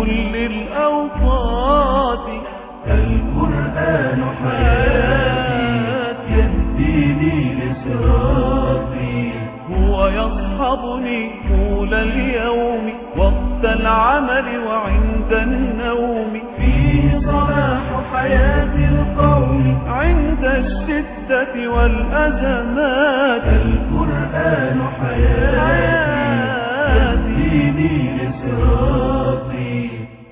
كل الأوقات القرآن حياتي يهديني لصراطي هو يصحبني طول اليوم وقت العمل وعند النوم فيه صلاح حياة القوم عند الشدة والأزمات القرآن حياتي يهديني لصراطي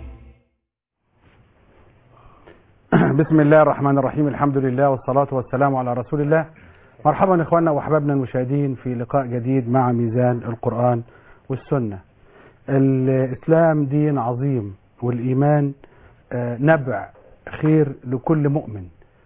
بسم الله الرحمن الرحيم الحمد لله والصلاة والسلام على رسول الله مرحبا إخواننا وأحبابنا المشاهدين في لقاء جديد مع ميزان القرآن والسنة الإسلام دين عظيم والإيمان آه، نبع خير لكل مؤمن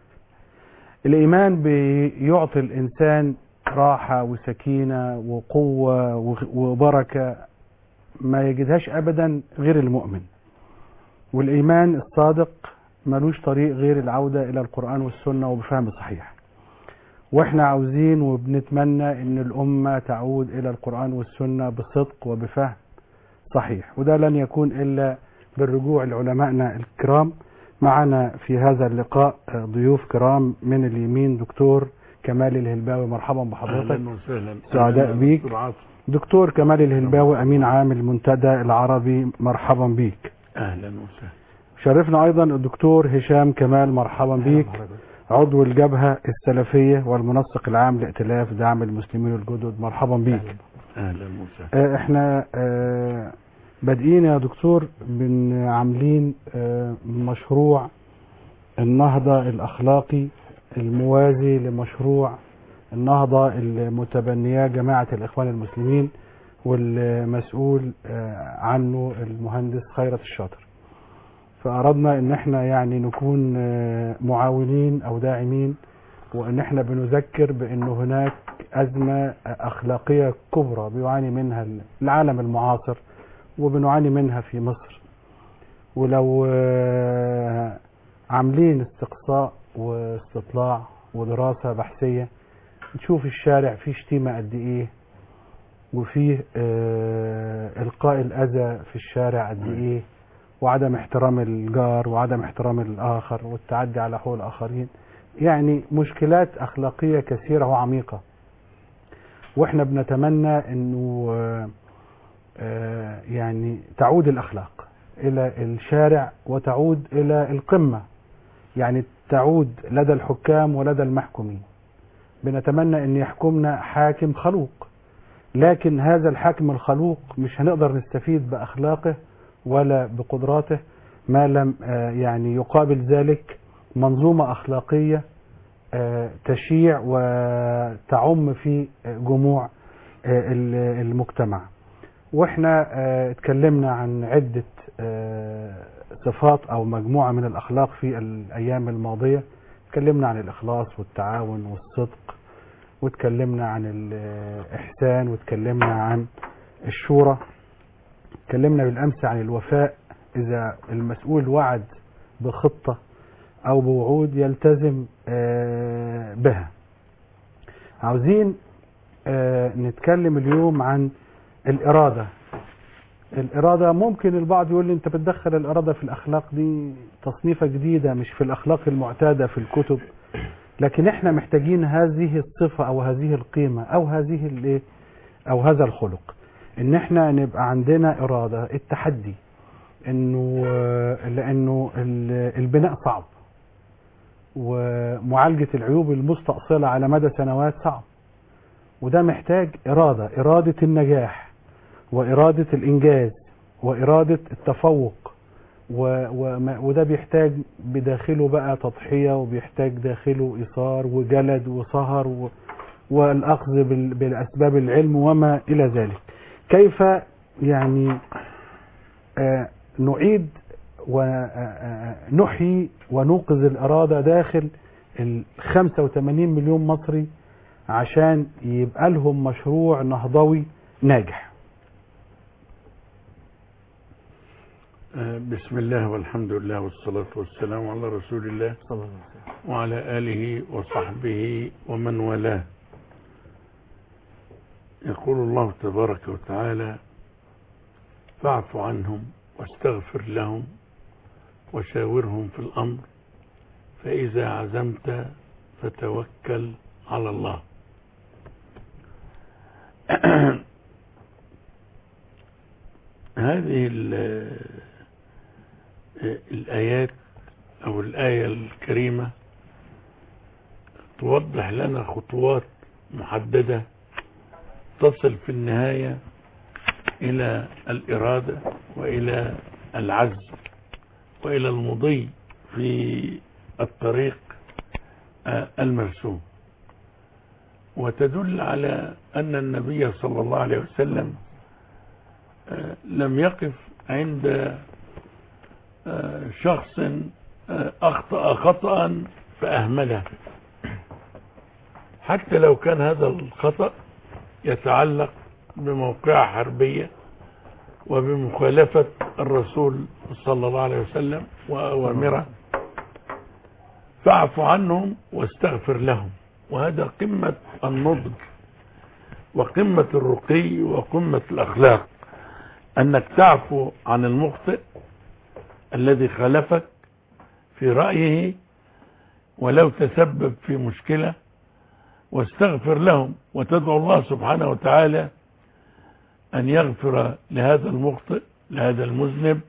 الإيمان بيعطي الإنسان راحة وسكينة وقوة وغ- وبركة ما يجدهاش أبدا غير المؤمن والإيمان الصادق ملوش طريق غير العودة إلى القرآن والسنة وبفهم صحيح واحنا عاوزين وبنتمنى ان الأمة تعود إلى القرآن والسنة بصدق وبفهم صحيح وده لن يكون إلا بالرجوع لعلمائنا الكرام معنا في هذا اللقاء آه، ضيوف كرام من اليمين دكتور كمال الهلباوي مرحبا بحضرتك اهلا وسهلا سعداء أهلاً بيك. دكتور عاطف. دكتور كمال الهلباوي أمين عام المنتدى العربي مرحبا بيك اهلا وسهلا شرفنا أيضا الدكتور هشام كمال مرحبا بيك عضو الجبهة السلفية والمنسق العام لائتلاف دعم المسلمين الجدد مرحبا بيك اهلا وسهلا آه، احنا آه، بادئين يا دكتور بن عاملين آه، مشروع النهضة الأخلاقي الموازي لمشروع النهضة المتبنية جماعة الإخوان المسلمين والمسؤول آه، عنه المهندس خيرت الشاطر فأردنا ان احنا يعني نكون آه، معاونين او داعمين وان احنا بنذكر بان هناك ازمة اخلاقية كبرى بيعاني منها العالم المعاصر وبنعاني منها في مصر ولو آه، عاملين استقصاء واستطلاع ودراسة بحثية نشوف الشارع فيه شتيمة قد ايه وفيه آه، القاء الاذى في الشارع قد ايه وعدم احترام الجار وعدم احترام الآخر والتعدي على حقوق الآخرين يعني مشكلات أخلاقية كثيرة وعميقة واحنا بنتمنى انه آه، آه، يعني تعود الأخلاق إلى الشارع وتعود إلى القمة يعني تعود لدى الحكام ولدى المحكومين بنتمنى ان يحكمنا حاكم خلوق لكن هذا الحاكم الخلوق مش هنقدر نستفيد بأخلاقه ولا بقدراته ما لم آه، يعني يقابل ذلك منظومة أخلاقية آه، تشيع وتعم في آه، جموع آه، ال- المجتمع واحنا آه، اتكلمنا عن عدة آه، صفات أو مجموعة من الأخلاق في الأيام الماضية اتكلمنا عن الإخلاص والتعاون والصدق واتكلمنا عن الإحسان واتكلمنا عن الشورى اتكلمنا بالامس عن الوفاء اذا المسؤول وعد بخطه او بوعود يلتزم آه، بها عاوزين آه، نتكلم اليوم عن الاراده الاراده ممكن البعض يقول لي انت بتدخل الاراده في الاخلاق دي تصنيفه جديده مش في الاخلاق المعتاده في الكتب لكن احنا محتاجين هذه الصفه او هذه القيمه او هذه الايه او هذا الخلق ان احنا نبقى عندنا اراده التحدي انه آه، لانه ال- البناء صعب ومعالجه العيوب المستأصله على مدى سنوات صعب وده محتاج اراده اراده النجاح واراده الانجاز واراده التفوق و وما- وده بيحتاج بداخله بقى تضحيه وبيحتاج داخله ايثار وجلد وسهر و والاخذ بال- بالاسباب العلم وما الى ذلك كيف يعني آه، نعيد ونحيي ونوقظ الإرادة داخل ال 85 مليون مصري عشان يبقى لهم مشروع نهضوي ناجح آه، بسم الله والحمد لله والصلاة والسلام على رسول الله صلى الله عليه وسلم وعلى آله وصحبه ومن والاه يقول الله تبارك وتعالى فاعف عنهم واستغفر لهم وشاورهم في الأمر فإذا عزمت فتوكل على الله هذه ال- الآيات أو الآية الكريمة توضح لنا خطوات محددة تصل في النهاية إلى الإرادة وإلى العزم وإلى المضي في الطريق آه، المرسوم وتدل على أن النبي صلى الله عليه وسلم آه، لم يقف عند آه، شخص آه، أخطأ خطأ فأهمله حتى لو كان هذا الخطأ يتعلق بموقعة حربية وبمخالفة الرسول صلى الله عليه وسلم وأوامره فاعف عنهم واستغفر لهم وهذا قمة النضج وقمة الرقي وقمة الأخلاق أنك تعفو عن المخطئ الذي خالفك في رأيه ولو تسبب في مشكلة واستغفر لهم وتدعو الله سبحانه وتعالى أن يغفر لهذا المخطئ لهذا المذنب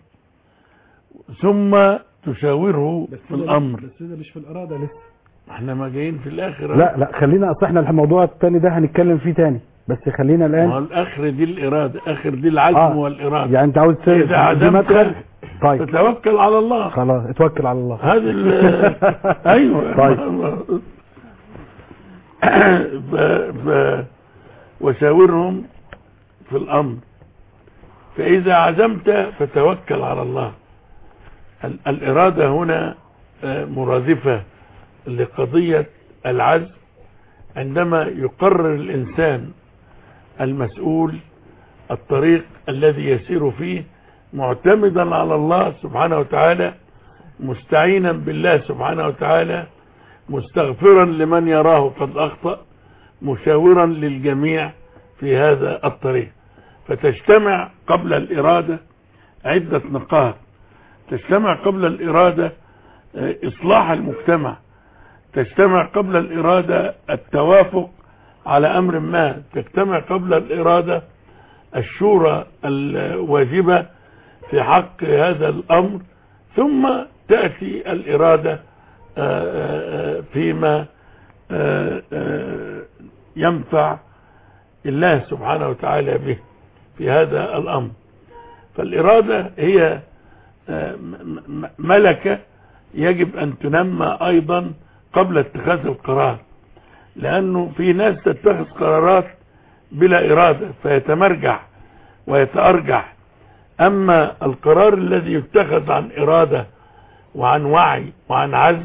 ثم تشاوره في الأمر بس ده مش في الإرادة لسه احنا ما جايين في الآخر لا لا خلينا اصل احنا الموضوع التاني ده هنتكلم فيه تاني بس خلينا ما هو الآن الآخر دي الإرادة آخر دي العزم آه. والإرادة يعني انت عاوز إذا تسيب دي عزمت مدخل طيب تتوكل على الله خلاص اتوكل على الله هذه ال- ايوه طيب. ف... ف... وشاورهم في الامر فاذا عزمت فتوكل على الله ال... الاراده هنا آه، مرادفه لقضيه العزم عندما يقرر الانسان المسؤول الطريق الذي يسير فيه معتمدا على الله سبحانه وتعالى مستعينا بالله سبحانه وتعالى مستغفرا لمن يراه قد اخطا مشاورا للجميع في هذا الطريق فتجتمع قبل الاراده عده نقاط تجتمع قبل الاراده آه، اصلاح المجتمع تجتمع قبل الاراده التوافق على امر ما تجتمع قبل الاراده الشورى الواجبه في حق هذا الامر ثم تأتي الإرادة آه، آه، آه، فيما آه، آه، ينفع الله سبحانه وتعالى به في هذا الأمر فالإرادة هي آه، م- م- ملكة يجب أن تنمى أيضا قبل اتخاذ القرار لأنه في ناس تتخذ قرارات بلا إرادة فيتمرجع ويتأرجح أما القرار الذي يتخذ عن إرادة وعن وعي وعن عزم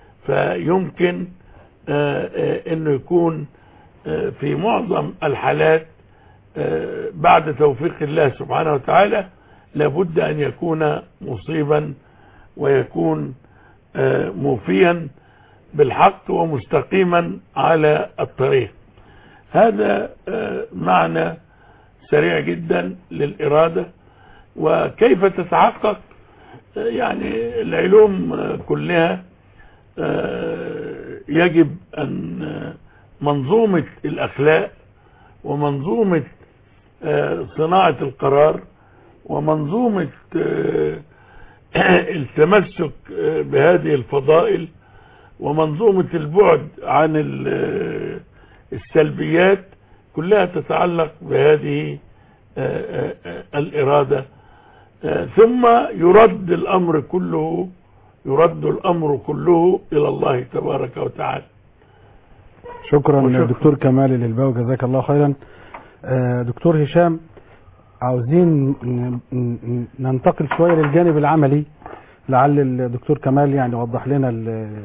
فيمكن آه، آه، أنه يكون آه، في معظم الحالات آه، بعد توفيق الله سبحانه وتعالى لابد أن يكون مصيبا ويكون آه، موفيا بالحق ومستقيما على الطريق هذا آه، معنى سريع جدا للإرادة وكيف تتحقق آه، يعني العلوم آه، كلها آه، يجب أن آه، منظومة الأخلاق ومنظومة آه، صناعة القرار ومنظومة آه، التمسك آه، بهذه الفضائل ومنظومة البعد عن ال- آه، السلبيات كلها تتعلق بهذه آه، آه، آه، الإرادة آه، ثم يرد الأمر كله يرد الأمر كله إلى الله تبارك وتعالى شكرا وشكرا. دكتور كمال الالباوي جزاك الله خيرا آه، دكتور هشام عاوزين ن- ن- ننتقل شويه للجانب العملي لعل الدكتور كمال يعني يوضح لنا ال-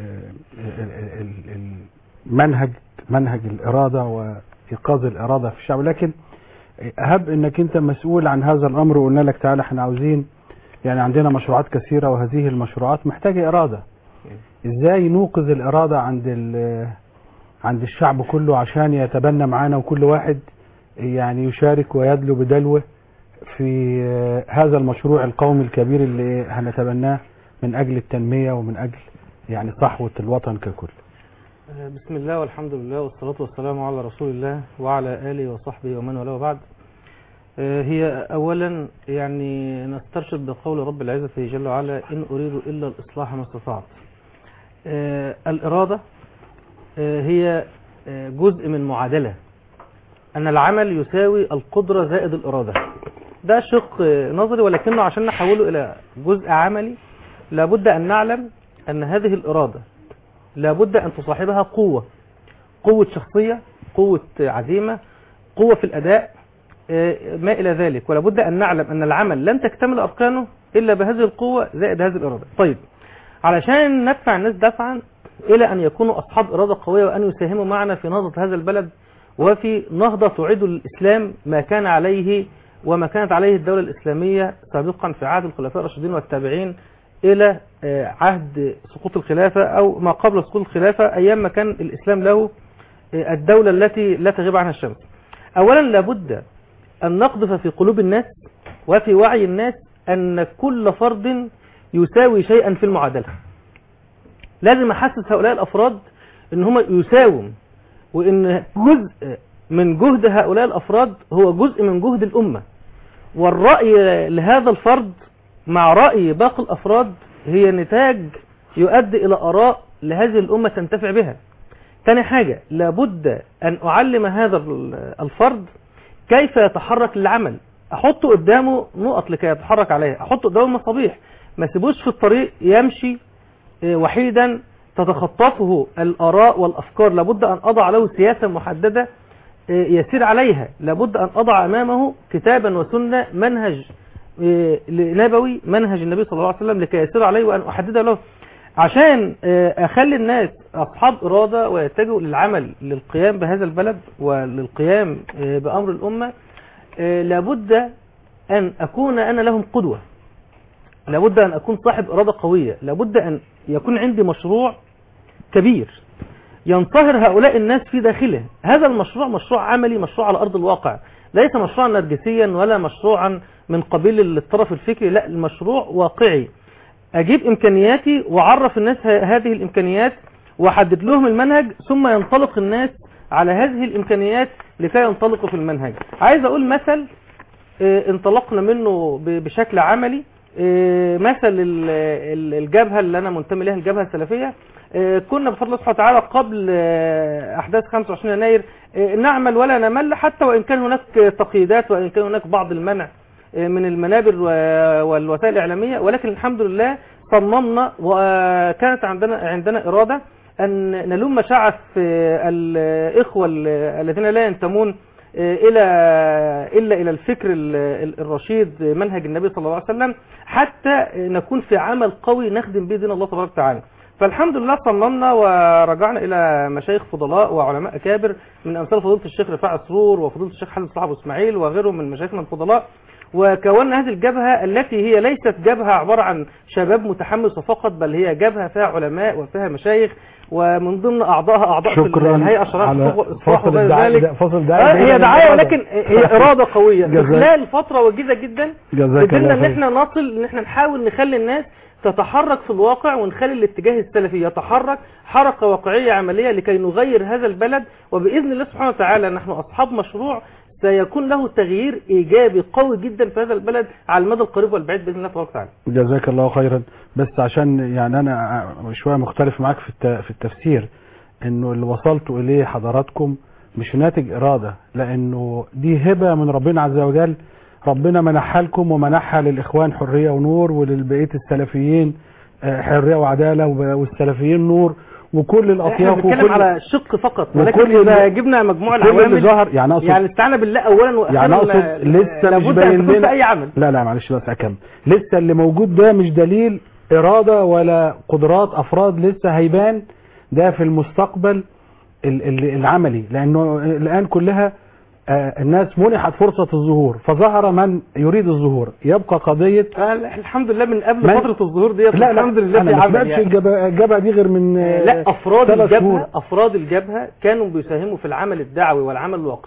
ال- ال- المنهج منهج الاراده وايقاظ الاراده في الشعب لكن اهب انك انت مسؤول عن هذا الامر وقلنا لك تعالى احنا عاوزين يعني عندنا مشروعات كثيره وهذه المشروعات محتاجه اراده ازاي نوقظ الاراده عند ال- عند الشعب كله عشان يتبنى معانا وكل واحد يعني يشارك ويدلو بدلوه في آه، هذا المشروع القومي الكبير اللي هنتبناه من أجل التنمية ومن أجل يعني صحوة الوطن ككل بسم الله والحمد لله والصلاة والسلام على رسول الله وعلى آله وصحبه ومن والاه بعد آه، هي أولا يعني نسترشد بقول رب العزة جل وعلا إن أريد إلا الإصلاح ما استطعت آه، الإرادة آه، هي آه، جزء من معادلة أن العمل يساوي القدرة زائد الإرادة ده شق آه، نظري ولكنه عشان نحوله إلى جزء عملي لابد أن نعلم أن هذه الإرادة لابد أن تصاحبها قوة قوة شخصية قوة عزيمة قوة في الأداء آه، ما إلى ذلك ولابد أن نعلم أن العمل لن تكتمل أركانه إلا بهذه القوة زائد هذه الإرادة طيب علشان ندفع الناس دفعا إلى أن يكونوا أصحاب إرادة قوية وأن يساهموا معنا في نهضة هذا البلد وفي نهضة تعيد الإسلام ما كان عليه وما كانت عليه الدولة الإسلامية سابقا في عهد الخلفاء الراشدين والتابعين إلى آه، عهد سقوط الخلافة أو ما قبل سقوط الخلافة أيام ما كان الإسلام له آه، الدولة التي لا تغيب عنها الشمس أولا لابد أن نقذف في قلوب الناس وفي وعي الناس أن كل فرد يساوي شيئا في المعادلة لازم أحسس هؤلاء الأفراد أن هم يساوم وأن جزء من جهد هؤلاء الأفراد هو جزء من جهد الأمة والرأي لهذا الفرد مع رأي باقي الأفراد هي نتاج يؤدي إلى آراء لهذه الأمة تنتفع بها تاني حاجة لابد أن أعلم هذا الفرد كيف يتحرك للعمل أحط قدامه نقط لكي يتحرك عليها أحط قدامه مصابيح ما سيبوش في الطريق يمشي آه، وحيدا تتخطفه الآراء والأفكار لابد أن أضع له سياسة محددة آه، يسير عليها لابد أن أضع أمامه كتابا وسنة منهج آه، نبوي منهج النبي صلى الله عليه وسلم لكي يسير عليه وأن أحدده له عشان آه، أخلي الناس أصحاب إرادة ويتجهوا للعمل للقيام بهذا البلد وللقيام آه، بأمر الأمة آه، لابد أن أكون أنا لهم قدوة لابد أن أكون صاحب إرادة قوية لابد أن يكون عندي مشروع كبير ينصهر هؤلاء الناس في داخله هذا المشروع مشروع عملي مشروع على أرض الواقع ليس مشروعا نرجسيا ولا مشروعا من قبيل الطرف الفكري لا المشروع واقعي أجيب إمكانياتي وأعرف الناس ه- هذه الإمكانيات وأحدد لهم المنهج ثم ينطلق الناس على هذه الإمكانيات لكي ينطلقوا في المنهج عايز أقول مثل آه، انطلقنا منه ب- بشكل عملي آه، مثل ال- ال- الجبهة اللي أنا منتمي لها الجبهة السلفية آه، كنا بفضل الله سبحانه وتعالى قبل آه، أحداث 25 يناير آه، نعمل ولا نمل حتى وإن كان هناك تقييدات وإن كان هناك بعض المنع آه، من المنابر و- والوسائل الإعلامية ولكن الحمد لله صممنا وكانت عندنا عندنا إرادة أن نلم شعث آه، الإخوة ال- الذين لا ينتمون إلى إلا إلى الفكر ال- ال- الرشيد منهج النبي صلى الله عليه وسلم حتى نكون في عمل قوي نخدم به دين الله تبارك وتعالى فالحمد لله صممنا ورجعنا إلى مشايخ فضلاء وعلماء أكابر من أمثال فضيلة الشيخ رفاع سرور وفضيلة الشيخ حسن صلاح أبو إسماعيل وغيرهم من مشايخنا الفضلاء وكونا هذه الجبهة التي هي ليست جبهة عبارة عن شباب متحمس فقط بل هي جبهة فيها علماء وفيها مشايخ ومن ضمن أعضائها أعضاء في شكرا الهيئة شرائح على حقوق الإصلاح فصل وغير الدعاية ذلك ده- فصل آه، الدعاية هي بعيداً دعاية عن ولكن هي إرادة قوية في جزاك- خلال فترة وجيزة جدا جزاك قدرنا الله ان خير. احنا نصل ان احنا نحاول نخلي الناس تتحرك في الواقع ونخلي الاتجاه السلفي يتحرك حركة واقعية عملية لكي نغير هذا البلد وبإذن الله سبحانه وتعالى نحن أصحاب مشروع سيكون له تغيير إيجابي قوي جدا في هذا البلد على المدى القريب والبعيد بإذن الله تبارك وتعالى جزاك الله خيرا بس عشان يعني انا شويه مختلف معاك في الت- في التفسير انه اللي وصلت اليه حضراتكم مش ناتج اراده لانه دي هبه من ربنا عز وجل ربنا منحها لكم ومنحها للاخوان حريه ونور وللبقيه السلفيين آه، حريه وعداله وب- والسلفيين نور وكل احنا الاطياف بنتكلم وكل على شق فقط وكل ولكن اللي- اذا جبنا مجموع كل اللي العوامل ظهر يعني اقصد يعني استعنا بالله اولا واخيرا يعني اقصد لا- لسه مش لابد ان باين تكون في لنا اي عمل لا لا معلش بس اكمل لسه اللي موجود ده مش دليل اراده ولا قدرات افراد لسه هيبان ده في المستقبل ال- ال- العملي لانه الان كلها آه، الناس منحت فرصه الظهور فظهر من يريد الظهور يبقى قضيه آه، الحمد لله من قبل من- فترة الظهور ديت لا لا الحمد لله انا في ما عمل سمعتش يعني. الجبهه الجبهة دي غير من آه، لا افراد ثلاث الجبهه شهور. افراد الجبهه كانوا بيساهموا في العمل الدعوي والعمل الواقعي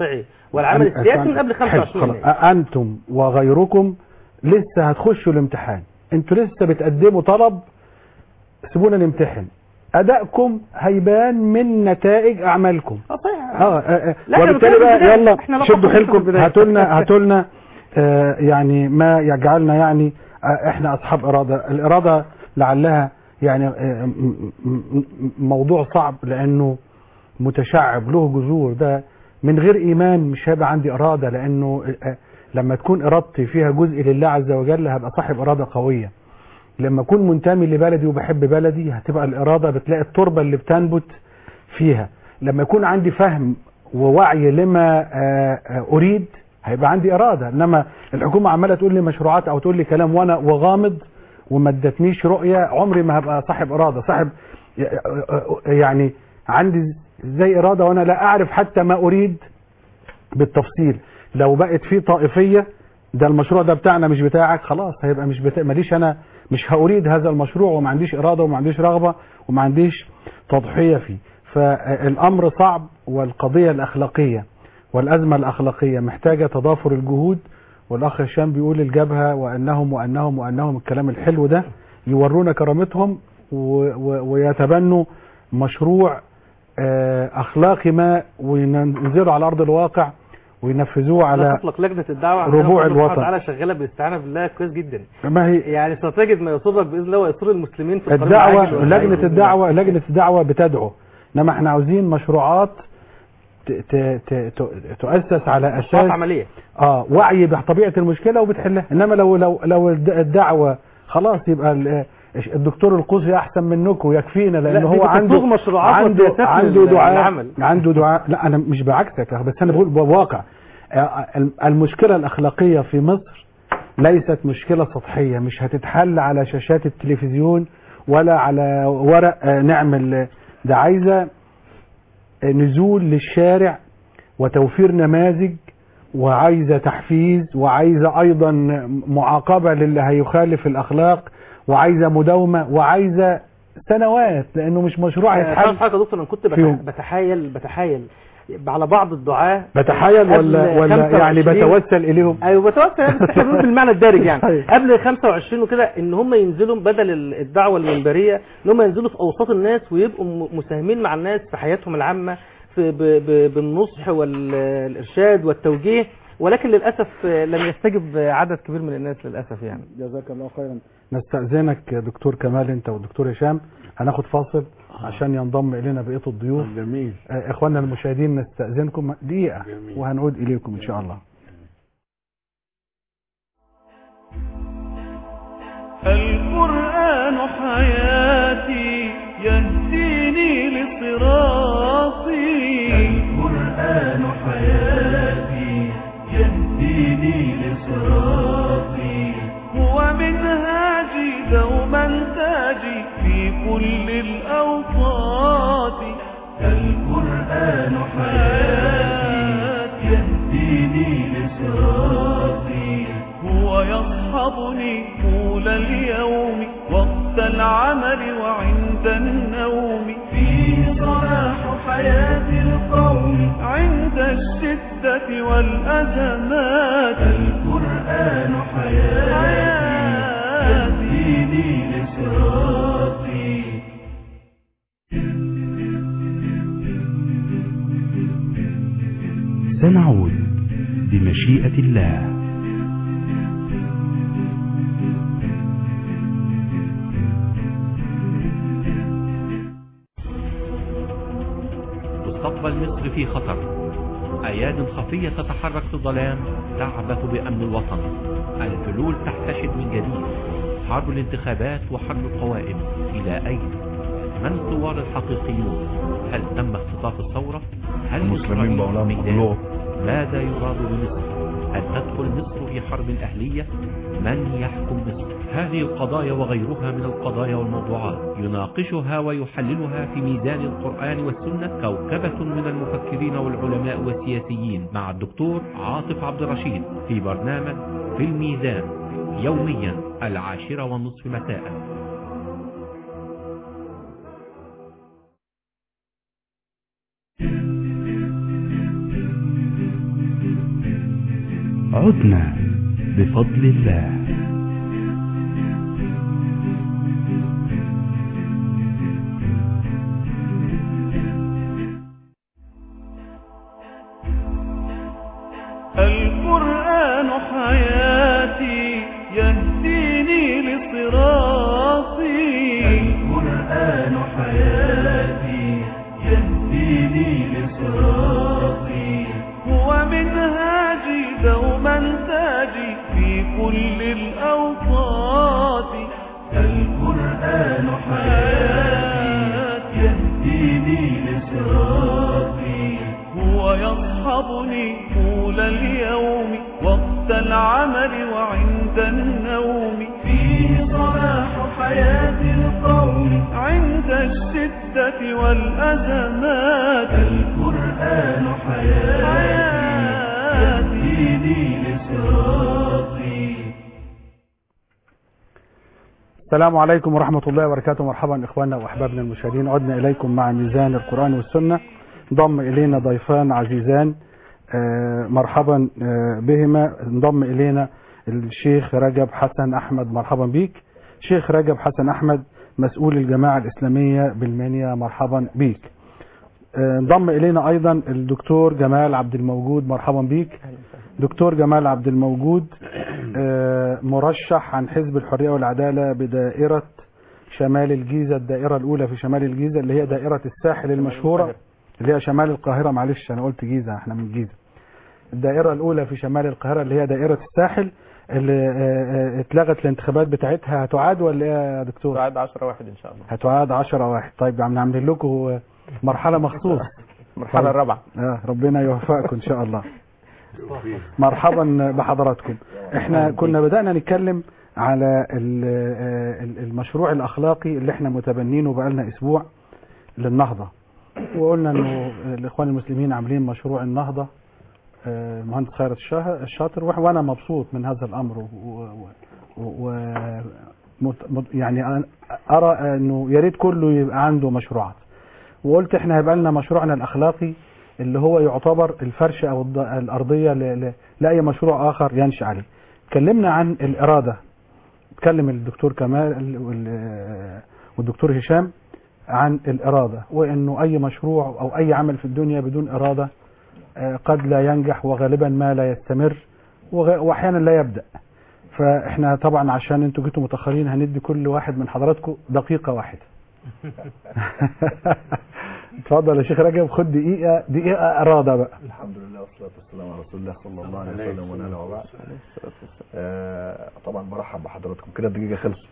والعمل أن- السياسي من قبل حلو، 25 خلاص. يناير انتم وغيركم لسه هتخشوا الامتحان انتوا لسه بتقدموا طلب سيبونا نمتحن ادائكم هيبان من نتائج اعمالكم اه صحيح اه, آه, لا، آه. إحنا وبالتالي بنتكلم في بقى البداية. يلا إحنا لا شدوا تقصد في حيلكم البداية. هاتوا لنا هاتوا لنا آه يعني ما يجعلنا يعني آه احنا اصحاب اراده الاراده لعلها يعني آه م- م- م- موضوع صعب لانه متشعب له جذور ده من غير ايمان مش هيبقى عندي اراده لانه آه، لما تكون ارادتي فيها جزء لله عز وجل هبقى صاحب اراده قويه لما اكون منتمي لبلدي وبحب بلدي هتبقى الاراده بتلاقي التربه اللي بتنبت فيها لما يكون عندي فهم ووعي لما آه، آه، اريد هيبقى عندي اراده انما الحكومه عماله تقول لي مشروعات او تقول لي كلام وانا وغامض وما ادتنيش رؤيه عمري ما هبقى صاحب اراده صاحب يعني عندي زي اراده وانا لا اعرف حتى ما اريد بالتفصيل لو بقت في طائفيه ده المشروع ده بتاعنا مش بتاعك خلاص هيبقى مش بتاع ماليش انا مش هاريد هذا المشروع وما عنديش اراده وما عنديش رغبه وما عنديش تضحيه فيه فالامر صعب والقضيه الاخلاقيه والازمه الاخلاقيه محتاجه تضافر الجهود والاخ هشام بيقول الجبهه وانهم وانهم وانهم الكلام الحلو ده يورونا كرامتهم و- و- ويتبنوا مشروع آه، اخلاقي ما وينزلوا على ارض الواقع وينفذوه على على تطلق لجنه الدعوه عندنا ربوع ربنا سبحانه الوطن. وتعالى شغاله بالاستعانه بالله كويس جدا ما هي يعني ستجد ما يسرك باذن الله ويسر المسلمين في القريب الدعوه العاجل والبعيد لجنه بإذن الله. الدعوه لجنه الدعوه بتدعو انما احنا عاوزين مشروعات ت- ت- ت- ت- تؤسس على مشروعات اساس عمليه اه وعي بطبيعه المشكله وبتحلها انما لو لو لو الد- الدعوه خلاص يبقى ال- الدكتور القوسي احسن منكم يكفينا لان لا، هو دي عنده بتصوغ مشروعات عنده وسياسات عنده لل- دعاء للعمل. عنده دعاء لا انا مش بعكسك بس انا بقول بواقع آه، المشكله الاخلاقيه في مصر ليست مشكله سطحيه مش هتتحل على شاشات التلفزيون ولا على ورق آه، نعمل ده عايزه آه، نزول للشارع وتوفير نماذج وعايزه تحفيز وعايزه ايضا معاقبه للي هيخالف الاخلاق وعايزه مداومه وعايزه سنوات لانه مش مشروع تعرف هيتحل حاجه يا دكتور انا كنت فيهم. بتح- بتحايل بتحايل على بعض الدعاه بتحايل ولا قبل ولا 25 يعني بتوسل اليهم ايوه بتوسل بس احنا بنقول بالمعنى الدارج يعني أيوة. قبل 25 وكده ان هم ينزلوا بدل ال- الدعوه المنبريه ان هم ينزلوا في اوساط الناس ويبقوا م- مساهمين مع الناس في حياتهم العامه في ب ب بالنصح والارشاد والتوجيه ولكن للاسف لم يستجب عدد كبير من الناس للاسف يعني جزاك الله خيرا نستأذنك يا دكتور كمال انت والدكتور هشام هناخد فاصل عشان ينضم الينا بقيه الضيوف جميل آه، اخواننا المشاهدين نستأذنكم دقيقة جميل. وهنعود اليكم ان شاء الله القرآن حياتي يهديني لصراطي القرآن حياتي يهديني لصراطي هو منهاجي دوما تاجي في كل الأوقات القرآن حياتي يهديني لصراطي هو يصحبني طول اليوم وقت العمل وعند النوم فيه صلاح حياة القوم عند الشدة والأزمات القرآن حياتي يهديني لصراطي سنعود بمشيئة الله مستقبل مصر في خطر أياد خفية تتحرك في الظلام تعبث بأمن الوطن الحلول تحتشد من جديد حرب الانتخابات وحرب القوائم إلى أين؟ من الثوار الحقيقيون؟ هل تم اختطاف الثورة؟ هل المسلمين إسرائيل مولانا في الميدان؟ كلهم. ماذا يراد بمصر؟ هل تدخل مصر في حرب أهلية؟ من يحكم مصر؟ هذه القضايا وغيرها من القضايا والموضوعات يناقشها ويحللها في ميزان القرآن والسنة كوكبة من المفكرين والعلماء والسياسيين مع الدكتور عاطف عبد الرشيد في برنامج في الميزان يوميا العاشرة والنصف مساء عدنا بفضل الله القرآن حياتي يهديني لصراطي القرآن حياتي يهديني لصراطي هو منهاجي دوما تاجي في كل الأوقات القرآن حياتي يهديني لصراطي هو يصحبني طول اليوم وقت العمل وعند النوم فيه صلاح حياة القوم عند الشدة والأزمات القرآن حياتي حياتي يهديني لصراطي السلام عليكم ورحمة الله وبركاته مرحبا إخواننا وأحبابنا المشاهدين عدنا إليكم مع ميزان القرآن والسنة انضم إلينا ضيفان عزيزان آه، مرحبا آه، بهما انضم إلينا الشيخ رجب حسن أحمد مرحبا بيك شيخ رجب حسن أحمد مسؤول الجماعة الإسلامية بالمنيا مرحبا بيك آه، انضم إلينا أيضا الدكتور جمال عبد الموجود مرحبا بيك دكتور جمال عبد الموجود آه، مرشح عن حزب الحرية والعدالة بدائرة شمال الجيزة الدائرة الأولى في شمال الجيزة اللي هي دائرة الساحل المشهورة اللي هي شمال القاهرة معلش أنا قلت جيزة احنا من الجيزة الدائرة الأولى في شمال القاهرة اللي هي دائرة الساحل اللي آه، آه، اتلغت الانتخابات بتاعتها هتعاد ولا ايه يا دكتور؟ بعد 10 واحد ان شاء الله هتعاد 10 واحد طيب عم نعمل لكم مرحلة مخصوص المرحله الرابعه آه ربنا يوفقكم ان شاء الله مرحبا بحضراتكم احنا كنا بدأنا نتكلم على ال- آه، ال- المشروع الاخلاقي اللي احنا متبنينه بقالنا اسبوع للنهضة وقلنا انه الاخوان المسلمين عاملين مشروع النهضة آه، المهندس خيرت الشاه- الشاطر وح- وانا مبسوط من هذا الامر و, و, و مت- مت- يعني أنا ارى انه يا ريت كله يبقى عنده مشروعات وقلت احنا هيبقى لنا مشروعنا الاخلاقي اللي هو يعتبر الفرش او الض- الارضيه ل- ل- لاي مشروع اخر ينشا عليه. اتكلمنا عن الاراده. اتكلم الدكتور كمال وال- والدكتور هشام عن الاراده وانه اي مشروع او اي عمل في الدنيا بدون اراده آه، قد لا ينجح وغالبا ما لا يستمر وغ- واحيانا لا يبدا. فاحنا طبعا عشان انتوا جيتوا متاخرين هندي كل واحد من حضراتكم دقيقه واحده. اتفضل يا شيخ رجب خد دقيقة دقيقة إرادة بقى الحمد لله والصلاة والسلام على رسول الله صلى الله عليه وسلم ومن آله وبعد آه، طبعا برحب بحضراتكم كده الدقيقة خلصت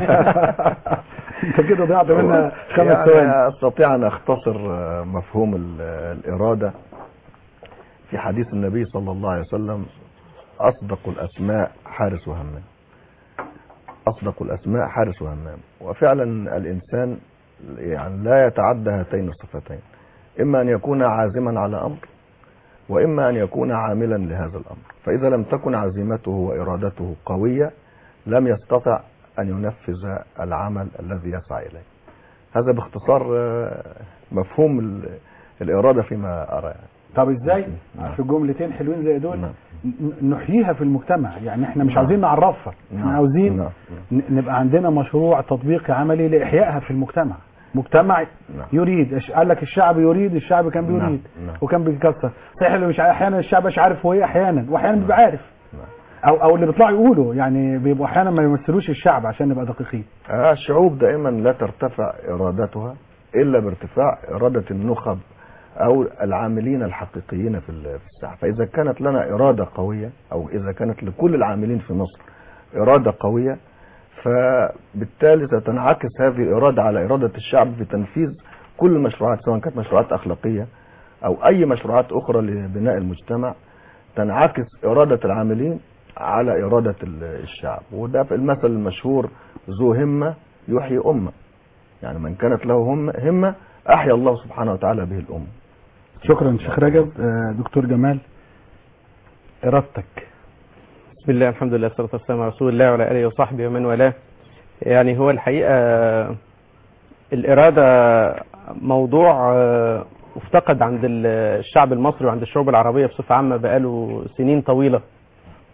انت كده ضيعت منا خمس يعني ثواني استطيع ان اختصر آه، مفهوم ال- الإرادة في حديث النبي صلى الله عليه وسلم أصدق الأسماء حارس وهمام أصدق الأسماء حارس وهمام وفعلا الإنسان يعني لا يتعدى هاتين الصفتين إما أن يكون عازما على أمر وإما أن يكون عاملا لهذا الأمر فإذا لم تكن عزيمته وإرادته قوية لم يستطع أن ينفذ العمل الذي يسعى إليه هذا باختصار آه، مفهوم ال- الإرادة فيما أرى يعني. طب ازاي نعم. في جملتين حلوين زي دول نعم. ن- نحييها في المجتمع يعني احنا مش نعم. عاوزين نعرفها احنا نعم. عاوزين نعم. ن- نبقى عندنا مشروع تطبيقي عملي لإحيائها في المجتمع مجتمع نعم. يريد الش- قال لك الشعب يريد الشعب كان نعم. بيريد نعم. وكان بيكسر صحيح اللي مش ع- احيانا الشعب مش عارف هو ايه احيانا واحيانا بيبقى عارف نعم. او او اللي بيطلعوا يقولوا يعني بيبقوا احيانا ما يمثلوش الشعب عشان نبقى دقيقين آه، الشعوب دائما لا ترتفع إرادتها إلا بارتفاع إرادة النخب أو العاملين الحقيقيين في ال- في الساحة فإذا كانت لنا إرادة قوية أو إذا كانت لكل العاملين في مصر إرادة قوية فبالتالي ستنعكس هذه الإرادة على إرادة الشعب في تنفيذ كل المشروعات سواء كانت مشروعات أخلاقية أو أي مشروعات أخرى لبناء المجتمع تنعكس إرادة العاملين على إرادة ال- الشعب وده في المثل المشهور ذو همة يحيي أمة يعني من كانت له هم همة أحيا الله سبحانه وتعالى به الأمة شكرا شيخ رجب آه، دكتور جمال ارادتك بسم الله الحمد لله والصلاة والسلام على رسول الله وعلى آله وصحبه ومن والاه يعني هو الحقيقة الإرادة موضوع آه، افتقد عند ال- الشعب المصري وعند الشعوب العربية بصفة عامة بقاله سنين طويلة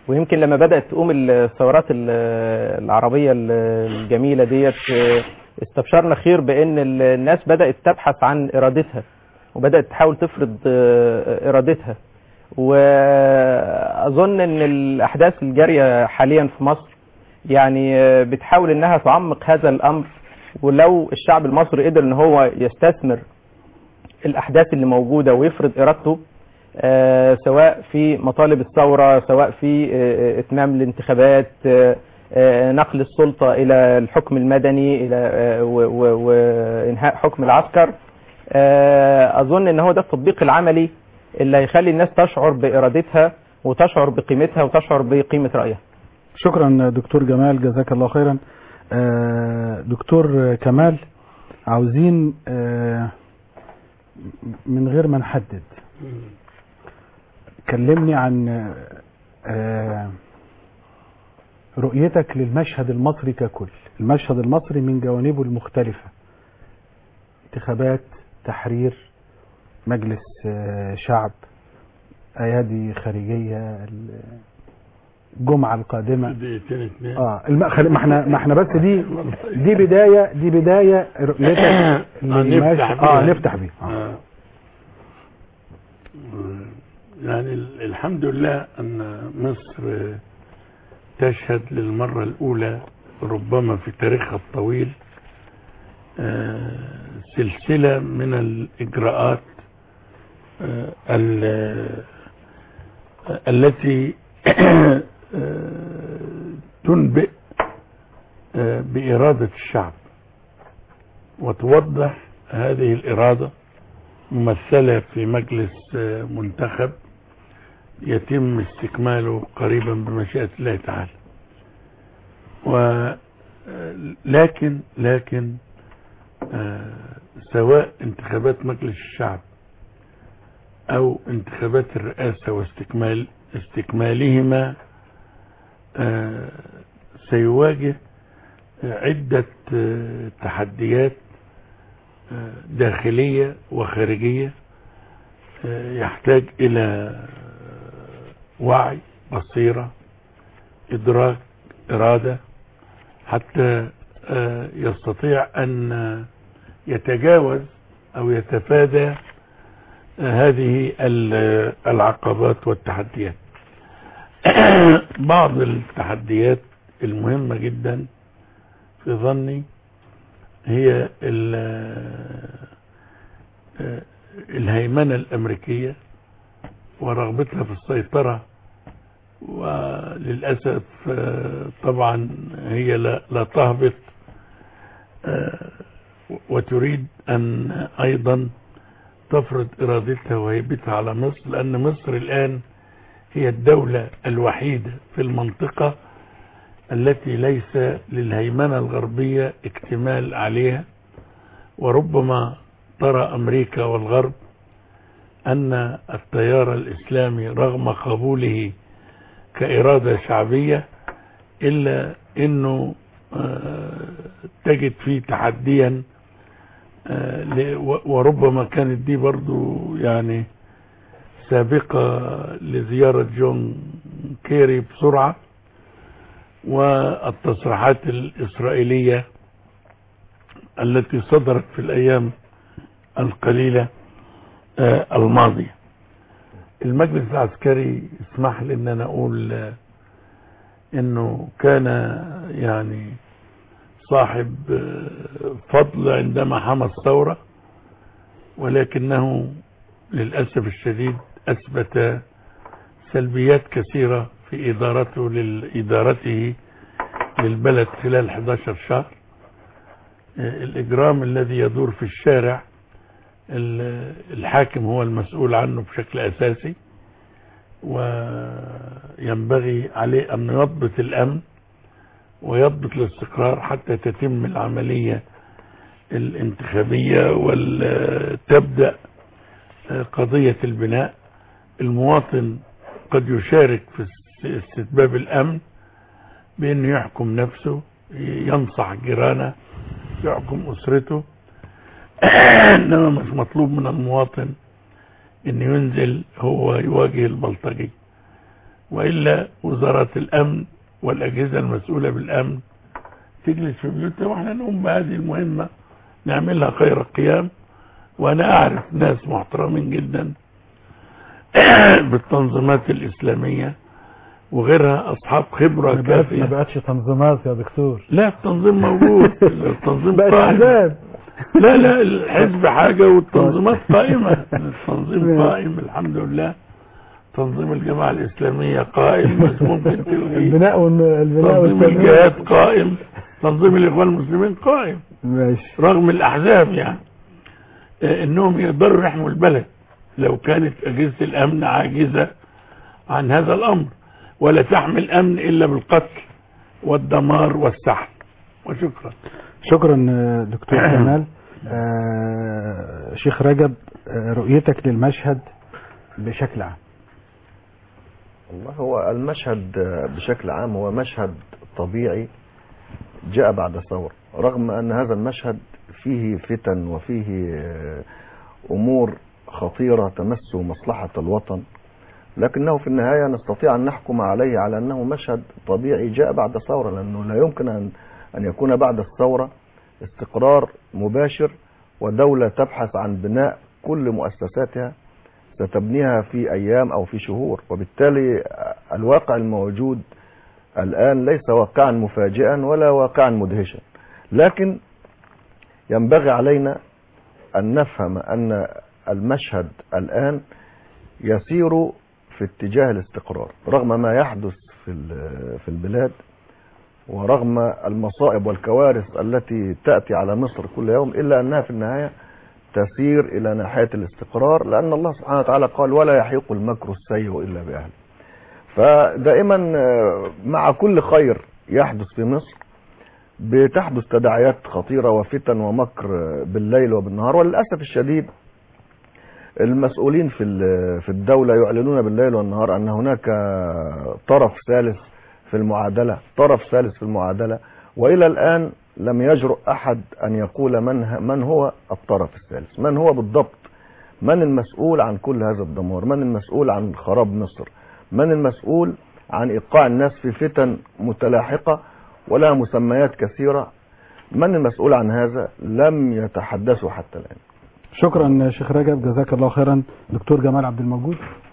ويمكن لما بدأت تقوم الثورات ال- العربية ال- الجميلة ديت آه، استبشرنا خير بأن ال- الناس بدأت تبحث عن إرادتها وبدأت تحاول تفرض آه، إرادتها وأظن أن الأحداث الجارية حاليا في مصر يعني آه، بتحاول أنها تعمق هذا الأمر ولو الشعب المصري قدر أن هو يستثمر الأحداث اللي موجودة ويفرض إرادته آه، سواء في مطالب الثورة سواء في آه، آه، إتمام الانتخابات آه، آه، نقل السلطة إلى الحكم المدني إلى آه، و- و- وإنهاء حكم العسكر آه، أظن أن هو ده التطبيق العملي اللي هيخلي الناس تشعر بإرادتها وتشعر بقيمتها وتشعر بقيمة رأيها شكرا دكتور جمال جزاك الله خيرا آه، دكتور كمال عاوزين آه، من غير ما نحدد كلمني عن آه، رؤيتك للمشهد المصري ككل المشهد المصري من جوانبه المختلفة انتخابات تحرير مجلس آه، شعب ايادي خارجية الجمعة القادمة دقيقتين اتنين اه الم... خلي... ما احنا ما احنا بس دي دي بدايه دي بدايه رؤيتك آه، للمشهد- نفتح اه بيها. نفتح بيه آه. آه. يعني ال- الحمد لله أن مصر تشهد للمرة الأولى ربما في تاريخها الطويل آه، سلسلة من الإجراءات آه، ال- التي آه، تنبئ آه، بإرادة الشعب وتوضح هذه الإرادة ممثلة في مجلس آه، منتخب يتم استكماله قريبا بمشيئة الله تعالى و آه، لكن لكن آه، سواء انتخابات مجلس الشعب او انتخابات الرئاسة واستكمال استكمالهما آه، سيواجه عدة آه، تحديات آه، داخلية وخارجية آه، يحتاج إلى وعي بصيرة إدراك إرادة حتى آه، يستطيع أن يتجاوز أو يتفادى آه، هذه ال- العقبات والتحديات بعض التحديات المهمة جدا في ظني هي ال- آه، الهيمنة الأمريكية ورغبتها في السيطرة وللأسف آه، طبعا هي لا, لا تهبط آه، وتريد أن أيضا تفرض إرادتها وهيبتها على مصر لأن مصر الآن هي الدولة الوحيدة في المنطقة التي ليس للهيمنة الغربية اكتمال عليها وربما ترى أمريكا والغرب أن التيار الإسلامي رغم قبوله كإرادة شعبية إلا أنه آه، تجد فيه تحديا آه، ل- و- وربما كانت دي برضو يعني سابقة لزيارة جون كيري بسرعة والتصريحات الإسرائيلية التي صدرت في الأيام القليلة آه، الماضية المجلس العسكري اسمح لي ان انا اقول آه، انه كان يعني صاحب آه، فضل عندما حمى الثورة ولكنه للأسف الشديد أثبت سلبيات كثيرة في إدارته لإدارته للبلد خلال 11 شهر آه، الإجرام الذي يدور في الشارع ال- الحاكم هو المسؤول عنه بشكل أساسي وينبغي عليه أن يضبط الأمن ويضبط الاستقرار حتى تتم العملية الانتخابية وتبدأ قضية البناء المواطن قد يشارك في است- استتباب الأمن بأنه يحكم نفسه ينصح جيرانه يحكم أسرته إنما مش مطلوب من المواطن أن ينزل هو يواجه البلطجي وإلا وزارة الأمن والأجهزة المسؤولة بالأمن تجلس في بيوتها واحنا نقوم بهذه المهمة نعملها خير القيام وأنا أعرف ناس محترمين جدا بالتنظيمات الإسلامية وغيرها أصحاب خبرة ما بقتش- ما كافية بقتش تنظيمات يا دكتور لا التنظيم موجود التنظيم بقت قائم احزاب لا لا الحزب حاجة والتنظيمات قائمة التنظيم ماشي. قائم الحمد لله تنظيم الجماعة الإسلامية قائم بس ممكن تلغي البناء والن- البناء تنظيم والتنمية الجهاد قائم تنظيم الإخوان المسلمين قائم ماشي رغم الأحزاب يعني آه، إنهم يقدروا يحموا البلد لو كانت أجهزة الأمن عاجزة عن هذا الأمر ولا تحمي الأمن إلا بالقتل والدمار والسحل وشكرا شكرا آه، دكتور كمال آه، شيخ رجب آه، رؤيتك للمشهد بشكل عام والله هو المشهد بشكل عام هو مشهد طبيعي جاء بعد ثورة رغم أن هذا المشهد فيه فتن وفيه آه، أمور خطيرة تمس مصلحة الوطن لكنه في النهاية نستطيع أن نحكم عليه على أنه مشهد طبيعي جاء بعد ثورة لأنه لا يمكن أن أن يكون بعد الثورة استقرار مباشر ودولة تبحث عن بناء كل مؤسساتها ستبنيها في أيام أو في شهور وبالتالي الواقع الموجود الآن ليس واقعا مفاجئا ولا واقعا مدهشا لكن ينبغي علينا أن نفهم أن المشهد الآن يسير في اتجاه الاستقرار رغم ما يحدث في ال- في البلاد ورغم المصائب والكوارث التي تأتي على مصر كل يوم إلا أنها في النهاية تسير إلى ناحية الاستقرار لأن الله سبحانه وتعالى قال ولا يحيق المكر السيء إلا بأهله فدائما آه، مع كل خير يحدث في مصر بتحدث تداعيات خطيرة وفتن ومكر آه، بالليل وبالنهار وللأسف الشديد المسؤولين في ال- في الدولة يعلنون بالليل والنهار أن هناك طرف ثالث في المعادلة طرف ثالث في المعادلة وإلى الآن لم يجرؤ أحد أن يقول من, ه- من هو الطرف الثالث من هو بالضبط من المسؤول عن كل هذا الدمار من المسؤول عن خراب مصر من المسؤول عن إيقاع الناس في فتن متلاحقة ولها مسميات كثيرة من المسؤول عن هذا لم يتحدثوا حتى الآن شكرا شيخ رجب جزاك الله خيرا دكتور جمال عبد الموجود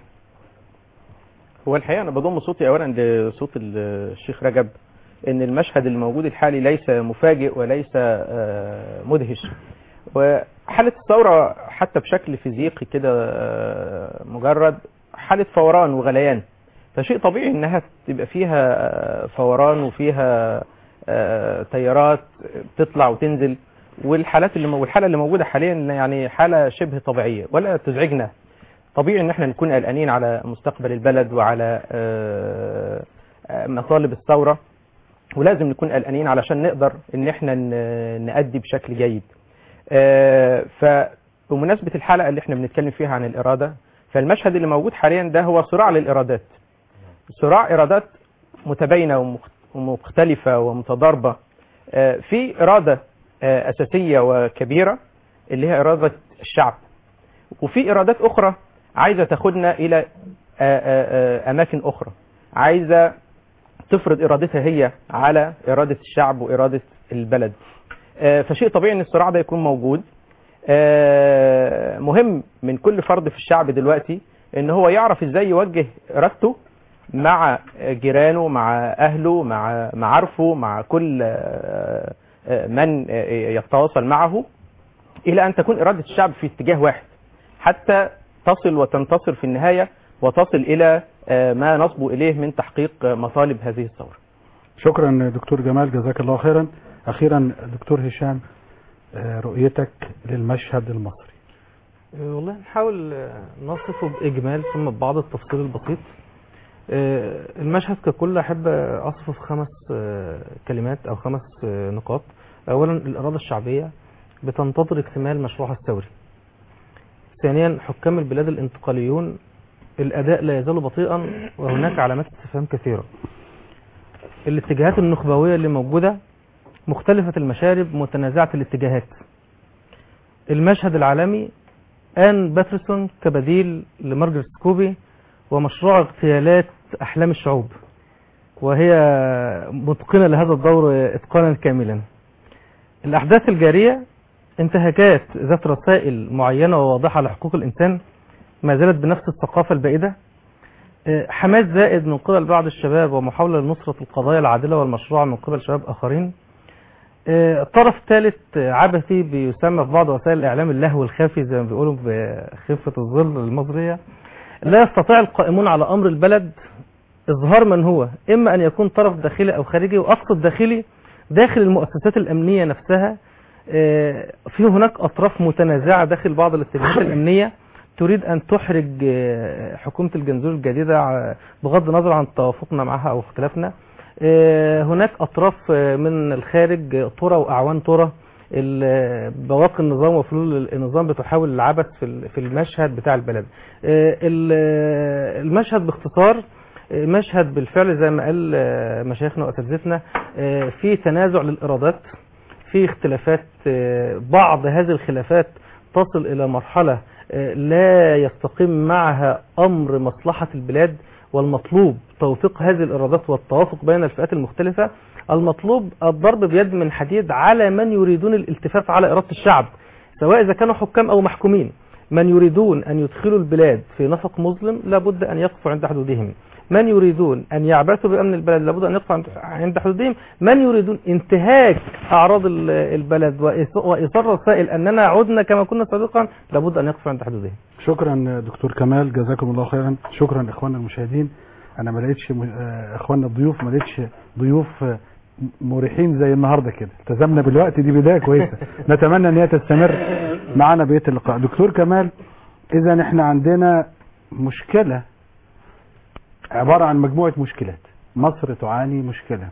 هو الحقيقه انا بضم صوتي اولا لصوت الشيخ رجب ان المشهد الموجود الحالي ليس مفاجئ وليس آه، مدهش وحاله الثوره حتى بشكل فيزيقي كده آه، مجرد حاله فوران وغليان فشيء طبيعي انها تبقى فيها آه، فوران وفيها آه، تيارات بتطلع وتنزل والحالات اللي مو- والحاله اللي موجوده حاليا يعني حاله شبه طبيعيه ولا تزعجنا طبيعي ان احنا نكون قلقانين على مستقبل البلد وعلى آه، آه، مطالب الثوره ولازم نكون قلقانين علشان نقدر ان احنا ن- نأدي بشكل جيد آه، فبمناسبه الحلقه اللي احنا بنتكلم فيها عن الاراده فالمشهد اللي موجود حاليا ده هو صراع للارادات صراع ارادات متباينه ومخ- ومختلفه ومتضاربه آه، في اراده آه، اساسيه وكبيره اللي هي اراده الشعب وفي ارادات اخرى عايزه تاخدنا الى آه، آه، آه، اماكن اخرى عايزه تفرض ارادتها هي على اراده الشعب واراده البلد آه، فشيء طبيعي ان الصراع ده يكون موجود آه، مهم من كل فرد في الشعب دلوقتي ان هو يعرف ازاي يوجه ارادته مع جيرانه مع اهله مع معارفه مع كل آه، آه، من آه، يتواصل معه الى ان تكون اراده الشعب في اتجاه واحد حتى تصل وتنتصر في النهايه وتصل الى آه، ما نصبو اليه من تحقيق آه، مطالب هذه الثوره. شكرا دكتور جمال جزاك الله خيرا اخيرا دكتور هشام آه، رؤيتك للمشهد المصري آه، والله نحاول آه، نصفه بإجمال ثم ببعض التفصيل البسيط آه، المشهد ككل أحب أصفه في خمس آه، كلمات أو خمس آه، نقاط أولا الإرادة الشعبية بتنتظر اكتمال مشروعها الثوري ثانيا حكام البلاد الانتقاليون الأداء لا يزال بطيئا وهناك علامات استفهام كثيرة الاتجاهات النخبوية اللي موجودة مختلفة المشارب متنازعة الاتجاهات المشهد العالمي آن باترسون كبديل لمارجريت سكوبي ومشروع اغتيالات أحلام الشعوب وهي متقنة لهذا الدور إتقانا كاملا الأحداث الجارية انتهاكات ذات رسائل معينة وواضحة لحقوق الإنسان ما زالت بنفس الثقافة البائدة آه، حماس زائد من قبل بعض الشباب ومحاولة لنصرة القضايا العادلة والمشروعة من قبل شباب آخرين آه، طرف ثالث آه، عبثي بيسمى في بعض وسائل الإعلام اللهو الخافي زي ما بيقولوا بخفة الظل المصرية لا يستطيع القائمون على أمر البلد إظهار من هو إما أن يكون طرف داخلي أو خارجي وأقصد داخلي داخل المؤسسات الأمنية نفسها آه، في هناك أطراف متنازعة داخل بعض الاتجاهات الأمنية تريد أن تحرج آه، حكومة الجنزور الجديدة ع- بغض النظر عن توافقنا معها أو اختلافنا آه، هناك أطراف آه، من الخارج آه، ترى وأعوان ترى ال- بواقي النظام وفلول النظام بتحاول العبث في ال- في المشهد بتاع البلد آه، ال- المشهد باختصار آه، مشهد بالفعل زي ما قال آه، مشايخنا واساتذتنا آه، في تنازع للارادات في اختلافات آه، بعض هذه الخلافات تصل الى مرحله آه، لا يستقيم معها امر مصلحه البلاد والمطلوب توفيق هذه الارادات والتوافق بين الفئات المختلفه المطلوب الضرب بيد من حديد على من يريدون الالتفاف على اراده الشعب سواء اذا كانوا حكام او محكومين من يريدون ان يدخلوا البلاد في نفق مظلم لابد ان يقفوا عند حدودهم من يريدون ان يعبثوا بامن البلد لابد ان يقفوا عند- عند حدودهم من يريدون انتهاك اعراض ال- البلد وإيص- وايصال رسائل اننا عدنا كما كنا سابقا لابد ان يقفوا عند حدودهم شكرا دكتور كمال جزاكم الله خيرا شكرا اخواننا المشاهدين انا ما لقيتش م- آه، اخواننا الضيوف ما لقيتش ضيوف آه، مريحين زي النهارده كده التزمنا بالوقت دي بدايه كويسه نتمنى ان هي تستمر معنا بقيه اللقاء دكتور كمال اذا احنا عندنا مشكله عباره عن مجموعه مشكلات مصر تعاني مشكله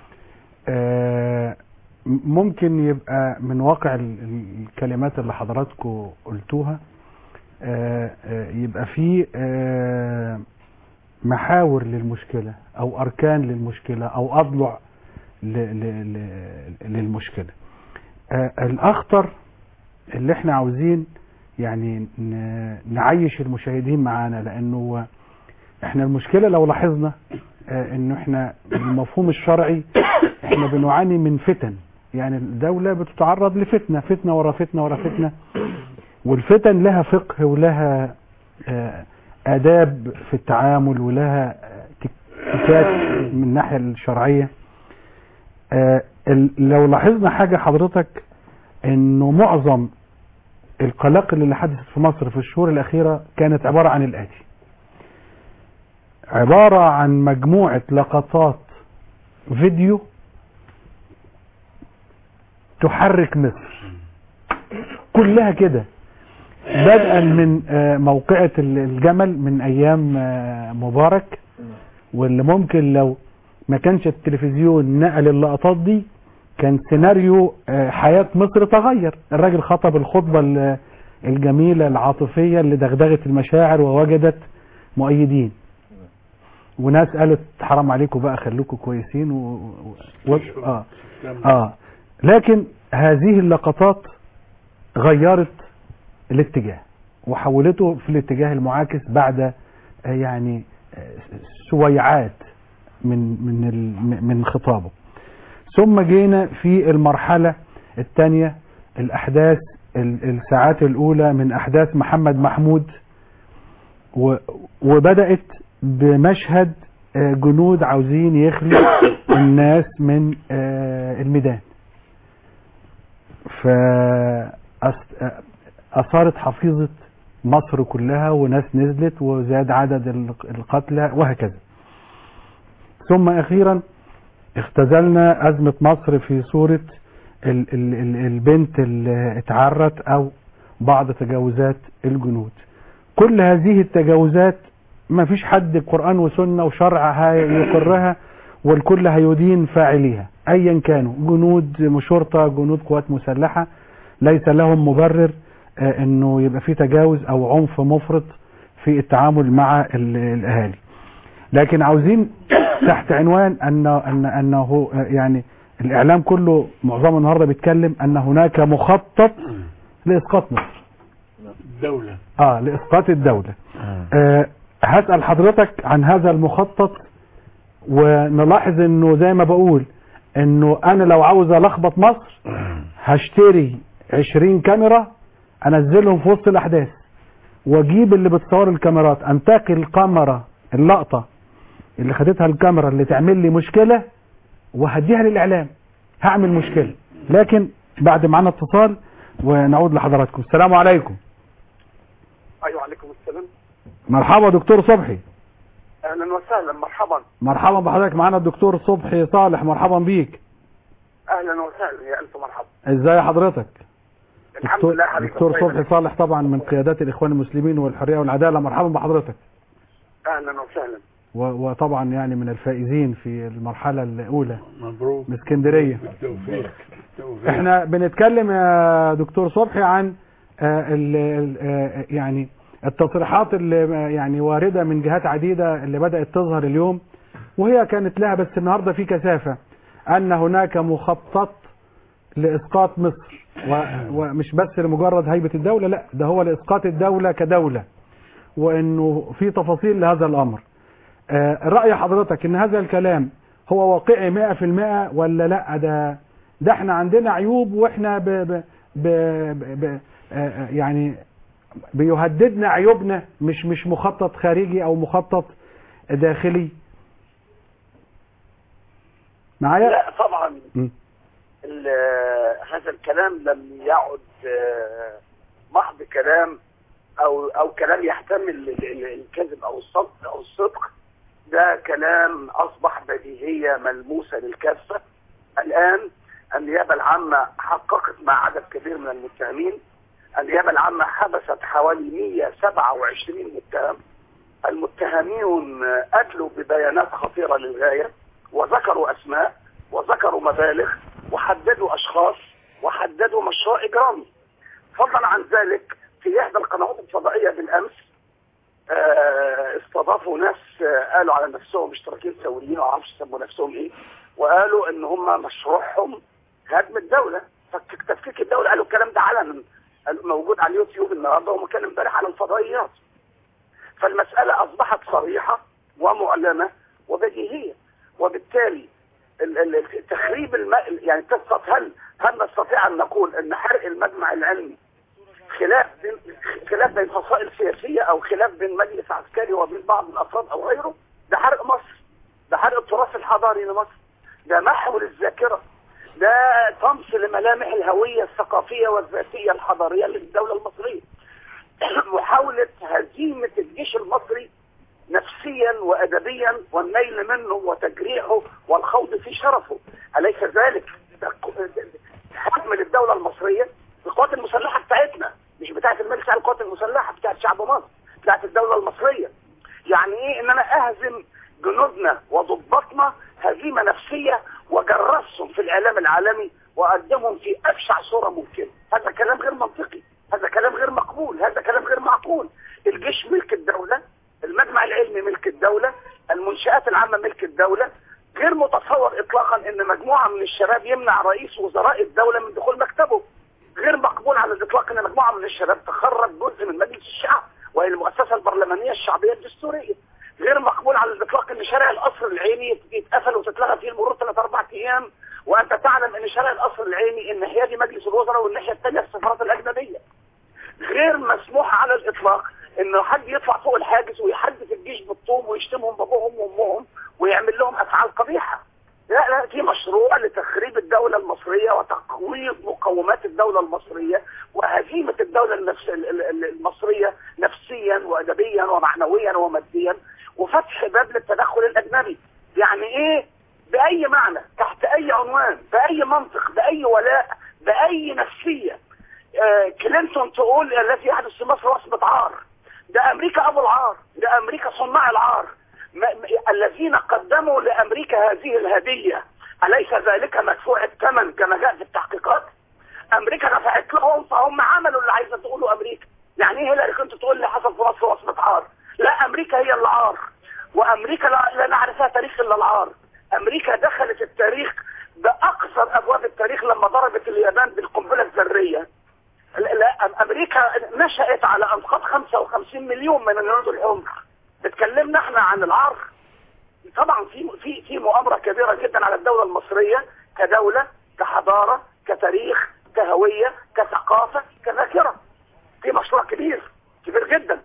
آه، ممكن يبقى من واقع ال- ال- الكلمات اللي حضراتكم قلتوها آه، آه، يبقى في آه، محاور للمشكلة أو أركان للمشكلة أو أضلع ل- ل- ل- للمشكلة آه، الأخطر اللي احنا عاوزين يعني ن- نعيش المشاهدين معانا لأنه احنا المشكلة لو لاحظنا آه، انه احنا بالمفهوم الشرعي احنا بنعاني من فتن يعني الدولة بتتعرض لفتنة فتنة ورا فتنة ورا فتنة والفتن لها فقه ولها آه، آداب في التعامل ولها آه، تكتيكات من الناحية الشرعية آه، ال- لو لاحظنا حاجة حضرتك انه معظم القلاقل اللي حدثت في مصر في الشهور الأخيرة كانت عبارة عن الآتي عبارة عن مجموعة لقطات فيديو تحرك مصر كلها كده بدءا من آه، موقعة ال- الجمل من ايام آه، مبارك واللي ممكن لو ما كانش التلفزيون نقل اللقطات دي كان سيناريو آه، حياة مصر تغير الراجل خطب الخطبة ال- الجميلة العاطفية اللي دغدغت المشاعر ووجدت مؤيدين وناس قالت حرام عليكم بقى خليكم كويسين و... و... اه اه لكن هذه اللقطات غيرت الاتجاه وحولته في الاتجاه المعاكس بعد آه، يعني آه، سويعات من من ال- من خطابه ثم جينا في المرحلة الثانية الأحداث ال- الساعات الأولى من أحداث محمد محمود و- وبدأت بمشهد آه، جنود عاوزين يخلوا الناس من آه، الميدان فأثارت حفيظة مصر كلها وناس نزلت وزاد عدد الق- القتلى وهكذا ثم أخيرا اختزلنا أزمة مصر في صورة ال ال ال البنت اللي اتعرت أو بعض تجاوزات الجنود كل هذه التجاوزات ما فيش حد قرآن وسنة وشرع هيقرها والكل هيدين فاعليها أيا كانوا جنود شرطة جنود قوات مسلحة ليس لهم مبرر آه، انه يبقى في تجاوز او عنف مفرط في التعامل مع ال- الاهالي لكن عاوزين تحت عنوان ان ان انه آه، يعني الاعلام كله معظمه النهارده بيتكلم ان هناك مخطط لاسقاط مصر دولة اه لاسقاط الدوله آه هسأل حضرتك عن هذا المخطط ونلاحظ انه زي ما بقول انه انا لو عاوز الخبط مصر هشتري 20 كاميرا انزلهم في وسط الاحداث واجيب اللي بتصور الكاميرات انتقي الكاميرا اللقطة اللي خدتها الكاميرا اللي تعمل لي مشكلة وهديها للاعلام هعمل مشكلة لكن بعد معانا اتصال ونعود لحضراتكم السلام عليكم ايوه عليكم السلام مرحبا دكتور صبحي اهلا وسهلا مرحبا مرحبا بحضرتك معانا الدكتور صبحي صالح مرحبا بيك اهلا وسهلا يا الف مرحبا ازاي حضرتك الحمد دكتور, لله حبيبي دكتور الله صبحي يبارك. صالح طبعا من قيادات الاخوان المسلمين والحريه والعداله مرحبا بحضرتك اهلا وسهلا و- وطبعا يعني من الفائزين في المرحله الاولى مبروك من اسكندريه بالتوفيق بالتوفيق. احنا بنتكلم يا دكتور صبحي عن آه، ال- ال- آه، يعني التصريحات اللي آه، يعني وارده من جهات عديده اللي بدات تظهر اليوم وهي كانت لها بس النهارده في كثافه ان هناك مخطط لاسقاط مصر و- ومش بس لمجرد هيبه الدوله لا ده هو لاسقاط الدوله كدوله وانه في تفاصيل لهذا الامر آه، رأي حضرتك ان هذا الكلام هو واقعي 100% ولا لا ده ده احنا عندنا عيوب واحنا ب ب ب ب ب آه، يعني بيهددنا عيوبنا مش مش مخطط خارجي او مخطط داخلي معايا لا طبعا م. ال- هذا الكلام لم يعد آه، محض كلام او او كلام يحتمل ال- ال- الكذب او الصدق او الصدق ده كلام اصبح بديهيه ملموسه للكافه الان النيابه العامه حققت مع عدد كبير من المتهمين النيابه العامه حبست حوالي 127 متهم المتهمون ادلوا ببيانات خطيره للغايه وذكروا اسماء وذكروا مبالغ وحددوا اشخاص وحددوا مشروع اجرامي فضلا عن ذلك في احدى القنوات الفضائيه بالامس آه، استضافوا ناس آه، قالوا على نفسهم اشتراكيين ثوريين ما اعرفش يسموا نفسهم ايه وقالوا ان هم مشروعهم هدم الدوله فك تفكيك الدوله قالوا الكلام ده علنا موجود على اليوتيوب النهارده ومكان امبارح على الفضائيات فالمساله اصبحت صريحه ومعلنه وبديهيه وبالتالي ال- ال- تخريب الم... يعني قصه هل هل نستطيع ان نقول ان حرق المجمع العلمي خلاف بين خلاف بين فصائل سياسيه او خلاف بين مجلس عسكري وبين بعض الافراد او غيره ده حرق مصر ده حرق التراث الحضاري لمصر ده محو للذاكره ده طمس لملامح الهويه الثقافيه والذاتيه الحضاريه للدوله المصريه محاوله هزيمه الجيش المصري نفسيا وادبيا والنيل منه وتجريحه والخوض في شرفه اليس ذلك ده هدم للدوله المصريه القوات المسلحه بتاعتنا مش بتاعت المجلس على القوات المسلحه بتاعت شعب مصر بتاعت الدوله المصريه يعني ايه ان انا اهزم جنودنا وضباطنا هزيمه نفسيه وجرسهم في الاعلام العالمي واقدمهم في ابشع صوره ممكنه هذا كلام غير منطقي هذا كلام غير مقبول هذا كلام غير معقول الجيش ملك الدوله المجمع العلمي ملك الدوله المنشآت العامه ملك الدوله غير متصور اطلاقا ان مجموعه من الشباب يمنع رئيس وزراء الدوله من دخول مكتبه غير مقبول على الاطلاق ان مجموعه من الشباب تخرج جزء من مجلس الشعب وهي المؤسسه البرلمانيه الشعبيه الدستوريه غير مقبول على الاطلاق ان شارع القصر العيني يتقفل وتتلغى فيه المرور ثلاث اربع ايام وانت تعلم ان شارع القصر العيني الناحيه دي مجلس الوزراء والناحيه الثانيه السفارات الاجنبيه غير مسموح على الاطلاق انه حد يطلع فوق الحاجز ويحدث الجيش بالطوب ويشتمهم بابوهم وامهم ويعمل لهم افعال قبيحه لا لا في مشروع لتخريب الدولة المصرية وتقويض مقومات الدولة المصرية وهزيمة الدولة النفس ال- ال- المصرية نفسيا وأدبيا ومعنويا وماديا وفتح باب للتدخل الأجنبي يعني إيه بأي معنى تحت أي عنوان بأي منطق بأي ولاء بأي نفسية آه كلينتون تقول الذي يحدث في مصر وصمة عار ده أمريكا أبو العار ده أمريكا صناع العار ما- ما- الذين قدموا لأمريكا هذه الهدية أليس ذلك مدفوع الثمن كما جاء في التحقيقات أمريكا دفعت لهم فهم عملوا اللي عايزة تقوله أمريكا يعني إيه هيلاري كنت تقول لي حصل في مصر وصمة عار لا أمريكا هي اللي عار وأمريكا لا, لا نعرفها تاريخ إلا العار أمريكا دخلت التاريخ بأقصر أبواب التاريخ لما ضربت اليابان بالقنبلة الذرية لا لا، أمريكا نشأت على أنقاض 55 مليون من الجنود الحمر بتكلمنا احنا عن العار طبعا في في في مؤامره كبيره جدا على الدوله المصريه كدوله كحضاره كتاريخ كهويه كثقافه كذاكره في مشروع كبير كبير جدا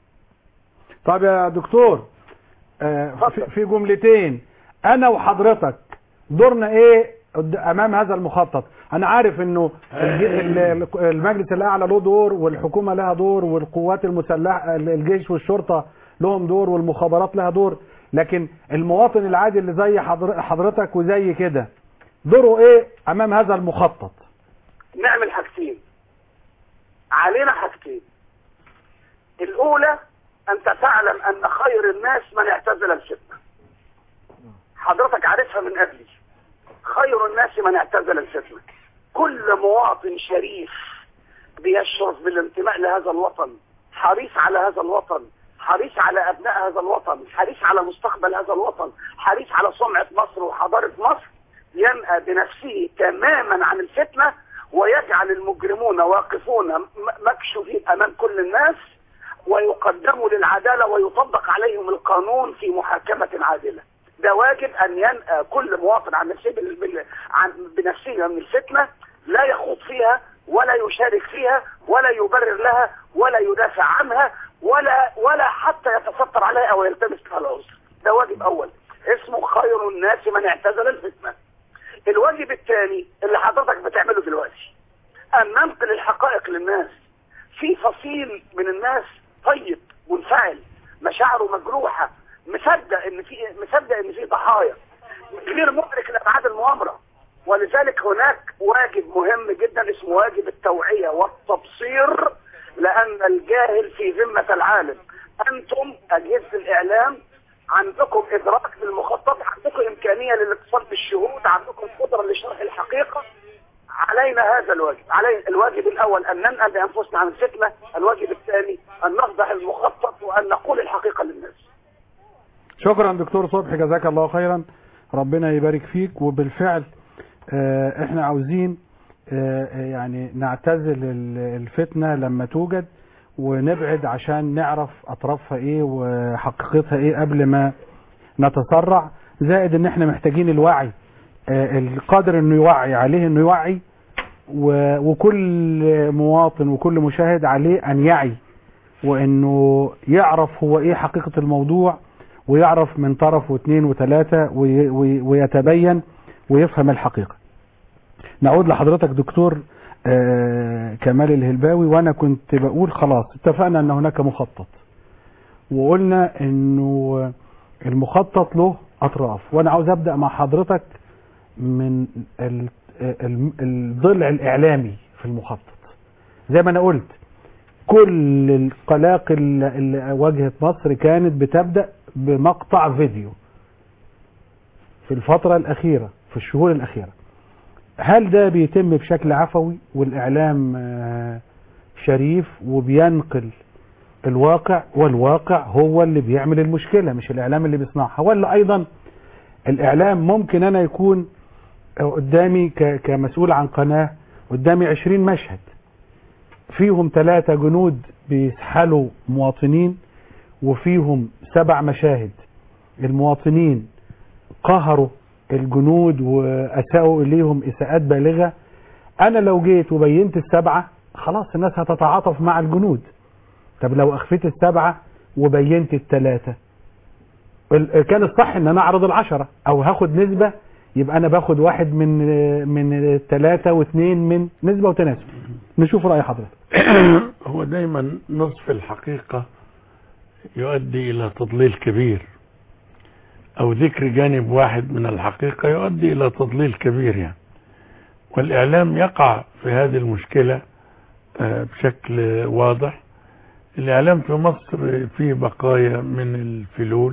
طب يا دكتور آه، في- في جملتين انا وحضرتك دورنا ايه قد- امام هذا المخطط انا عارف انه الج- ال- ال- المجلس الاعلى له دور والحكومه لها دور والقوات المسلحه الجيش والشرطه لهم دور والمخابرات لها دور لكن المواطن العادي اللي زي حضر- حضرتك وزي كده دوره ايه امام هذا المخطط نعمل حاجتين علينا حاجتين الأولى أنت تعلم أن خير الناس من اعتزل الفتنة حضرتك عارفها من قبلي خير الناس من اعتزل الفتنة كل مواطن شريف بيشعر بالانتماء لهذا الوطن حريص على هذا الوطن حريص على أبناء هذا الوطن حريص على مستقبل هذا الوطن حريص على سمعة مصر وحضارة مصر ينأى بنفسه تماما عن الفتنة ويجعل المجرمون واقفون م- مكشوفين أمام كل الناس ويقدموا للعدالة ويطبق عليهم القانون في محاكمة عادلة ده واجب أن ينأى كل مواطن عن نفسه بال- بال- عن بنفسه من الفتنة لا يخوض فيها ولا يشارك فيها ولا يبرر لها ولا يدافع عنها ولا ولا حتى يتستر عليها أو يلتمس لها العذر ده واجب أول اسمه خير الناس من اعتزل الفتنة الواجب الثاني اللي حضرتك بتعمله دلوقتي أن ننقل الحقائق للناس في فصيل من الناس طيب منفعل مشاعره مجروحة مصدق ان في مصدق ان في ضحايا غير مدرك لابعاد المؤامره ولذلك هناك واجب مهم جدا اسمه واجب التوعيه والتبصير لان الجاهل في ذمه العالم انتم اجهزه الاعلام عندكم ادراك للمخطط عندكم امكانيه للاتصال بالشهود عندكم قدره لشرح الحقيقه علينا هذا الواجب علي الواجب الاول ان ننقل بانفسنا عن الفتنه الواجب الثاني ان نفضح المخطط وان نقول الحقيقه للناس شكرا دكتور صبحي جزاك الله خيرا ربنا يبارك فيك وبالفعل آه، احنا عاوزين آه، يعني نعتزل ال- الفتنة لما توجد ونبعد عشان نعرف اطرافها ايه وحقيقتها ايه قبل ما نتسرع زائد ان احنا محتاجين الوعي آه، القادر انه يوعي عليه انه يوعي و- وكل مواطن وكل مشاهد عليه ان يعي وانه يعرف هو ايه حقيقة الموضوع ويعرف من طرف واثنين وثلاثة وي- وي- ويتبين ويفهم الحقيقة نعود لحضرتك دكتور آه، كمال الهلباوي وانا كنت بقول خلاص اتفقنا ان هناك مخطط وقلنا انه المخطط له اطراف وانا عاوز ابدا مع حضرتك من ال- ال- الضلع الاعلامي في المخطط زي ما انا قلت كل القلاقل اللي واجهت مصر كانت بتبدا بمقطع فيديو في الفتره الاخيره في الشهور الاخيره هل ده بيتم بشكل عفوي والاعلام آه، شريف وبينقل الواقع والواقع هو اللي بيعمل المشكله مش الاعلام اللي بيصنعها ولا ايضا الاعلام ممكن انا يكون قدامي ك- كمسؤول عن قناه قدامي 20 مشهد فيهم ثلاثة جنود بيسحلوا مواطنين وفيهم سبع مشاهد المواطنين قهروا الجنود وأساءوا إليهم إساءات بالغة أنا لو جيت وبينت السبعة خلاص الناس هتتعاطف مع الجنود طب لو أخفيت السبعة وبينت الثلاثة ال- كان الصح ان انا اعرض العشرة او هاخد نسبة يبقى انا باخد واحد من من الثلاثة واثنين من نسبة وتناسب نشوف رأي حضرتك هو دايما نصف الحقيقة يؤدي إلى تضليل كبير أو ذكر جانب واحد من الحقيقة يؤدي إلى تضليل كبير يعني والإعلام يقع في هذه المشكلة آه، بشكل واضح الإعلام في مصر فيه بقايا من الفلول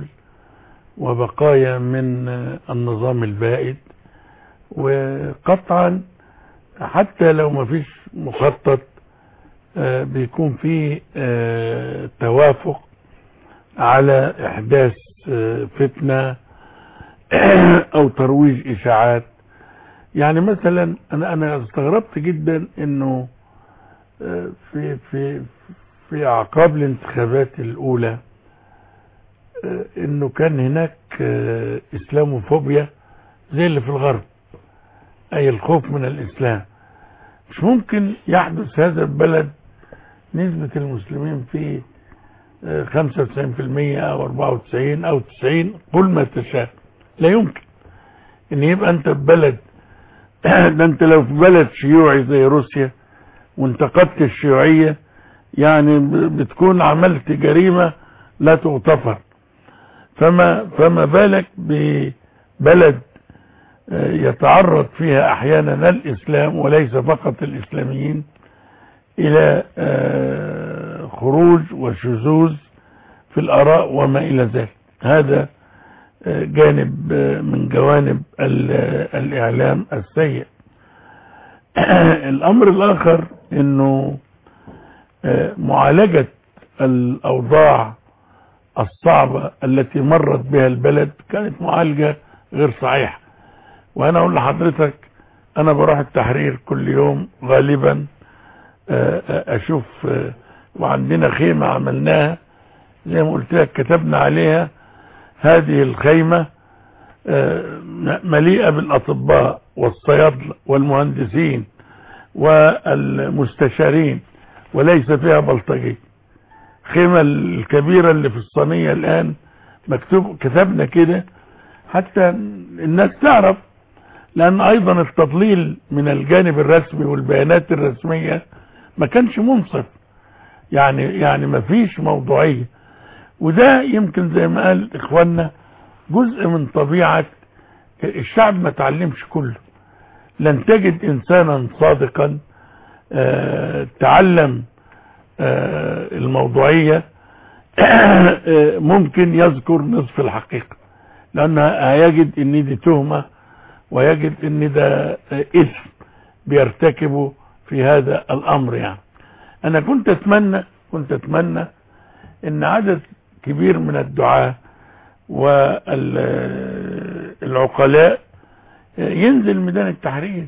وبقايا من آه، النظام البائد وقطعا حتى لو ما فيش مخطط آه، بيكون فيه آه، توافق على احداث آه، فتنة او ترويج اشاعات يعني مثلا انا انا استغربت جدا انه آه، في في في اعقاب الانتخابات الاولى آه، انه كان هناك آه، اسلاموفوبيا زي اللي في الغرب اي الخوف من الاسلام مش ممكن يحدث هذا البلد نسبة المسلمين فيه آه، 95% او 94 او 90 قل ما تشاء لا يمكن ان يبقى انت في بلد ده انت لو في بلد شيوعي زي روسيا وانتقدت الشيوعية يعني ب- بتكون عملت جريمة لا تغتفر فما فما بالك ببلد آه، يتعرض فيها احيانا الاسلام وليس فقط الاسلاميين الى آه، خروج وشذوذ في الاراء وما الى ذلك هذا آه، جانب آه، من جوانب ال- آه، الاعلام السيء الامر الاخر انه آه، معالجة الاوضاع الصعبة التي مرت بها البلد كانت معالجة غير صحيحة وانا اقول لحضرتك انا بروح التحرير كل يوم غالبا آه، آه، اشوف آه، وعندنا خيمة عملناها زي ما قلت لك كتبنا عليها هذه الخيمة آه، مليئة بالاطباء والصيادلة والمهندسين والمستشارين وليس فيها بلطجي خيمة الكبيرة اللي في الصينية الآن مكتوب كتبنا كده حتى الناس تعرف لأن أيضا التضليل من الجانب الرسمي والبيانات الرسمية ما كانش منصف يعني يعني ما فيش موضوعية وده يمكن زي ما قال إخواننا جزء من طبيعة الشعب ما تعلمش كله لن تجد إنسانا صادقا آه، تعلم آه، الموضوعية آه، ممكن يذكر نصف الحقيقة لأنه هيجد ان دي تهمة ويجد ان ده آه، اسم بيرتكبه في هذا الامر يعني انا كنت اتمنى كنت اتمنى ان عدد كبير من الدعاة والعقلاء ينزل ميدان التحرير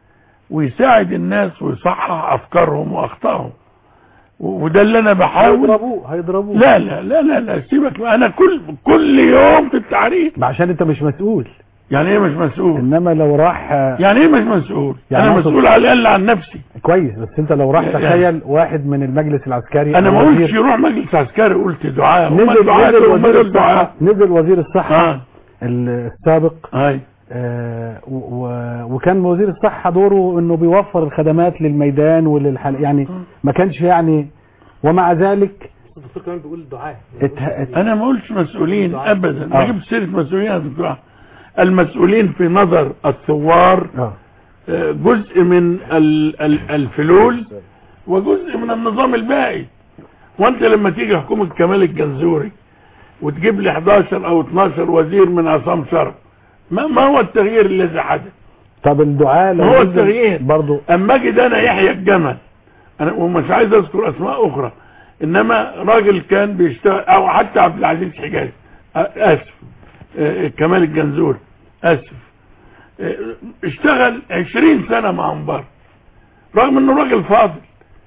ويساعد الناس ويصحح افكارهم واخطائهم و- وده اللي انا بحاول هيضربوه هيضربوه لا لا لا لا لا سيبك انا كل كل يوم في التحرير ما عشان انت مش مسؤول يعني ايه مش مسؤول انما لو راح آه، يعني ايه مش مسؤول يعني انا أقصد- مسؤول على الاقل عن نفسي كويس بس انت لو راح يعني- تخيل واحد من المجلس العسكري انا أو ما قلتش وزير- يروح مجلس عسكري قلت دعاء هم نزل الدعاء نزل هم وزير الدعاء الصحة نزل وزير الصحة اه السابق هاي آه، و- و- وكان وزير الصحة دوره انه بيوفر الخدمات للميدان وللحل يعني ما كانش يعني ومع ذلك الدكتور كمان بيقول دعاء ات- ات- انا ما قلتش مسؤولين ابدا ما آه. جبت سيره مسؤولين يا دكتور المسؤولين في نظر الثوار اه آه، جزء من ال- ال- الفلول وجزء من النظام الباقي وانت لما تيجي حكومة كمال الجنزوري وتجيب لي 11 او 12 وزير من عصام شرف ما, ما هو التغيير الذي حدث طب الدعاء لو هو نزل التغيير. برضو اما اجد انا يحيى الجمل انا ومش عايز اذكر اسماء اخرى انما راجل كان بيشتغل او حتى عبد العزيز حجازي آه، اسف آه، كمال الجنزوري اسف آه، اشتغل 20 سنة مع مبارك رغم انه راجل فاضل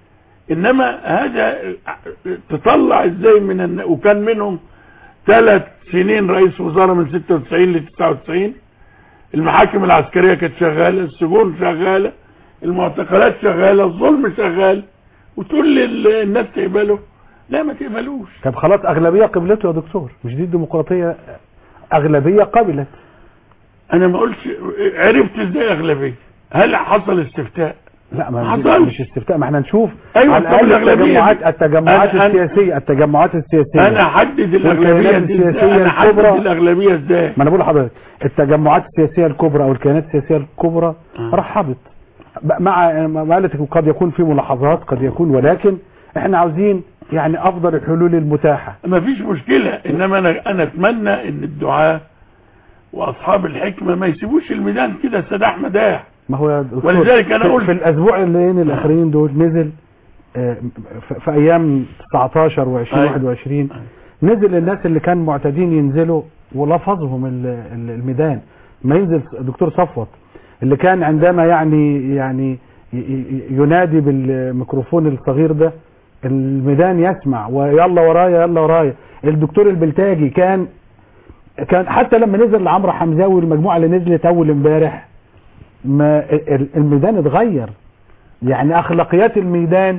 انما هذا تطلع ازاي من الن... وكان منهم ثلاث سنين رئيس وزراء من 96 ل 99 المحاكم العسكرية كانت شغالة السجون شغالة المعتقلات شغالة الظلم شغال وتقول لي الناس تقبله لا ما تقبلوش طب خلاص اغلبية قبلته يا دكتور مش دي الديمقراطية اغلبية قبلت انا ما قلتش عرفت ازاي اغلبية هل حصل استفتاء لا ما ما دي- حصلش. مش استفتاء ما احنا نشوف أيوة، على طب الاقل الأغلبية التجمعات دي- التجمعات أنا- أنا- السياسية التجمعات السياسية انا احدد الاغلبية والكيانات دي السياسية ازاي انا احدد الكبرى. الاغلبية ازاي ما انا بقول لحضرتك التجمعات السياسيه الكبرى او الكيانات السياسيه الكبرى آه. رحبت ب- مع ما قالت قد يكون في ملاحظات قد يكون ولكن احنا عاوزين يعني افضل الحلول المتاحه ما فيش مشكلة انما انا انا اتمنى ان الدعاة واصحاب الحكمة ما يسيبوش الميدان كده سداح مداح ما هو يا دكتور ولذلك أنا في- قلت- في الاسبوعين الاخرين دول نزل آه، في- في ايام 19 و20 أيوة. 21 نزل الناس اللي كان معتادين ينزلوا ولفظهم ال- ال- الميدان ما ينزل دكتور صفوت اللي كان عندما يعني يعني ي- ي- ينادي بالميكروفون الصغير ده الميدان يسمع ويلا ورايا يلا ورايا الدكتور البلتاجي كان كان حتى لما نزل لعمرو حمزاوي والمجموعه اللي نزلت اول امبارح ما ال- ال- الميدان اتغير يعني اخلاقيات الميدان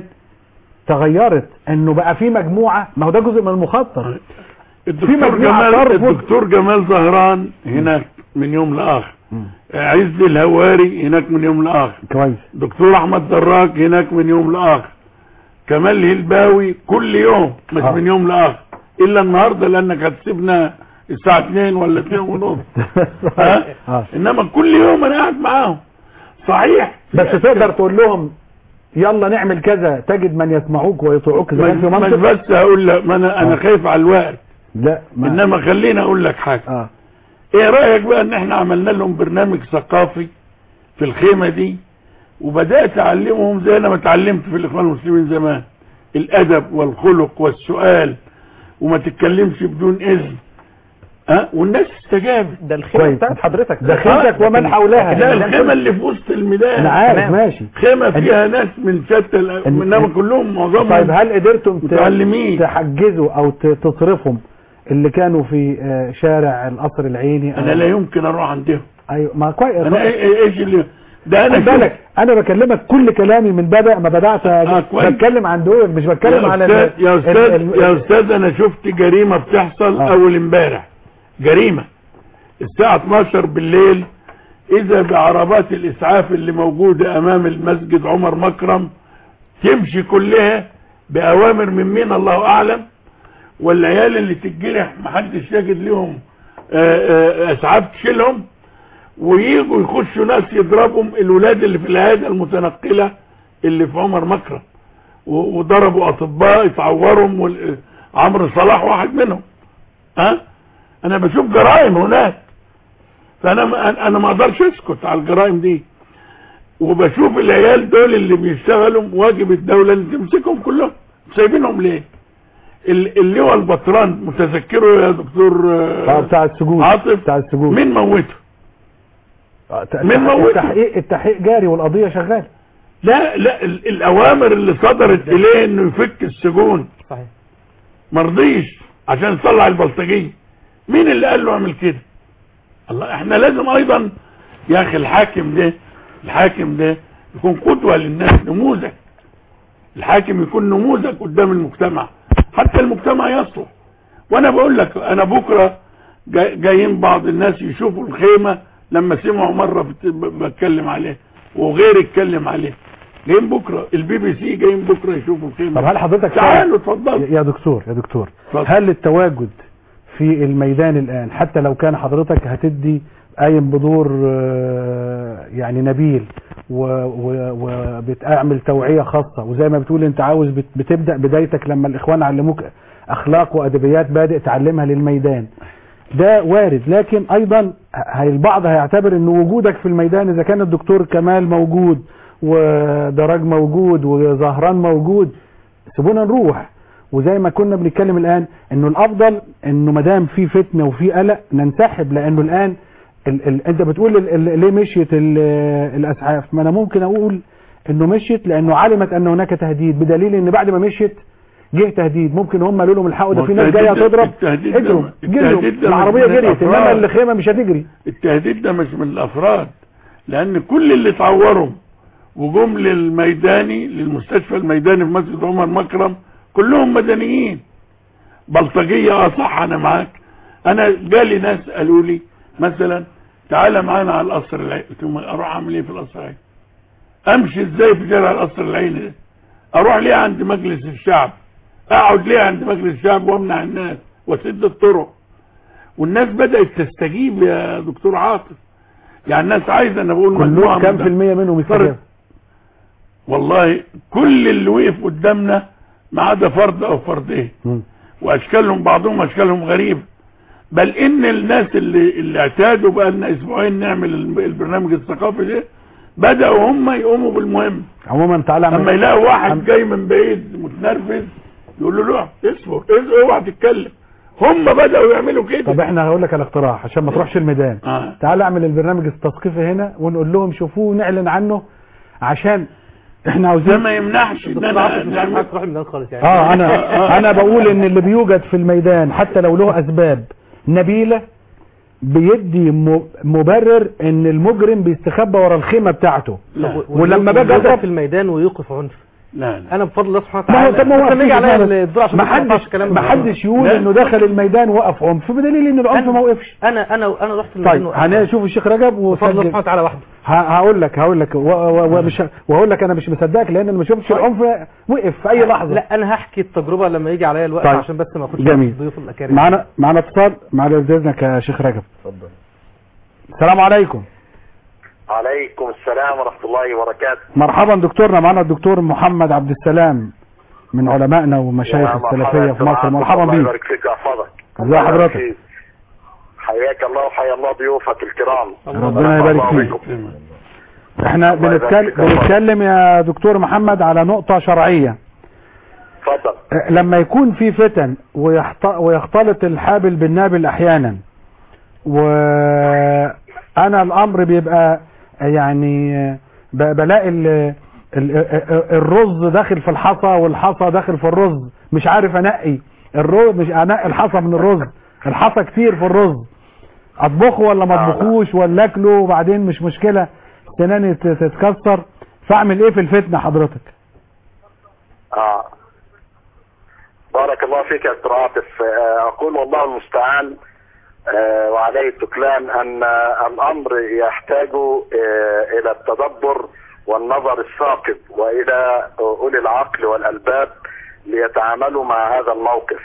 تغيرت انه بقى في مجموعه ما هو ده جزء من المخطط الدكتور مجموعة جمال ترفض. الدكتور جمال زهران هناك من يوم لاخر عز الهواري هناك من يوم لاخر كويس دكتور احمد دراج هناك من يوم لاخر كمال هلباوي كل يوم مش آه. من يوم لاخر الا النهارده لانك هتسيبنا الساعه 2 ولا 2 ونص ها آه. انما كل يوم انا قاعد معاهم صحيح بس تقدر تقول لهم يلا نعمل كذا تجد من يسمعوك ويطيعوك اذا كان في مش منطق بس هقول لك ما انا انا آه. خايف على الوقت لا ما انما خليني اقول لك حاجه اه ايه رايك بقى ان احنا عملنا لهم برنامج ثقافي في الخيمه دي وبدات اعلمهم زي انا ما اتعلمت في الاخوان المسلمين زمان الادب والخلق والسؤال وما تتكلمش بدون اذن ها والناس استجابت ده الخيمه كويس. بتاعت حضرتك ده خيمتك ومن حولها لا الخيمه اللي في وسط الميدان انا عارف تمام. ماشي خيمه فيها ناس من شتى ال- إن- انما إن- كلهم معظمهم طيب هل قدرتم ت- متعلمين. تحجزوا او ت- تصرفهم اللي كانوا في آه، شارع القصر العيني أو- انا لا يمكن اروح عندهم ايوه ما كويس انا إيه- إيه- ايش اللي ده انا خد بالك انا بكلمك كل كلامي من بدا ما بدات آه، كويس. بتكلم عن دول مش بتكلم يا على أستاذ ال- يا ال- أستاذ ال- يا أستاذ أنا شفت جريمة بتحصل آه. أول امبارح جريمة الساعة 12 بالليل إذا بعربات الإسعاف اللي موجودة أمام المسجد عمر مكرم تمشي كلها بأوامر من مين الله أعلم والعيال اللي تتجرح محدش يجد لهم آه، آه، إسعاف تشيلهم ويجوا يخشوا ناس يضربهم الولاد اللي في العيادة المتنقلة اللي في عمر مكرم و- وضربوا اطباء اتعورهم وال- عمرو صلاح واحد منهم ها انا بشوف جرائم هناك فانا ما انا ما اقدرش اسكت على الجرائم دي وبشوف العيال دول اللي بيشتغلوا واجب الدوله ان تمسكهم كلهم سايبينهم ليه ال- اللواء البطران متذكره يا دكتور آه، آه، بتاع السجون عاطف بتاع السجون مين موته آه، ت- مين موته؟ التحقيق التحقيق جاري والقضيه شغاله لا لا ال- الاوامر اللي صدرت اليه انه يفك السجون صحيح مرضيش عشان يطلع البلطجية مين اللي قال له اعمل كده الله احنا لازم ايضا يا اخي الحاكم ده الحاكم ده يكون قدوة للناس نموذج الحاكم يكون نموذج قدام المجتمع حتى المجتمع يصلح وانا بقول لك انا بكرة جاي- جايين بعض الناس يشوفوا الخيمة لما سمعوا مرة بت- ب- بتكلم عليه وغير اتكلم عليه جايين بكرة البي بي سي جايين بكرة يشوفوا الخيمة طب هل حضرتك تعالوا اتفضلوا يا دكتور يا دكتور اتفضل. هل التواجد في الميدان الآن حتى لو كان حضرتك هتدي قايم بدور آه، يعني نبيل وبتعمل توعية خاصة وزي ما بتقول انت عاوز بت- بتبدأ بدايتك لما الإخوان علموك أخلاق وأدبيات بادئ تعلمها للميدان ده وارد لكن أيضا ه- البعض هيعتبر أن وجودك في الميدان إذا كان الدكتور كمال موجود ودراج موجود وزهران موجود سيبونا نروح وزي ما كنا بنتكلم الان انه الافضل انه ما دام في فتنه وفي قلق ننسحب لانه الان ال ال انت بتقول ال ال ليه مشيت ال الاسعاف ما انا ممكن اقول انه مشيت لانه علمت ان هناك تهديد بدليل ان بعد ما مشيت جه تهديد ممكن هم قالوا لهم الحقوا ده ما في ناس التهديد جايه ده- تضرب التهديد ده- اجروا جروا التهديد ده العربيه من جريت انما الأفراد. الخيمه مش هتجري التهديد ده مش من الافراد لان كل اللي اتعوروا وجم للميداني للمستشفى الميداني في مسجد عمر مكرم كلهم مدنيين بلطجيه اه صح انا معاك انا جالي ناس قالوا لي مثلا تعالى معانا على القصر العيني قلت لهم اروح اعمل ايه في القصر العيني امشي ازاي في شارع القصر العيني ده اروح ليه عند مجلس الشعب اقعد ليه عند مجلس الشعب وامنع الناس واسد الطرق والناس بدات تستجيب يا دكتور عاطف يعني الناس عايزه انا بقول كلهم مجموعة كام من في المية منهم فرد. يستجابوا والله كل اللي وقف قدامنا ما عدا فرد او فردين مم. واشكالهم بعضهم اشكالهم غريبه بل ان الناس اللي اللي اعتادوا بقى لنا اسبوعين نعمل الب- البرنامج الثقافي ده بداوا هم يقوموا بالمهم عموما تعالى اما اعمل يلاقوا واحد عم- جاي من بعيد متنرفز يقول له لا اصبر اصبر اوعى تتكلم هم بداوا يعملوا كده طب احنا هقول لك على اقتراح عشان ما تروحش الميدان آه. تعال اعمل البرنامج التثقيفي هنا ونقول لهم شوفوه ونعلن عنه عشان احنا ده عاوزين ما يمنعش ان دكتور عاطف انا مش عارف نعمل تروح الميدان خالص يعني اه انا انا بقول ان اللي بيوجد في الميدان حتى لو له اسباب نبيلة بيدي م- مبرر ان المجرم بيستخبى ورا الخيمة بتاعته لا ولما باجي يوقف اضرب في الميدان ويوقف عنف لا لا انا بفضل الله سبحانه ما هو وتعالى طب ما هو بس لما يجي عليا ما الدور عشان ما ما يقطعش حدش كلام ما النهارده. حدش يقول لا. انه دخل الميدان وقف عنف بدليل ان العنف أنا- ما وقفش انا انا انا رحت الميدان طيب وقفت. هنشوف الشيخ رجب بفضل الله وسجل سبحانه وتعالى وحده ه- هقول لك هقول لك و- و- ومش ه- وهقول لك انا مش مصدقك لان انا ما شفتش العنف وقف في اي لحظه لا انا هحكي التجربه لما يجي عليا الوقت طيب. عشان بس ما اخدش جميل. وقت الضيوف الاكارم معانا معانا اتصال معانا باذنك يا شيخ رجب اتفضل السلام عليكم عليكم السلام ورحمة الله وبركاته مرحبا دكتورنا معانا الدكتور محمد عبد السلام من علمائنا ومشايخ يا مرحبا السلفيه في مصر سمعت. مرحبا الله بيك يبارك فيك ويحفظك ازي الله يبارك حضرتك؟ فيك. حياك الله وحيا الله ضيوفك الكرام ربنا يبارك الله فيك بكم. احنا الله يبارك بنتكلم فيك يا فندم. بنتكلم يا دكتور محمد على نقطه شرعيه اتفضل اه، لما يكون في فتن ويحت... ويختلط الحابل بالنابل احيانا وانا الامر بيبقى يعني ب- بلاقي ال... ال... ال- الرز داخل في الحصى والحصى داخل في الرز مش عارف انقي الرز مش انقي الحصى من الرز الحصى كتير في الرز اطبخه ولا ما آه، لا. اطبخوش ولا اكله وبعدين مش مشكله سناني تت- تتكسر فاعمل ايه في الفتنه حضرتك آه. بارك الله فيك يا دكتور عاطف آه، أقول والله المستعان آه، وعليه التكلان أن آه، الأمر يحتاج آه، إلى التدبر والنظر الثاقب وإلى أولي العقل والألباب ليتعاملوا مع هذا الموقف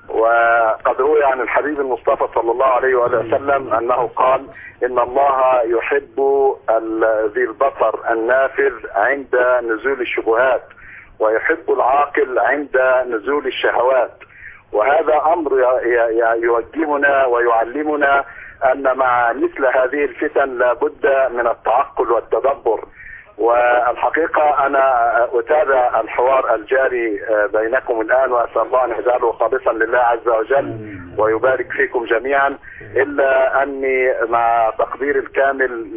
وقد روي عن الحبيب المصطفى صلى الله عليه وآله وسلم أنه قال إن الله يحب ال- ذي البصر النافذ عند نزول الشبهات ويحب العاقل عند نزول الشهوات وهذا امر ي- ي- ي- يوجهنا ويعلمنا ان مع مثل هذه الفتن لابد من التعقل والتدبر والحقيقه انا اتابع الحوار الجاري آه، بينكم الان واسال الله ان يجعله خالصا لله عز وجل ويبارك فيكم جميعا الا اني مع تقدير الكامل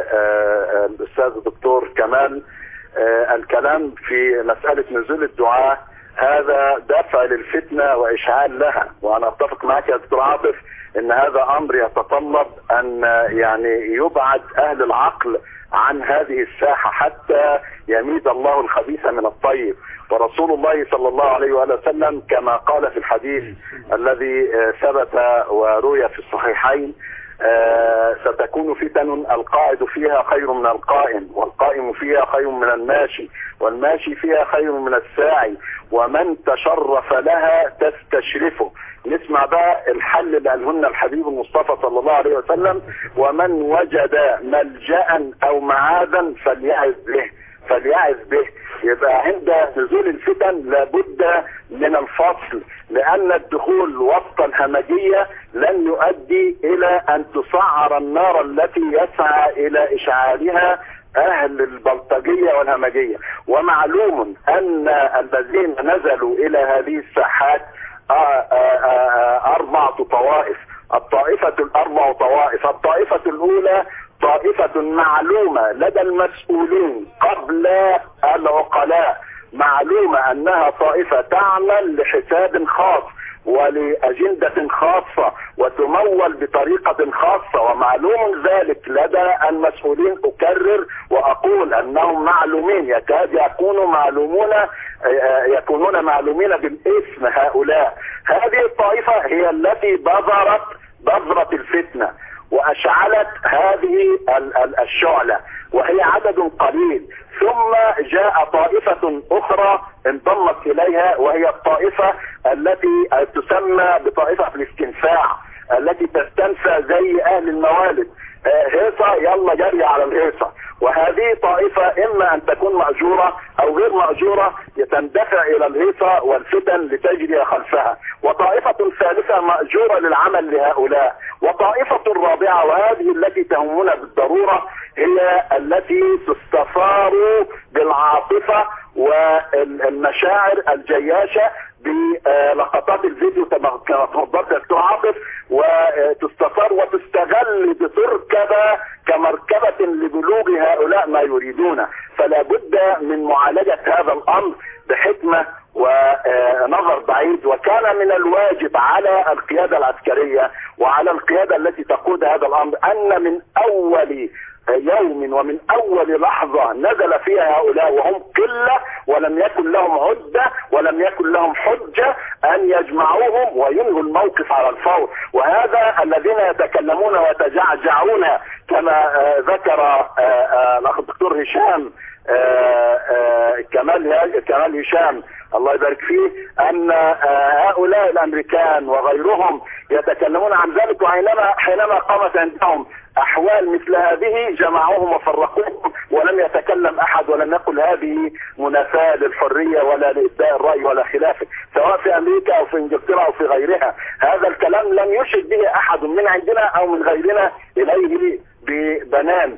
للاستاذ الدكتور كمال آه، الكلام في مسألة نزول الدعاء هذا دفع للفتنة وإشعال لها وأنا أتفق معك يا دكتور عاطف أن هذا أمر يتطلب أن آه، يعني يبعد أهل العقل عن هذه الساحة حتى يميز الله الخبيث من الطيب ورسول الله صلى الله عليه وآله وسلم كما قال في الحديث الذي آه، ثبت وروي في الصحيحين آه، ستكون فتن القاعد فيها خير من القائم والقائم فيها خير من الماشي والماشي فيها خير من الساعي ومن تشرف لها تستشرفه نسمع بقى الحل اللي قاله لنا الحبيب المصطفى صلى الله عليه وسلم ومن وجد ملجأ او معاذا فليعذ به فليعذ به يبقى عند نزول الفتن لابد من الفصل لان الدخول وسط الهمجية لن يؤدي الى ان تسعر النار التي يسعى الى اشعالها اهل البلطجية والهمجية ومعلوم ان الذين نزلوا الى هذه الساحات آه، آه، آه، اربعة طوائف الطائفة الاربع طوائف الطائفة الاولى طائفة معلومة لدى المسؤولين قبل العقلاء معلومة انها طائفة تعمل لحساب خاص ولأجندة خاصة وتمول بطريقة خاصة ومعلوم ذلك لدى المسؤولين أكرر وأقول أنهم معلومين يكاد يكونوا معلومون آه، يكونون معلومين بالاسم هؤلاء هذه الطائفة هي التي بذرت بذرة الفتنة واشعلت هذه ال- ال- الشعلة وهي عدد قليل ثم جاء طائفة اخرى انضمت اليها وهي الطائفة التي تسمى بطائفة الاستنفاع التي تستنفع زي اهل الموالد آه، هيصة يلا جري على الهيصة وهذه طائفة اما ان تكون مأجورة او غير مأجورة تندفع الى الهيصة والفتن لتجري خلفها وطائفة ثالثة مأجورة للعمل لهؤلاء وطائفة رابعة وهذه التي تهمنا بالضرورة هي التي تستثار بالعاطفة والمشاعر الجياشة بلقطات الفيديو كما كما تفضلت يا دكتور عاطف وتستثار وتستغل بتركب كمركبة لبلوغ هؤلاء ما يريدون فلا بد من معالجة هذا الأمر بحكمة ونظر بعيد وكان من الواجب على القيادة العسكرية وعلى القيادة التي تقود هذا الأمر أن من أول يوم ومن أول لحظة نزل فيها هؤلاء وهم قلة ولم يكن لهم عدة ولم يكن لهم حجة أن يجمعوهم وينهوا الموقف على الفور وهذا الذين يتكلمون ويتجعجعون كما آه، ذكر آه، آه، الأخ الدكتور هشام آه، آه، كمال كمال هشام الله يبارك فيه ان آه، هؤلاء الامريكان وغيرهم يتكلمون عن ذلك وحينما حينما قامت عندهم احوال مثل هذه جمعوهم وفرقوهم ولم يتكلم احد ولم يقل هذه منافاه للحريه ولا لابداء الراي ولا خلافه سواء في امريكا او في انجلترا او في غيرها هذا الكلام لم يشد به احد من عندنا او من غيرنا اليه ببنان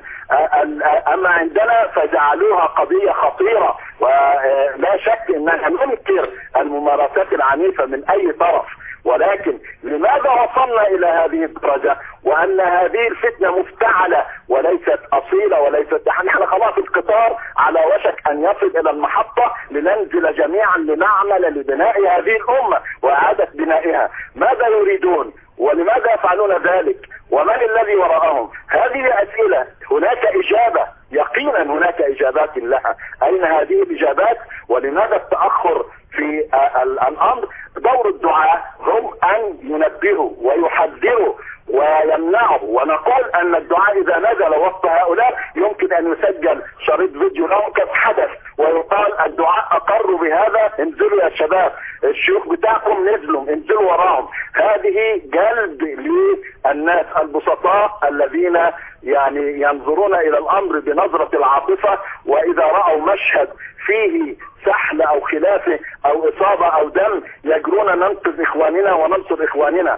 اما عندنا فجعلوها قضية خطيرة ولا شك انها ننكر الممارسات العنيفة من اي طرف ولكن لماذا وصلنا الى هذه الدرجة وان هذه الفتنة مفتعلة وليست اصيلة وليست نحن خلاص القطار على وشك ان يصل الى المحطة لننزل جميعا لنعمل لبناء هذه الامة واعادة بنائها ماذا يريدون ولماذا يفعلون ذلك ومن الذي وراءهم هذه أسئلة هناك إجابة يقينا هناك إجابات لها أين هذه الإجابات ولماذا التأخر في الأمر دور الدعاء هم أن ينبهوا ويحذروا ويمنعوا ونقول أن الدعاء إذا نزل وسط هؤلاء يمكن أن يسجل شريط فيديو لهم كيف حدث ويقال الدعاء أقروا بهذا انزلوا يا شباب الشيوخ بتاعكم نزلوا انزلوا وراهم هذه جلب للناس البسطاء الذين يعني ينظرون الى الامر بنظرة العاطفة واذا رأوا مشهد فيه سحل او خلافه او اصابة او دم يجرون ننقذ اخواننا وننصر اخواننا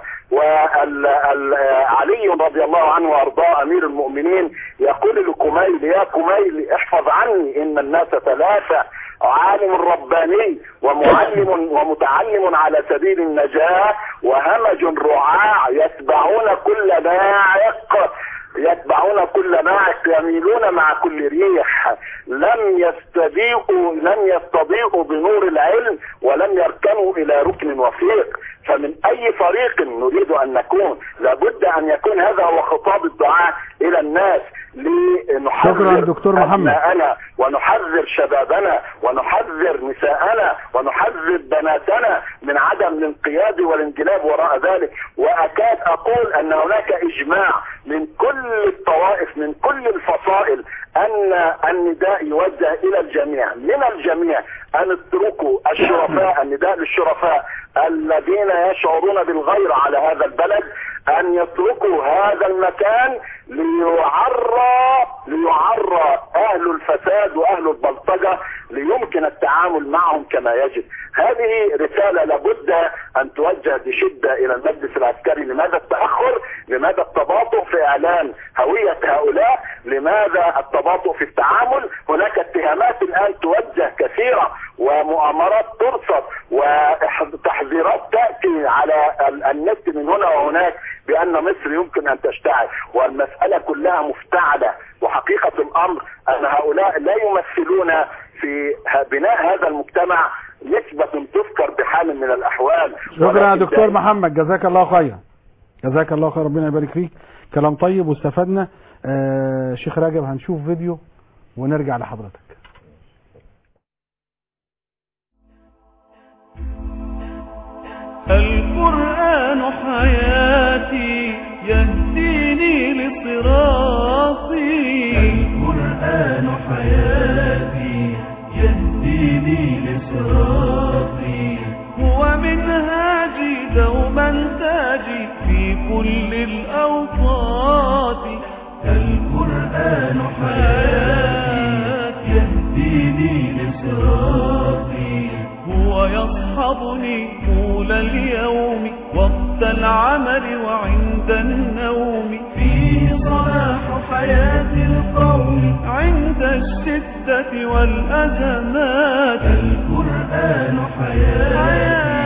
وعلي رضي الله عنه وارضاه امير المؤمنين يقول لكميل يا كميل احفظ عني ان الناس ثلاثة عالم رباني ومعلم ومتعلم على سبيل النجاة وهمج رعاع يتبعون كل ناعق يتبعون كل ناعق يميلون مع كل ريح لم يستضيئوا لم يستضيئوا بنور العلم ولم يركنوا الى ركن وثيق فمن اي فريق نريد ان نكون لابد ان يكون هذا هو خطاب الدعاء الى الناس لنحذر شكرا دكتور محمد. أبناءنا ونحذر شبابنا ونحذر نساءنا ونحذر بناتنا من عدم الانقياد والانجلاب وراء ذلك واكاد اقول ان هناك اجماع من كل الطوائف من كل الفصائل ان النداء يوجه الى الجميع من الجميع ان اتركوا الشرفاء النداء للشرفاء الذين يشعرون بالغير على هذا البلد ان يتركوا هذا المكان ليعرى ليعرى اهل الفساد واهل البلطجة ليمكن التعامل معهم كما يجب هذه رسالة لابد ان توجه بشدة الى المجلس العسكري لماذا التأخر لماذا التباطؤ في اعلان هوية هؤلاء لماذا التباطؤ في التعامل هناك اتهامات الان توجه كثيرة ومؤامرات ترصد وتحذيرات تأتي على النت من هنا وهناك بان مصر يمكن ان تشتعل والمسألة كلها مفتعلة وحقيقة الامر ان هؤلاء لا يمثلون في بناء هذا المجتمع نسبة تذكر بحال من الاحوال شكرا يا ولكن دكتور محمد جزاك الله خيرا جزاك الله خير ربنا يبارك فيك كلام طيب واستفدنا آه شيخ راجب هنشوف فيديو ونرجع لحضرتك القرآن حياتي يهديني لصراطي القرآن حياتي يهديني لصراطي هو منهاجي دوما تاجي في كل الأوقات القرآن حياتي يهديني لصراطي هو يصحبني طول اليوم وقت العمل وعند النوم فيه صلاح حياة القوم عند الشدة والأزمات القرآن حياتي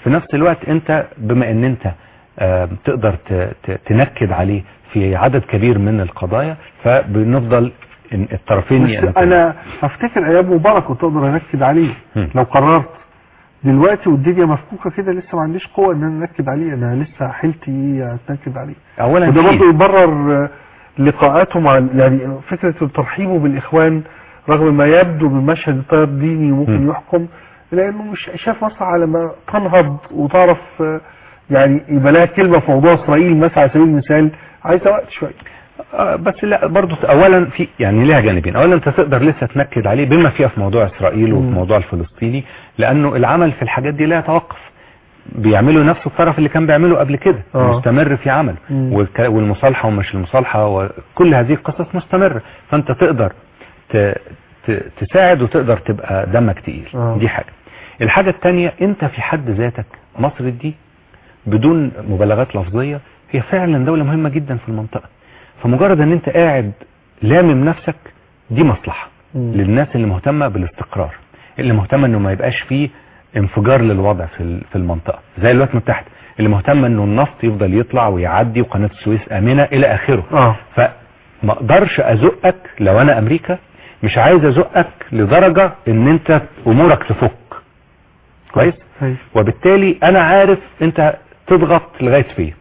في نفس الوقت انت بما ان انت آه، تقدر ت- ت- تنكد عليه في عدد كبير من القضايا فبنفضل إن الطرفين بس ينكدوا. انا افتكر ايام مبارك كنت اقدر انكد عليه مم. لو قررت دلوقتي والدنيا مفكوكه كده لسه ما عنديش قوه ان انا انكد عليه انا لسه حيلتي ايه اتنكد عليه اولا وده في- برضه يبرر آه، لقاءاته مع يعني فكره ترحيبه بالاخوان رغم ما يبدو من مشهد طيب ديني ممكن مم. يحكم لانه مش شاف مصر على ما تنهض وتعرف آه، يعني يبقى لها كلمه في موضوع اسرائيل مثلا على سبيل المثال عايزه وقت شويه آه، بس لا برضه اولا في يعني ليها جانبين اولا انت تقدر لسه تنكد عليه بما فيها في موضوع اسرائيل وفي مم. موضوع الفلسطيني لانه العمل في الحاجات دي لا يتوقف بيعملوا نفس الطرف اللي كان بيعمله قبل كده آه. مستمر في عمله مم. والك- والمصالحه ومش المصالحه وكل هذه القصص مستمره فانت تقدر ت- ت- تساعد وتقدر تبقى دمك تقيل آه. دي حاجه الحاجه الثانيه انت في حد ذاتك مصر دي بدون مبالغات لفظيه هي فعلا دوله مهمه جدا في المنطقه فمجرد ان انت قاعد لامم نفسك دي مصلحه مم. للناس اللي مهتمه بالاستقرار اللي مهتمه انه ما يبقاش فيه انفجار للوضع في ال- في المنطقه زي الولايات المتحده اللي مهتمه انه النفط يفضل يطلع ويعدي وقناه السويس امنه الى اخره اه فما اقدرش ازقك لو انا امريكا مش عايز ازقك لدرجه ان انت امورك تفك كويس أيوة. وبالتالي انا عارف انت تضغط لغايه فين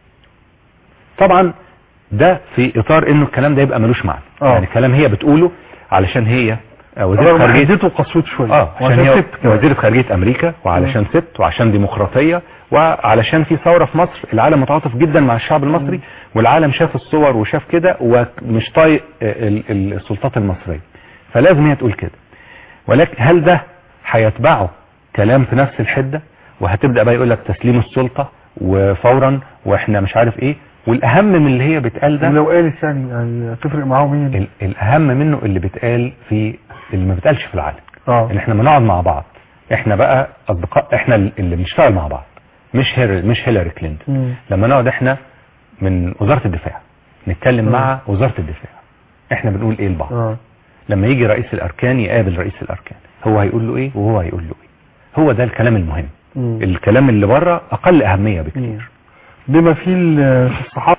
طبعا ده في اطار انه الكلام ده يبقى ملوش معنى آه. يعني كلام هي بتقوله علشان هي آه، وزيره رغم خارجيه حدته قسوت شويه اه عشان وعشان هي ست كمان. وزيره خارجيه امريكا وعلشان ست وعشان ديمقراطيه وعلشان في ثوره في مصر العالم متعاطف جدا مع الشعب المصري والعالم شاف الصور وشاف كده ومش طايق ال- ال- السلطات المصريه فلازم هي تقول كده ولكن هل ده هيتبعه كلام في نفس الحده وهتبدا بقى يقول لك تسليم السلطه وفورا واحنا مش عارف ايه والاهم من اللي هي بتقال ده لو قالت يعني يعني تفرق معاه مين ال- الاهم منه اللي بيتقال في اللي ما بيتقالش في العالم اه ان احنا بنقعد مع بعض احنا بقى اصدقاء احنا اللي بنشتغل مع بعض مش هير مش هيلاري كلينتون مم. لما نقعد احنا من وزاره الدفاع نتكلم مم. مع وزاره الدفاع احنا بنقول ايه لبعض اه لما يجي رئيس الاركان يقابل رئيس الاركان هو هيقول له ايه وهو هيقول له ايه هو ده الكلام المهم مم. الكلام اللي بره اقل اهميه بكتير بما فيه ال- في الصحابه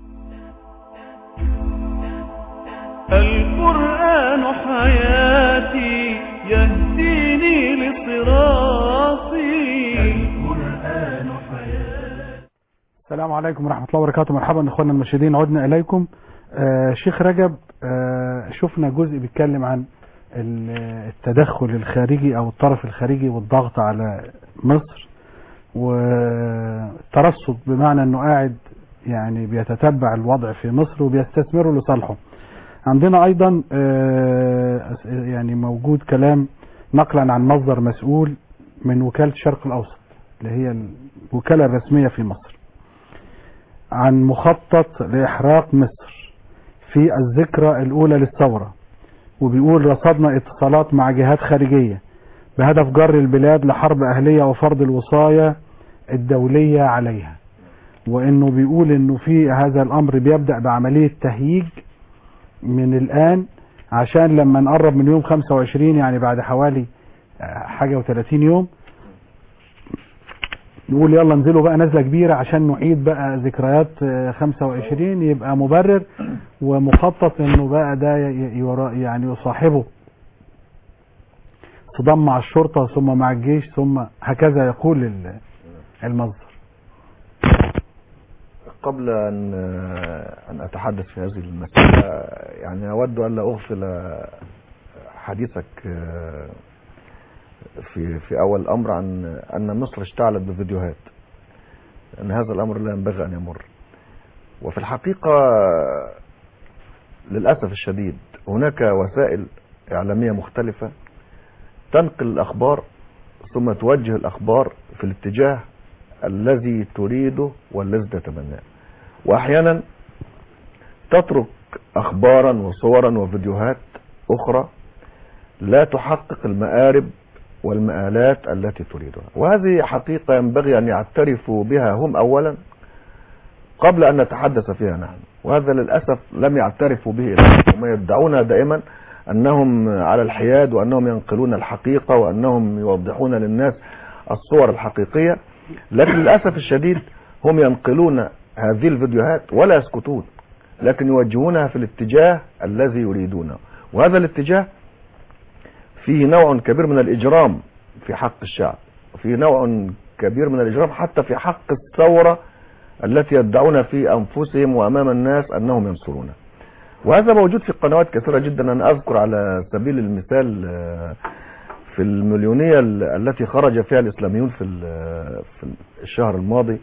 القرآن حياتي يهديني لصراطي القرآن حياتي السلام عليكم ورحمة الله وبركاته مرحبا اخواننا المشاهدين عدنا اليكم آه شيخ رجب آه شفنا جزء بيتكلم عن ال- التدخل الخارجي او الطرف الخارجي والضغط على مصر والترصد بمعنى انه قاعد يعني بيتتبع الوضع في مصر وبيستثمره لصالحه عندنا ايضا آه يعني موجود كلام نقلا عن مصدر مسؤول من وكالة الشرق الاوسط اللي هي الوكالة الرسمية في مصر عن مخطط لإحراق مصر في الذكرى الأولى للثورة وبيقول رصدنا اتصالات مع جهات خارجية بهدف جر البلاد لحرب أهلية وفرض الوصاية الدولية عليها وإنه بيقول إنه في هذا الأمر بيبدأ بعملية تهييج من الآن عشان لما نقرب من يوم 25 يعني بعد حوالي آه، حاجة و30 يوم نقول يلا انزلوا بقى نزله كبيره عشان نعيد بقى ذكريات آه، 25 يبقى مبرر ومخطط انه بقى ده ي- يورا- يعني يصاحبه صدام مع الشرطه ثم مع الجيش ثم هكذا يقول ال- المصدر قبل أن أن أتحدث في هذه المسألة يعني أود ألا أغفل حديثك في في أول الأمر عن أن مصر اشتعلت بفيديوهات أن هذا الأمر لا ينبغي أن يمر وفي الحقيقة للأسف الشديد هناك وسائل إعلامية مختلفة تنقل الأخبار ثم توجه الأخبار في الاتجاه الذي تريده والذي تتمناه واحيانا تترك اخبارا وصورا وفيديوهات اخرى لا تحقق المآرب والمآلات التي تريدها وهذه حقيقة ينبغي ان يعترفوا بها هم اولا قبل ان نتحدث فيها نحن وهذا للأسف لم يعترفوا به الآن. هم يدعون دائما انهم على الحياد وانهم ينقلون الحقيقة وانهم يوضحون للناس الصور الحقيقية لكن للاسف الشديد هم ينقلون هذه الفيديوهات ولا يسكتون لكن يوجهونها في الاتجاه الذي يريدونه وهذا الاتجاه فيه نوع كبير من الاجرام في حق الشعب وفيه نوع كبير من الاجرام حتى في حق الثوره التي يدعون في انفسهم وامام الناس انهم ينصرونها وهذا موجود في قنوات كثيره جدا انا اذكر على سبيل المثال آه، في المليونيه ال- التي خرج فيها الاسلاميون في ال- في الشهر الماضي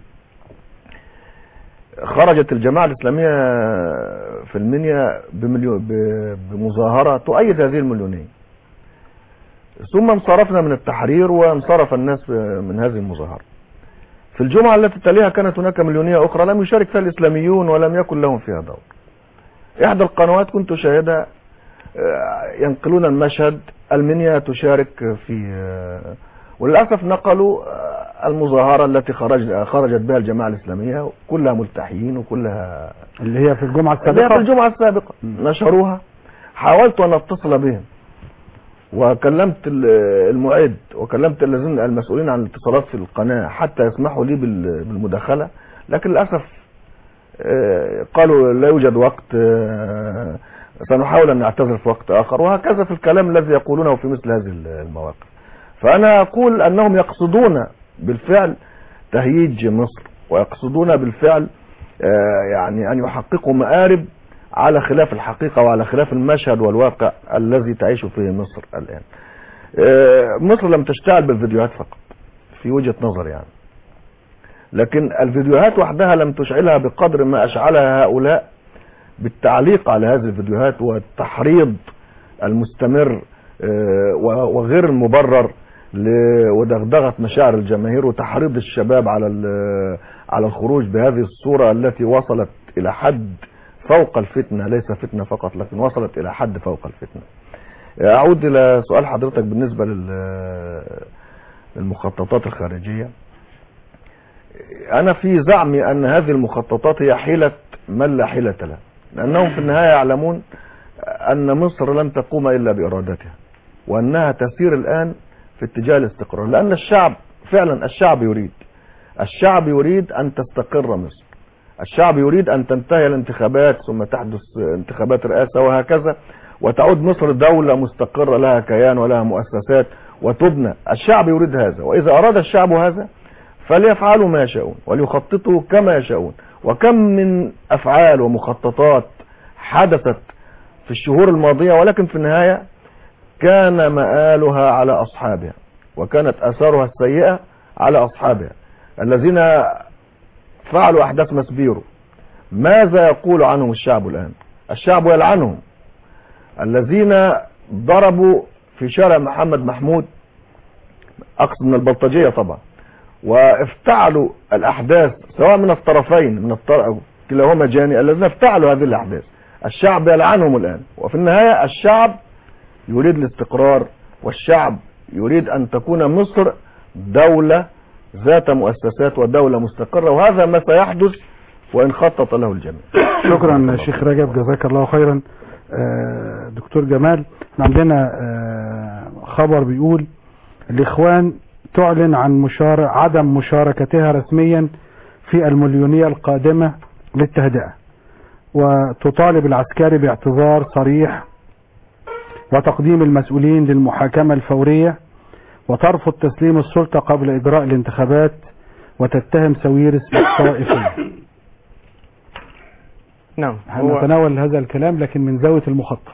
خرجت الجماعه الاسلاميه في المنيا بمليون ب- بمظاهره تؤيد هذه المليونيه ثم انصرفنا من التحرير وانصرف الناس من هذه المظاهره في الجمعه التي تليها كانت هناك مليونيه اخرى لم يشارك فيها الاسلاميون ولم يكن لهم فيها دور احدى القنوات كنت شاهدها آه، ينقلون المشهد المنيا تشارك في آه، وللاسف نقلوا آه، المظاهره التي خرج خرجت بها الجماعه الاسلاميه كلها ملتحيين وكلها اللي هي في الجمعة اللي هي في السابقة الجمعه السابقه نشروها حاولت ان اتصل بهم وكلمت ال- المعد وكلمت الذين المسؤولين عن الاتصالات في القناه حتى يسمحوا لي بال- بالمداخله لكن للاسف آه، قالوا لا يوجد وقت آه، سنحاول ان نعتذر في وقت اخر وهكذا في الكلام الذي يقولونه في مثل هذه المواقف فانا اقول انهم يقصدون بالفعل تهييج مصر ويقصدون بالفعل آه، يعني ان يحققوا مآرب على خلاف الحقيقة وعلى خلاف المشهد والواقع الذي تعيش فيه مصر الآن آه، مصر لم تشتغل بالفيديوهات فقط في وجهة نظر يعني لكن الفيديوهات وحدها لم تشعلها بقدر ما أشعلها هؤلاء بالتعليق على هذه الفيديوهات والتحريض المستمر آه، و- وغير المبرر ل- ودغدغة مشاعر الجماهير وتحريض الشباب على ال- على الخروج بهذه الصورة التي وصلت إلى حد فوق الفتنة ليس فتنة فقط لكن وصلت إلى حد فوق الفتنة أعود إلى سؤال حضرتك بالنسبة لل- للمخططات الخارجية أنا في زعمي أن هذه المخططات هي حيلة من لا حيلة له لأنهم في النهاية يعلمون أن مصر لن تقوم إلا بإرادتها وأنها تسير الآن في اتجاه الاستقرار لأن الشعب فعلا الشعب يريد الشعب يريد أن تستقر مصر الشعب يريد أن تنتهي الانتخابات ثم تحدث انتخابات رئاسة وهكذا وتعود مصر دولة مستقرة لها كيان ولها مؤسسات وتبنى الشعب يريد هذا وإذا أراد الشعب هذا فليفعلوا ما يشاءون وليخططوا كما يشاءون وكم من أفعال ومخططات حدثت في الشهور الماضية ولكن في النهاية كان مآلها على أصحابها وكانت أثارها السيئة على أصحابها الذين فعلوا أحداث مسبيرو ماذا يقول عنهم الشعب الآن الشعب يلعنهم الذين ضربوا في شارع محمد محمود أقصد من البلطجية طبعا وافتعلوا الأحداث سواء من الطرفين من الطرف كلاهما جاني الذين افتعلوا هذه الأحداث الشعب يلعنهم الآن وفي النهاية الشعب يريد الاستقرار والشعب يريد أن تكون مصر دولة ذات مؤسسات ودولة مستقرة وهذا ما سيحدث وإن خطط له الجميع شكرا شيخ رجب جزاك الله خيرا آه، دكتور جمال احنا عندنا آه، خبر بيقول الاخوان تعلن عن مشار... عدم مشاركتها رسميا في المليونية القادمة للتهدئة وتطالب العسكري باعتذار صريح وتقديم المسؤولين للمحاكمة الفورية وترفض تسليم السلطة قبل إجراء الانتخابات وتتهم سويرس بالطائفية نعم هو هنتناول هذا الكلام لكن من زاوية المخطط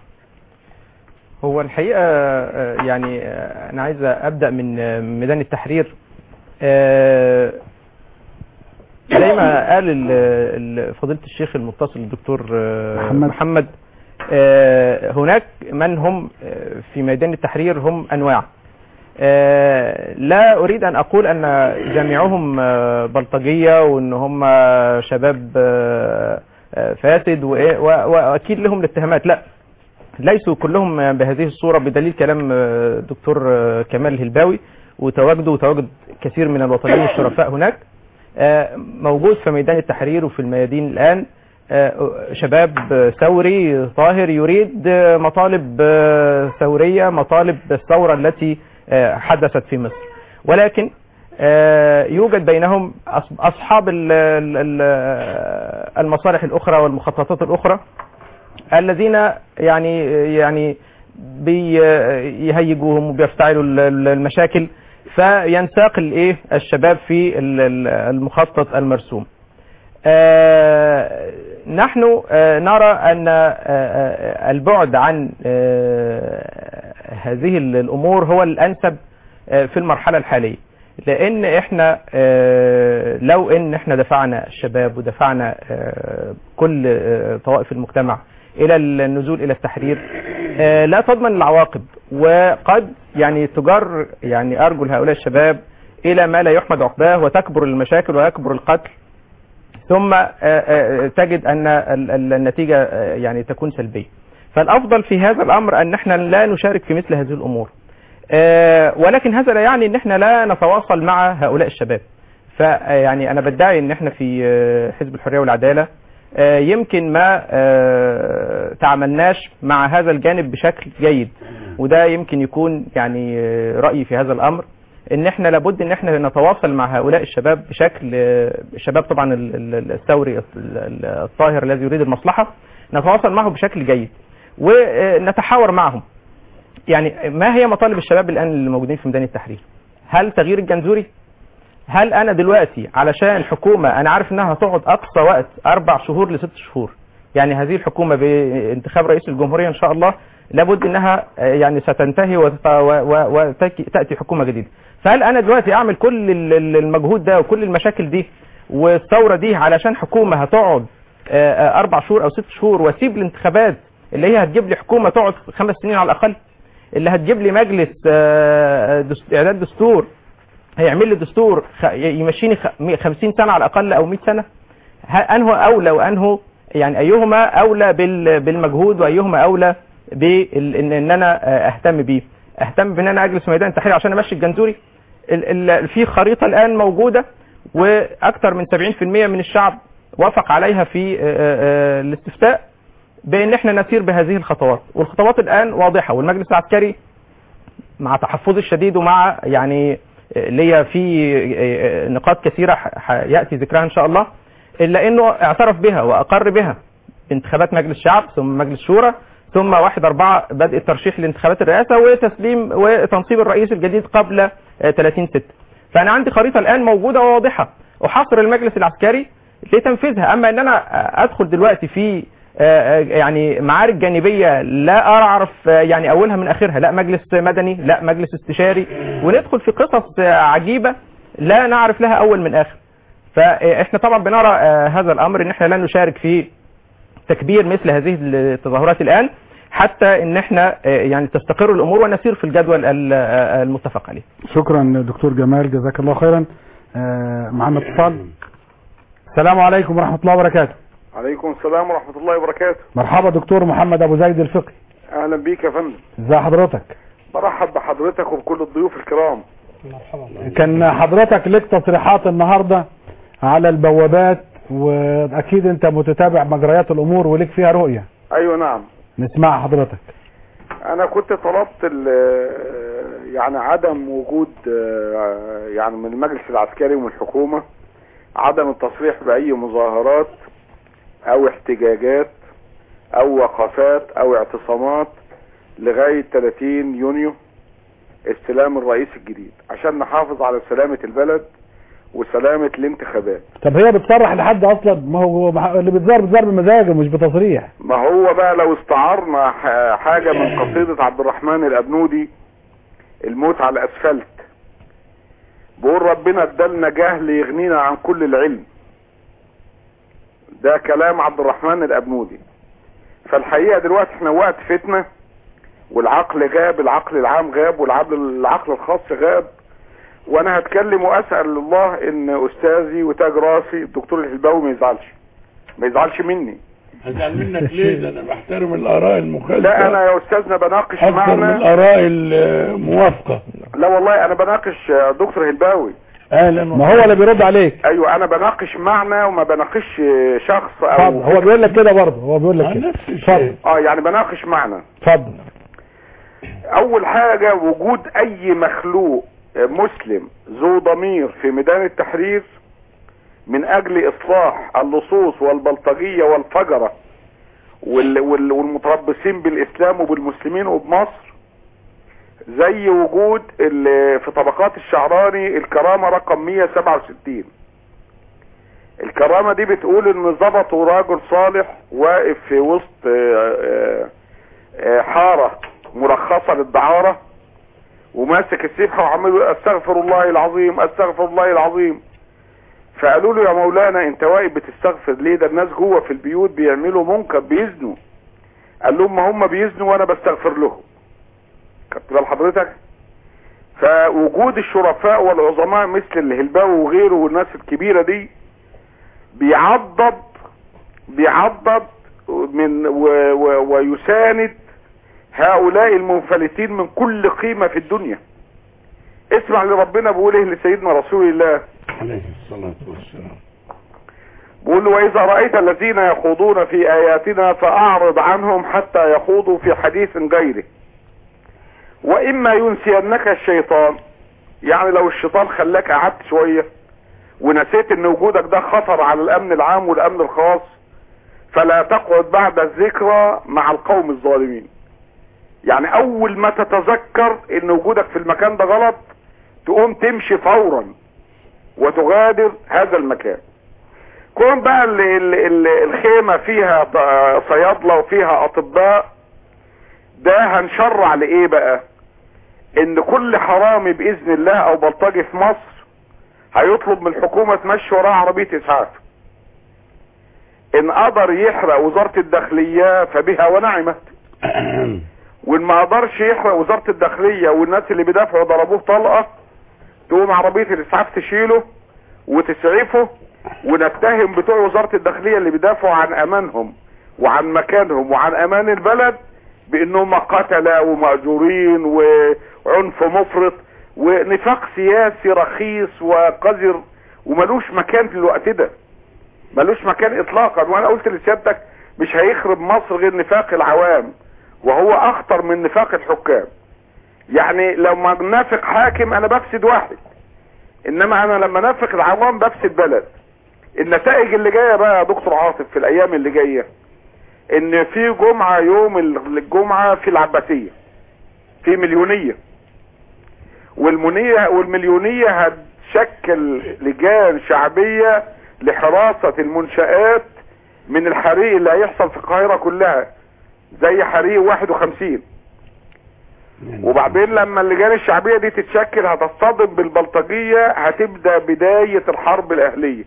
هو الحقيقة آه، يعني آه، أنا عايز أبدأ من آه، ميدان التحرير آه، زي ما قال ال- ال- فضيلة الشيخ المتصل الدكتور آه، محمد. محمد آه، هناك من هم آه، في ميدان التحرير هم أنواع آه، لا أريد أن أقول أن جميعهم آه، بلطجية وأن هم شباب آه، آه، فاسد وإيه- و- وأكيد لهم الاتهامات لا ليسوا كلهم بهذه الصورة بدليل كلام آه، دكتور آه، كمال الهلباوي وتواجده وتواجد كثير من الوطنيين الشرفاء هناك آه، موجود في ميدان التحرير وفي الميادين الآن آه، شباب آه، ثوري طاهر يريد آه، مطالب آه، ثورية مطالب الثورة التي آه، حدثت في مصر ولكن آه، يوجد بينهم أص- أصحاب ال- ال- ال- المصالح الأخرى والمخططات الأخرى الذين يعني يعني بيهيجوهم وبيفتعلوا ال- ال- المشاكل فينساق الايه الشباب في ال- ال- المخطط المرسوم آه، نحن آه، نرى ان آه، آه، البعد عن آه، هذه ال- الامور هو الانسب آه، في المرحله الحاليه لان احنا آه، لو ان احنا دفعنا الشباب ودفعنا آه، كل آه، طوائف المجتمع الى النزول الى التحرير آه، لا تضمن العواقب وقد يعني تجر يعني ارجل هؤلاء الشباب الى ما لا يحمد عقباه وتكبر المشاكل ويكبر القتل ثم آه، آه، تجد ان ال- ال- النتيجه آه، يعني تكون سلبيه فالافضل في هذا الامر ان احنا لا نشارك في مثل هذه الامور آه، ولكن هذا لا يعني ان احنا لا نتواصل مع هؤلاء الشباب فيعني انا بدعي ان احنا في آه، حزب الحريه والعداله آه، يمكن ما آه، تعاملناش مع هذا الجانب بشكل جيد وده يمكن يكون يعني آه، رايي في هذا الامر ان احنا لابد ان احنا نتواصل مع هؤلاء الشباب بشكل آه، الشباب طبعا ال- ال- الثوري ال- ال- الطاهر الذي يريد المصلحه نتواصل معه بشكل جيد ونتحاور معهم يعني ما هي مطالب الشباب الان اللي موجودين في ميدان التحرير هل تغيير الجنزوري هل انا دلوقتي علشان حكومه انا عارف انها هتقعد اقصى وقت اربع شهور لست شهور يعني هذه الحكومه بانتخاب رئيس الجمهوريه ان شاء الله لابد انها آه، يعني ستنتهي وتت- و- و- وتاتي حكومه جديده فهل انا دلوقتي اعمل كل ال- ال- المجهود ده وكل المشاكل دي والثوره دي علشان حكومه هتقعد آه، آه، اربع شهور او ست شهور واسيب الانتخابات اللي هي هتجيب لي حكومه تقعد خمس سنين على الاقل اللي هتجيب لي مجلس آه، دس- اعداد دستور هيعمل لي دستور خ- يمشيني خ- مية- 50 سنه على الاقل او 100 سنه ه- انه اولى وانه يعني ايهما اولى بال- بالمجهود وايهما اولى بال- ان ان انا آه، اهتم بيه اهتم بان انا اجلس في ميدان التحرير عشان امشي الجنزوري ال- ال- في خريطه الان موجوده واكثر من 70% من الشعب وافق عليها في آه، آه، الاستفتاء بان احنا نسير بهذه الخطوات والخطوات الان واضحه والمجلس العسكري مع تحفظي الشديد ومع يعني ليا في نقاط كثيره ح- ح- ياتي ذكرها ان شاء الله الا انه اعترف بها واقر بها انتخابات مجلس الشعب ثم مجلس شورى ثم واحد أربعة بدء الترشيح لانتخابات الرئاسة وتسليم وتنصيب الرئيس الجديد قبل آه، 30 ستة فأنا عندي خريطة الآن موجودة وواضحة أحاصر المجلس العسكري لتنفيذها أما أن أنا آه، أدخل دلوقتي في آه، آه، يعني معارك جانبية لا أعرف آه، يعني أولها من آخرها لا مجلس مدني لا مجلس استشاري وندخل في قصص آه، عجيبة لا نعرف لها أول من آخر فإحنا طبعا بنرى آه، هذا الأمر أن إحنا لا نشارك في تكبير مثل هذه التظاهرات الآن حتى ان احنا آه، يعني تستقر الامور ونسير في الجدول ال- آه، المتفق عليه شكرا دكتور جمال جزاك الله خيرا آه، معنا اتصال السلام عليكم ورحمة الله وبركاته عليكم السلام ورحمة الله وبركاته مرحبا دكتور محمد ابو زيد الفقي أهلا بيك يا فندم ازي حضرتك برحب بحضرتك وبكل الضيوف الكرام كان حضرتك لك تصريحات النهاردة على البوابات واكيد انت متتابع مجريات الامور ولك فيها رؤية أيوة نعم نسمع حضرتك أنا كنت طلبت ال- يعني عدم وجود آه، يعني من المجلس العسكري ومن الحكومة عدم التصريح بأي مظاهرات أو احتجاجات أو وقفات أو اعتصامات لغاية 30 يونيو استلام الرئيس الجديد عشان نحافظ على سلامة البلد وسلامة الانتخابات طب هي بتصرح لحد اصلا ما هو ما هو اللي بتظهر بتظهر بمزاجه مش بتصريح ما هو بقى لو استعرنا ح- حاجة من قصيدة عبد الرحمن الأبنودي الموت على الأسفلت بيقول ربنا ادالنا جهل يغنينا عن كل العلم ده كلام عبد الرحمن الأبنودي فالحقيقة دلوقتي احنا وقت فتنة والعقل غاب العقل العام غاب والعقل العقل الخاص غاب وانا هتكلم واسال الله ان استاذي وتاج راسي الدكتور الهلباوي ما يزعلش ما يزعلش مني هزعل منك ليه ده انا بحترم الاراء المخالفه لا انا يا استاذنا بناقش اكثر من معنا الاراء الموافقه لا والله انا بناقش دكتور هلباوي اهلا ما هو اللي بيرد عليك ايوه انا بناقش معنى وما بناقش شخص او اتفضل هو بيقول لك كده برضه هو بيقول لك كده اتفضل اه يعني بناقش معنى اتفضل اول حاجة وجود اي مخلوق مسلم ذو ضمير في ميدان التحرير من اجل اصلاح اللصوص والبلطجية والفجرة وال- وال- والمتربصين بالاسلام وبالمسلمين وبمصر زي وجود ال- في طبقات الشعراني الكرامة رقم 167 الكرامة دي بتقول ان ظبطوا راجل صالح واقف في وسط آه، آه، آه، حارة مرخصة للدعارة وماسك السبحة وعمال يقول استغفر الله العظيم استغفر الله العظيم فقالوا له يا مولانا انت واقف بتستغفر ليه ده الناس جوه في البيوت بيعملوا منكر بيزنوا قال لهم ما هم بيزنوا وانا بستغفر لهم خدت بال حضرتك فوجود الشرفاء والعظماء مثل الهلباوي وغيره والناس الكبيرة دي بيعضد بيعضد من و و ويساند هؤلاء المنفلتين من كل قيمة في الدنيا اسمع لربنا بيقول ايه لسيدنا رسول الله عليه الصلاة والسلام بيقول له واذا رأيت الذين يخوضون في اياتنا فاعرض عنهم حتى يخوضوا في حديث غيره واما ينسينك الشيطان يعني لو الشيطان خلاك قعدت شوية ونسيت ان وجودك ده خطر على الامن العام والامن الخاص فلا تقعد بعد الذكرى مع القوم الظالمين يعني اول ما تتذكر ان وجودك في المكان ده غلط تقوم تمشي فورا وتغادر هذا المكان كون بقى ال ال ال الخيمة فيها ط- صيادلة وفيها اطباء ده هنشرع لايه بقى ان كل حرامي باذن الله او بلطجي في مصر هيطلب من الحكومة تمشي وراه عربية اسعاف ان قدر يحرق وزارة الداخلية فبها ونعمت وان ما قدرش يحرق وزارة الداخلية والناس اللي بيدافعوا ضربوه طلقة تقوم عربية الاسعاف تشيله وتسعفه ونتهم بتوع وزارة الداخلية اللي بيدافعوا عن امانهم وعن مكانهم وعن امان البلد بانهم قتلة ومأجورين وعنف مفرط ونفاق سياسي رخيص وقذر وملوش مكان في الوقت ده ملوش مكان اطلاقا وانا قلت لسيادتك مش هيخرب مصر غير نفاق العوام وهو اخطر من نفاق الحكام يعني لما نافق حاكم انا بفسد واحد انما انا لما نافق العوام بفسد بلد النتائج اللي جايه بقى يا دكتور عاطف في الايام اللي جايه ان في جمعه يوم الجمعه في العباسيه في مليونيه والمنية والمليونية هتشكل لجان شعبية لحراسة المنشآت من الحريق اللي هيحصل في القاهرة كلها زي حريق 51 وبعدين لما اللجان الشعبية دي تتشكل هتصطدم بالبلطجية هتبدأ بداية الحرب الأهلية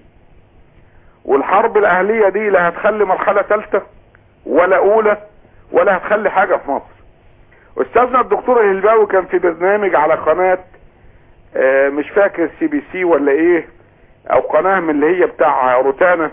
والحرب الأهلية دي لا هتخلي مرحلة ثالثة ولا أولى ولا هتخلي حاجة في مصر استاذنا الدكتور الهلباوي كان في برنامج على قناة آه، مش فاكر سي بي سي ولا ايه او قناة من اللي هي بتاع روتانا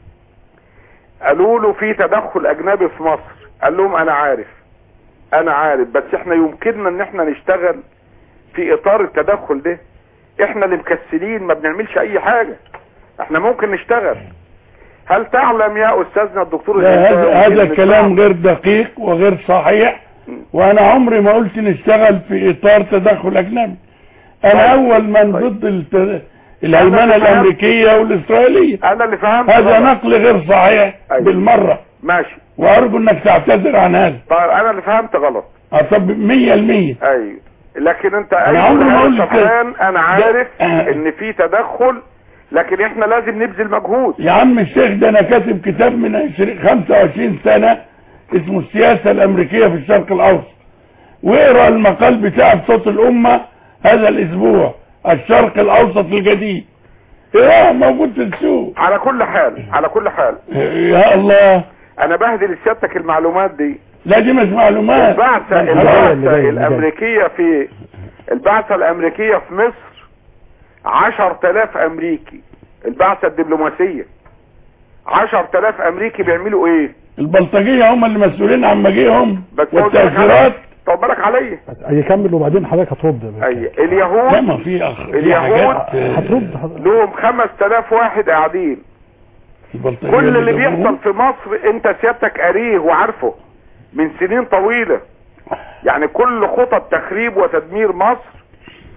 قالوا له في تدخل اجنبي في مصر قال لهم انا عارف انا عارف بس احنا يمكننا ان احنا نشتغل في اطار التدخل ده احنا اللي مكسلين ما بنعملش اي حاجة احنا ممكن نشتغل هل تعلم يا استاذنا الدكتور لا، هذا الهلباوي هذا إن كلام غير دقيق وغير صحيح وانا عمري ما قلت نشتغل في اطار تدخل اجنبي انا طيب. اول من ضد الت- الهيمنه أنا فهمت. الامريكيه والاسرائيليه انا اللي فهمت هذا غلط. نقل غير صحيح أيوة. بالمره ماشي وارجو انك تعتذر عن هذا طيب انا اللي فهمت غلط آه، طب 100% ايوه لكن انت أنا ايوه عمري ما يا قلت شبحان انا عارف ده- آه. ان في تدخل لكن احنا لازم نبذل مجهود يا عم الشيخ ده انا كاتب كتاب من 20 25 سنة اسمه السياسة الامريكية في الشرق الاوسط واقرا المقال بتاع في صوت الامة هذا الاسبوع الشرق الاوسط الجديد ايه موجود في السوق على كل حال على كل حال يا الله انا بهدي لسيادتك المعلومات دي لا دي مش معلومات البعثة اللي جاية، اللي البعثة جاية، اللي جاية. الامريكية في البعثة الامريكية في مصر عشر تلاف امريكي البعثة الدبلوماسية عشر تلاف امريكي بيعملوا ايه البلطجية هم اللي مسؤولين عن مجيئهم بس هو بالك والتأثيرات عليا. طب بالك عليا يكمل وبعدين حضرتك هترد يا باشا. اي لا اليهود ما في اخ في اليهود حاجات آه، هترد حضرتك. لهم خمس تلاف واحد قاعدين البلطجية كل اللي جابوهم. بيحصل في مصر انت سيادتك قاريه وعارفه من سنين طويلة يعني كل خطط تخريب وتدمير مصر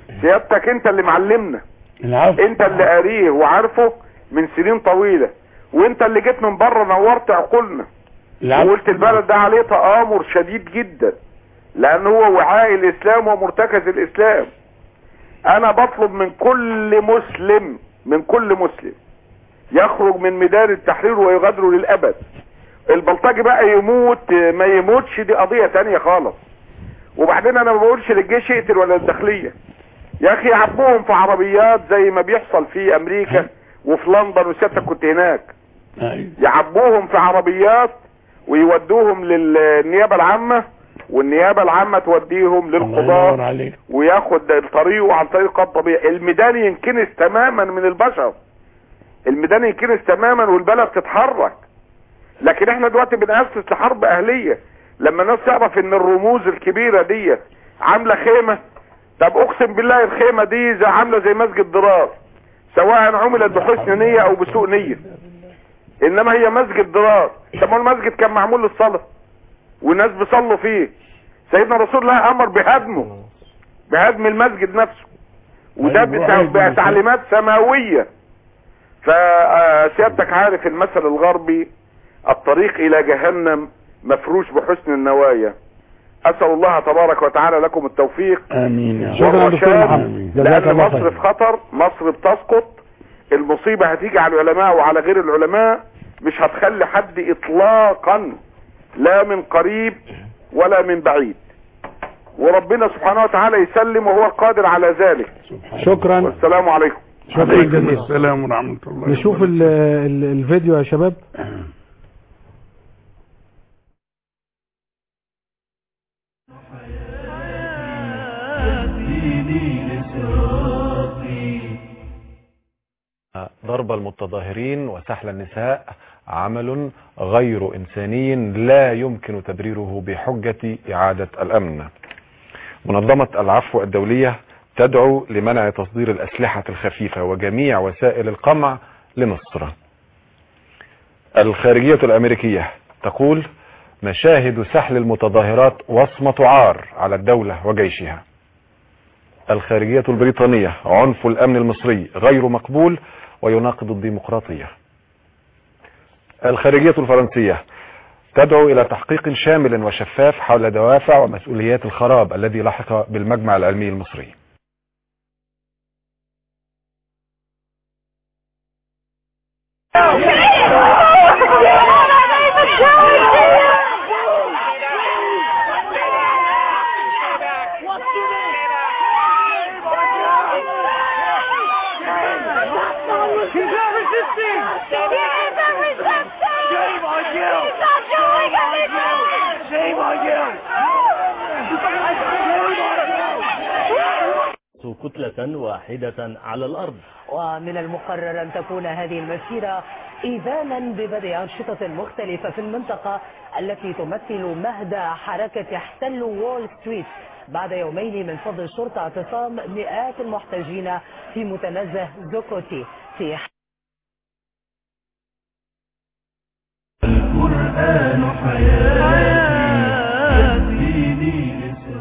سيادتك انت اللي معلمنا العفو انت اللي قاريه وعارفه من سنين طويلة وانت اللي جيت من بره نورت عقولنا العفو وقلت البلد ده عليه تآمر شديد جدا لان هو وعاء الاسلام ومرتكز الاسلام انا بطلب من كل مسلم من كل مسلم يخرج من ميدان التحرير ويغادره للابد البلطجي بقى يموت ما يموتش دي قضية تانية خالص وبعدين انا ما بقولش للجيش يقتل ولا الداخلية يا اخي عبوهم في عربيات زي ما بيحصل في امريكا وفي لندن وسيادتك كنت هناك أيوة. يعبوهم في عربيات ويودوهم للنيابة العامة والنيابة العامة توديهم الله ينور للقضاء عليك وياخد الطريق عن طريق القضاء الطبيعي الميدان ينكنس تماما من البشر الميدان ينكنس تماما والبلد تتحرك لكن احنا دلوقتي بنأسس لحرب اهلية لما الناس تعرف ان الرموز الكبيرة دي عاملة خيمة طب اقسم بالله الخيمة دي زي عاملة زي مسجد ضرار سواء عملت بحسن نية او بسوء نية انما هي مسجد ضرار طب ما المسجد كان معمول للصلاة والناس بيصلوا فيه سيدنا رسول الله امر بهدمه بهدم المسجد نفسه وده أيوة، بتع- أيوة. بتعليمات سماوية فسيادتك عارف المثل الغربي الطريق الى جهنم مفروش بحسن النوايا اسال الله تبارك وتعالى لكم التوفيق امين يا رب شكرا دكتور والرشاد، محمد جزاك لان الله مصر خير في خطر مصر بتسقط المصيبة هتيجي على العلماء وعلى غير العلماء مش هتخلي حد اطلاقا لا من قريب ولا من بعيد وربنا سبحانه وتعالى يسلم وهو القادر على ذلك شكرا والسلام عليكم شكرا عليكم جزيلا السلام ورحمة الله نشوف ال ال الفيديو يا شباب ضرب المتظاهرين وسحل النساء عمل غير إنساني لا يمكن تبريره بحجة إعادة الأمن منظمة العفو الدولية تدعو لمنع تصدير الأسلحة الخفيفة وجميع وسائل القمع لمصر الخارجية الأمريكية تقول مشاهد سحل المتظاهرات وصمة عار على الدولة وجيشها الخارجية البريطانية عنف الأمن المصري غير مقبول ويناقض الديمقراطية الخارجية الفرنسية تدعو إلى تحقيق شامل وشفاف حول دوافع ومسؤوليات الخراب الذي لحق بالمجمع العلمي المصري كتلة واحدة على الأرض ومن المقرر أن تكون هذه المسيرة إذانا ببدء أنشطة مختلفة في المنطقة التي تمثل مهد حركة احتلوا وول ستريت بعد يومين من فضل الشرطة اعتصام مئات المحتجين في متنزه زوكوتي في القرآن حياتي يهديني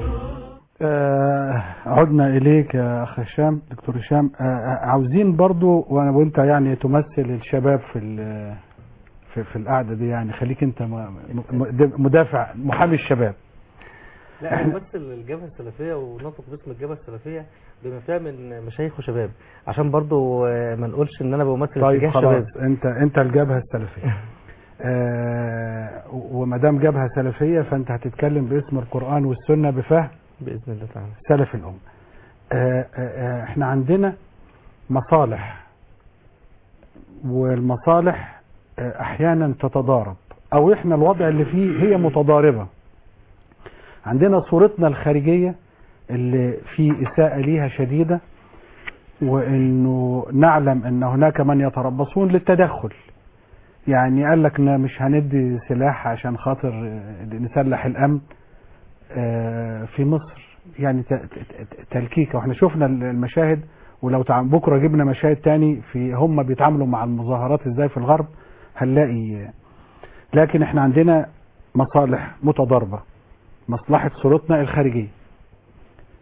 آه عدنا إليك يا أخ هشام دكتور هشام آه عاوزين برضو وأنا وأنت يعني تمثل الشباب في ال- في, في القعدة دي يعني خليك أنت م- م- مدافع محامي الشباب لا انا بمثل الجبهه السلفيه ونطق باسم الجبهه السلفيه بما فيها من مشايخ وشباب عشان برضو آه، ما نقولش ان انا بمثل طيب اتجاه خلاص شباب أنت أنت الجبهة السلفية آه وما دام جبهة سلفية فأنت هتتكلم باسم القرآن والسنة بفهم باذن الله تعالى سلف الأمة آه، آه، آه، احنا عندنا مصالح والمصالح آه، احيانا تتضارب او احنا الوضع اللي فيه هي متضاربة عندنا صورتنا الخارجية اللي في اساءة ليها شديدة وانه نعلم ان هناك من يتربصون للتدخل يعني قال لك إن مش هندي سلاح عشان خاطر آه، نسلح الامن آه، في مصر يعني ت- ت- ت- تلكيكه واحنا شفنا المشاهد ولو تع- بكره جبنا مشاهد تاني في هم بيتعاملوا مع المظاهرات ازاي في الغرب هنلاقي لكن احنا عندنا مصالح متضاربه مصلحه صورتنا الخارجيه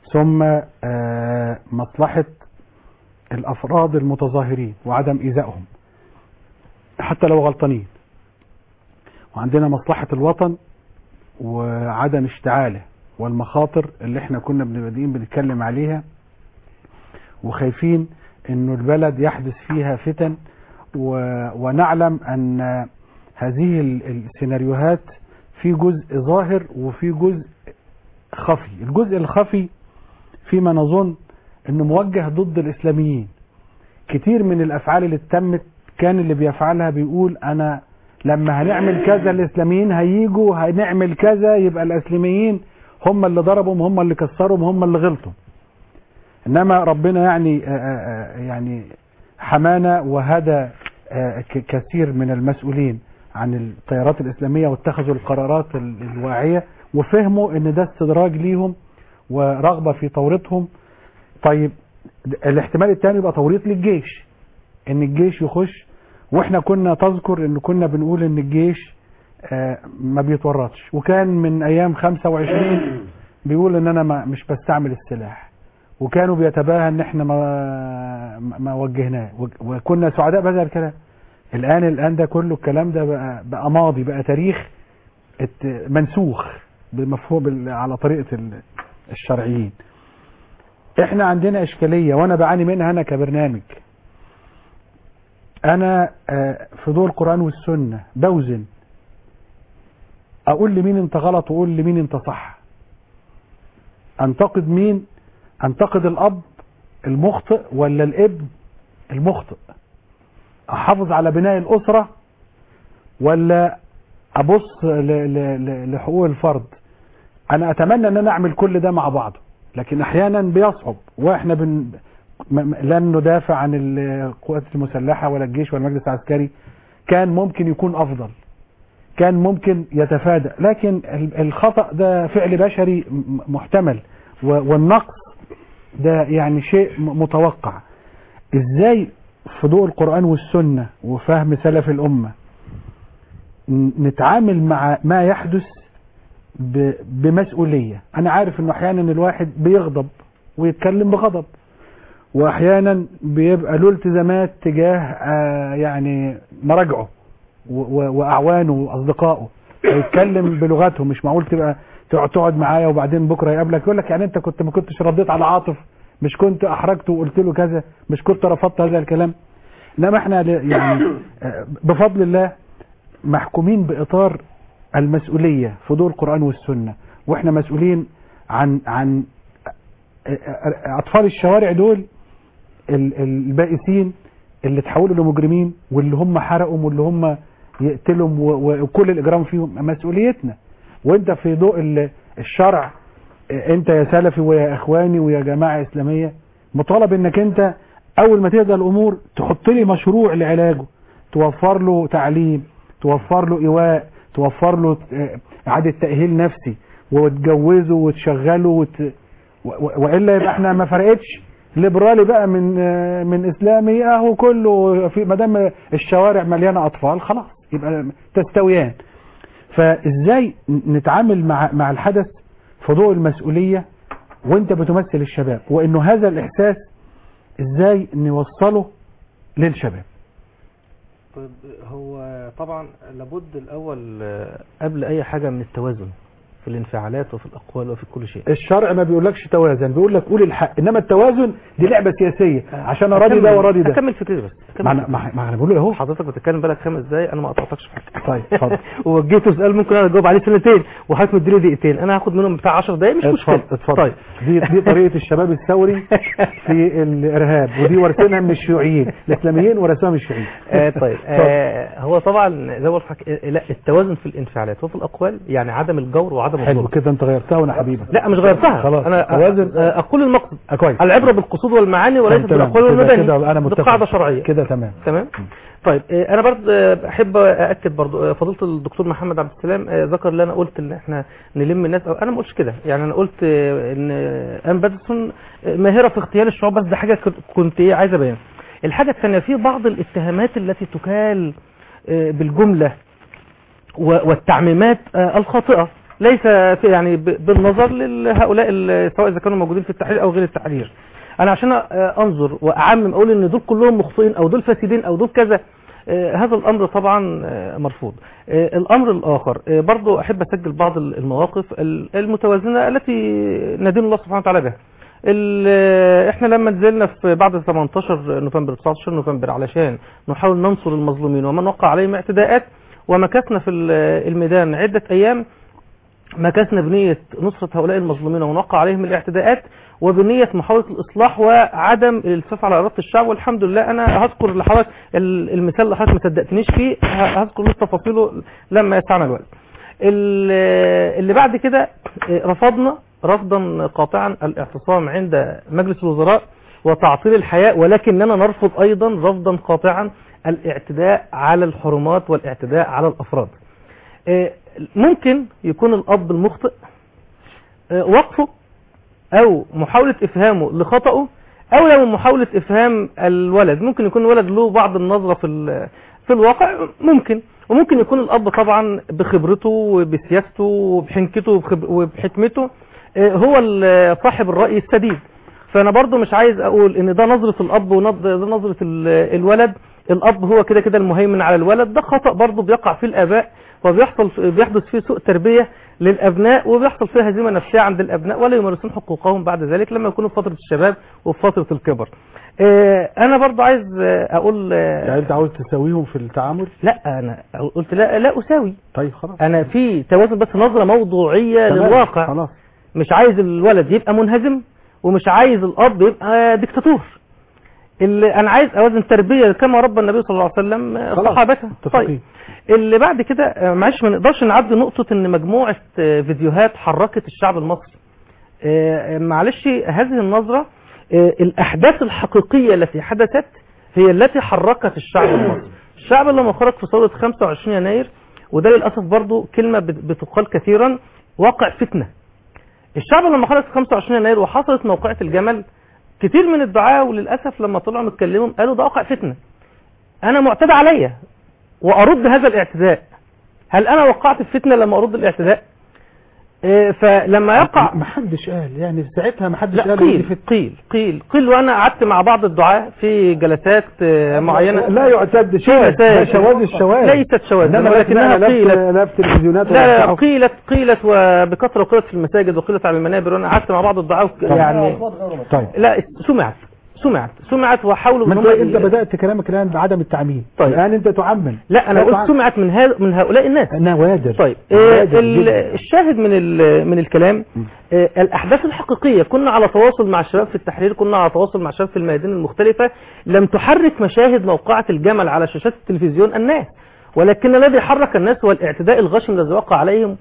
ثم آه، مصلحة الأفراد المتظاهرين وعدم إيذائهم حتى لو غلطانين وعندنا مصلحة الوطن وعدم اشتعاله والمخاطر اللي احنا كنا بنبدين بنتكلم عليها وخايفين انه البلد يحدث فيها فتن و... ونعلم ان هذه ال- السيناريوهات في جزء ظاهر وفي جزء خفي الجزء الخفي فيما نظن انه موجه ضد الاسلاميين كتير من الافعال اللي تمت كان اللي بيفعلها بيقول انا لما هنعمل كذا الاسلاميين هيجوا هنعمل كذا يبقى الاسلاميين هم اللي ضربهم هم اللي كسرهم هم اللي غلطوا انما ربنا يعني آه، آه، آه، يعني حمانا وهدى آه، ك- كثير من المسؤولين عن التيارات الاسلاميه واتخذوا القرارات ال- الواعيه وفهموا ان ده استدراج ليهم ورغبه في توريطهم طيب الاحتمال الثاني يبقى توريط للجيش ان الجيش يخش واحنا كنا تذكر ان كنا بنقول ان الجيش آه، ما بيتورطش وكان من ايام 25 بيقول ان انا ما مش بستعمل السلاح وكانوا بيتباهى ان احنا ما ما وجهناه وكنا سعداء بهذا الكلام الان الان ده كله الكلام ده بقى, بقى ماضي بقى تاريخ ات- منسوخ بمفهوم ال- على طريقه ال- الشرعيين احنا عندنا اشكاليه وانا بعاني منها انا كبرنامج انا آه، في ضوء القران والسنه بوزن اقول لمين انت غلط واقول لمين انت صح انتقد مين انتقد الاب المخطئ ولا الابن المخطئ احافظ على بناء الاسره ولا ابص ل- ل- ل- لحقوق الفرد انا اتمنى ان انا اعمل كل ده مع بعضه لكن احيانا بيصعب واحنا بن م- م- لن ندافع عن القوات المسلحه ولا الجيش ولا المجلس العسكري كان ممكن يكون افضل كان ممكن يتفادى لكن ال- الخطأ ده فعل بشري م- محتمل و- والنقص ده يعني شيء م- متوقع ازاي في ضوء القرآن والسنة وفهم سلف الأمة ن- نتعامل مع ما يحدث ب- بمسؤولية أنا عارف أنه أحيانا الواحد بيغضب ويتكلم بغضب وأحيانا بيبقى له التزامات تجاه آه، يعني مراجعه و- و- واعوانه واصدقائه يتكلم بلغتهم مش معقول تبقى تقعد تقعد معايا وبعدين بكره يقابلك يقول لك يعني انت كنت ما كنتش رديت على عاطف مش كنت احرجته وقلت له كذا مش كنت رفضت هذا الكلام انما احنا ل- يعني آه، بفضل الله محكومين باطار المسؤوليه في ضوء القران والسنه واحنا مسؤولين عن عن آه، آه، اطفال الشوارع دول ال- البائسين اللي تحولوا لمجرمين واللي هم حرقوا واللي هم يقتلهم و- وكل الاجرام فيهم مسؤوليتنا وانت في ضوء ال- الشرع اه، انت يا سلفي ويا اخواني ويا جماعه اسلاميه مطالب انك انت اول ما تهدى الامور تحط لي مشروع لعلاجه توفر له تعليم توفر له ايواء توفر له اه، اعاده تاهيل نفسي وتجوزه وتشغله وت... و- و- والا يبقى احنا ما فرقتش ليبرالي بقى من آه، من اسلامي اهو كله في ما دام الشوارع مليانه اطفال خلاص يبقى تستويان فازاي نتعامل مع مع الحدث في ضوء المسؤوليه وانت بتمثل الشباب وانه هذا الاحساس ازاي نوصله للشباب طيب هو طبعا لابد الاول آه، قبل اي حاجه من التوازن في الانفعالات وفي الاقوال وفي كل شيء الشرع ما بيقولكش توازن بيقول لك قول الحق انما التوازن دي لعبه سياسيه عشان اراضي ده وراضي ده اكمل فكرتي بس أكمل ما انا فكرتي. ما ما انا بقول اهو حضرتك بتتكلم بالك خمس دقايق انا ما قطعتكش في حاجه طيب اتفضل ووجهته سؤال ممكن انا اجاوب عليه سنتين وحضرتك مديله دقيقتين انا هاخد منهم بتاع 10 دقايق مش مشكله اتفضل اتفضل طيب دي دي طريقه الشباب الثوري في الارهاب ودي ورثينها من الشيوعيين الاسلاميين ورثوها من الشيوعيين آه طيب اتفضل. آه هو طبعا زي ما قلت لحضرتك، آه، لا التوازن في الانفعالات وفي الاقوال يعني عدم الجور وعدم حلو الظلم كده انت غيرتها وانا حبيبك لا مش غيرتها خلاص انا توازن آه، اقول المقصد آه، كويس العبره بالقصود والمعاني وليست تمام. بالاقوال كده- والمباني كده انا دي متفق قاعده شرعيه كده تمام تمام طيب آه، انا برضه آه، احب ااكد برضه آه، فضيله الدكتور محمد عبد السلام آه، ذكر اللي انا قلت ان احنا نلم الناس أو انا ما قلتش كده يعني انا قلت آه، ان آه، ام باتسون آه، ماهره في اغتيال الشعوب بس ده حاجه كنت- كنت ايه عايز ابين الحاجه الثانيه في بعض الاتهامات التي تكال آه، بالجمله و- والتعميمات آه، الخاطئه ليس في يعني ب- بالنظر لهؤلاء ال- سواء اذا كانوا موجودين في التحرير او غير التحرير انا عشان آه، انظر واعمم اقول ان دول كلهم مخطئين او دول فاسدين او دول كذا آه، هذا الامر طبعا آه، مرفوض آه، الامر الاخر آه، برضو احب اسجل بعض ال- المواقف ال- المتوازنه التي ندين الله سبحانه وتعالى بها ال- احنا لما نزلنا في بعد 18 نوفمبر 19 نوفمبر علشان نحاول ننصر المظلومين ومن وقع عليهم اعتداءات ومكثنا في ال- الميدان عدة ايام مكثنا بنية نصرة هؤلاء المظلومين ونوقع عليهم الاعتداءات وبنية محاولة الإصلاح وعدم الالتفاف على إرادة الشعب والحمد لله أنا هذكر لحضرتك ال- المثال اللي حضرتك ما صدقتنيش فيه ه- هذكر له تفاصيله لما يسعنا الوقت ال- اللي بعد كده رفضنا رفضا قاطعا الاعتصام عند مجلس الوزراء وتعطيل الحياة ولكننا نرفض أيضا رفضا قاطعا الاعتداء على الحرمات والاعتداء على الأفراد آه، ممكن يكون الأب المخطئ آه، وقفه أو محاولة إفهامه لخطأه أو لو محاولة إفهام الولد ممكن يكون الولد له بعض النظرة في ال- في الواقع ممكن وممكن يكون الأب طبعا بخبرته وبسياسته وبحنكته وبخب- وبحكمته آه، هو ال- صاحب الرأي السديد فأنا برضو مش عايز أقول إن ده نظرة الأب وده نظرة ال- الولد الأب هو كده كده المهيمن على الولد ده خطأ برضو بيقع فيه الآباء وبيحصل بيحدث فيه سوء تربية للأبناء وبيحصل فيه هزيمة نفسية عند الأبناء ولا يمارسون حقوقهم بعد ذلك لما يكونوا في فترة الشباب وفي فترة الكبر آه، أنا برضو عايز آه، أقول آه، يعني انت عاوز تساويهم في التعامل لا أنا قلت لا لا أساوي طيب خلاص أنا في توازن بس نظرة موضوعية تمام، للواقع خلاص مش عايز الولد يبقى منهزم ومش عايز الأب يبقى ديكتاتور اللي أنا عايز أوازن تربية كما ربى النبي صلى الله عليه وسلم آه، خلاص، صحابته متفقين. طيب اللي بعد كده آه، معلش ما نقدرش نعدي نقطة ان مجموعة آه، فيديوهات حركت الشعب المصري آه، آه، معلش هذه النظرة آه، الأحداث الحقيقية التي حدثت هي التي حركت الشعب المصري الشعب لما خرج في ثورة 25 يناير وده للأسف برضو كلمة بت- بتقال كثيرا واقع فتنة الشعب لما خرج في 25 يناير وحصلت موقعة الجمل كتير من الدعاة وللأسف لما طلعوا متكلموا قالوا ده واقع فتنة أنا معتدى عليا وأرد هذا الاعتداء هل أنا وقعت الفتنة لما أرد الاعتداء إيه، فلما يقع ما حدش قال يعني ساعتها ما حدش لا قال قيل إن في- قيل قيل قيل وانا قعدت مع بعض الدعاة في جلسات آه، معينة لا يعتد في شاذ ده مساجد. شواذ الشواذ ليست شواذ انما ولكنها لا في- قيلت لا في تلفزيونات ولا لا لا صحف. قيلت قيلت وبكثرة قيلت في المساجد وقيلت على المنابر وانا قعدت مع بعض الدعاة وك- يعني طيب لا سمعت سمعت سمعت وحاولوا ما إن انت هم انت ي- بدات كلامك الان بعدم التعميم طيب. الان انت تعمم لا انا لا قلت تعمم. سمعت من هذا من هؤلاء الناس نوادر طيب آه، نوادر ال- جداً. الشاهد من ال- من الكلام آه، الاحداث الحقيقيه كنا على تواصل مع الشباب في التحرير كنا على تواصل مع الشباب في الميادين المختلفه لم تحرك مشاهد موقعه الجمل على شاشات التلفزيون الناس ولكن الذي حرك الناس هو الاعتداء الغاشم الذي وقع عليهم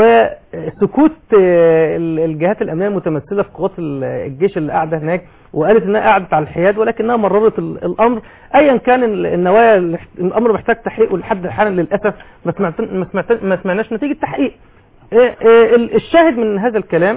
وسكوت آه، ال- الجهات الامنيه المتمثله في قوات ال- الجيش اللي قاعده هناك وقالت انها قعدت على الحياد ولكنها مررت ال- الامر ايا كان ال- النوايا اللي- الامر محتاج تحقيق ولحد الحال للاسف ما سمعت ما سمعت ما سمعناش نتيجه تحقيق آه، آه، ال- الشاهد من هذا الكلام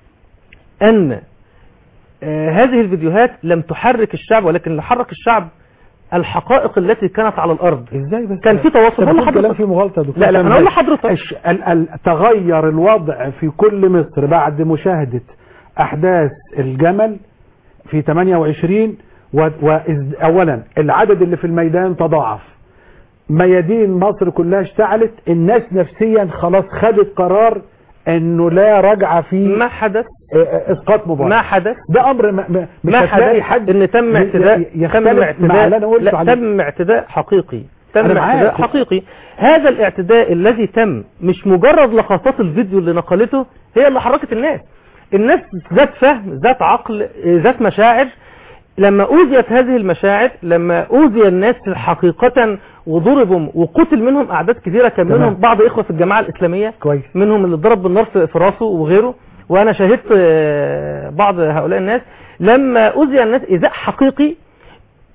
ان آه، هذه الفيديوهات لم تحرك الشعب ولكن اللي حرك الشعب الحقائق التي كانت على الارض ازاي بس كان في تواصل طب بقول بتقول كلام لحضرتك فيه مغالطه يا دكتور لا لا هشام انا اقول بس. لحضرتك الش- ال- ال- تغير الوضع في كل مصر بعد مشاهده احداث الجمل في 28 و... وإز- اولا العدد اللي في الميدان تضاعف ميادين مصر كلها اشتعلت الناس نفسيا خلاص خدت قرار انه لا رجعه في ما حدث اسقاط مبارك ما حدث ده امر ما, ما مش ما هتلاقي حدث حد ان تم ي- اعتداء ي- تم يختلف مع اللي اعتداء انا قلته لا عليه تم اعتداء حقيقي تم أنا معاك. اعتداء حقيقي هذا الاعتداء الذي تم مش مجرد لقطات الفيديو اللي نقلته هي اللي حركت الناس الناس ذات فهم ذات عقل ذات مشاعر لما أوذيت هذه المشاعر لما أوذي الناس حقيقة وضربوا وقتل منهم أعداد كثيرة كان تمام. منهم بعض إخوة في الجماعة الإسلامية كويس منهم اللي ضرب بالنار في في راسه وغيره وانا شاهدت آه، بعض هؤلاء الناس لما اذي الناس ايذاء حقيقي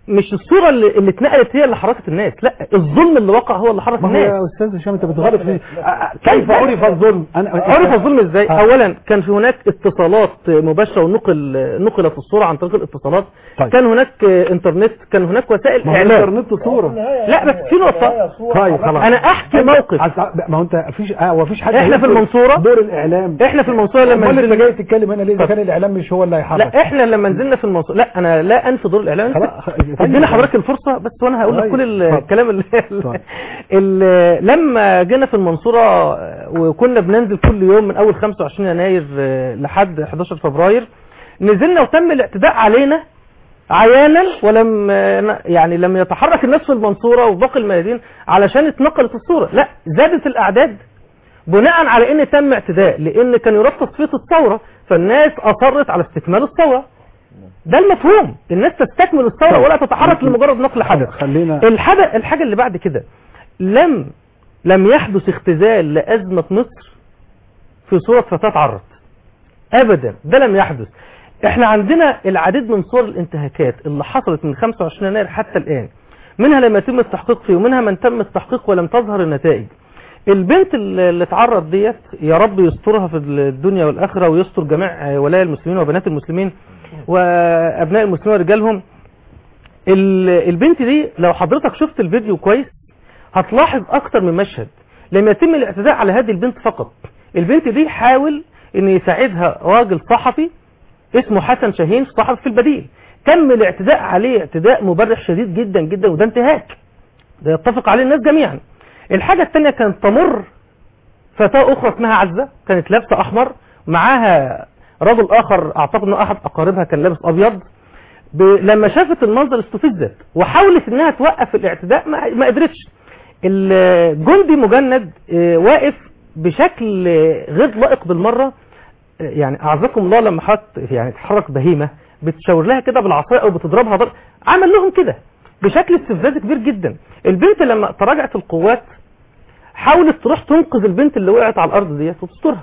مش الصوره اللي, اللي اتنقلت هي اللي حركت الناس لا الظلم اللي وقع هو اللي حرك ما هو الناس يا استاذ هشام انت بتغلط في كيف عرف الظلم انا عرف الظلم ازاي آه. اولا كان في هناك اتصالات مباشره ونقل نقلت الصوره عن طريق الاتصالات طيب. كان هناك انترنت كان هناك وسائل ما هو اعلام الانترنت صوره لا بس في نقطه طيب خلاص انا احكي موقف أصل- ما هو انت فيش اه ومفيش حد احنا في هيدخل المنصوره دور الاعلام احنا في المنصوره لما امال انت نزلنا جاي تتكلم هنا ليه اذا كان الاعلام مش هو اللي هيحرك لا احنا لما نزلنا في المنصوره لا انا لا انفي دور الاعلام خلاص، خ- ادينا حضرتك الفرصه بس وانا هقول لك طيب، كل ال- اتفضل. الكلام اللي طيب. ال- لما جينا في المنصوره وكنا بننزل كل يوم من اول 25 يناير آه، لحد 11 فبراير نزلنا وتم الاعتداء علينا عيانا ولم آه، يعني لم يتحرك الناس في المنصوره وباقي الميادين علشان اتنقلت الصوره لا زادت الاعداد بناء على ان تم اعتداء لان كان يراد تصفيه الثوره فالناس اصرت على استكمال الثوره ده المفهوم الناس تستكمل الثوره ولا تتحرك لمجرد نقل حدث خلينا الحدث الحاجه اللي بعد كده لم لم يحدث اختزال لازمه مصر في صوره فتاه عرت ابدا ده لم يحدث احنا عندنا العديد من صور الانتهاكات اللي حصلت من 25 يناير حتى الان منها لم يتم التحقيق فيه ومنها من تم التحقيق ولم تظهر النتائج البنت اللي اللي اتعرض ديت يا رب يسترها في الدنيا والاخره ويستر جميع ولايا المسلمين وبنات المسلمين وابناء المسلمين ورجالهم ال- البنت دي لو حضرتك شفت الفيديو كويس هتلاحظ اكتر من مشهد لم يتم الاعتداء على هذه البنت فقط البنت دي حاول ان يساعدها راجل صحفي اسمه حسن شاهين صحفي في البديل تم الاعتداء عليه اعتداء مبرح شديد جدا جدا وده انتهاك ده يتفق عليه الناس جميعا الحاجة الثانية كانت تمر فتاة أخرى اسمها عزة كانت لابسة أحمر معاها رجل آخر أعتقد أنه أحد أقاربها كان لابس أبيض ب... لما شافت المنظر استفزت وحاولت انها توقف الاعتداء ما, ما قدرتش الجندي مجند آه، واقف بشكل آه، غير لائق بالمره آه، يعني اعزكم الله لما حط يعني تحرك بهيمه بتشاور لها كده بالعصايه او بتضربها ضرب عمل لهم كده بشكل استفزازي كبير جدا البنت لما تراجعت القوات حاولت تروح تنقذ البنت اللي وقعت على الارض ديت وتسترها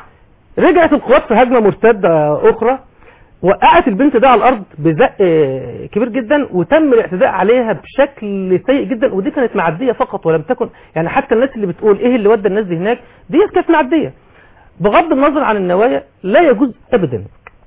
رجعت القوات في هجمه مرتده اخرى وقعت البنت ده على الارض بزق آه، كبير جدا وتم الاعتداء عليها بشكل سيء جدا ودي كانت معديه فقط ولم تكن يعني حتى الناس اللي بتقول ايه اللي ودى الناس دي هناك ديت كانت معديه بغض النظر عن النوايا لا يجوز ابدا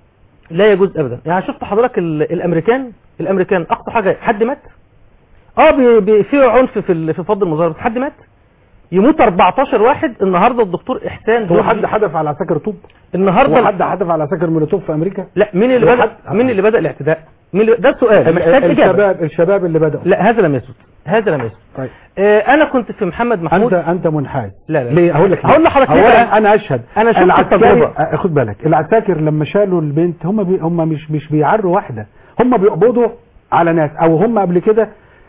لا يجوز ابدا يعني شفت حضرتك ال- الامريكان الامريكان اقصى حاجه حد مات اه بي- بي- في عنف في ال- في فضل المظاهرات حد مات يموت 14 واحد النهارده الدكتور احسان هو جورجي- حد حدف على عساكر طوب النهارده هو حد حدف على عساكر مولوتوف في امريكا لا مين اللي هو بدا حد- مين اللي بدا الاعتداء مين اللي... ده سؤال محتاج اجابه الشباب الشباب اللي بدأوا لا هذا لم يثبت هذا لم يثبت طيب آه انا كنت في محمد محمود انت انت منحاز لا لا ليه هقول لك ليه. هقول لحضرتك ليه اولا بقى؟ انا اشهد أنا شفت العسكري- التجربة. آه، خد بالك العساكر لما شالوا البنت هم بي هم مش مش بيعروا واحده هم بيقبضوا على ناس او هم قبل كده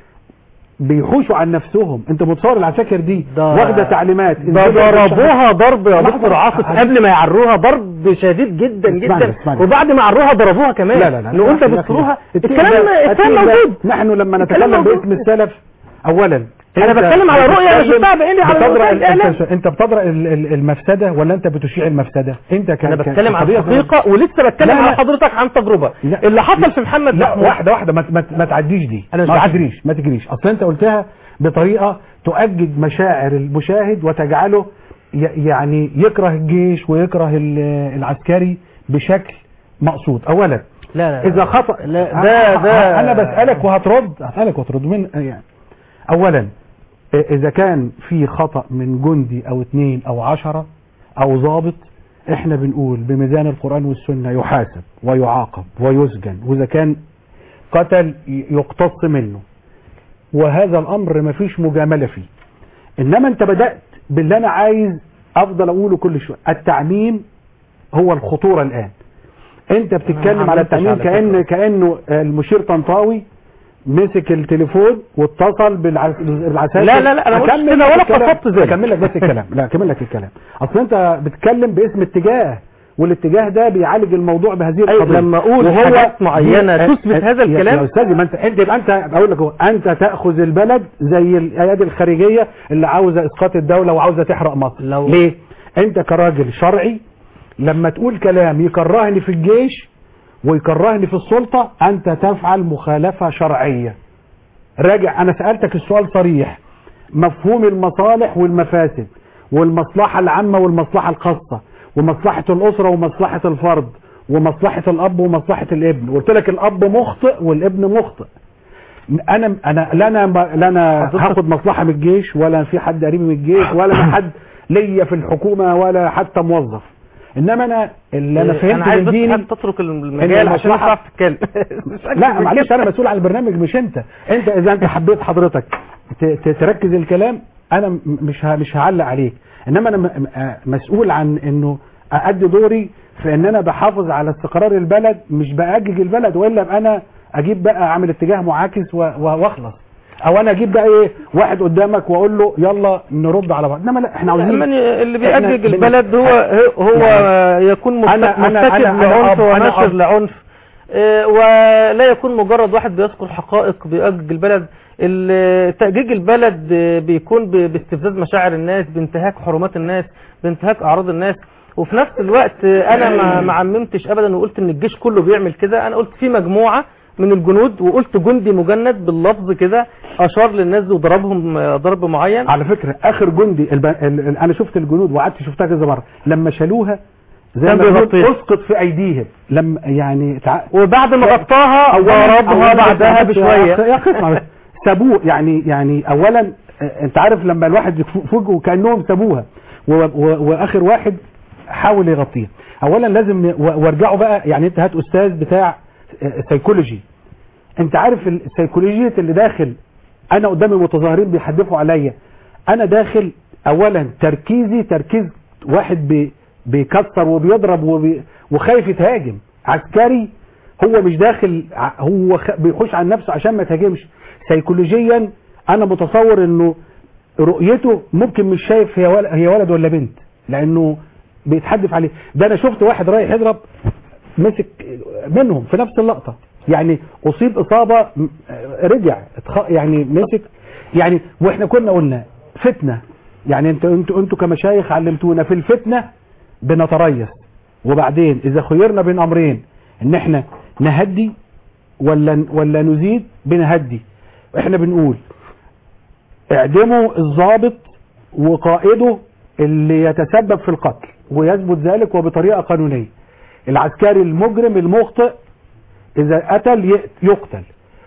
بيحوشوا عن نفسهم انت متصور العساكر دي واخده تعليمات ده انزلوا ضربوها ضرب يا لحظة. دكتور عاطف هد- قبل ما يعروها ضرب شديد جدا اسمعني جدا اسمعني. وبعد ما عروها ضربوها كمان لا لا لا نقول ده لا، لا، بصروها لا. الكلام ده- الكلام ده- موجود نحن لما الكلام نتكلم موجود. باسم السلف اولا أنا أنت بتكلم على رؤية أنا بتتكلم- شفتها بعيني على بتدرأ وسائل ال- الإعلام. انت انت بتدرأ ال- ال- المفسده ولا انت بتشيع المفسده انت ك- انا ك- بتكلم عن كقضية حقيقه ولسه بتكلم لا، لا. على حضرتك عن تجربه لا. اللي حصل في محمد لا محمود واحده واحده ما, ما, ما تعديش دي أنا مش ما بعدي. تجريش ما تجريش اصل انت قلتها بطريقه تؤجج مشاعر المشاهد وتجعله ي- يعني يكره الجيش ويكره ال- العسكري بشكل مقصود اولا لا لا اذا خطا لا ده ده انا بسالك وهترد هسالك وهترد من يعني اولا اذا كان في خطا من جندي او اتنين او عشرة او ضابط احنا بنقول بميزان القران والسنه يحاسب ويعاقب ويسجن واذا كان قتل ي- يقتص منه وهذا الامر ما فيش مجامله فيه انما انت بدات باللي انا عايز افضل اقوله كل شويه التعميم هو الخطوره الان انت بتتكلم ما على عملتش التعميم على كان فكرة. كانه المشير طنطاوي مسك التليفون واتصل بالع- بالعساكر لا، لا، لا، أنا ما قلتش أكمل كده لك ولا الكلام. قصدت ذلك. اكمل لك بس الكلام لا اكمل لك الكلام اصل انت بتتكلم باسم اتجاه والاتجاه ده بيعالج الموضوع بهذه أيوة، القضيه لما أقول وهو حاجات معينة دي- تثبت أ- هذا يا- الكلام. يا استاذي ما انت انت يبقى انت اقول لك أهو، انت تاخذ البلد زي الايادي الخارجيه اللي عاوزه اسقاط الدوله وعاوزه تحرق مصر لو- ليه انت كراجل شرعي لما تقول كلام يكرهني في الجيش ويكرهني في السلطة انت تفعل مخالفة شرعية راجع انا سألتك السؤال صريح مفهوم المصالح والمفاسد والمصلحة العامة والمصلحة الخاصة ومصلحة الأسرة ومصلحة الفرد ومصلحة الأب ومصلحة الابن قلت لك الأب مخطئ والابن مخطئ انا انا لا انا لا انا هاخد مصلحه من الجيش ولا في حد قريب من الجيش ولا أنا حد ليا في الحكومه ولا حتى موظف انما انا اللي انا إيه، فهمت انا عايز من بس ديني حضرتك تترك المجال إن عشان المصلحة- تعرف تتكلم لا معلش انا مسؤول عن البرنامج مش انت انت اذا انت حبيت حضرتك ت- ت- تركز الكلام انا م- مش ه- مش هعلق عليك انما انا م- م- آه مسؤول عن انه اادي دوري في ان انا بحافظ على استقرار البلد مش باجج البلد والا ابقى انا اجيب بقى اعمل اتجاه معاكس و- و- واخلص او انا اجيب بقى ايه واحد قدامك واقول له يلا نرد على بعض انما لا احنا عاوزين من اللي إحنا بيأجج بن- البلد هو هو يعني يكون أنا- مرتكب أنا- مرتكب أنا- أنا لعنف أب- أنا ونشر أب. لعنف آه، ولا يكون مجرد واحد بيذكر حقائق بيأجج البلد ال- تأجيج البلد آه، بيكون ب- باستفزاز مشاعر الناس بانتهاك حرمات الناس بانتهاك أعراض الناس وفي نفس الوقت آه، أنا ما ما عممتش أبدا وقلت إن الجيش كله بيعمل كده أنا قلت في مجموعة من الجنود وقلت جندي مجند باللفظ كده أشار للناس دي وضربهم آه، ضرب معين على فكرة اخر جندي الب... ال... ال... انا شفت الجنود وقعدت شفتها كذا مرة لما شالوها زي كان ما بيقول بيغطيها. اسقط في ايديهم لما يعني تع... وبعد ما غطاها ضربها بعدها بشوية يا اخي اسمع بس. سابوه يعني يعني اولا آه، انت عارف لما الواحد يفوجئوا كانهم سابوها و... و... واخر واحد حاول يغطيها اولا لازم ن- و- وارجعوا بقى يعني انت هات استاذ بتاع آه، سيكولوجي انت عارف السيكولوجية اللي داخل انا قدام المتظاهرين بيحدفوا عليا انا داخل اولا تركيزي تركيز واحد بي بيكسر وبيضرب وبي وخايف يتهاجم عسكري هو مش داخل ع- هو خ- بيخش عن نفسه عشان ما يتهاجمش سيكولوجيا انا متصور انه رؤيته ممكن مش شايف هي ولد هي ولد ولا بنت لانه بيتحدف عليه ده انا شفت واحد رايح يضرب مسك منهم في نفس اللقطة يعني أصيب إصابة م- رجع اتخ- يعني مسك يعني واحنا كنا قلنا فتنة يعني انتوا انتوا انتوا كمشايخ علمتونا في الفتنة بنتريث وبعدين إذا خيرنا بين أمرين إن احنا نهدي ولا ولا نزيد بنهدي احنا بنقول اعدموا الضابط وقائده اللي يتسبب في القتل ويثبت ذلك وبطريقة قانونية العسكري المجرم المخطئ إذا قتل ي- يقتل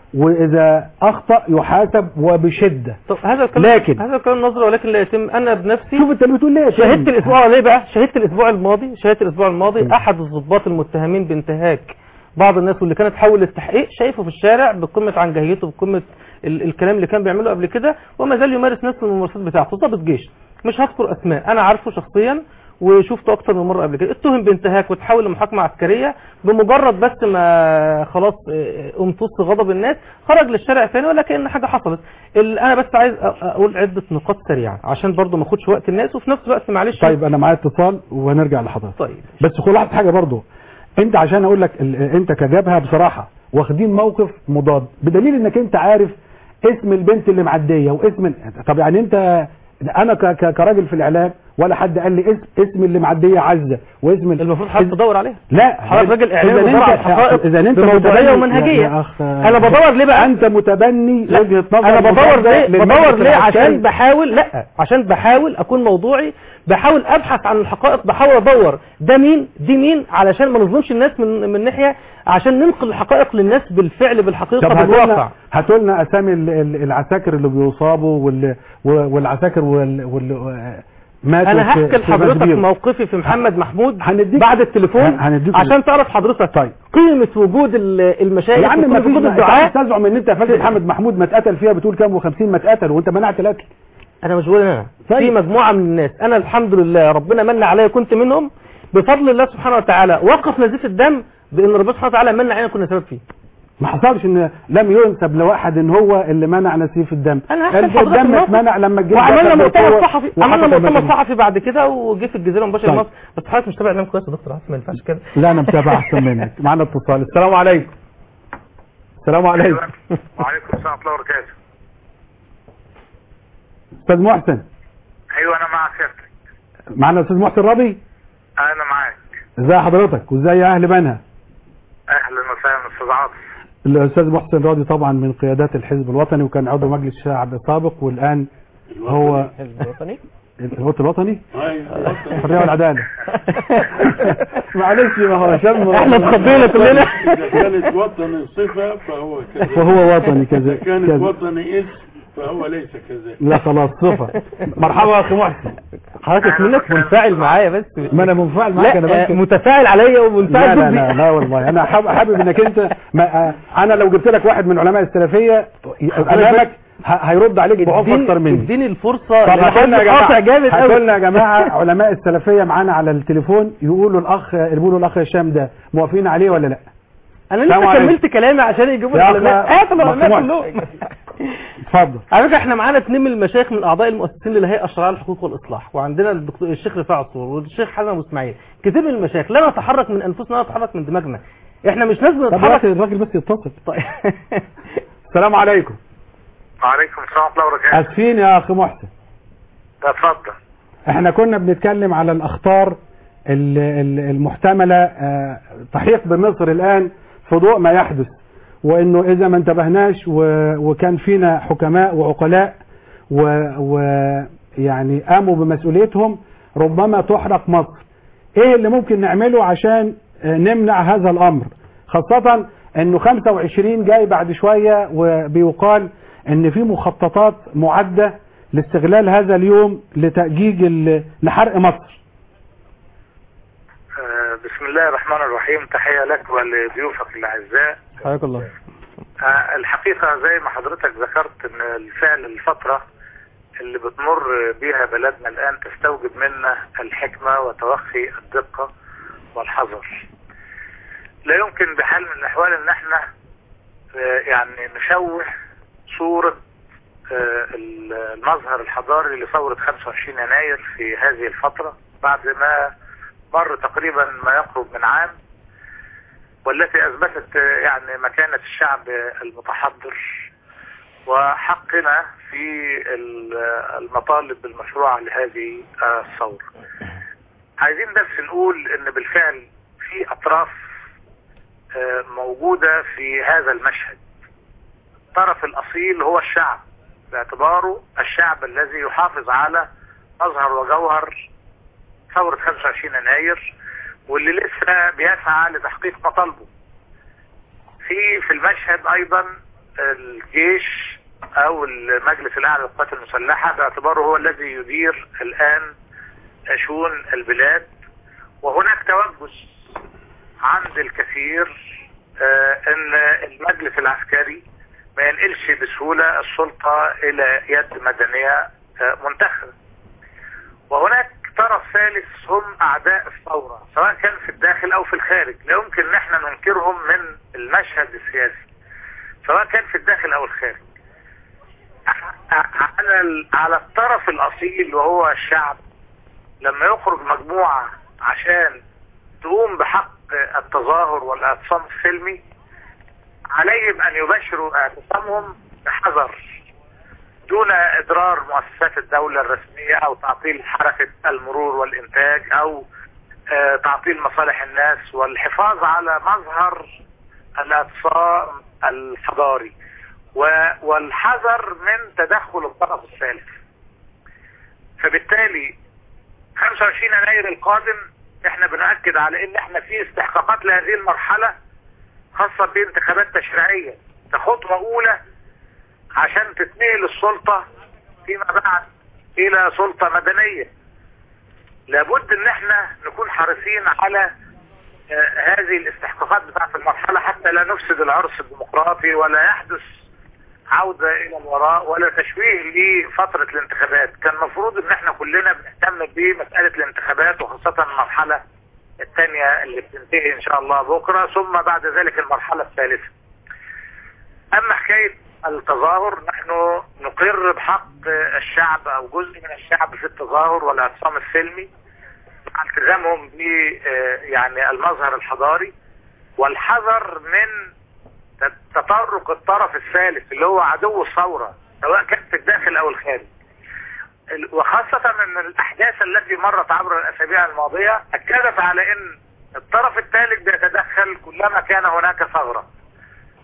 وإذا أخطأ يحاسب وبشدة طب هذا الكلام لكن- هذا الكلام نظري ولكن لا يتم انا بنفسي شوف انت اللي بتقول ليه شهدت الاسبوع ليه بقى شهدت الاسبوع الماضي شهدت الاسبوع الماضي احد الضباط المتهمين بانتهاك بعض الناس واللي كانت حول التحقيق شايفه في الشارع بقمه عنجهيته بقمه ال الكلام اللي كان بيعمله قبل كده وما زال يمارس نفس الممارسات بتاعته ضابط جيش مش هذكر اسماء انا عارفه شخصيا وشفته اكتر من مره قبل كده اتهم بانتهاك وتحول لمحاكمه عسكريه بمجرد بس ما خلاص اه، امتص غضب الناس خرج للشارع ثاني ولا كان حاجه حصلت ال- انا بس عايز أ- اقول عده نقاط سريعه عشان برضو ما اخدش وقت الناس وفي نفس الوقت معلش طيب أنا معايا اتصال وهنرجع لحضرتك طيب بس خلاصة حاجة برضو انت عشان اقول لك ال- انت كجبهة بصراحة واخدين موقف مضاد بدليل انك انت عارف اسم البنت اللي معدية واسم ال- طب يعني انت انا ك- ك- كراجل في الاعلام ولا حد قال لي اسم اسم اللي معدية عزة واسم ال- المفروض حضرتك تدور عليها لا حضرتك راجل اعلامي إذا بتدور أنت- على الحقائق اذا انت بموضوعية متبني- ومنهجية. يا أخ انا بدور ليه بقى انت متبني لا، وجهة نظر انا بدور مضادة ليه للمجلس بدور ليه العسكري. عشان بحاول لا عشان بحاول اكون موضوعي بحاول ابحث عن الحقائق بحاول ادور ده مين دي مين علشان ما نظلمش الناس من من ناحيه عشان ننقل الحقائق للناس بالفعل بالحقيقه طب بالواقع هاتولنا هاتولنا اسامي ال- ال- العساكر اللي بيصابوا وال- و- والعساكر وال وال ماتوا انا في- هحكي في لحضرتك مسبير. موقفي في محمد محمود هنديك بعد التليفون ه- هنديك عشان تعرف حضرتك طيب. قيمه وجود ال- المشايخ يا عم ما وقيمة فيش وجود ما الدعاء انت تزعم ان انت قفلت محمد محمود ما اتقتل فيها بتقول كام و50 ما اتقتل وانت منعت القتل انا مش بقول انا طيب. في مجموعه من الناس انا الحمد لله ربنا من عليا كنت منهم بفضل الله سبحانه وتعالى وقف نزيف الدم بان ربنا سبحانه وتعالى من علينا كنا سبب فيه ما حصلش ان لم ينسب لواحد ان هو اللي منع نسيف الدم انا هحكي لحضرتك الدم الموقف. اتمنع لما الجيش وعملنا دخل مؤتمر بالقوة صحفي عملنا وحصل مؤتمر المشاكل. صحفي بعد كده وجه في الجزيره مباشر طيب. مصر بس حضرتك مش تابع اعلام كويس يا دكتور عاصم ما ينفعش كده لا انا متابع احسن منك معانا اتصال السلام عليكم السلام عليكم وعليكم السلام ورحمه الله وبركاته استاذ محسن ايوه انا مع سيادتك معانا استاذ محسن ربي انا معاك ازي حضرتك وازي اهل بنها اهلا استاذ عاطف الاستاذ محسن راضي طبعا من قيادات الحزب الوطني وكان عضو مجلس شعب سابق والان هو الحزب الوطني الوطن الوطني ايوه الحريه والعداله معلش ما هو شم احنا اتخضينا كلنا اذا كانت وطني صفه فهو كذا فهو وطني كذا اذا كانت كذا. وطني اسم فهو ليس كذلك لا خلاص صفه مرحبا يا اخي محسن حضرتك منك منفعل معايا بس ما انا منفعل معاك انا لا آه، بس متفاعل عليا لا ومنفعل لا ضدي لا لا والله انا حابب, حابب انك انت ما انا لو جبت لك واحد من علماء السلفيه امامك ه- هيرد عليك بعنف اديني- اقتر مني اديني الفرصه طب لأن هاتوا لنا يا حضرتك قاطع جماعه جامد هاتوا قوي لنا يا جماعه علماء السلفيه معانا على التليفون يقولوا الاخ يقولوا الاخ هشام ده موافقين عليه ولا لا انا السلام لسه عليكم. كملت كلامي عشان يجيبوا يا أخ العلماء هات العلماء محمود. كلهم اتفضل على فكره احنا معانا اثنين من المشايخ من اعضاء المؤسسين للهيئه الشرعيه للحقوق والاصلاح وعندنا الدكتور الشيخ رفاع الصور والشيخ حسن ابو اسماعيل كتير من المشايخ لا نتحرك من انفسنا لا نتحرك من دماغنا احنا مش ناس طب يا بنتحرك اخي الراجل بس يتصل طيب السلام عليكم وعليكم السلام ورحمه الله وبركاته اسفين يا اخي محسن اتفضل احنا كنا بنتكلم على الاخطار ال- ال- المحتملة آه، تحيق بمصر الان في ضوء ما يحدث وانه اذا ما انتبهناش و- وكان فينا حكماء وعقلاء ويعني قاموا بمسؤوليتهم ربما تحرق مصر ايه اللي ممكن نعمله عشان آه، نمنع هذا الامر خاصة انه 25 جاي بعد شوية وبيقال ان في مخططات معدة لاستغلال هذا اليوم لتأجيج ال- لحرق مصر آه، بسم الله الرحمن الرحيم تحية لك ولضيوفك الأعزاء حياك الله آه، الحقيقة زي ما حضرتك ذكرت ان الفعل الفترة اللي بتمر بيها بلدنا الآن تستوجب منا الحكمة وتوخي الدقة والحذر لا يمكن بحال من الأحوال ان احنا آه، يعني نشوه صورة آه، المظهر الحضاري لثورة 25 يناير في هذه الفترة بعد ما مر تقريبا ما يقرب من عام والتي اثبتت آه، يعني مكانة الشعب المتحضر وحقنا في ال- المطالب المشروعة لهذه آه، الثورة عايزين بس نقول ان بالفعل في اطراف آه، موجودة في هذا المشهد الطرف الاصيل هو الشعب باعتباره الشعب الذي يحافظ على مظهر وجوهر ثورة 25 يناير واللي لسه بيسعى لتحقيق مطالبه في في المشهد ايضا الجيش او المجلس الاعلى للقوات المسلحة باعتباره هو الذي يدير الان شؤون البلاد وهناك توجس عند الكثير آه، ان المجلس العسكري ما ينقلش بسهولة السلطة الى يد مدنية آه، منتخبة وهناك طرف ثالث هم اعداء الثورة سواء كان في الداخل او في الخارج لا يمكن ان احنا ننكرهم من المشهد السياسي سواء كان في الداخل او الخارج ع- على ال- على الطرف الاصيل وهو الشعب لما يخرج مجموعة عشان تقوم بحق التظاهر والاعتصام السلمي عليهم ان يبشروا اعتصامهم بحذر دون اضرار مؤسسات الدولة الرسمية او تعطيل حركة المرور والانتاج او آه، تعطيل مصالح الناس والحفاظ على مظهر الاعتصام الحضاري و- والحذر من تدخل الطرف الثالث فبالتالي 25 يناير القادم احنا بنأكد على ان احنا في استحقاقات لهذه المرحلة خاصة بانتخابات تشريعية كخطوة اولى عشان تتنقل السلطة فيما بعد الى سلطة مدنية لابد ان احنا نكون حريصين على آه، هذه الاستحقاقات بتاعت المرحلة حتى لا نفسد العرس الديمقراطي ولا يحدث عودة الى الوراء ولا تشويه لفترة الانتخابات كان المفروض ان احنا كلنا بنهتم بمسألة الانتخابات وخاصة المرحلة الثانية اللي بتنتهي ان شاء الله بكرة ثم بعد ذلك المرحلة الثالثة اما حكاية التظاهر نحن نقر بحق الشعب او جزء من الشعب في التظاهر والاعتصام السلمي مع التزامهم ب آه، يعني المظهر الحضاري والحذر من تطرق الطرف الثالث اللي هو عدو الثورة سواء كان في الداخل او الخارج ال- وخاصة ان الاحداث التي مرت عبر الاسابيع الماضية اكدت على ان الطرف الثالث بيتدخل كلما كان هناك ثغرة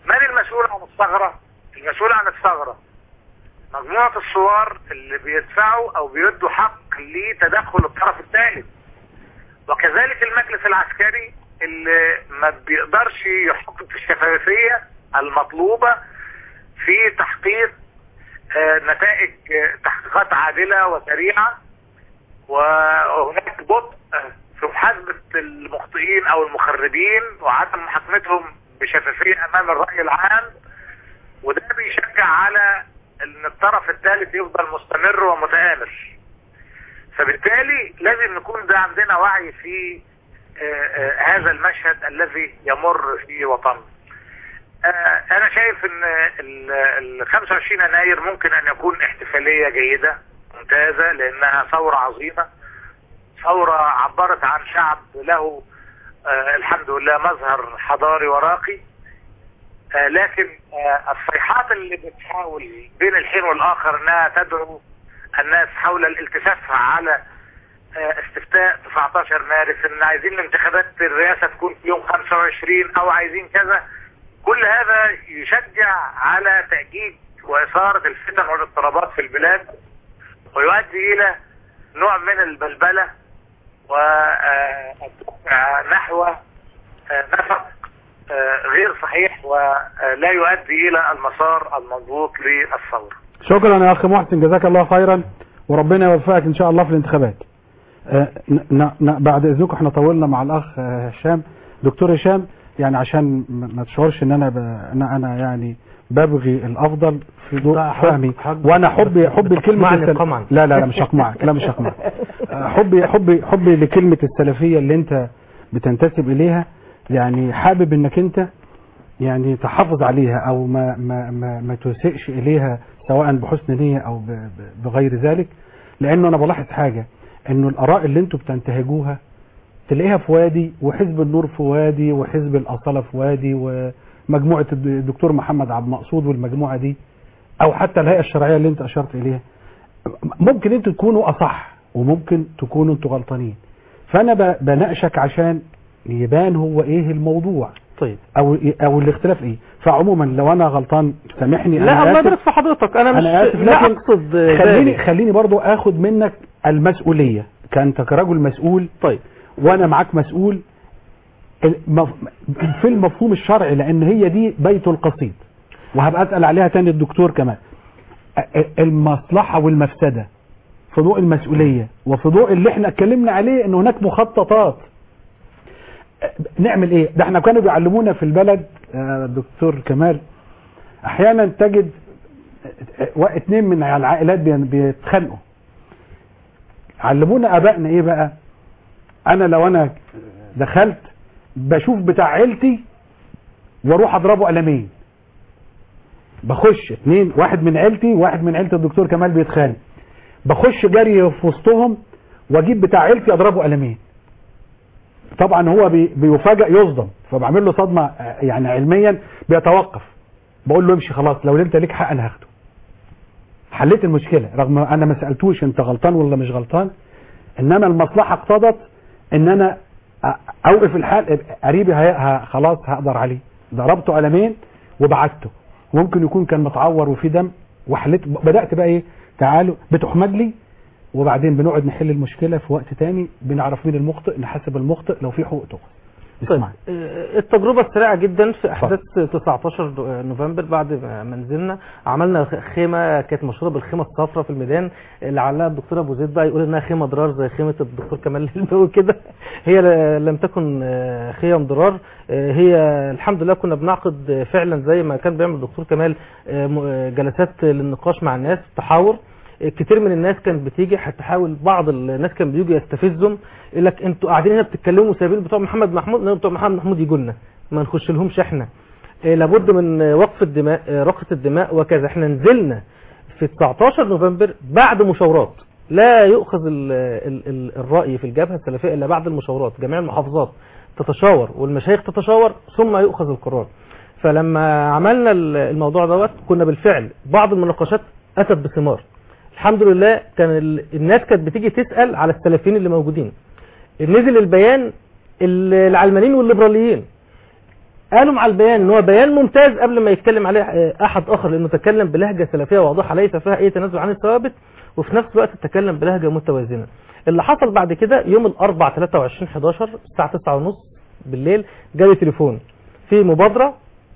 من المسؤول عن الثغرة المسؤول عن الثغرة مجموعة الثوار اللي بيدفعوا او بيدوا حق لتدخل الطرف الثالث وكذلك المجلس العسكري اللي ما بيقدرش يحقق الشفافية المطلوبة في تحقيق آه، نتائج آه، تحقيقات عادلة وسريعة وهناك بطء في محاسبة المخطئين او المخربين وعدم محاكمتهم بشفافية امام الرأي العام وده بيشجع على ان الطرف الثالث يفضل مستمر ومتآمر فبالتالي لازم نكون ده عندنا وعي في آه، آه، هذا المشهد الذي يمر في وطننا آه، انا شايف ان ال ال 25 يناير ممكن ان يكون احتفالية جيدة ممتازة لانها ثورة عظيمة ثورة عبرت عن شعب له آه، الحمد لله مظهر حضاري وراقي آه، لكن آه، الصيحات اللي بتحاول بين الحين والاخر انها تدعو الناس حول الالتفاف على آه، استفتاء 19 مارس ان عايزين انتخابات الرئاسة تكون في يوم 25 او عايزين كذا كل هذا يشجع على تأجيج وإثارة الفتن والاضطرابات في البلاد ويؤدي إلى نوع من البلبلة ونحو نفق آه، غير صحيح ولا يؤدي إلى المسار المضبوط للثورة شكرا يا اخي محسن جزاك الله خيرا وربنا يوفقك ان شاء الله في الانتخابات آه، ن- ن- بعد اذنكم احنا طولنا مع الاخ آه، هشام دكتور هشام يعني عشان ما ما تشعرش ان انا ب... انا انا يعني ببغي الافضل في ضوء فهمي وانا حبي حبي لكلمه تقمعني السل- قمعا. لا لا لا مش هقمعك لا مش هقمعك آه، حبي حبي حبي لكلمه السلفيه اللي انت بتنتسب اليها يعني حابب انك انت يعني تحافظ عليها او ما ما ما, ما تسئش اليها سواء بحسن نيه او ب- ب- بغير ذلك لانه انا بلاحظ حاجه انه الاراء اللي انتوا بتنتهجوها تلاقيها في وادي وحزب النور في وادي وحزب الاصاله في وادي ومجموعه الد- الدكتور محمد عبد المقصود والمجموعه دي او حتى الهيئه الشرعيه اللي انت اشرت اليها ممكن انتوا تكونوا اصح وممكن تكونوا انتوا غلطانين فانا ب- بناقشك عشان يبان هو ايه الموضوع طيب او او الاختلاف ايه فعموما لو انا غلطان سامحني لا انا الله آسف. يبارك في حضرتك انا مش انا اسف لا لكن اقصد خليني ذلك. خليني برضو اخد منك المسؤوليه كانت كرجل مسؤول طيب وانا معاك مسؤول المف- في المفهوم الشرعي لان هي دي بيت القصيد وهبقى اسال عليها تاني الدكتور كمان ا- المصلحه والمفسده في ضوء المسؤوليه وفي ضوء اللي احنا اتكلمنا عليه ان هناك مخططات نعمل ايه ده احنا كانوا بيعلمونا في البلد آه، دكتور كمال احيانا تجد آه، اتنين من العائلات بي- بيتخانقوا علمونا ابائنا ايه بقى انا لو انا دخلت بشوف بتاع عيلتي واروح اضربه قلمين بخش اتنين واحد من عيلتي واحد من عيلة الدكتور كمال بيتخانق بخش جري في وسطهم واجيب بتاع عيلتي اضربه قلمين طبعا هو بي بيفاجئ يصدم فبعمل له صدمه آه، يعني علميا بيتوقف بقول له امشي خلاص لو انت ليك حق انا هاخده حليت المشكله رغم انا ما سالتوش انت غلطان ولا مش غلطان انما المصلحه اقتضت ان انا أ- اوقف الحال قريبي هي... ه... خلاص هقدر عليه ضربته قلمين وبعته ممكن يكون كان متعور وفي دم وحليت بدات بقى ايه تعالوا بتحمد لي وبعدين بنقعد نحل المشكله في وقت تاني بنعرف مين المخطئ نحاسب المخطئ لو في حقوق تؤخذ طيب آه، التجربة السريعة جدا في أحداث 19 نوفمبر بعد ما نزلنا عملنا خيمة كانت مشهورة بالخيمة الصفراء في الميدان اللي علقها الدكتور أبو زيد بقى يقول إنها خيمة ضرار زي خيمة الدكتور كمال الهلباوي كده هي ل- لم تكن آه، خيم ضرار آه، هي الحمد لله كنا بنعقد آه، فعلا زي ما كان بيعمل الدكتور كمال آه، م- آه، جلسات للنقاش مع الناس تحاور كتير من الناس كانت بتيجي هتحاول بعض الناس كان بيجوا يستفزهم يقول لك انتوا قاعدين هنا بتتكلموا وسايبين بتوع محمد محمود نقول بتوع محمد محمود يجوا لنا ما نخش لهمش احنا إيه لابد من وقف الدماء آه، رقة الدماء وكذا احنا نزلنا في 19 نوفمبر بعد مشاورات لا يؤخذ ال ال ال الرأي في الجبهة السلفية إلا بعد المشاورات جميع المحافظات تتشاور والمشايخ تتشاور ثم يؤخذ القرار فلما عملنا ال- الموضوع دوت كنا بالفعل بعض المناقشات أتت بثمار الحمد لله كان ال- الناس كانت بتيجي تسأل على السلفيين اللي موجودين نزل البيان ال- العلمانيين والليبراليين قالوا مع البيان ان هو بيان ممتاز قبل ما يتكلم عليه آه، احد اخر لانه تكلم بلهجه سلفيه واضحه ليس فيها اي تنازل عن الثوابت وفي نفس الوقت تكلم بلهجه متوازنه اللي حصل بعد كده يوم الاربع 23 11 الساعه 9:30 بالليل جالي تليفون في مبادره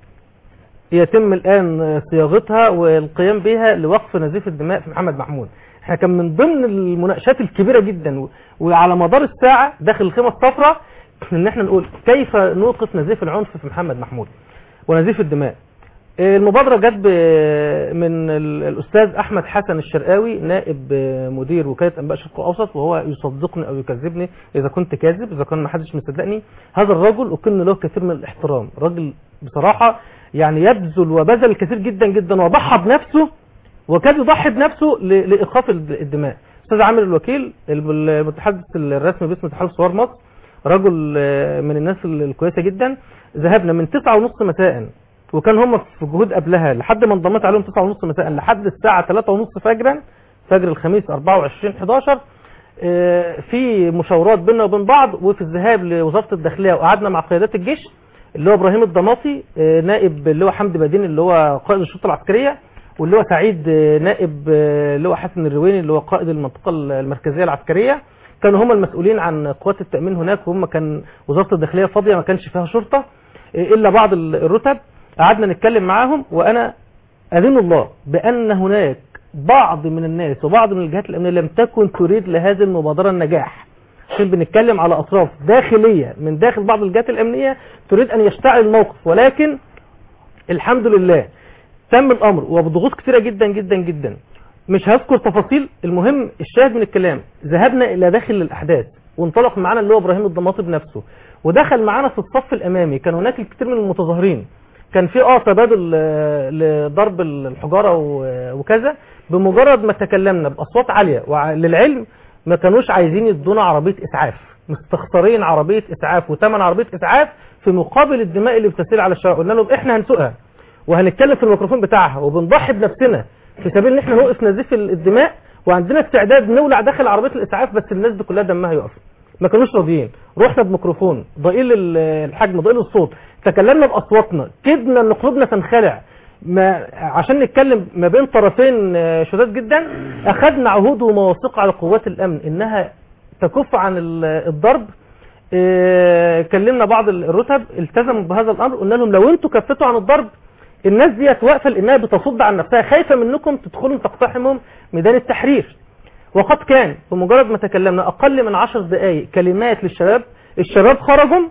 يتم الان صياغتها والقيام بها لوقف نزيف الدماء في محمد محمود احنا كان من ضمن المناقشات الكبيره جدا و- وعلى مدار الساعه داخل الخيمه الصفراء ان احنا نقول كيف نوقف نزيف العنف في محمد محمود ونزيف الدماء المبادرة جت ب- من ال- الأستاذ أحمد حسن الشرقاوي نائب مدير وكالة أنباء الشرق الأوسط وهو يصدقني أو يكذبني إذا كنت كاذب إذا كان ما حدش مصدقني هذا الرجل أكن له كثير من الاحترام راجل بصراحة يعني يبذل وبذل الكثير جدا جدا وضحى بنفسه وكاد يضحي بنفسه ل- لإيقاف الد- الدماء أستاذ عامر الوكيل الم- المتحدث الرسمي باسم اتحاد صور مصر رجل آه، من الناس ال- الكويسة جدا ذهبنا من تسعة ونص مساء وكان هم في جهود قبلها لحد ما انضميت عليهم تسعة ونص مساء لحد الساعة ثلاثة ونص فجرا فجر الخميس 24 11 آه، في مشاورات بيننا وبين بعض وفي الذهاب لوزارة الداخلية وقعدنا مع قيادات الجيش اللي هو ابراهيم الضماطي آه، نائب اللي هو حمدي بدين اللي هو قائد الشرطة العسكرية واللي هو سعيد آه، نائب آه، اللي هو حسن الرويني اللي هو قائد المنطقة المركزية العسكرية كانوا هم المسؤولين عن قوات التأمين هناك وهم كان وزارة الداخلية فاضية ما كانش فيها شرطة آه، إلا بعض ال- الرتب قعدنا نتكلم معاهم وأنا أذن الله بأن هناك بعض من الناس وبعض من الجهات الأمنية لم تكن تريد لهذه المبادرة النجاح عشان بنتكلم على أطراف داخلية من داخل بعض الجهات الأمنية تريد أن يشتعل الموقف ولكن الحمد لله تم الأمر وبضغوط كثيرة جدا جدا جدا مش هذكر تفاصيل المهم الشاهد من الكلام ذهبنا إلى داخل الأحداث وانطلق معنا اللي هو إبراهيم الضماطي بنفسه ودخل معنا في الصف الأمامي كان هناك الكثير من المتظاهرين كان في اه تبادل آه، لضرب الحجاره و- وكذا بمجرد ما تكلمنا باصوات عاليه وللعلم ما كانوش عايزين يدونا عربيه اسعاف مستخسرين عربيه اسعاف وثمن عربيه اسعاف في مقابل الدماء اللي بتسيل على الشارع قلنا لهم احنا هنسوقها وهنتكلم في الميكروفون بتاعها وبنضحي بنفسنا في سبيل ان احنا نوقف نزيف الدماء وعندنا استعداد نولع داخل عربيه الاسعاف بس الناس دي كلها دمها يقف ما كانوش راضيين رحنا بميكروفون ضئيل ال- الحجم ضئيل الصوت تكلمنا باصواتنا كدنا ان قلوبنا تنخلع ما عشان نتكلم ما بين طرفين آه، شداد جدا اخذنا عهود ومواثيق على قوات الامن انها تكف عن ال- الضرب آه، كلمنا بعض الرتب التزموا بهذا الامر قلنا لهم لو انتوا كفتوا عن الضرب الناس ديت واقفه لانها بتصد عن نفسها خايفه منكم تدخلوا تقتحموا ميدان التحرير وقد كان بمجرد ما تكلمنا اقل من عشر دقائق كلمات للشباب الشباب خرجوا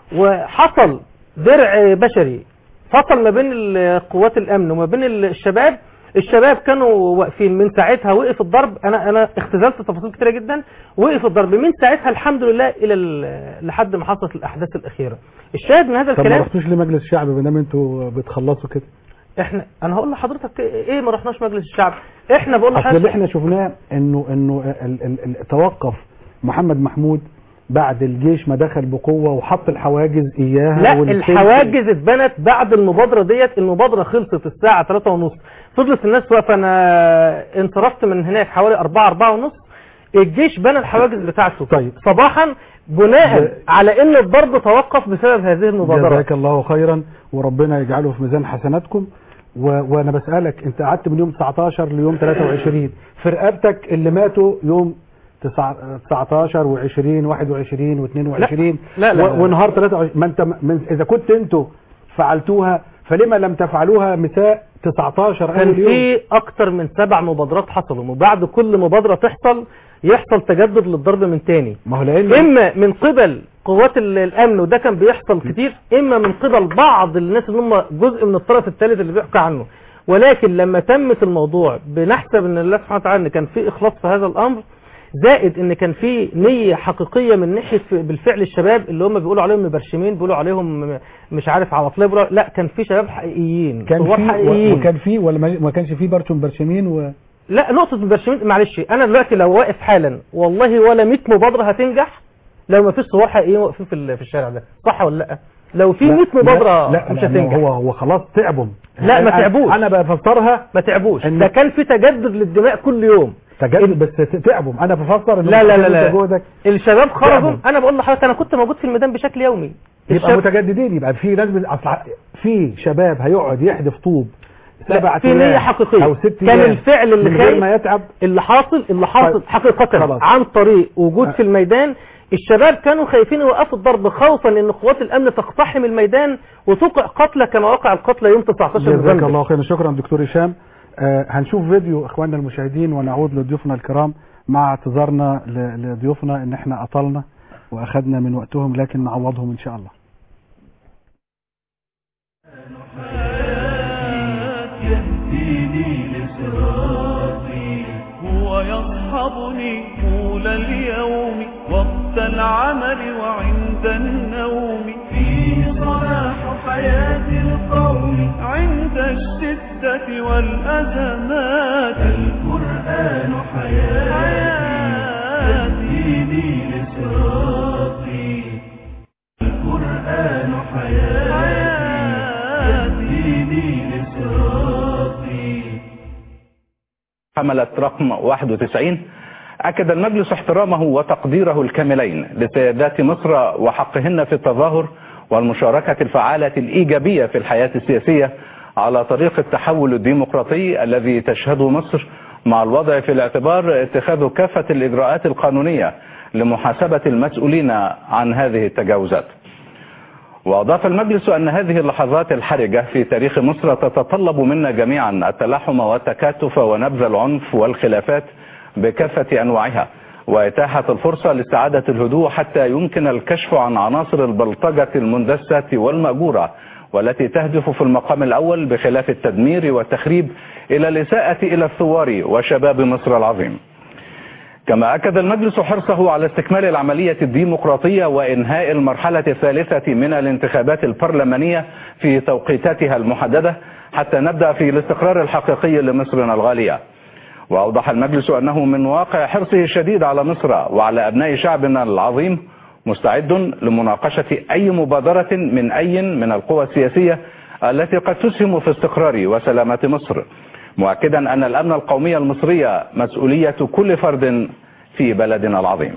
وحصل درع بشري فصل ما بين ال- قوات الامن وما بين ال- الشباب الشباب كانوا واقفين من ساعتها وقف الضرب انا انا اختزلت تفاصيل كتيره جدا وقف الضرب من ساعتها الحمد لله الى ال- لحد ما حصلت الاحداث الاخيره الشاهد من هذا طب ما الكلام رحتوش لمجلس الشعب ما دام انتوا بتخلصوا كده احنا انا هقول لحضرتك ايه ما رحناش مجلس الشعب احنا بقول اصل اللي لحضرتك احنا شفناه انه انه ال ال ال توقف محمد محمود بعد الجيش ما دخل بقوه وحط الحواجز اياها لا والسلك- الحواجز اتبنت بعد المبادره ديت المبادره خلصت الساعه 3 ونص فضلت الناس واقفه انا انصرفت من هناك حوالي 4 4 ونص الجيش بنى الحواجز بتاعته طيب صباحا بناء على ان الضرب توقف بسبب هذه المبادره جزاك الله خيرا وربنا يجعله في ميزان حسناتكم و... وانا بسالك انت قعدت من يوم 19 ليوم 23 في رقبتك اللي ماتوا يوم تسعة- 19 و20 21 و22 لا، لا، لا. ونهار 23 ما انت من اذا كنت انتوا فعلتوها فلما لم تفعلوها مساء 19 كان اول يوم في اكتر من سبع مبادرات حصلوا وبعد كل مبادره تحصل يحصل تجدد للضرب من تاني ما هو لان اما من قبل قوات ال- الامن وده كان بيحصل كتير اما من قبل بعض الناس اللي هم جزء من الطرف الثالث اللي بيحكى عنه ولكن لما تمت الموضوع بنحسب ان الله سبحانه وتعالى ان كان في اخلاص في هذا الامر زائد ان كان في نيه حقيقيه من ناحيه بالفعل الشباب اللي هم بيقولوا عليهم مبرشمين بيقولوا عليهم مش عارف عواطليه بيقولوا- لا كان في شباب حقيقيين كان ثوار في حقيقيين وكان في ولا ما ما كانش في برشم برشمين و لا نقطة مبرشمين معلش أنا دلوقتي لو واقف حالا والله ولا 100 مبادرة هتنجح لو ما فيش صور حقيقيين واقفين في ال- في الشارع ده صح ولا لا؟ لو في 100 مبادرة لا مش لا هتنجح هو هو خلاص تعبوا لا ما أنا- تعبوش انا بفسرها ما تعبوش ده كان في تجدد للدماء كل يوم تجدد بس ت- تعبهم انا بفسر إن لا لا لا أنت لا جهدك الشباب خرجوا تعبوا. انا بقول لحضرتك انا كنت موجود في الميدان بشكل يومي يبقى الشاب- متجددين يبقى في ناس بت- أصل في شباب هيقعد يحدف طوب لا، سبع في نية أيام حقيقية او ست كان أيام الفعل اللي من غير خايف ما يتعب اللي حاصل اللي حاصل طيب. حقيقة خلاص. عن طريق وجود في الميدان الشباب كانوا خايفين يوقفوا الضرب خوفا ان قوات الامن تقتحم الميدان وتوقع قتلى كما وقع القتلى يوم 19 جزاك نوفمبر الله خيرا شكرا دكتور هشام آه هنشوف فيديو اخواننا المشاهدين ونعود لضيوفنا الكرام مع اعتذارنا ل- لضيوفنا ان احنا اطلنا واخذنا من وقتهم لكن نعوضهم ان شاء الله يهديني لصراطي هو يصحبني طول اليوم وقت العمل وعند النوم فيه صلاح حياة القوم عند الشدة والأزمات القرآن حياتي يهديني لصراطي القرآن حياتي يهديني لصراطي حملت رقم 91 أكد المجلس احترامه وتقديره الكاملين لسيادات مصر وحقهن في التظاهر والمشاركة الفعالة الإيجابية في الحياة السياسية على طريق التحول الديمقراطي الذي تشهده مصر مع الوضع في الاعتبار اتخاذ كافة الإجراءات القانونية لمحاسبة المسؤولين عن هذه التجاوزات وأضاف المجلس أن هذه اللحظات الحرجة في تاريخ مصر تتطلب منا جميعا التلاحم والتكاتف ونبذ العنف والخلافات بكافة أنواعها وإتاحة الفرصة لاستعادة الهدوء حتى يمكن الكشف عن عناصر البلطجة المندسة والمأجورة والتي تهدف في المقام الأول بخلاف التدمير والتخريب إلى الإساءة إلى الثوار وشباب مصر العظيم كما أكد المجلس حرصه على استكمال العملية الديمقراطية وإنهاء المرحلة الثالثة من الانتخابات البرلمانية في توقيتاتها المحددة حتى نبدأ في الاستقرار الحقيقي لمصرنا الغالية وأوضح المجلس أنه من واقع حرصه الشديد على مصر وعلى أبناء شعبنا العظيم مستعد لمناقشة أي مبادرة من أي من القوى السياسية التي قد تسهم في استقرار وسلامة مصر مؤكدا أن الأمن القومي المصري مسؤولية كل فرد في بلدنا العظيم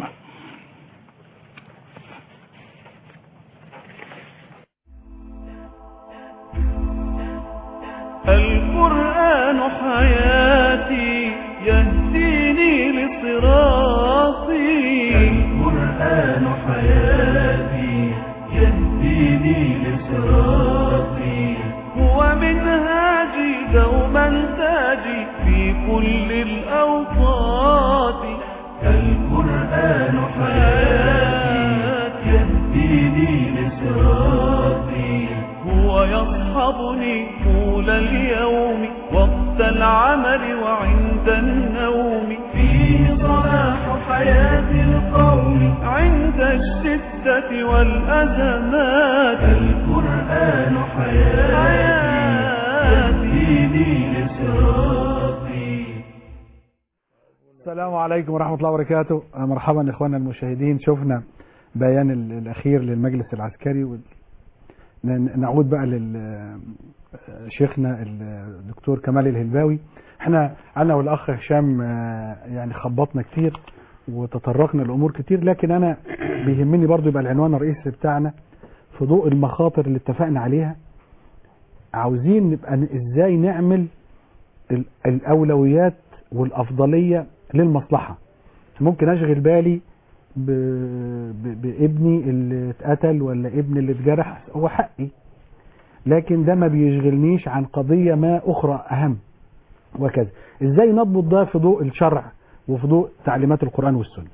القرآن حياتي يهديني لصراطي القرآن حياتي يهديني لصراطي هو منهاجي دوما تاجي في كل الأوقات القرآن حياتي يهديني لصراطي هو يصحبني طول اليوم وقت العمل وعند النوم فيه صلاح حياة القوم عند الشدة والأزمات القرآن حياتي يهديني لصراطي السلام عليكم ورحمة الله وبركاته آه، مرحبا إخواننا المشاهدين شفنا بيان ال- الأخير للمجلس العسكري وال- ن- نعود بقى لشيخنا الدكتور كمال الهلباوي احنا انا والاخ هشام آه، يعني خبطنا كتير وتطرقنا لامور كتير لكن انا بيهمني برضو يبقى العنوان الرئيسي بتاعنا في ضوء المخاطر اللي اتفقنا عليها عاوزين نبقى ن- ازاي نعمل ال- الاولويات والافضليه للمصلحه ممكن اشغل بالي ب... ب... بابني اللي اتقتل ولا ابني اللي اتجرح هو حقي لكن ده ما بيشغلنيش عن قضيه ما اخرى اهم وكذا ازاي نضبط ده في ضوء الشرع وفي ضوء تعليمات القران والسنه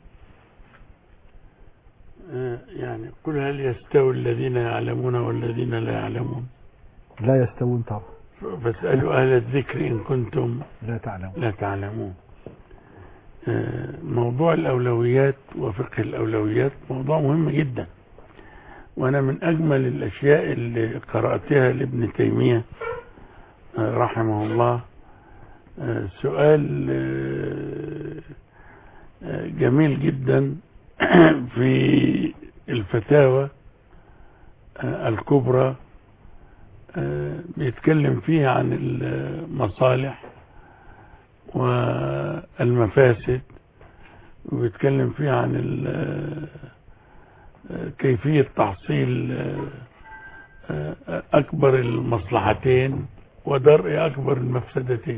آه، يعني قل هل يستوي الذين يعلمون والذين لا يعلمون لا يستوون طبعا فاسألوا أهل الذكر إن كنتم لا تعلمون لا تعلمون آه، موضوع الأولويات وفقه الأولويات موضوع مهم جدا وأنا من أجمل الأشياء اللي قرأتها لابن تيمية آه، رحمه الله آه، سؤال آه، آه، جميل جدا في الفتاوى آه، الكبرى آه، بيتكلم فيها عن المصالح والمفاسد وبيتكلم فيه عن ال- كيفية تحصيل أكبر المصلحتين ودرء أكبر المفسدتين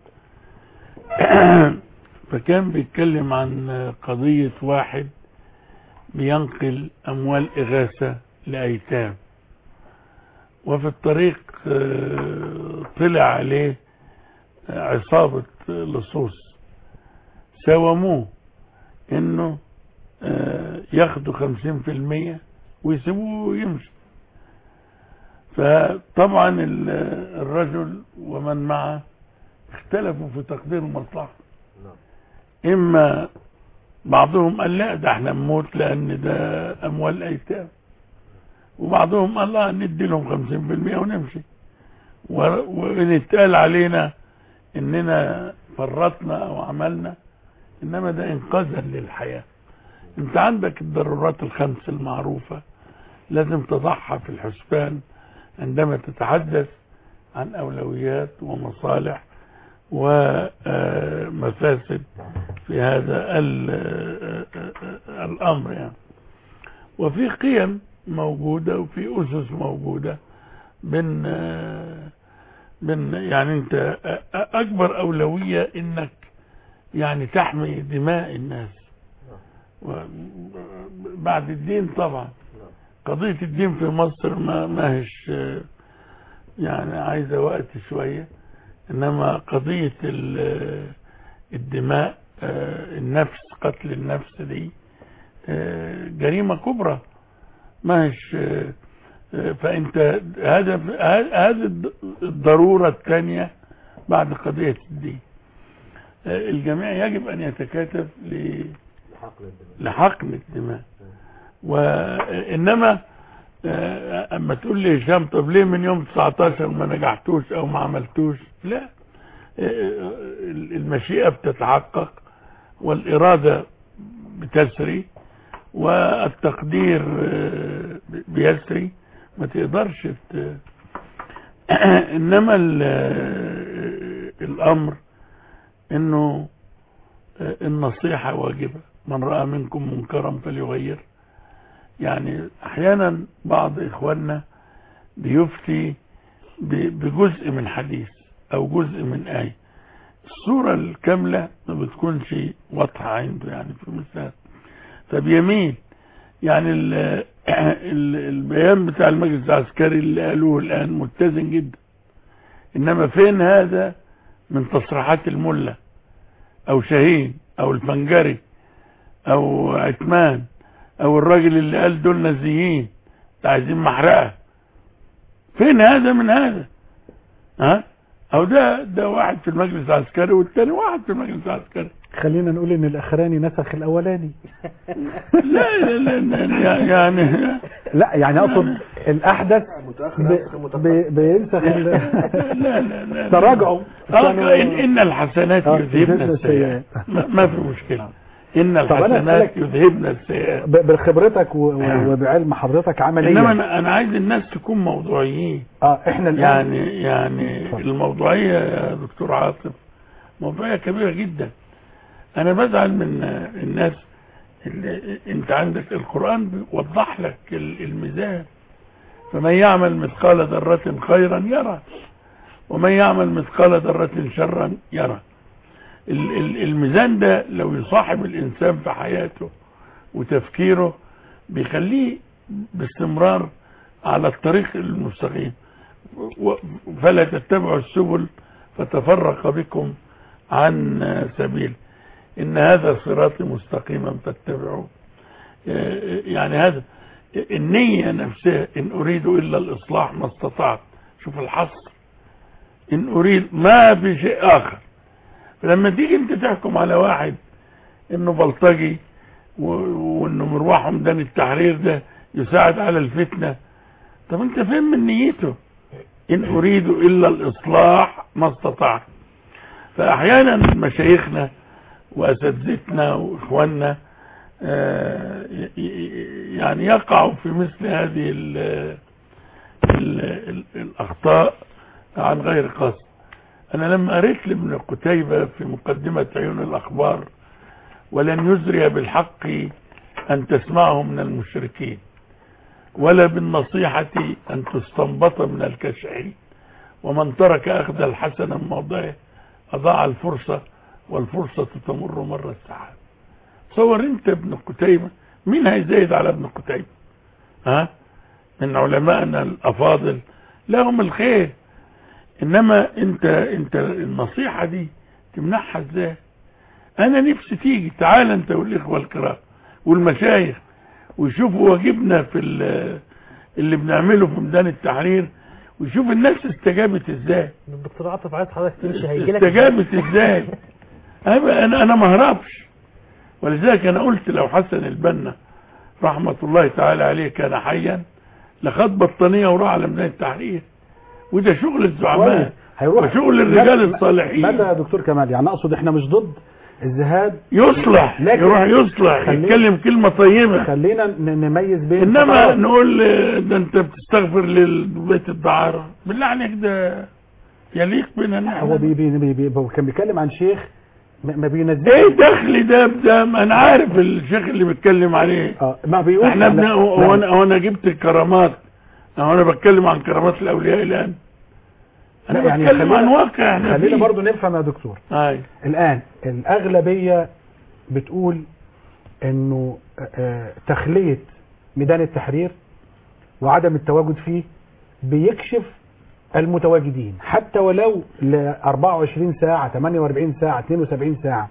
فكان بيتكلم عن قضية واحد بينقل أموال إغاثة لأيتام وفي الطريق آه، طلع عليه عصابة لصوص ساوموه انه آه، ياخدوا خمسين في المية ويسيبوه يمشي فطبعا ال- الرجل ومن معه اختلفوا في تقدير المصلحة اما بعضهم قال لا ده احنا نموت لان ده اموال ايتام وبعضهم قال لا ندي لهم خمسين في المية ونمشي و- وان اتقال علينا اننا فرطنا او عملنا انما ده انقاذا للحياة انت عندك الضرورات الخمس المعروفة لازم تضعها في الحسبان عندما تتحدث عن اولويات ومصالح ومفاسد في هذا ال- الامر يعني وفي قيم موجودة وفي اسس موجودة بين بين يعني انت اكبر اولوية انك يعني تحمي دماء الناس و- بعد الدين طبعا قضية الدين في مصر ما ما هيش يعني عايزة وقت شوية انما قضية ال- الدماء آه، النفس قتل النفس دي آه، جريمة كبرى ما هيش آه، آه، فانت هذا هذه الضرورة الثانية بعد قضية الدين آه، الجميع يجب ان يتكاتف ل- لحقن الدماء وانما آه، اما تقول لي هشام طب ليه من يوم 19 ما نجحتوش او ما عملتوش لا آه، المشيئة بتتحقق والإرادة بتسري والتقدير آه، بيسري ما تقدرش ت... انما ال- آه، الامر انه آه، النصيحة واجبة من رأى منكم منكرا فليغير يعني احيانا بعض اخواننا بيفتي ب- بجزء من حديث او جزء من آية الصورة الكاملة ما بتكونش واضحة عنده يعني في مثال فبيميل يعني ال ال البيان بتاع المجلس العسكري اللي قالوه الآن متزن جدا إنما فين هذا من تصريحات الملة أو شاهين أو الفنجري أو عثمان أو الراجل اللي قال دول نازيين عايزين محرقة فين هذا من هذا ها أو ده ده واحد في المجلس العسكري والتاني واحد في المجلس العسكري خلينا نقول ان الاخراني نسخ الاولاني لا لا لا لا يعني لا يعني اقصد الاحدث ب- ب- بينسخ ال- لا لا لا تراجعوا آه، إن, إن الحسنات آه، يذهبن يذهبن السيئات ما ما في مشكلة إن طب أنا الحسنات أسألك- يذهبن السيئات ب- بخبرتك و- و- وبعلم حضرتك عمليا إنما أنا أنا عايز الناس تكون موضوعيين اه احنا الان يعني يعني الموضوعية يا دكتور عاطف موضوعية كبيرة جدا أنا بزعل من الناس اللي أنت عندك القرآن بيوضح لك ال- الميزان فمن يعمل مثقال ذرة خيرا يرى ومن يعمل مثقال ذرة شرا يرى ال- ال- الميزان ده لو يصاحب الإنسان في حياته وتفكيره بيخليه باستمرار على الطريق المستقيم و- فلا تتبعوا السبل فتفرق بكم عن سبيل إن هذا صراطي مستقيما فاتبعوه يعني هذا النية نفسها إن أريد إلا الإصلاح ما استطعت شوف الحصر إن أريد ما في شيء آخر فلما تيجي أنت تحكم على واحد إنه بلطجي و- وإنه مروحه ميدان التحرير ده يساعد على الفتنة طب أنت فين من نيته إن أريد إلا الإصلاح ما استطعت فأحيانا مشايخنا وأساتذتنا وإخواننا آه، ي- ي- يعني يقعوا في مثل هذه ال ال ال الأخطاء عن غير قصد انا لما قريت لابن قتيبة في مقدمة عيون الاخبار ولن يزري بالحق ان تسمعه من المشركين ولا بالنصيحة ان تستنبط من الكشعين ومن ترك اخذ الحسن من موضعه اضاع الفرصة والفرصة تمر مر السحاب تصور انت ابن قتيبة مين هيزايد على ابن قتيبة ها من علمائنا الافاضل لهم الخير انما انت انت النصيحة دي تمنحها ازاي انا نفسي تيجي تعال انت والاخوة الكرام والمشايخ ويشوفوا واجبنا في ال- اللي بنعمله في ميدان التحرير ويشوف الناس استجابت ازاي الدكتور عاطف عايز حضرتك تمشي هيجي لك استجابت ازاي انا انا انا ما هربش ولذلك انا قلت لو حسن البنا رحمة الله تعالى عليه كان حيا لخد بطانية وراح على ميدان التحرير وده شغل الزعماء هيروح وشغل الرجال متى- الصالحين متى يا دكتور كمال يعني اقصد احنا مش ضد الذهاب يصلح لكن- يروح يصلح خلينا- يتكلم كلمة طيبة خلينا ن- نميز بين انما فترات. نقول آه، ده انت بتستغفر لبيت الدعارة بالله عليك ده يليق بنا ان هو احنا بي بي بي بي هو كان بيتكلم عن شيخ ما ما بينزلش ايه دخل ده بده ما انا عارف الشيخ اللي بيتكلم عليه اه ما بيقول احنا بن... لا- هو لا. انا هو انا جبت الكرامات هو انا بتكلم عن كرامات الاولياء الان انا لا، يعني بتكلم خلينا- عن واقع احنا خلينا فيه. برضو نفهم يا دكتور اي الآن الأغلبية بتقول إنه آه، تخلية ميدان التحرير وعدم التواجد فيه بيكشف المتواجدين حتى ولو ل 24 ساعة 48 ساعة 72 ساعة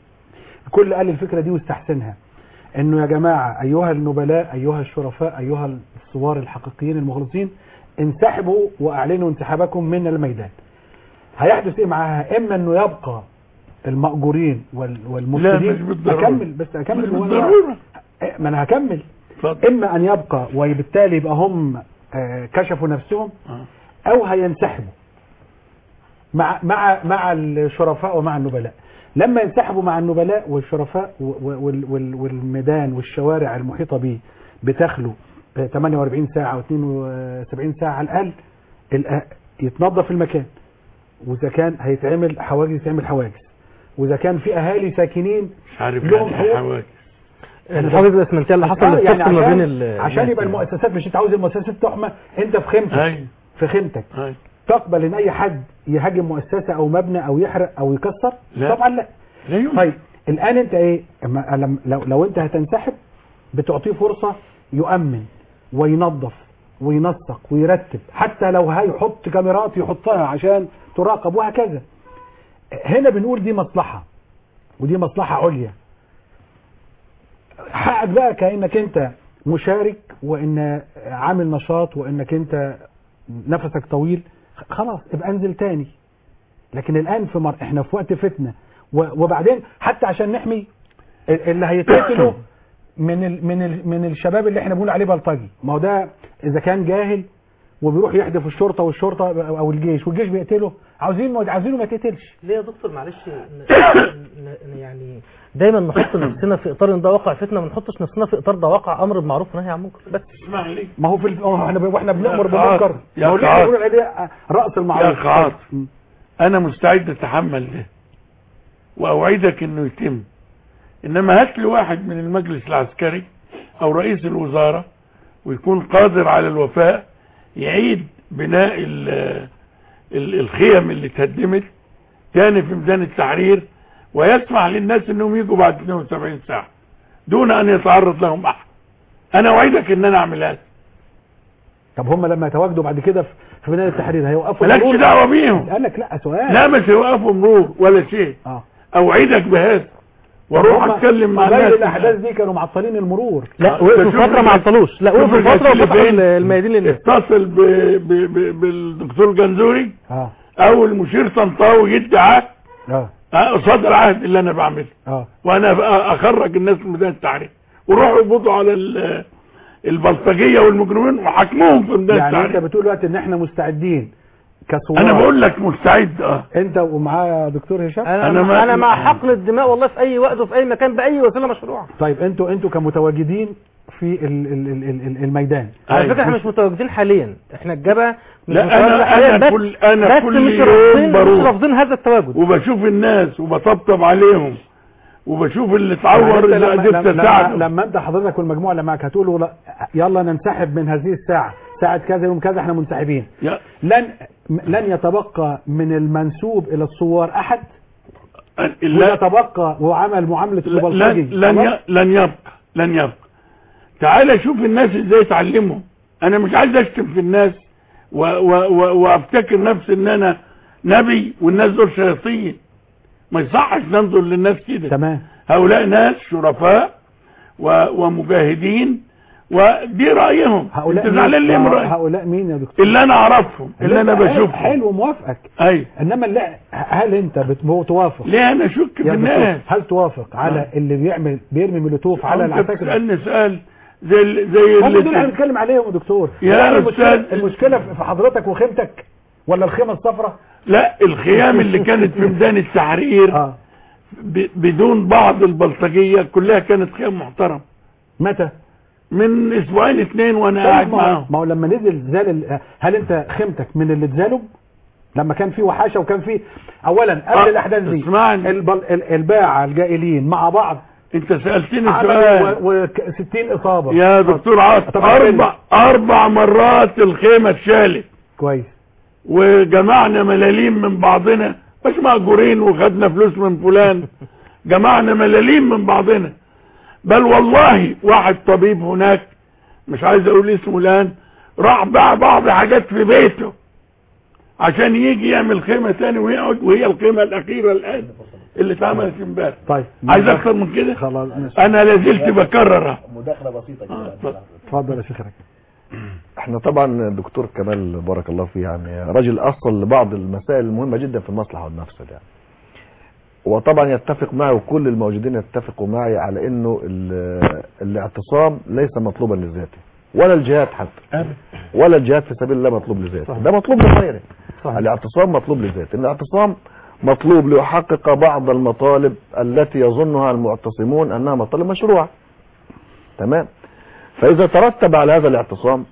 الكل قال الفكرة دي واستحسنها انه يا جماعة ايها النبلاء ايها الشرفاء ايها الثوار الحقيقيين المخلصين انسحبوا واعلنوا انسحابكم من الميدان هيحدث ايه معاها اما انه يبقى المأجورين وال- والمفسدين لا، مش بالضرورة. اكمل بس اكمل مش وأنا- بالضرورة. إيه، ما انا هكمل اما ان يبقى وبالتالي يبقى هم آه، كشفوا نفسهم او هينسحبوا مع مع مع الشرفاء ومع النبلاء لما ينسحبوا مع النبلاء والشرفاء و- و- وال- وال- والميدان والشوارع المحيطه به بتخلو آه، 48 ساعه او 72 ساعه على الاقل الأ- يتنظف المكان واذا كان هيتعمل حواجز يتعمل حواجز واذا كان في اهالي ساكنين مش عارف لهم يعني حقوق. حواجز الحواجز الاسمنتيه اللي حصل آه، يعني للفصل ما عشان, بين ال- عشان يبقى الناس المؤسسات مش انت عاوز المؤسسات تحمى انت في خيمتك أي. في خيمتك أي. تقبل ان اي حد يهاجم مؤسسه او مبنى او يحرق او يكسر لا. طبعا لا لا يمكن. طيب الان انت ايه اما لم- لو, لو انت هتنسحب بتعطيه فرصه يؤمن وينظف وينسق ويرتب حتى لو هيحط كاميرات يحطها عشان تراقب وهكذا هنا بنقول دي مصلحه ودي مصلحه عليا حقك بقى كانك انت مشارك وان عامل نشاط وانك انت نفسك طويل خلاص ابقى انزل تاني لكن الان في مر... احنا في وقت فتنه و... وبعدين حتى عشان نحمي ال- اللي هيتقتلوا من ال... من ال... من الشباب اللي احنا بنقول عليه بلطجي ما هو ده اذا كان جاهل وبيروح يحدف الشرطه والشرطه او الجيش والجيش بيقتله عاوزين عاوزينه ما يتقتلش ليه يا دكتور معلش ن- ن- ن- يعني دايما نحط نفسنا في اطار ان ده واقع فتنه ما نحطش نفسنا في اطار ده واقع امر بالمعروف ونهي عن المنكر بس اسمح لي ما هو في ال... هو احنا واحنا بنامر يا أخ بالمنكر يا ما هو أخ اللي احنا عاطف. بنقول عليه ده راس يا المعروف اخ عاطف انا مستعد اتحمل ده واوعدك انه يتم انما هات لي واحد من المجلس العسكري او رئيس الوزارة ويكون قادر على الوفاء يعيد بناء ال- ال- الخيم اللي اتهدمت تاني في ميدان التحرير ويسمح للناس انهم يجوا بعد 72 ساعة دون ان يتعرض لهم احد انا اوعدك ان انا اعمل هذا طب هم لما يتواجدوا بعد كده في في ميدان التحرير هيوقفوا مالكش المرور؟ دعوة بيهم. قال لك لا سؤال لا مش هيوقفوا مرور ولا شيء اه اوعدك بهذا واروح هم اتكلم مع قبيل الناس الاحداث دي كانوا معطلين المرور لا آه، وقفوا شوف فتره الناس- ما عطلوش لا شوف وقفوا الناس فتره اللي وفتحوا فين. الميادين للناس اتصل ب... ب... ب... بالدكتور جنزوري اه او المشير طنطاوي يدي عهد اه آه، قصاد العهد اللي انا بعمله اه وانا بقى اخرج الناس من ميدان التحرير وروحوا يقبضوا على ال- البلطجيه والمجرمين وحاكموهم في ميدان يعني انت التحرير بتقول دلوقتي ان احنا مستعدين كثوار انا بقول لك مستعد اه انت ومعاه دكتور هشام انا أنا انا, ما- أنا مع حقن الدماء والله في اي وقت وفي اي مكان باي وسيله مشروعه طيب انتوا انتوا كمتواجدين في ال- ال- ال- ال- الميدان على فكره احنا مش متواجدين حاليا احنا الجبهه مش لا متواجدة انا حاليا انا بس كل انا بس كل مش يوم رافضين مش بروح رافضين هذا التواجد وبشوف الناس وبطبطب عليهم وبشوف اللي اتعور يعني أنت اللي لما, قدرت لما, اساعده لما انت حضرتك والمجموعه اللي معاك هتقولوا لا يلا ننسحب من هذه الساعه ساعه كذا يوم كذا احنا منسحبين يا- لن لن يتبقى من المنسوب الى الثوار احد لا- ويتبقى وعمل معامله لن البلطجي لن خلاص؟ ي- لن يبقى لن يبقى تعال شوف الناس ازاي اتعلمهم انا مش عايز اشتم في الناس و و و وافتكر نفسي ان انا نبي والناس دول شياطين ما يصحش ننظر للناس كده تمام هؤلاء ناس شرفاء و ومجاهدين ودي رايهم هؤلاء انت زعلان ليه من مين؟ رأيي؟ هؤلاء مين يا دكتور اللي انا اعرفهم اللي انا حلو- بشوفهم حلو موافقك ايوه انما لا هل انت بت- توافق ليه انا اشك في يا دكتور الناس هل توافق على اللي بيعمل بيرمي مولوتوف على انت العساكر بتسالني سؤال زي ال- زي هم اللي دول احنا بنتكلم عليهم يا دكتور يا يعني المشكله أستاذ. المشكله في حضرتك وخيمتك ولا الخيمه الصفراء لا الخيام اللي كانت في ميدان التحرير اه ب- بدون بعض البلطجية كلها كانت خيام محترم متى من اسبوعين اتنين وانا قاعد ما هو- معاهم ما هو لما نزل زال ال- هل انت خيمتك من اللي اتزالوا لما كان في وحاشه وكان في اولا قبل آه، الاحداث دي اسمعني. البل... ال- الباعه الجائلين مع بعض انت سألتني عملوا سؤال و... و... 60 اصابه يا دكتور عاطف طب أعمل اربع اربع مرات الخيمة اتشالت كويس وجمعنا ملاليم من بعضنا مش مأجورين وخدنا فلوس من فلان جمعنا ملاليم من بعضنا بل والله واحد طبيب هناك مش عايز اقول اسمه الان راح باع بعض حاجات في بيته عشان يجي يعمل خيمة تاني ويقعد وهي الخيمة الأخيرة الآن اللي اتعملت امبارح طيب عايز أكتر من كده خلاص أنا لازلت بكررها مداخلة بسيطة كده اتفضل يا شيخ ركب. احنا طبعا الدكتور كمال بارك الله فيه يعني راجل اصل لبعض المسائل المهمه جدا في المصلحه والمفسد يعني وطبعا يتفق معي وكل الموجودين يتفقوا معي على انه ال- الاعتصام ليس مطلوبا لذاته ولا الجهاد حتى ولا الجهاد في سبيل الله مطلوب لذاته ده مطلوب لغيره الاعتصام مطلوب لذاته الاعتصام مطلوب ليحقق بعض المطالب التي يظنها المعتصمون انها مطالب مشروعه تمام فاذا ترتب على هذا الاعتصام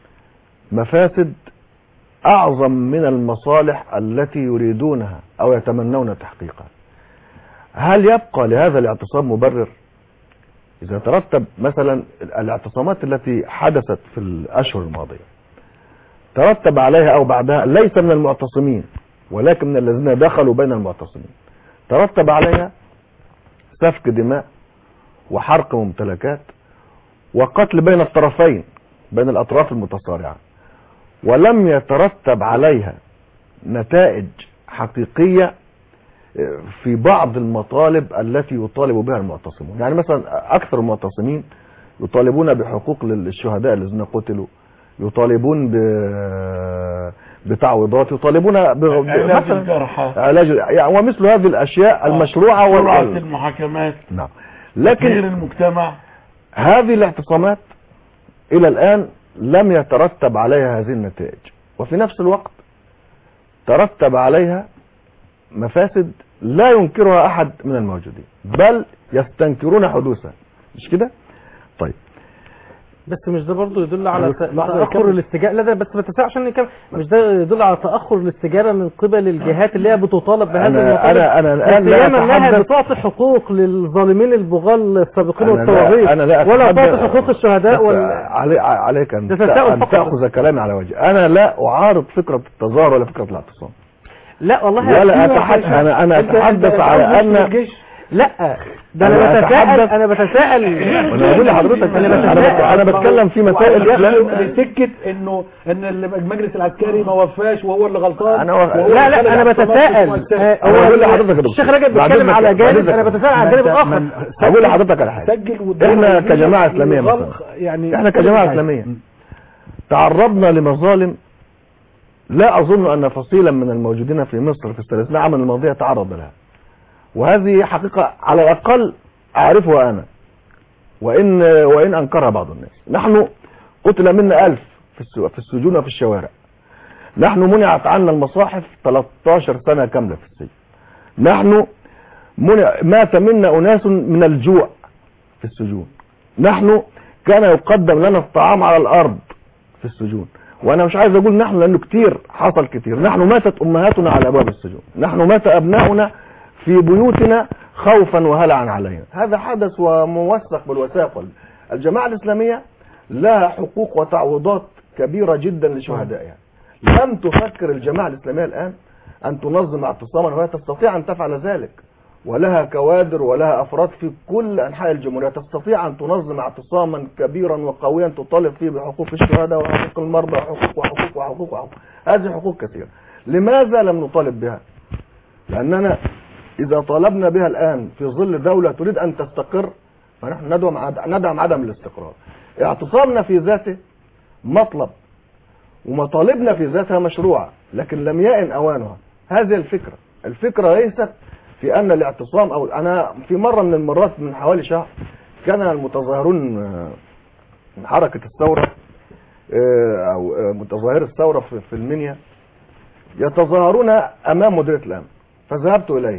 مفاسد اعظم من المصالح التي يريدونها او يتمنون تحقيقها هل يبقى لهذا الاعتصام مبرر اذا ترتب مثلا الاعتصامات التي حدثت في الاشهر الماضيه ترتب عليها او بعدها ليس من المعتصمين ولكن من الذين دخلوا بين المعتصمين ترتب عليها سفك دماء وحرق ممتلكات وقتل بين الطرفين بين الاطراف المتصارعه ولم يترتب عليها نتائج حقيقيه في بعض المطالب التي يطالب بها المعتصمون يعني مثلا اكثر المعتصمين يطالبون بحقوق للشهداء الذين قتلوا يطالبون ب بتعويضات يطالبون ب... ب- علاج مثلاً الجرحى علاج يعني ومثل هذه الاشياء المشروعه سرعة وال... المحاكمات نعم تغيير لكن المجتمع هذه الاعتصامات الى الان لم يترتب عليها هذه النتائج وفي نفس الوقت ترتب عليها مفاسد لا ينكرها احد من الموجودين بل يستنكرون حدوثها مش كده طيب بس مش ده برضه يدل على ت- لحظة تاخر كمل. الاستجابه لا ده بس ما تنساش عشان نكمل مش ده يدل على تاخر الاستجابه من قبل الجهات اللي هي بتطالب بهذه أنا- المطالب أنا- أنا الآن لا لا انها أتحدث- بتعطي حقوق للظالمين البغال السابقين أنا لا- والطواغيت أنا لا ولا أتحدث- تعطي حقوق الشهداء بس وال... علي عليك ان, ده تساؤل أن فقط. تاخذ كلامي على وجه انا لا اعارض فكره التظاهر ولا فكره الاعتصام لا والله ولا أكيد أتحدث- مش- أنا- أنا أنت- أتحدث أنت على عاوز أن- مش الجيش. لا ده أنا انا بتساءل أتحدث- انا بتساءل انا بقول لحضرتك انا انا بتساءل انا بتكلم في مسائل ياخدوا بسكه انه ان المجلس العسكري ما وفاش وهو اللي غلطان أنا و- وهو لا اللي لا انا خلى الاعتصامات بتساءل مؤسسة. آه، أنا هو بقول لحضرتك يا دكتور. الشيخ رجب بعد بيتكلم إذنك- على بعد جانب إذنك. انا بتساءل على الجانب من- الاخر من- هقول لحضرتك على حاجه سجل وادانا احنا النتيجة كجماعه اسلاميه وغلق- مثلا يعني احنا كجماعه اسلاميه تعرضنا لمظالم لا اظن ان فصيلا من الموجودين في مصر في الثلاثين عاما الماضيه تعرض لها وهذه حقيقه على الاقل اعرفها انا وان وان انكرها بعض الناس نحن قتل منا ألف في السو- في السجون وفي الشوارع نحن منعت عنا المصاحف 13 سنه كامله في السجن نحن منع مات منا اناس من الجوع في السجون نحن كان يقدم لنا الطعام على الارض في السجون وانا مش عايز اقول نحن لانه كتير حصل كتير نحن ماتت امهاتنا على ابواب السجون نحن مات ابناؤنا في بيوتنا خوفا وهلعا علينا هذا حدث وموثق بالوثائق الجماعة الإسلامية لها حقوق وتعويضات كبيرة جدا لشهدائها لم تفكر الجماعة الإسلامية الآن أن تنظم اعتصاما وهي تستطيع أن تفعل ذلك ولها كوادر ولها أفراد في كل أنحاء الجمهورية تستطيع أن تنظم اعتصاما كبيرا وقويا تطالب فيه بحقوق الشهداء وحقوق المرضى وحقوق وحقوق وحقوق وحقوق هذه حقوق كثيرة لماذا لم نطالب بها لأننا إذا طالبنا بها الآن في ظل دولة تريد أن تستقر فنحن ندعم عد- ندعم عدم الاستقرار اعتصامنا في ذاته مطلب ومطالبنا في ذاتها مشروعة لكن لم يئن أوانها هذه الفكرة الفكرة ليست في أن الاعتصام أو أنا في مرة من المرات من حوالي شهر كان المتظاهرون آه، من حركة الثورة آه، أو آه، متظاهر الثورة في في المنيا يتظاهرون أمام مديرية الأمن فذهبت إليهم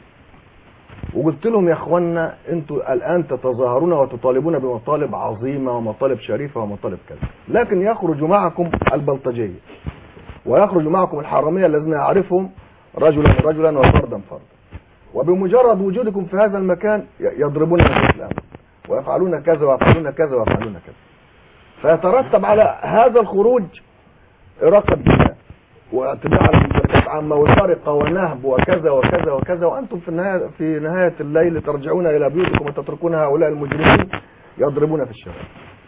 وقلت لهم يا اخوانا انتوا الان تتظاهرون وتطالبون بمطالب عظيمه ومطالب شريفه ومطالب كذا لكن يخرج معكم البلطجيه ويخرج معكم الحراميه الذين يعرفهم رجلا رجلا وفردا فردا وبمجرد وجودكم في هذا المكان ي- يضربون مدينه الامن ويفعلون كذا ويفعلون كذا ويفعلون كذا فيترتب على هذا الخروج إراقة دماء واعتداء على ممتلكات عامة وسرقة ونهب وكذا وكذا وكذا وأنتم في النهاية في نهاية الليل ترجعون إلى بيوتكم وتتركون هؤلاء المجرمين يضربون في الشارع.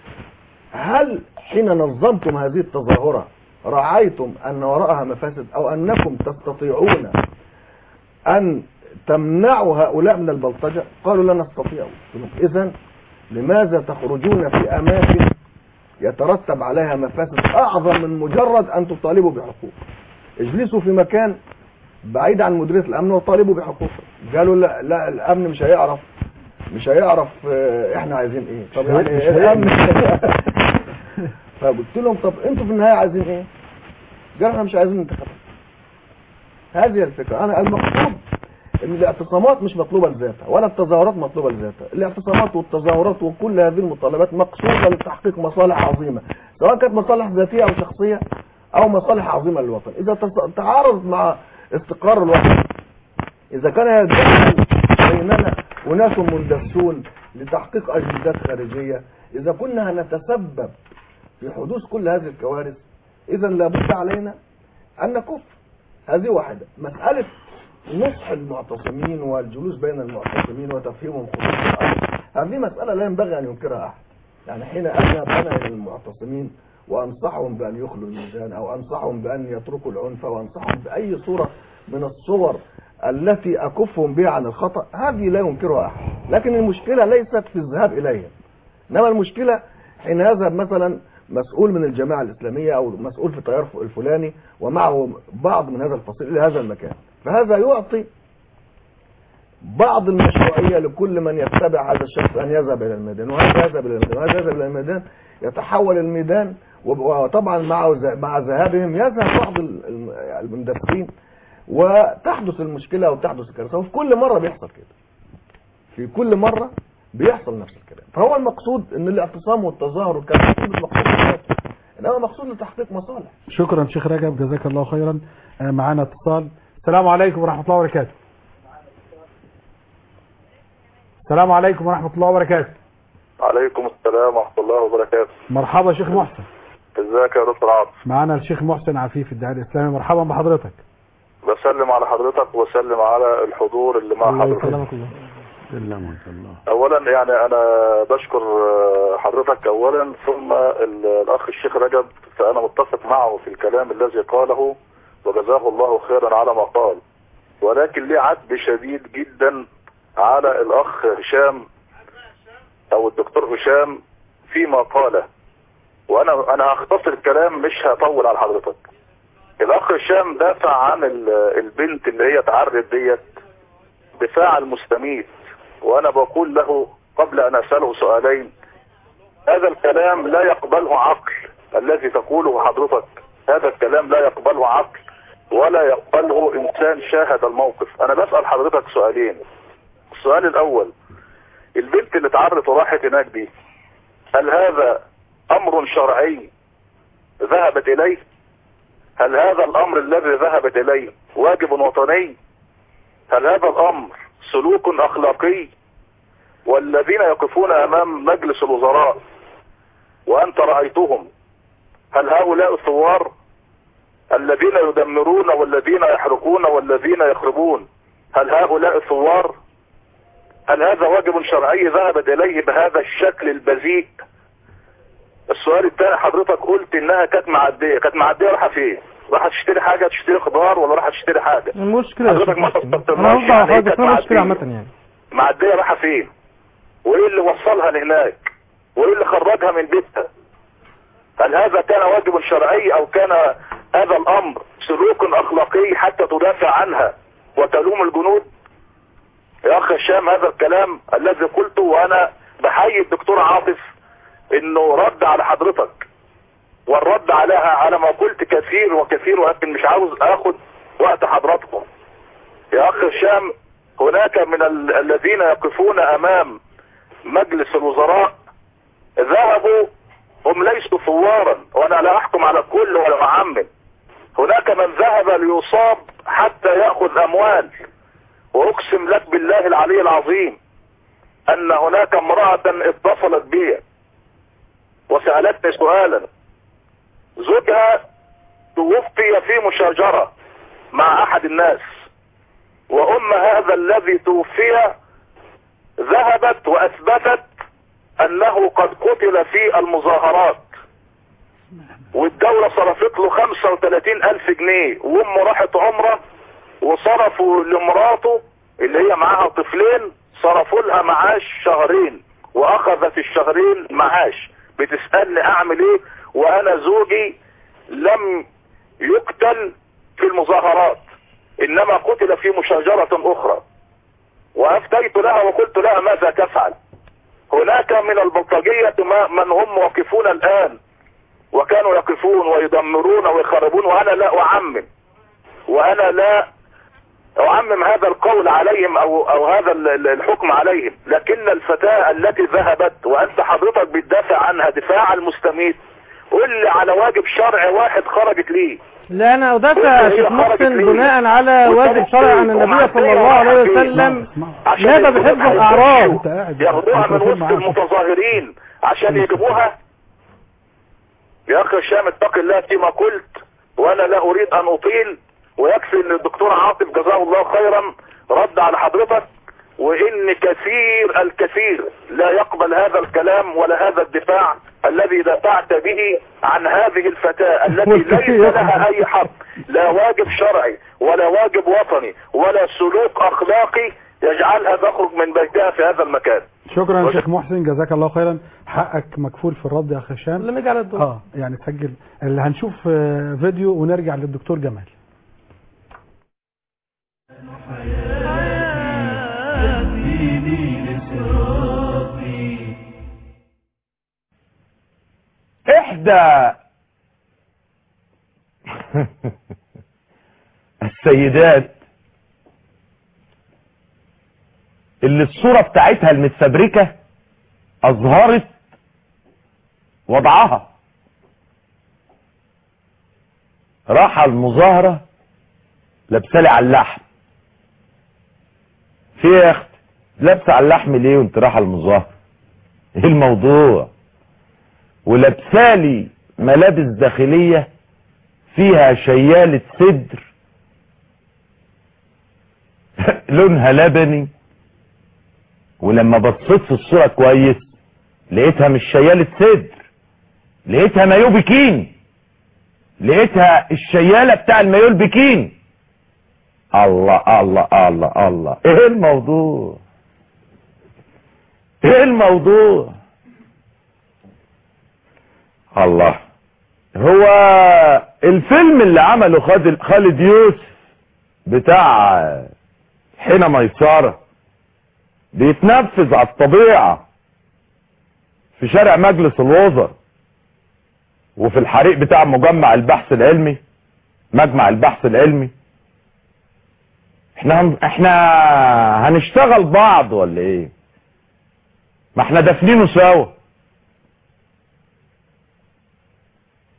هل حين نظمتم هذه التظاهرة رعيتم أن وراءها مفاسد أو أنكم تستطيعون أن تمنعوا هؤلاء من البلطجة قالوا لا نستطيع إذا لماذا تخرجون في أماكن يترتب عليها مفاسد أعظم من مجرد أن تطالبوا بحقوق اجلسوا في مكان بعيد عن مديرية الأمن وطالبوا بحقوق قالوا لا, لا الأمن مش هيعرف مش هيعرف آه، احنا عايزين ايه طب مش يعني هي- مش الأمن هيعمل. مش هيعرف. فقلت لهم طب انتوا في النهاية عايزين ايه قالوا احنا مش عايزين انتخابات هذه الفكرة انا المقصود ان الاعتصامات مش مطلوبة لذاتها ولا التظاهرات مطلوبة لذاتها الاعتصامات والتظاهرات وكل هذه المطالبات مقصودة لتحقيق مصالح عظيمة سواء كانت مصالح ذاتية او شخصية او مصالح عظيمة للوطن اذا تص- تعارض مع استقرار الوطن اذا كان يتدخل بيننا اناس مندسون لتحقيق اجندات خارجية اذا كنا نتسبب في حدوث كل هذه الكوارث اذا لابد علينا ان نكف هذه واحدة مسألة نصح المعتصمين والجلوس بين المعتصمين وتفهيمهم خطوط الأمر هذه مسألة لا ينبغي أن ينكرها أحد يعني حين أذهب أنا إلى المعتصمين وأنصحهم بأن يخلوا الميزان أو أنصحهم بأن يتركوا العنف أو أنصحهم بأي صورة من الصور التي أكفهم بها عن الخطأ هذه لا ينكرها أحد لكن المشكلة ليست في الذهاب إليهم إنما المشكلة حين يذهب مثلا مسؤول من الجماعة الإسلامية أو مسؤول في التيار الفلاني ومعه بعض من هذا الفصيل إلى هذا المكان فهذا يعطي بعض المشروعية لكل من يتبع هذا الشخص أن يذهب إلى الميدان وهذا يذهب إلى الميدان وهذا يذهب إلى الميدان يتحول الميدان وب- وطبعا مع مع ذهابهم يذهب بعض ال- الم- المندسين وتحدث المشكلة وتحدث الكارثة وفي كل مرة بيحصل كده في كل مرة بيحصل نفس الكلام فهو المقصود ان الاعتصام والتظاهر والكلام ده مش مقصود لذاته انما مقصود لتحقيق مصالح شكرا شيخ رجب جزاك الله خيرا آه، معانا اتصال السلام عليكم ورحمة الله وبركاته السلام عليكم ورحمة الله وبركاته عليكم السلام ورحمة الله وبركاته مرحبا شيخ محسن ازيك يا دكتور عاطف معانا الشيخ محسن عفيف الداعي الاسلامي مرحبا بحضرتك بسلم على حضرتك وبسلم على الحضور اللي مع حضرتك الله سلمك الله اولا يعني انا بشكر آه، حضرتك اولا ثم ال- الاخ الشيخ رجب فانا متفق معه في الكلام الذي قاله وجزاه الله خيرا على ما قال ولكن ليه عتب شديد جدا على الاخ هشام او الدكتور هشام فيما قاله وانا انا هختصر الكلام مش هطول على حضرتك الاخ هشام دافع عن ال- البنت اللي هي اتعرت ديت دفاع المستميت وانا بقول له قبل ان اساله سؤالين هذا الكلام لا يقبله عقل الذي تقوله حضرتك هذا الكلام لا يقبله عقل ولا يقبله انسان شاهد الموقف انا بسال حضرتك سؤالين السؤال الاول البنت اللي اتعرت وراحت هناك دي هل هذا امر شرعي ذهبت اليه هل هذا الامر الذي ذهبت اليه واجب وطني هل هذا الامر سلوك اخلاقي والذين يقفون امام مجلس الوزراء وانت رايتهم هل هؤلاء الثوار الذين يدمرون والذين يحرقون والذين يخربون هل هؤلاء ثوار هل هذا واجب شرعي ذهبت اليه بهذا الشكل البذيء السؤال الثاني حضرتك قلت انها كانت معديه كانت معديه رايحه فين رايحه تشتري حاجه تشتري خضار ولا رايحه تشتري حاجه المشكلة يا حضرتك شيخ ما محسن. فسرتلناش انا قصدي على يعني إيه حاجة كانت اسمها مشكلة معدية؟ عامة يعني معديه رايحه فين وايه اللي وصلها لهناك وايه اللي خرجها من بيتها هل هذا كان واجب شرعي او كان هذا الامر سلوك اخلاقي حتى تدافع عنها وتلوم الجنود يا اخ هشام هذا الكلام الذي قلته وانا بحيي الدكتور عاطف انه رد على حضرتك والرد عليها على ما قلت كثير وكثير ولكن مش عاوز اخد وقت حضراتكم يا اخ هشام هناك من ال- الذين يقفون امام مجلس الوزراء ذهبوا هم ليسوا ثوارا وانا لا احكم على الكل ولا اعمم هناك من ذهب ليصاب حتى ياخذ اموال واقسم لك بالله العلي العظيم ان هناك امرأة اتصلت بي وسألتني سؤالا زوجها توفي في مشاجرة مع احد الناس وام هذا الذي توفي ذهبت واثبتت انه قد قتل في المظاهرات والدولة صرفت له 35 الف جنيه وامه راحت عمره وصرفوا لمراته اللي هي معاها طفلين صرفوا لها معاش شهرين واخذت الشهرين معاش بتسألني اعمل ايه وانا زوجي لم يقتل في المظاهرات انما قتل في مشاجرة اخرى وافتيت لها وقلت لها ماذا تفعل هناك من البلطجية ما- من هم واقفون الان وكانوا يقفون ويدمرون ويخربون وانا لا اعمم وانا لا اعمم هذا القول عليهم او او هذا ال- ال- الحكم عليهم لكن الفتاة التي ذهبت وانت حضرتك بتدافع عنها دفاع المستميت قل لي على واجب شرعي واحد خرجت ليه لا انا ادافع يا هي شيخ خرجت محسن ليه؟ بناء على واجب شرعي عن النبي صلى الله عليه وسلم لا ده بحفظ الاعراض ياخدوها من وسط المتظاهرين عشان يجيبوها يا اخي هشام اتق الله فيما قلت وانا لا اريد ان اطيل ويكفي ان الدكتور عاطف جزاه الله خيرا رد على حضرتك وان كثير الكثير لا يقبل هذا الكلام ولا هذا الدفاع الذي دافعت به عن هذه الفتاة التي ليس لها اي حق لا واجب شرعي ولا واجب وطني ولا سلوك اخلاقي يجعلها تخرج من بيتها في هذا المكان شكرا يا شيخ محسن جزاك الله خيرا حقك مكفول في الرد يا اخي هشام لما يجي على الدور اه يعني تسجل اللي هنشوف آه، فيديو ونرجع للدكتور جمال احدى السيدات اللي الصورة بتاعتها المتفبركة اظهرت وضعها راح المظاهرة لابسالي على اللحم في إيه يا اخت لابسه على اللحم ليه وانت رايحه المظاهرة ايه الموضوع ولابسالي ملابس داخلية فيها شيالة صدر لونها لبني ولما بصيت في الصورة كويس لقيتها مش شيالة صدر لقيتها مايو بكيني لقيتها الشيالة بتاع المايو البكيني الله الله الله الله ايه الموضوع ايه الموضوع الله هو الفيلم اللي عمله خالد خالد يوسف بتاع حين ميسرة بيتنفذ على الطبيعة في شارع مجلس الوزراء وفي الحريق بتاع مجمع البحث العلمي مجمع البحث العلمي احنا هن... احنا هنشتغل بعض ولا ايه ما احنا دافنينه سوا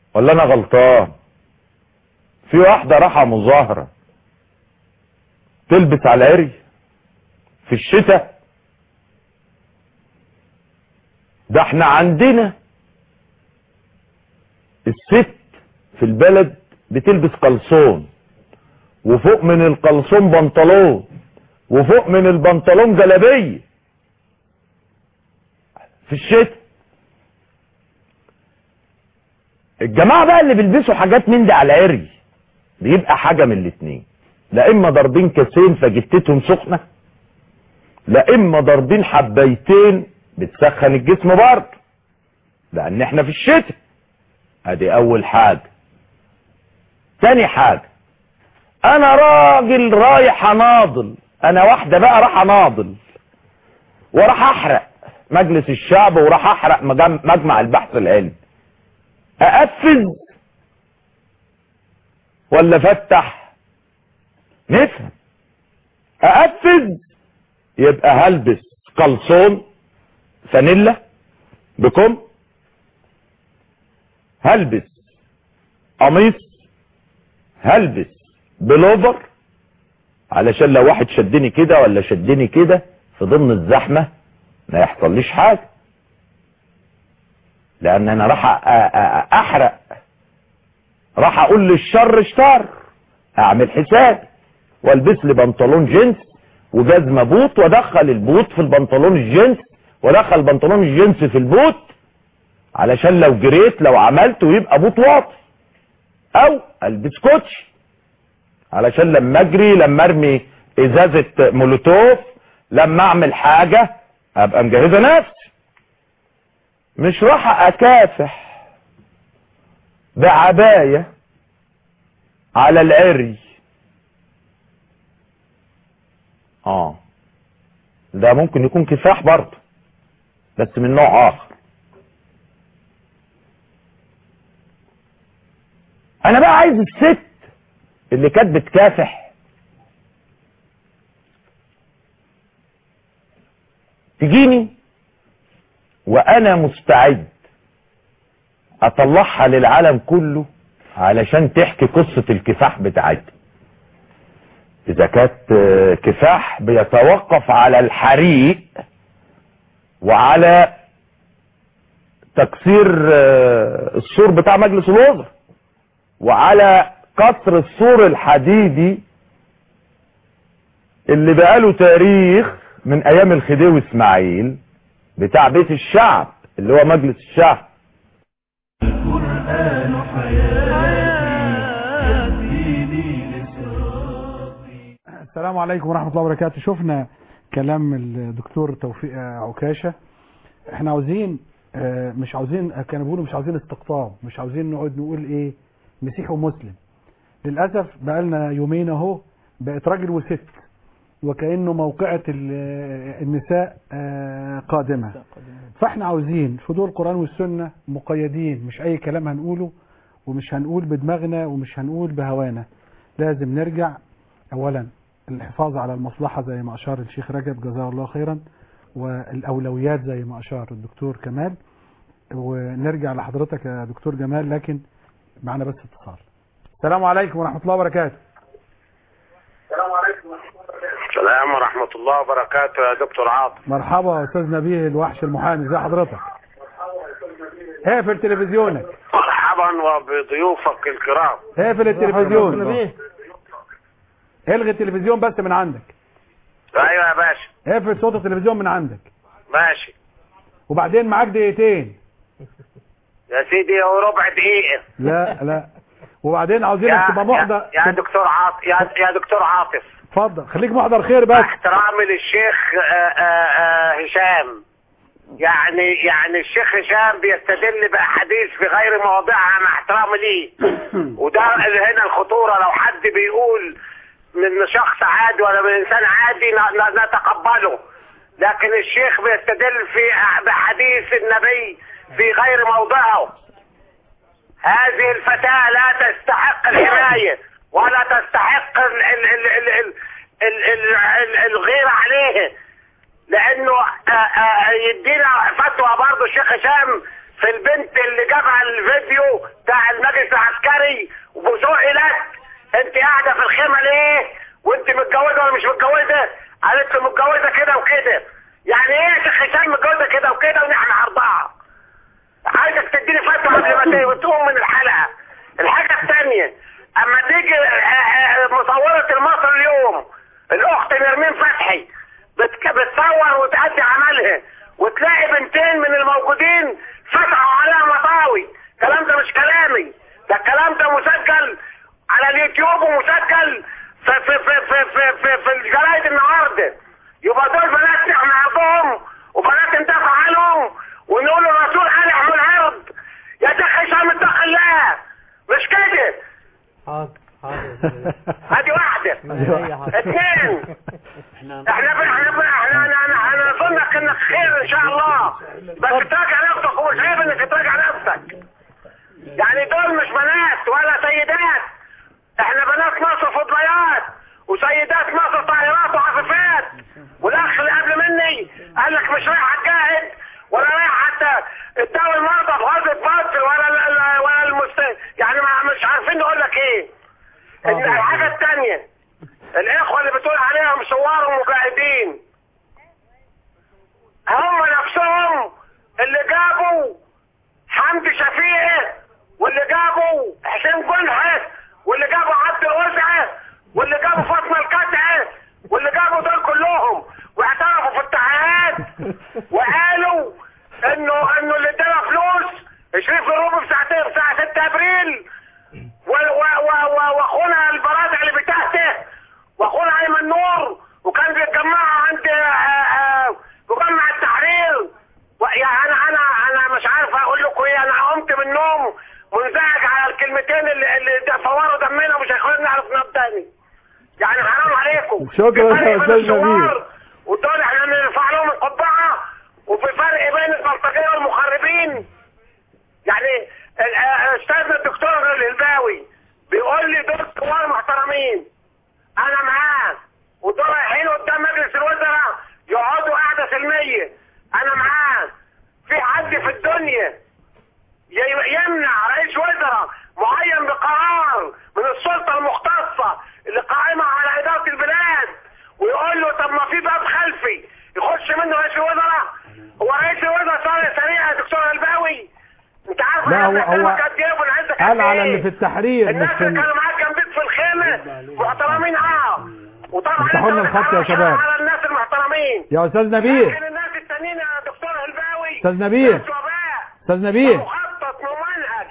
ولا انا غلطان في واحدة راحة مظاهرة تلبس على العري في الشتاء ده احنا عندنا الست في البلد بتلبس قلصون وفوق من القلصون بنطلون وفوق من البنطلون جلابيه في الشتاء الجماعة بقى اللي بيلبسوا حاجات من دي على العري بيبقى حاجة من الاتنين لا اما ضاربين كاسين فجتتهم سخنة لا اما ضاربين حبيتين بتسخن الجسم برضه لان احنا في الشتاء ادي اول حاجة تاني حاجة انا راجل رايح اناضل انا واحدة بقى راح اناضل وراح احرق مجلس الشعب وراح احرق مجم- مجمع البحث العلمي اقفز ولا افتح نفهم اقفز يبقى هلبس قلصون فانيلا بكم هلبس قميص هلبس بلوفر علشان لو واحد شدني كده ولا شدني كده في ضمن الزحمة ما يحصليش حاجة لان انا راح أ- أ- احرق راح اقول للشر اشتر اعمل حساب والبس لي بنطلون جينز وجزمة بوت وادخل البوت في البنطلون الجينز وادخل البنطلون الجينز في البوت علشان لو جريت لو عملت ويبقى بوت واطي او البس كوتش علشان لما اجري لما ارمي ازازة مولوتوف لما اعمل حاجة ابقى مجهزة نفسي مش راح اكافح بعباية على العري اه ده ممكن يكون كفاح برضه بس من نوع اخر انا بقى عايز الست اللي كانت بتكافح تجيني وانا مستعد اطلعها للعالم كله علشان تحكي قصة الكفاح بتاعتها اذا كانت آه، كفاح بيتوقف على الحريق وعلى تكسير آه، السور بتاع مجلس الوزراء وعلى كسر السور الحديدي اللي بقاله تاريخ من ايام الخديوي اسماعيل بتاع بيت الشعب اللي هو مجلس الشعب القرآن حياتي يهديني لصراطي السلام عليكم ورحمة الله وبركاته شفنا كلام الدكتور توفيق عكاشة احنا عاوزين آه، مش عاوزين كانوا بيقولوا مش عاوزين استقطاب مش عاوزين نقعد نقول ايه مسيحي ومسلم للأسف بقالنا يومين اهو بقت راجل وست وكأنه موقعة ال- النساء آه، قادمة فاحنا عاوزين في دور القرآن والسنة مقيدين مش اي كلام هنقوله ومش هنقول بدماغنا ومش هنقول بهوانا لازم نرجع اولا الحفاظ على المصلحة زي ما اشار الشيخ رجب جزاه الله خيرا والاولويات زي ما اشار الدكتور كمال ونرجع لحضرتك يا دكتور جمال لكن معنا بس اتصال السلام عليكم ورحمة الله وبركاته السلام ورحمة الله وبركاته يا دكتور عاطف مرحبا استاذ نبيه الوحش المحامي ازي حضرتك اقفل تلفزيونك مرحبا وبضيوفك الكرام اقفل التلفزيون الغي التلفزيون بس من عندك ايوه يا باشا اقفل صوت التلفزيون من عندك ماشي وبعدين معاك دقيقتين يا سيدي هو ربع دقيقة لا لا وبعدين عاوزينك يا, تبقى محضر يا, يا دكتور عاطف يا, يا دكتور عاطف اتفضل خليك محضر خير بس احترامي للشيخ آه، آه، آه، هشام يعني يعني الشيخ هشام بيستدل باحاديث في غير مواضعها مع احترامي ليه وده اللي هنا الخطوره لو حد بيقول من شخص عادي ولا من انسان عادي ن- ن- نتقبله لكن الشيخ بيستدل في أح- بحديث النبي في غير موضعه هذه الفتاة لا تستحق الحماية ولا تستحق ال ال ال ال ال ال ال ال الغيرة عليه لانه آه، آه، يدينا فتوى برضه الشيخ هشام في البنت اللي جابها الفيديو بتاع المجلس العسكري وسئلت انت قاعده في الخيمه ليه وانت متجوزه ولا مش متجوزه قالت له متجوزه كده وكده يعني ايه يا شيخ هشام متجوزه كده وكده ونحن اربعه عايزك تديني فتوى قبل ما ت- وتقوم من الحلقه الحاجه الثانيه اما تيجي آه، آه، مصوره المصر اليوم الاخت نرمين فتحي بتك- بتصور وتأدي عملها وتلاقي بنتين من الموجودين فتحوا عليها مطاوي الكلام ده مش كلامي ده الكلام ده مسجل على اليوتيوب ومسجل في في في في في, في, في الجرايد النهارده يبقى دول بنات نحن عرضهم وبنات ندافع عنهم ونقول الرسول قال احمل العرض يا شيخ هشام اتق الله مش كده حاضر حاضر ادي واحده اثنين احنا احنا احنا احنا انا انا انا اظنك انك خير ان شاء الله بس تراجع نفسك ومش عيب انك تراجع نفسك يعني دول مش بنات ولا سيدات احنا بنات مصر فضليات وسيدات مصر طاهرات وعفيفات والاخ اللي قبل مني قال لك مش رايح تجاهد ولا رايح حتى تداوي المرضى في غزة مصر ولا ال- ال- ولا المست يعني ما مش عارفين نقول لك ايه الحاجة الثانية الاخوة اللي بتقول عليهم ثوار ومجاهدين هم نفسهم اللي جابوا حمدي شفيق واللي جابوا حسين جنحة واللي جابوا عبد الوسعة واللي جابوا فاطمة الكتعة واللي جابوا دول كلهم واعترفوا في التحقيقات وقالوا انه انه اللي ادانا فلوس شريف الروبي في ساعتين في ساعة 6 ابريل و- و- و- و- واخونا البرادع اللي بتحته واخونا ايمن نور وكان بيتجمعوا عند آه، آه، مجمع التحرير و- يعني انا انا انا مش عارف اقول لكم ايه انا قمت من النوم منزعج على الكلمتين اللي اللي ده فوروا دمنا ومش هيخلينا نعرف ننام تاني يعني حرام عليكم شكرا في يا فرق بين أستاذ الثوار نبيل. ودول احنا نرفع لهم القبعه وفي فرق بين البلطجيه والمخربين يعني ال- آه، استاذنا الدكتور الهلباوي بيقول لي دول ثوار محترمين انا معاه ودول رايحين قدام مجلس الوزراء يقعدوا قعده سلميه انا معاه في حد في الدنيا ي- يمنع رئيس وزراء معين بقرار من السلطه المختصه اللي قائمه على اداره البلاد ويقول له طب ما في باب خلفي يخش منه رئيس الوزراء هو رئيس الوزراء صار سريع يا دكتور الباوي انت عارف لا، أنا هو- بكلمك هو قد ايه ونعزك قد قال على إيه؟ اللي في التحرير مش الناس في اللي ال- كانوا معاك جنبيك في الخيمه محترمين اه وطبعا افتحوا لنا أنت الخط يا بتحرص شباب. على الناس المحترمين يا استاذ نبيل لكن الناس التانيين يا دكتور الباوي استاذ نبيل ناس وباء استاذ نبيل مخطط ممنهج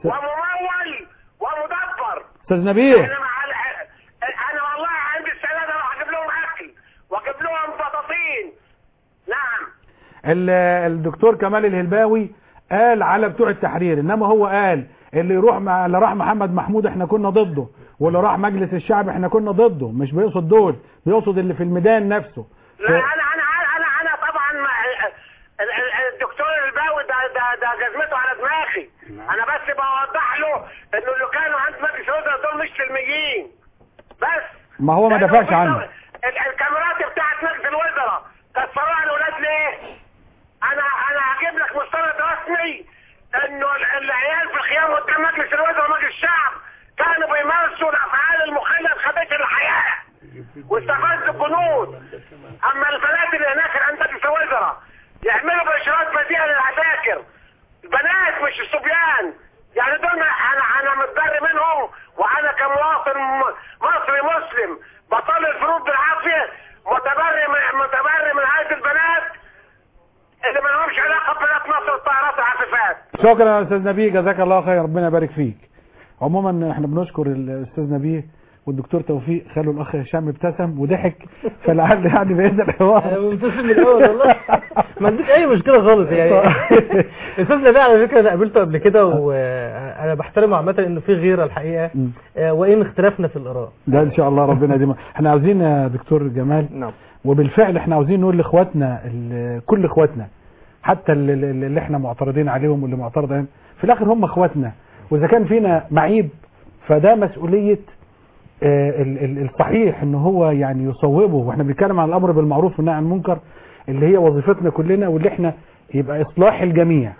وممول ومدبر استاذ نبيل انا مع ال- انا والله عندي السنه اروح اجيب لهم اكل واجيب لهم بطاطين نعم ال- الدكتور كمال الهلباوي قال على بتوع التحرير انما هو قال اللي يروح مع اللي راح محمد محمود احنا كنا ضده واللي راح مجلس الشعب احنا كنا ضده مش بيقصد دول بيقصد اللي في الميدان نفسه لا انا انا انا انا طبعا مع ال- ال- الدكتور الباوي ده ده ده جزمته على دماغي انا بس بوضح له انه اللي كانوا عند مجلس الوزراء دول مش سلميين بس ما هو ما لأنه دافعش في عنه دول- ال- الكاميرات بتاعت مجلس الوزراء كسروها الاولاد ليه؟ انا انا هجيب لك مستند رسمي انه ال- العيال في الخيام قدام مجلس الوزراء ومجلس الشعب كانوا بيمارسوا الافعال المخله لخبيث الحياه واستفزوا الجنود اما البنات اللي هناك عند مجلس الوزراء يعملوا باشارات بديهه للعساكر البنات مش الصبيان يعني دول ما- انا انا متضرر منهم وانا كمواطن م- مصري مسلم بطل الفروض بالعافيه متبرئ من متبرئ من هذه البنات اللي ما لهمش علاقه ببنات مصر الطاهرات العفيفات شكرا يا استاذ نبيه جزاك الله خير ربنا يبارك فيك عموما احنا بنشكر الاستاذ نبيه والدكتور توفيق خلوا الاخ هشام ابتسم وضحك فلعل يعني بهذا الحوار انا مبتسم من الاول والله ما عنديش اي مشكله خالص يعني الاستاذ نبيل على فكره انا قابلته قبل كده وانا بحترمه عامه انه في غيره الحقيقه آه، وان اختلفنا في الاراء ده ان شاء الله ربنا يديم احنا عاوزين يا دكتور جمال نعم وبالفعل احنا عاوزين نقول لاخواتنا ال- كل اخواتنا حتى اللي, اللي احنا معترضين عليهم واللي معترض عليهم في الاخر هم اخواتنا واذا كان فينا معيب فده مسؤوليه آه، ال- ال- الصحيح ان هو يعني يصوبه واحنا بنتكلم عن الامر بالمعروف والنهي عن المنكر اللي هي وظيفتنا كلنا واللي احنا يبقى اصلاح الجميع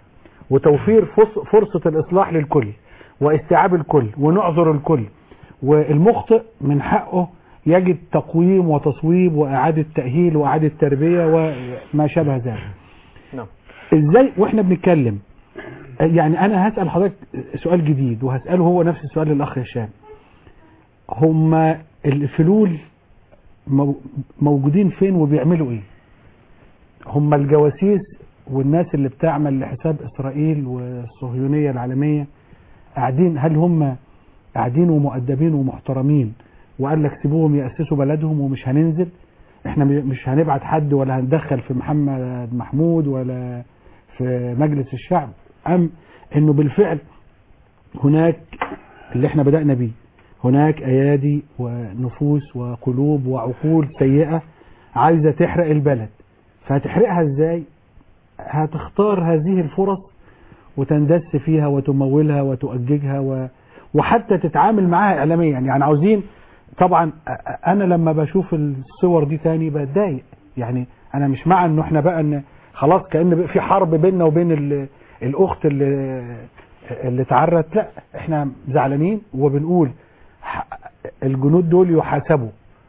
وتوفير فص- فرصة الإصلاح للكل واستيعاب الكل ونعذر الكل والمخطئ من حقه يجد تقويم وتصويب وإعادة تأهيل وإعادة تربية وما شابه ذلك نعم ازاي واحنا بنتكلم يعني انا هسأل حضرتك سؤال جديد وهسأله هو نفس السؤال للأخ هشام هم الفلول مو- موجودين فين وبيعملوا ايه هم الجواسيس والناس اللي بتعمل لحساب اسرائيل والصهيونية العالمية قاعدين هل هم قاعدين ومؤدبين ومحترمين وقال لك سيبوهم يأسسوا بلدهم ومش هننزل احنا م- مش هنبعت حد ولا هندخل في محمد محمود ولا في مجلس الشعب ام انه بالفعل هناك اللي احنا بدأنا بيه هناك ايادي ونفوس وقلوب وعقول سيئة عايزة تحرق البلد فهتحرقها ازاي هتختار هذه الفرص وتندس فيها وتمولها وتؤججها و... وحتى تتعامل معاها اعلاميا يعني عاوزين طبعا أ- أ- انا لما بشوف الصور دي تاني بتضايق يعني انا مش مع انه احنا بقى ان خلاص كان بقى في حرب بيننا وبين ال... الاخت اللي اللي اتعرت لا احنا زعلانين وبنقول ح- الجنود دول يحاسبوا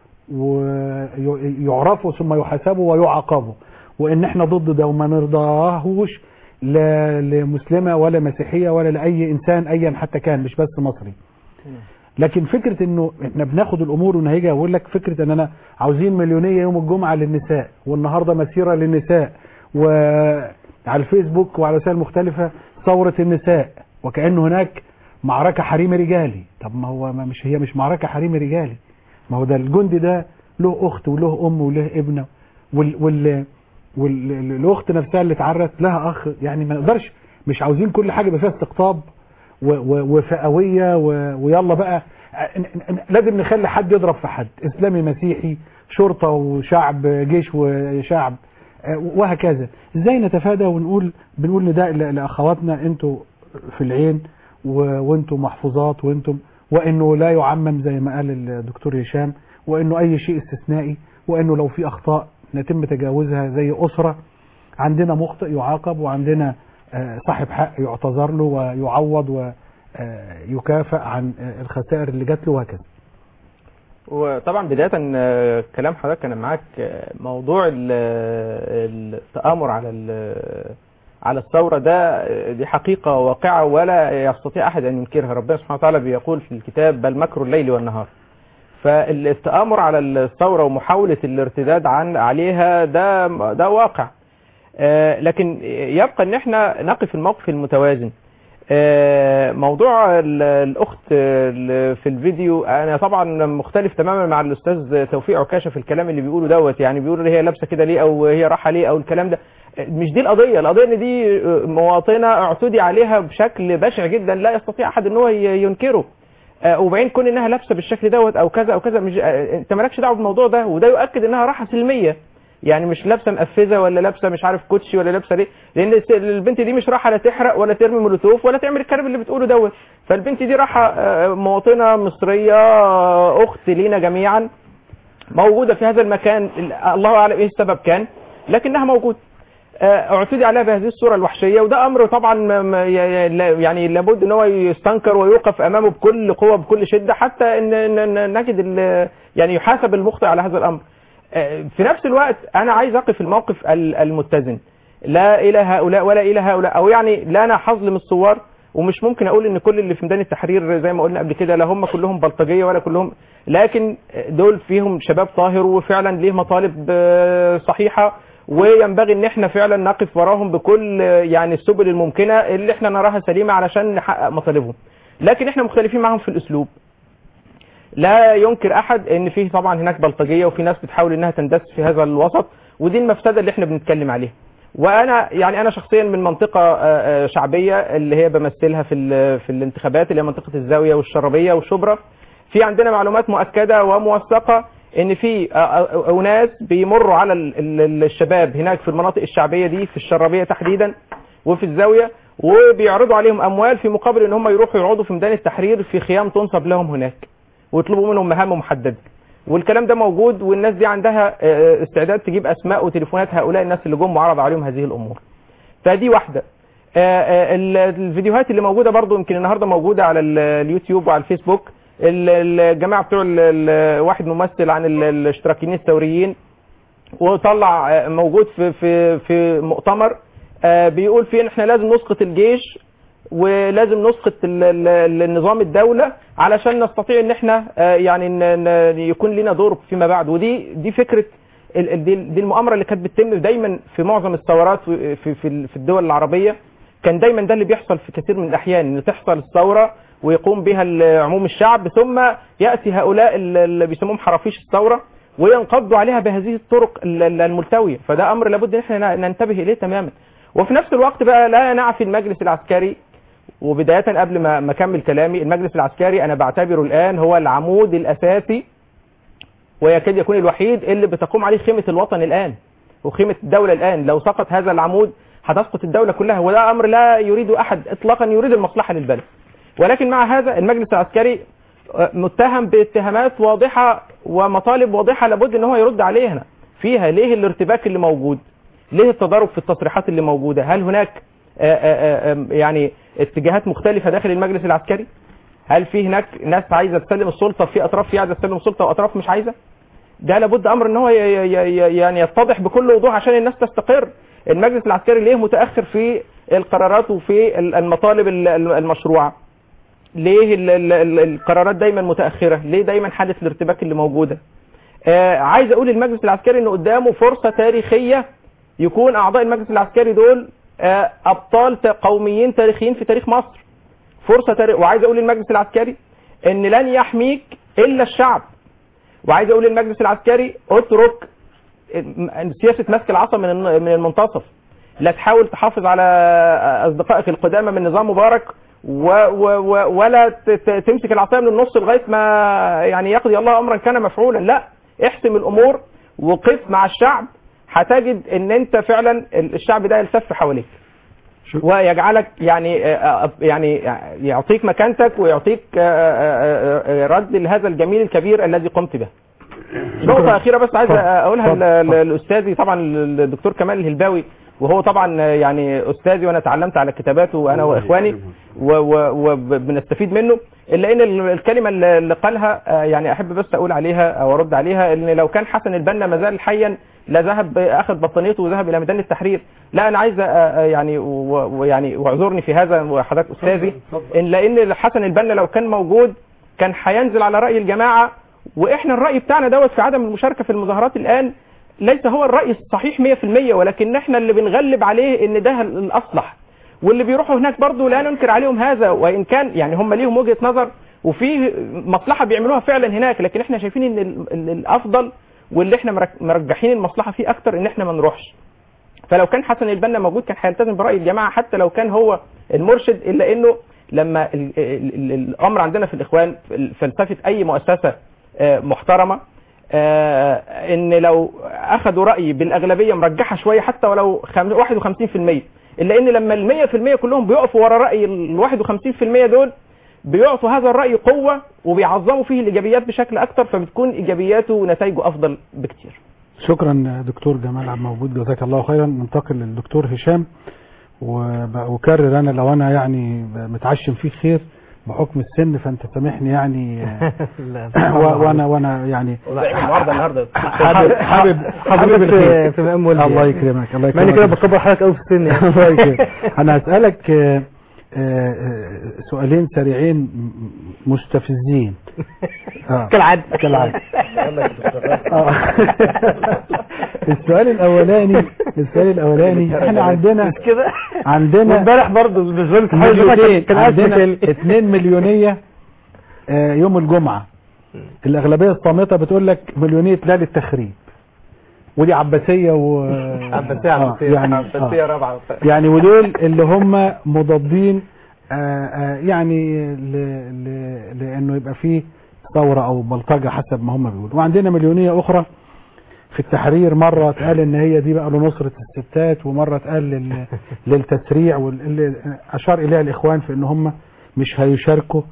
ويعرفوا ثم يحاسبوا ويعاقبوا وان احنا ضد ده وما نرضاهوش لا لمسلمة ولا مسيحية ولا لأي إنسان أيا حتى كان مش بس مصري لكن فكرة انه احنا بناخد الامور ونهيجها واقول لك فكرة ان انا عاوزين مليونية يوم الجمعة للنساء والنهاردة مسيرة للنساء وعلى الفيسبوك وعلى وسائل مختلفة ثورة النساء وكأن هناك معركة حريمي رجالي طب ما هو ما مش هي مش معركة حريمي رجالي ما هو ده الجندي ده له اخت وله ام وله ابنه وال وال والاخت نفسها اللي اتعرت لها اخ يعني ما نقدرش مش عاوزين كل حاجه يبقى فيها استقطاب و- و- وفئويه و- ويلا بقى ن- ن- لازم نخلي حد يضرب في حد اسلامي مسيحي شرطه وشعب جيش وشعب آه، وهكذا ازاي نتفادى ونقول بنقول نداء ل- لاخواتنا انتوا في العين و- وانتوا محفوظات وانتم وانه لا يعمم زي ما قال الدكتور هشام وانه اي شيء استثنائي وانه لو في اخطاء نتم تجاوزها زي اسره عندنا مخطئ يعاقب وعندنا آه، صاحب حق يعتذر له ويعوض ويكافئ عن آه، الخسائر اللي جات له وهكذا وطبعا بداية آه، كلام حضرتك أنا معاك آه، موضوع ال- التآمر على ال- على الثورة ده آه، دي حقيقة واقعة ولا يستطيع أحد أن ينكرها ربنا سبحانه وتعالى بيقول في الكتاب بل مكر الليل والنهار فالتآمر على الثورة ومحاولة الارتداد عن عليها ده ده واقع آه، لكن يبقى ان احنا نقف الموقف المتوازن آه، موضوع ال- الاخت ال- في الفيديو انا طبعا مختلف تماما مع الاستاذ توفيق عكاشه في الكلام اللي بيقوله دوت يعني بيقول هي لابسه كده ليه او هي رايحه ليه او الكلام ده آه، مش دي القضيه القضيه ان دي آه، مواطنه اعتدي عليها بشكل بشع جدا لا يستطيع احد ان هو ي- ينكره آه، وبعدين كون انها لابسه بالشكل دوت او كذا او كذا مش آه، انت مالكش دعوه بالموضوع ده وده يؤكد انها راحه سلميه يعني مش لابسه مقفزه ولا لابسه مش عارف كوتشي ولا لابسه ليه لان الس- البنت دي مش رايحه لا تحرق ولا ترمي مولوتوف ولا تعمل الكلام اللي بتقوله دوت فالبنت دي رايحه آه، مواطنه مصريه آه، اخت لينا جميعا موجوده في هذا المكان ال- الله اعلم ايه السبب كان لكنها موجوده آه، اعتدي عليها بهذه الصوره الوحشيه وده امر طبعا ما- ما- ي- ي- لا- يعني لابد ان هو يستنكر ويوقف امامه بكل قوه بكل شده حتى ان إن- إن نجد ال- يعني يحاسب المخطئ على هذا الامر آه، في نفس الوقت انا عايز اقف الموقف ال- المتزن لا الى هؤلاء ولا الى هؤلاء او يعني لا انا حظلم الثوار ومش ممكن اقول ان كل اللي في ميدان التحرير زي ما قلنا قبل كده لا هم كلهم بلطجيه ولا كلهم لكن دول فيهم شباب طاهر وفعلا ليه مطالب آه، صحيحه وينبغي ان احنا فعلا نقف وراهم بكل آه، يعني السبل الممكنه اللي احنا نراها سليمه علشان نحقق مطالبهم لكن احنا مختلفين معاهم في الاسلوب لا ينكر احد ان فيه طبعا هناك بلطجيه وفي ناس بتحاول انها تندس في هذا الوسط ودي المفسده اللي احنا بنتكلم عليها وانا يعني انا شخصيا من منطقه آه، آه، شعبيه اللي هي بمثلها في ال- في الانتخابات اللي هي منطقه الزاويه والشرابيه والشبرا في عندنا معلومات مؤكده وموثقه ان في آه، آه، اناس بيمروا على ال- ال- الشباب هناك في المناطق الشعبيه دي في الشرابيه تحديدا وفي الزاويه وبيعرضوا عليهم اموال في مقابل ان هم يروحوا يقعدوا في ميدان التحرير في خيام تنصب لهم هناك ويطلبوا منهم مهام محدده والكلام ده موجود والناس دي عندها آه، استعداد تجيب اسماء وتليفونات هؤلاء الناس اللي جم وعرض عليهم هذه الامور فدي واحده آه، آه، ال- الفيديوهات اللي موجوده برضو يمكن النهارده موجوده على ال- اليوتيوب وعلى الفيسبوك ال- الجماعه بتوع ال- ال- واحد ممثل عن ال- الاشتراكيين الثوريين وطلع آه، موجود في في في مؤتمر آه، بيقول فيه ان احنا لازم نسقط الجيش ولازم نسقط ال- ال- النظام الدوله علشان نستطيع ان احنا آه، يعني ن- ن- يكون لنا دور فيما بعد ودي دي فكره ال- ال- دي دي المؤامره اللي كانت بتتم دايما في معظم الثورات في في في في الدول العربيه كان دايما ده اللي بيحصل في كثير من الاحيان ان تحصل الثوره ويقوم بها ال- عموم الشعب ثم ياتي هؤلاء ال- اللي بيسموهم حرافيش الثوره وينقضوا عليها بهذه الطرق ال- ال- الملتويه فده امر لابد ان احنا ن- ننتبه اليه تماما وفي نفس الوقت بقى لا نعفي المجلس العسكري وبدايه قبل ما ما اكمل كلامي المجلس العسكري انا بعتبره الان هو العمود الاساسي ويكاد يكون الوحيد اللي بتقوم عليه خيمه الوطن الان وخيمه الدوله الان لو سقط هذا العمود هتسقط الدوله كلها وده امر لا يريد احد اطلاقا يريد المصلحه للبلد ولكن مع هذا المجلس العسكري آه، متهم باتهامات واضحه ومطالب واضحه لابد ان هو يرد عليها فيها ليه الارتباك اللي موجود ليه التضارب في التصريحات اللي موجوده هل هناك آه، آه، آه، يعني اتجاهات مختلفه داخل المجلس العسكري هل في هناك ناس عايزه تسلم السلطه في اطراف في عايزه تسلم السلطه واطراف مش عايزه ده لابد امر ان هو ي- ي- ي- يعني يتضح بكل وضوح عشان الناس تستقر المجلس العسكري ليه متاخر في القرارات وفي ال- المطالب ال- ال- المشروعه ليه ال- ال- ال- القرارات دايما متاخره ليه دايما حاله الارتباك اللي موجوده آه عايز اقول للمجلس العسكري ان قدامه فرصه تاريخيه يكون اعضاء المجلس العسكري دول آه ابطال ت- قوميين تاريخيين في تاريخ مصر فرصه تاريخ وعايز اقول للمجلس العسكري ان لن يحميك الا الشعب وعايز اقول للمجلس العسكري اترك سياسه مسك العصا من الن- من المنتصف لا تحاول تحافظ على اصدقائك القدامى من نظام مبارك و و و ولا ت- ت- تمسك العصايه من النص لغايه ما يعني يقضي الله امرا كان مفعولا لا احسم الامور وقف مع الشعب هتجد ان انت فعلا الشعب ده يلتف حواليك ويجعلك يعني آه، آه، يعني يعطيك مكانتك ويعطيك آه، آه، آه، رد لهذا الجميل الكبير الذي قمت به نقطة أخيرة بس عايز أقولها ل- ل- لأستاذي طبعا الدكتور كمال الهلباوي وهو طبعا يعني أستاذي وأنا اتعلمت على كتاباته أنا وإخواني وبنستفيد منه إلا إن ال- الكلمة اللي اللي قالها آه، يعني أحب بس أقول عليها أو أرد عليها إن لو كان حسن البنا ما زال حيا لا ذهب أخذ بطانيته وذهب إلى ميدان التحرير لا أنا عايز آه، آه، يعني و- ويعني واعذرني في هذا وحضرتك أستاذي إن لأن حسن البنا لو كان موجود كان هينزل على رأي الجماعة واحنا الراي بتاعنا دوت في عدم المشاركه في المظاهرات الان ليس هو الراي الصحيح 100% ولكن احنا اللي بنغلب عليه ان ده الاصلح واللي بيروحوا هناك برضو لا ننكر عليهم هذا وان كان يعني هم ليهم وجهه نظر وفي مصلحه بيعملوها فعلا هناك لكن احنا شايفين ان ال- ال- الافضل واللي احنا مرك- مرجحين المصلحه فيه اكتر ان احنا ما نروحش فلو كان حسن البنا موجود كان هيلتزم براي الجماعه حتى لو كان هو المرشد الا انه لما ال ال ال الامر عندنا في الاخوان فلسفه اي مؤسسه آه، محترمه آه، ان لو اخذوا راي بالاغلبيه مرجحه شويه حتى ولو خم- 51% الا ان لما ال 100% كلهم بيقفوا ورا راي ال 51% دول بيعطوا هذا الراي قوه وبيعظموا فيه الايجابيات بشكل اكتر فبتكون ايجابياته ونتائجه افضل بكتير شكرا دكتور جمال عبد موجود جزاك الله خيرا ننتقل للدكتور هشام وأكرر أنا لو أنا يعني متعشم فيك خير بحكم السن فأنت سامحني يعني و- وأنا وأنا يعني النهارده النهارده حابب حابب حابب حضرتك الخير في مقام والدي الله يعني. يكرمك الله مع اني يكرمك كده بكبر حضرتك قوي في السن يعني الله يكرمك انا هسالك آه، آه، آه، سؤالين سريعين م- مستفزين آه. كالعادة. كالعاده آه. السؤال الاولاني السؤال الاولاني احنا عندنا كده عندنا وامبارح برضه بالنسبه لي مليونين كان عندنا عندنا 2 مليونيه آه، يوم الجمعه الاغلبيه الصامته بتقول لك مليونيه لا للتخريب ودي عباسيه و عباسيه آه، عباسيه يعني عباسيه آه. رابعه يعني ودول اللي هم مضادين آه، آه، يعني ل- ل- لانه يبقى فيه ثوره او بلطجه حسب ما هم بيقولوا وعندنا مليونيه اخرى في التحرير مره اتقال ان هي دي بقى لنصره الستات ومره اتقال لل- للتسريع واللي اشار اليها الاخوان في ان هم مش هيشاركوا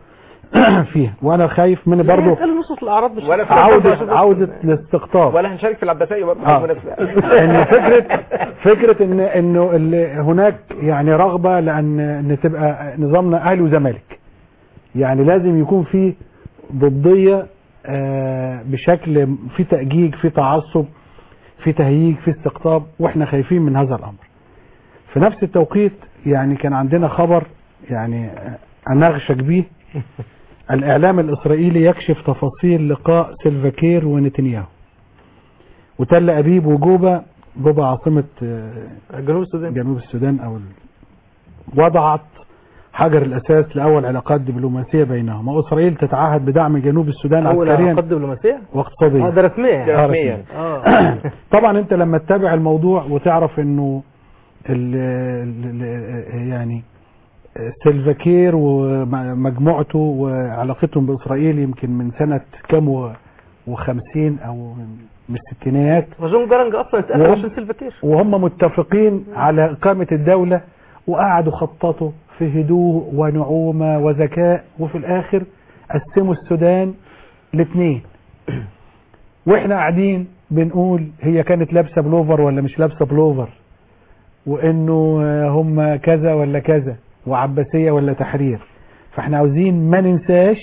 فيها وانا خايف من برضه قال نص الاعراض مش ولا في عودة عشان بس- عودة الاستقطاب ولا هنشارك في العباسيه برضه آه. بالمناسبة. ان فكره فكره ان انه ال- هناك يعني رغبه لان ان تبقى نظامنا اهلي وزمالك يعني لازم يكون في ضديه آه، بشكل في تأجيج في تعصب في تهييج في استقطاب واحنا خايفين من هذا الامر في نفس التوقيت يعني كان عندنا خبر يعني آه، انغشك بيه الاعلام الاسرائيلي يكشف تفاصيل لقاء سيلفاكير ونتنياهو وتل ابيب وجوبا جوبا عاصمه آه، جنوب السودان جنوب السودان او ال- وضعت حجر الاساس لاول علاقات دبلوماسيه بينهما واسرائيل تتعهد بدعم جنوب السودان اول عسكريا علاقات دبلوماسيه واقتصاديا اه ده رسميه يعني. آه، رسميا. اه طبعا انت لما تتابع الموضوع وتعرف انه ال ال ال يعني سيلفاكير ومجموعته وعلاقتهم باسرائيل يمكن من سنه كام و- وخمسين او من من الستينيات وجون جارنج اصلا اتقتل وهم- عشان سيلفاكير وهم متفقين على إقامة الدولة وقعدوا خططوا في هدوء ونعومة وذكاء وفي الآخر قسموا السودان لاثنين واحنا قاعدين بنقول هي كانت لابسة بلوفر ولا مش لابسة بلوفر وانه آه، هم كذا ولا كذا وعباسية ولا تحرير فاحنا عاوزين ما ننساش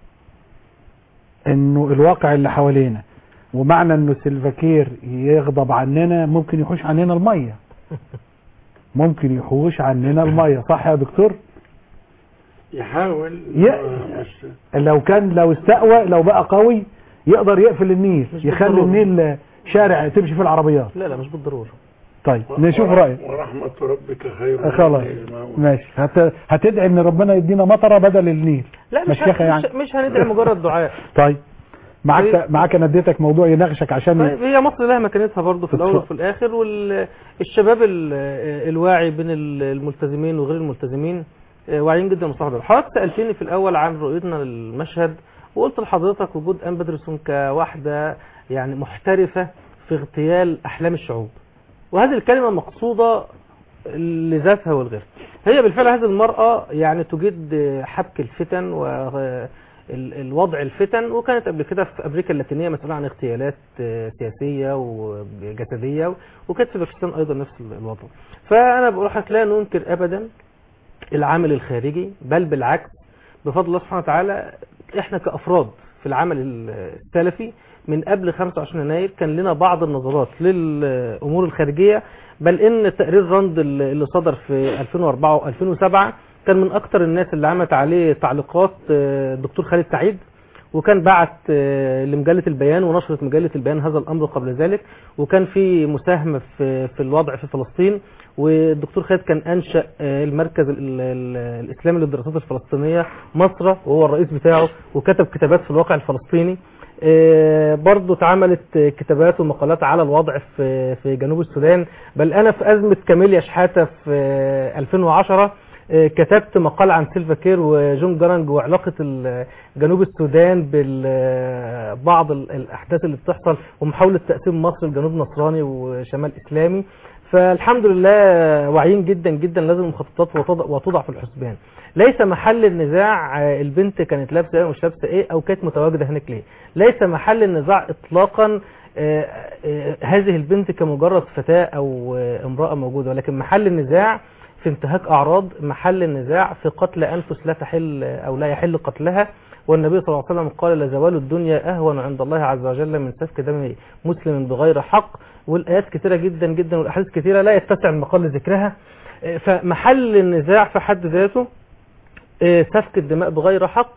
انه الواقع اللي حوالينا ومعنى انه سيلفاكير يغضب عننا ممكن يحوش عننا الميه ممكن يحوش عننا الميه صح يا دكتور يحاول ي- مش- لو كان لو استقوى لو بقى قوي يقدر يقفل النيل مش يخلي بالضرورة. النيل شارع تمشي فيه العربيات لا لا مش بالضروره طيب نشوف رايك ورحمة ربك خير خلاص مما يجمعون. ماشي هت... هتدعي ان ربنا يدينا مطره بدل النيل لا مش مشيخة ه- يعني مش, مش هندعي مجرد دعاء طيب معاك طيب. معاك انا اديتك موضوع يناقشك عشان طيب هي مصر لها مكانتها برضه في الاول اتفضل. وفي الاخر والشباب الواعي بين ال- الملتزمين وغير الملتزمين آه، واعيين جدا بمصلحه حضرتك سالتني في الاول عن رؤيتنا للمشهد وقلت لحضرتك وجود ام بدرسون كواحده يعني محترفه في اغتيال احلام الشعوب وهذه الكلمه مقصوده لذاتها والغير هي بالفعل هذه المرأة يعني تجيد حبك الفتن والوضع الفتن وكانت قبل كده في أمريكا اللاتينية مسؤولة عن اغتيالات آه، سياسية وجسدية وكانت في باكستان أيضا نفس الوضع فأنا بقول لك لا ننكر أبدا العامل الخارجي بل بالعكس بفضل الله سبحانه وتعالى احنا كأفراد في العمل السلفي من قبل 25 يناير كان لنا بعض النظرات للأمور الخارجية بل ان تقرير راند اللي صدر في 2004 و2007 كان من اكتر الناس اللي عملت عليه تعليقات آه، الدكتور خالد سعيد وكان بعت آه، لمجله البيان ونشرت مجله البيان هذا الامر قبل ذلك وكان في مساهمه في في الوضع في فلسطين والدكتور خالد كان انشا آه، المركز ال- ال- الاسلامي للدراسات الفلسطينيه مصر وهو الرئيس بتاعه وكتب كتابات في الواقع الفلسطيني آه، برضو اتعملت آه، كتابات ومقالات على الوضع في في جنوب السودان بل انا في ازمه كاميليا شحاته في آه، 2010 آه، كتبت مقال عن سيلفا كير وجون جرانج وعلاقه ال- جنوب السودان ببعض الاحداث اللي بتحصل ومحاوله تقسيم مصر لجنوب نصراني وشمال اسلامي فالحمد لله واعيين جدا جدا لازم المخططات وتضع, وتوضع في الحسبان ليس محل النزاع آه، البنت كانت لابسه ايه ومش لابسه ايه او كانت متواجده هناك ليه ليس محل النزاع اطلاقا آه، آه، هذه البنت كمجرد فتاه او آه، امراه موجوده ولكن محل النزاع في انتهاك اعراض محل النزاع في قتل انفس لا تحل او لا يحل قتلها والنبي صلى الله عليه وسلم قال لزوال الدنيا اهون عند الله عز وجل من سفك دم مسلم بغير حق والايات كثيره جدا جدا والاحاديث كثيره لا يتسع المقال لذكرها آه، فمحل النزاع في حد ذاته آه، سفك الدماء بغير حق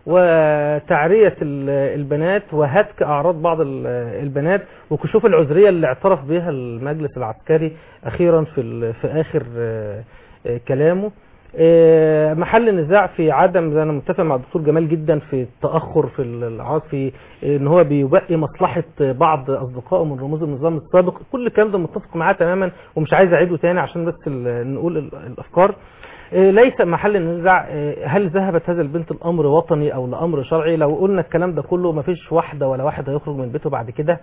وتعرية ال- البنات وهتك أعراض بعض ال- البنات وكشوف العذرية اللي اعترف بها المجلس العسكري أخيرا في, ال- في آخر آه، آه، كلامه آه، محل النزاع في عدم زي انا متفق مع الدكتور جمال جدا في التاخر في العاص في ان هو بيبقي مصلحه بعض اصدقائه من رموز النظام السابق كل الكلام ده متفق معاه تماما ومش عايز اعيده تاني عشان بس ال- نقول ال- الافكار آه، ليس محل النزاع آه، هل ذهبت هذا البنت الامر وطني او لامر شرعي لو قلنا الكلام ده كله مفيش واحده ولا واحد هيخرج من بيته بعد كده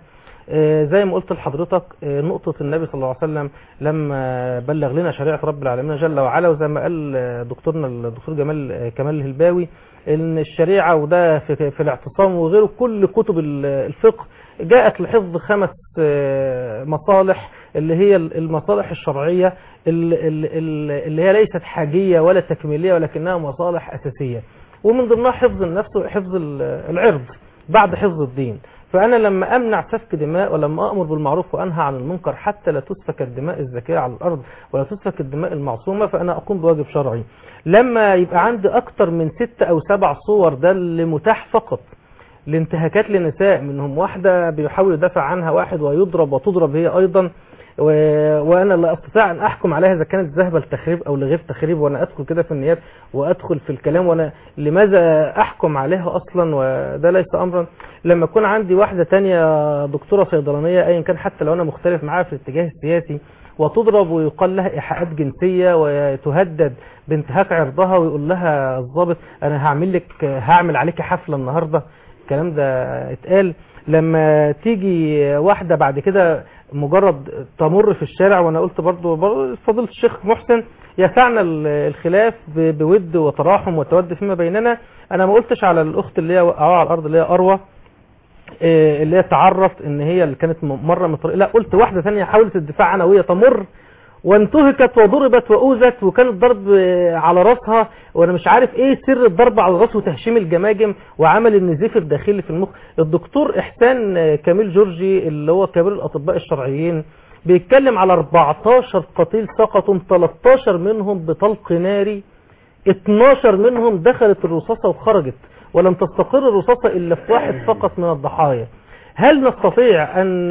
آه، زي ما قلت لحضرتك آه، نقطة النبي صلى الله عليه وسلم لما بلغ لنا شريعة رب العالمين جل وعلا وزي ما قال آه، دكتورنا الدكتور جمال آه، كمال الهلباوي ان الشريعة وده في, في الاعتصام وغيره كل كتب ال- الفقه جاءت لحفظ خمس آه، مصالح اللي هي المصالح الشرعية ال- ال- ال- اللي هي ليست حاجية ولا تكميلية ولكنها مصالح أساسية ومن ضمنها حفظ النفس وحفظ ال- العرض بعد حفظ الدين فأنا لما أمنع سفك دماء ولما أأمر بالمعروف وأنهى عن المنكر حتى لا تسفك الدماء الزكية على الأرض ولا تسفك الدماء المعصومة فأنا أقوم بواجب شرعي لما يبقى عندي أكتر من ست أو سبع صور ده اللي متاح فقط لانتهاكات لنساء منهم واحدة بيحاول يدافع عنها واحد ويضرب وتضرب هي أيضا و... وانا لا استطيع ان احكم عليها اذا كانت ذهبه لتخريب او لغير تخريب وانا ادخل كده في النيات وادخل في الكلام وانا لماذا احكم عليها اصلا وده ليس امرا لما يكون عندي واحده تانية دكتوره صيدلانيه ايا كان حتى لو انا مختلف معاها في الاتجاه السياسي وتضرب ويقال لها ايحاءات جنسيه وتهدد بانتهاك عرضها ويقول لها الضابط انا هعمل لك هعمل عليك حفله النهارده الكلام ده اتقال لما تيجي واحده بعد كده مجرد تمر في الشارع وانا قلت برضو, برضو فضيله الشيخ محسن يسعنا ال- الخلاف ب- بود وتراحم وتود فيما بيننا انا ما قلتش على الاخت اللي هي وقعوها على الارض اللي هي اروى إيه، اللي هي تعرف ان هي اللي كانت م- مره من الطريق لا قلت واحده ثانيه حاولت الدفاع عنها وهي تمر وانتهكت وضربت واوذت وكان الضرب آه، على راسها وانا مش عارف ايه سر الضرب على الراس وتهشيم الجماجم وعمل النزيف الداخلي في المخ الدكتور احسان آه، كامل جورجي اللي هو كبير الاطباء الشرعيين بيتكلم على 14 قتيل سقطوا 13 منهم بطلق ناري 12 منهم دخلت الرصاصة وخرجت ولم تستقر الرصاصة إلا في واحد فقط من الضحايا هل نستطيع أن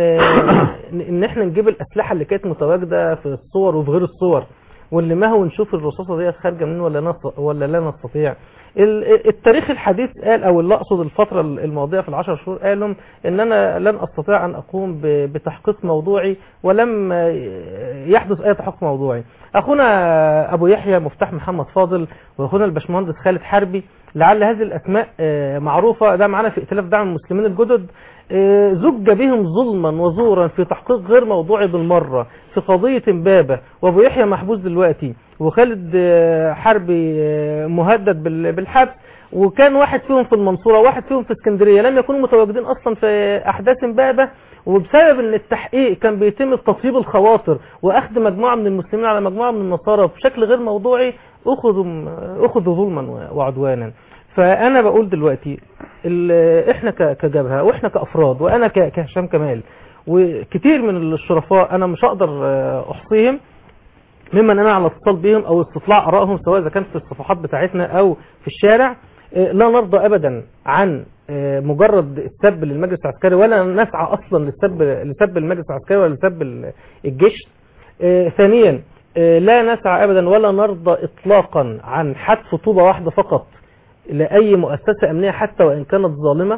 إن إحنا نجيب الأسلحة اللي كانت متواجدة في الصور وفي غير الصور ونلمها ونشوف الرصاصة دي خارجة منين ولا نست... ولا لا نستطيع ال- التاريخ الحديث قال او اللي اقصد الفترة الماضية في العشر شهور قالوا ان انا لن استطيع ان اقوم ب- بتحقيق موضوعي ولم يحدث اي تحقيق موضوعي اخونا ابو يحيى مفتاح محمد فاضل واخونا الباشمهندس خالد حربي لعل هذه الاسماء آه، معروفة ده معانا في ائتلاف دعم المسلمين الجدد آه، زج بهم ظلما وزورا في تحقيق غير موضوعي بالمرة في قضية امبابة وابو يحيى محبوس دلوقتي وخالد آه، حربي آه، مهدد بال- بالحبس وكان واحد فيهم في المنصورة واحد فيهم في اسكندرية لم يكونوا متواجدين اصلا في احداث امبابة وبسبب ان التحقيق كان بيتم تطيب الخواطر واخذ مجموعة من المسلمين على مجموعة من النصارى بشكل غير موضوعي اخذوا اخذوا ظلما وعدوانا فانا بقول دلوقتي ال- احنا ك- كجبهة واحنا كافراد وانا ك- كهشام كمال وكتير من الشرفاء انا مش هقدر آه، احصيهم ممن انا على اتصال بهم او استطلاع ارائهم سواء اذا كانت في الصفحات بتاعتنا او في الشارع آه، لا نرضى ابدا عن آه، مجرد السب للمجلس العسكري ولا نسعى اصلا للسب لسب المجلس العسكري ولا لسب ال- الجيش آه، ثانيا آه، لا نسعى ابدا ولا نرضى اطلاقا عن حذف طوبه واحده فقط لاي مؤسسه امنيه حتى وان كانت ظالمه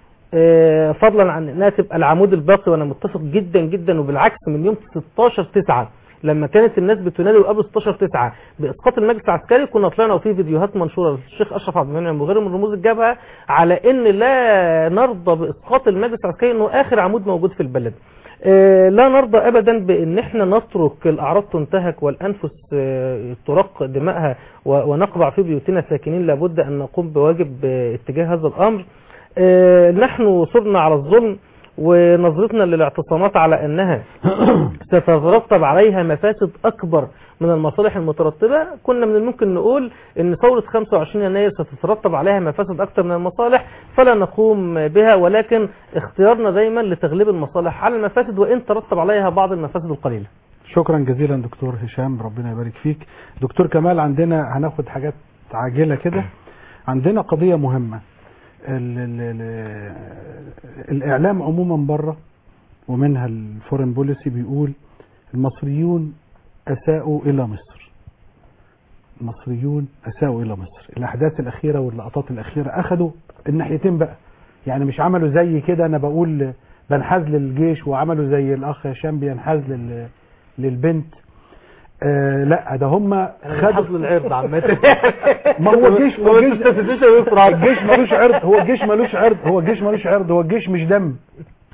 آه، فضلا عن انها تبقى العمود الباقي وانا متفق جدا جدا وبالعكس من يوم 16 9 لما كانت الناس بتنادي وقبل 16 9 باسقاط المجلس العسكري كنا طلعنا وفي فيديوهات منشوره للشيخ اشرف عبد المنعم وغيره من رموز الجبهه على ان لا نرضى باسقاط المجلس العسكري انه اخر عمود موجود في البلد آه، لا نرضى ابدا بان احنا نترك الاعراض تنتهك والانفس آه، ترق دمائها و- ونقبع في بيوتنا ساكنين لابد ان نقوم بواجب آه، اتجاه هذا الامر آه، نحن صرنا على الظلم ونظرتنا للاعتصامات على انها ستترتب عليها مفاسد اكبر من المصالح المترتبة كنا من الممكن نقول ان ثورة 25 يناير ستترتب عليها مفاسد اكثر من المصالح فلا نقوم بها ولكن اختيارنا دايما لتغليب المصالح على المفاسد وان ترتب عليها بعض المفاسد القليلة شكرا جزيلا دكتور هشام ربنا يبارك فيك دكتور كمال عندنا هناخد حاجات عاجلة كده عندنا قضية مهمة ال ال ال الإعلام عموما بره ومنها الفورن بوليسي بيقول المصريون أساءوا إلى مصر المصريون أساءوا إلى مصر الأحداث الأخيرة واللقطات الأخيرة أخدوا الناحيتين بقى يعني مش عملوا زي كده أنا بقول بنحاز للجيش وعملوا زي الأخ هشام بينحاز لل للبنت آه لا ده هم خدوا العرض عامة ما هو الجيش هو الجيش الجيش ملوش عرض هو الجيش ملوش عرض هو الجيش ملوش عرض هو الجيش مش دم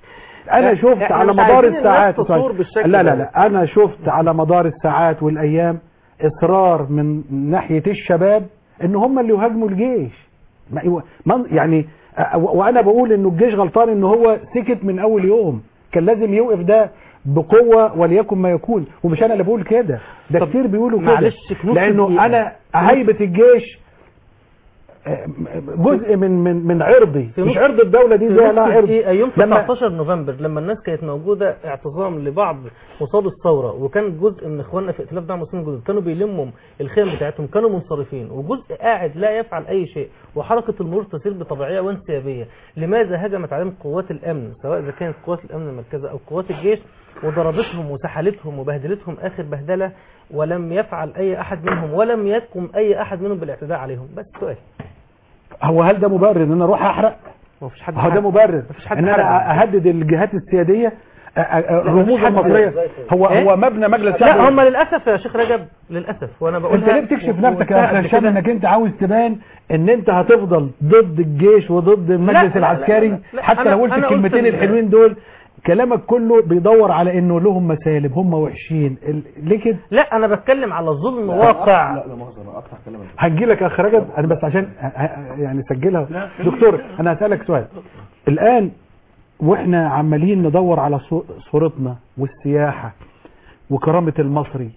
انا إحنا شفت مش على مدار عايزين الناس الساعات تصور بالشكل لا لا ده. لا انا شفت على مدار الساعات والايام اصرار من ناحيه الشباب ان هم اللي يهاجموا الجيش ما- من- يعني أ- وانا بقول انه الجيش غلطان ان هو سكت من اول يوم كان لازم يوقف ده بقوه وليكن ما يكون ومش انا اللي بقول كده ده كتير بيقولوا كده معلش في نص لانه دقيقة. انا هيبه الجيش آه، جزء من من من عرضي في مش نص- عرض الدوله دي في ده نص لا عرض دقيقة يوم لما 19 نوفمبر لما الناس كانت موجودة اعتصام لبعض قصاد الثورة وكان جزء من اخواننا في ائتلاف دعم المسلمين جدد كانوا بيلموا الخيم بتاعتهم كانوا منصرفين وجزء قاعد لا يفعل اي شيء وحركة المرور تسير بطبيعية وانسيابية لماذا هجمت عليهم قوات الامن سواء اذا كانت قوات الامن المركزية او قوات الجيش وضربتهم وسحلتهم وبهدلتهم اخر بهدلة ولم يفعل اي احد منهم ولم يقم اي احد منهم بالاعتداء عليهم بس سؤال هو هل ده مبرر ان انا اروح احرق مفيش حد هو ده حرق. مبرر مفيش حد ان حرق. انا اهدد الجهات السياديه أ- أ- الرموز مفيش حد المصريه حرق. هو إيه؟ هو مبنى مجلس لا شعب هم للاسف يا شيخ رجب للاسف وانا بقول انت ليه بتكشف نفسك يا اخي هشام انك انت عاوز تبان ان انت هتفضل ضد الجيش وضد المجلس لا، لا، العسكري لا، لا. حتى أنا- لو قلت أنا قلت الكلمتين ال- الحلوين دول كلامك كله بيدور على انه لهم مسالب هم وحشين ال- ليه كده لا انا بتكلم على ظلم واقع لا لا مؤاخذة انا اقطع كلامك هنجي لك يا اخ رجب انا بس عشان ه- ه- يعني سجلها لا، خليك. دكتور انا هسالك سؤال الان واحنا عمالين ندور على صو- صورتنا والسياحه وكرامه المصري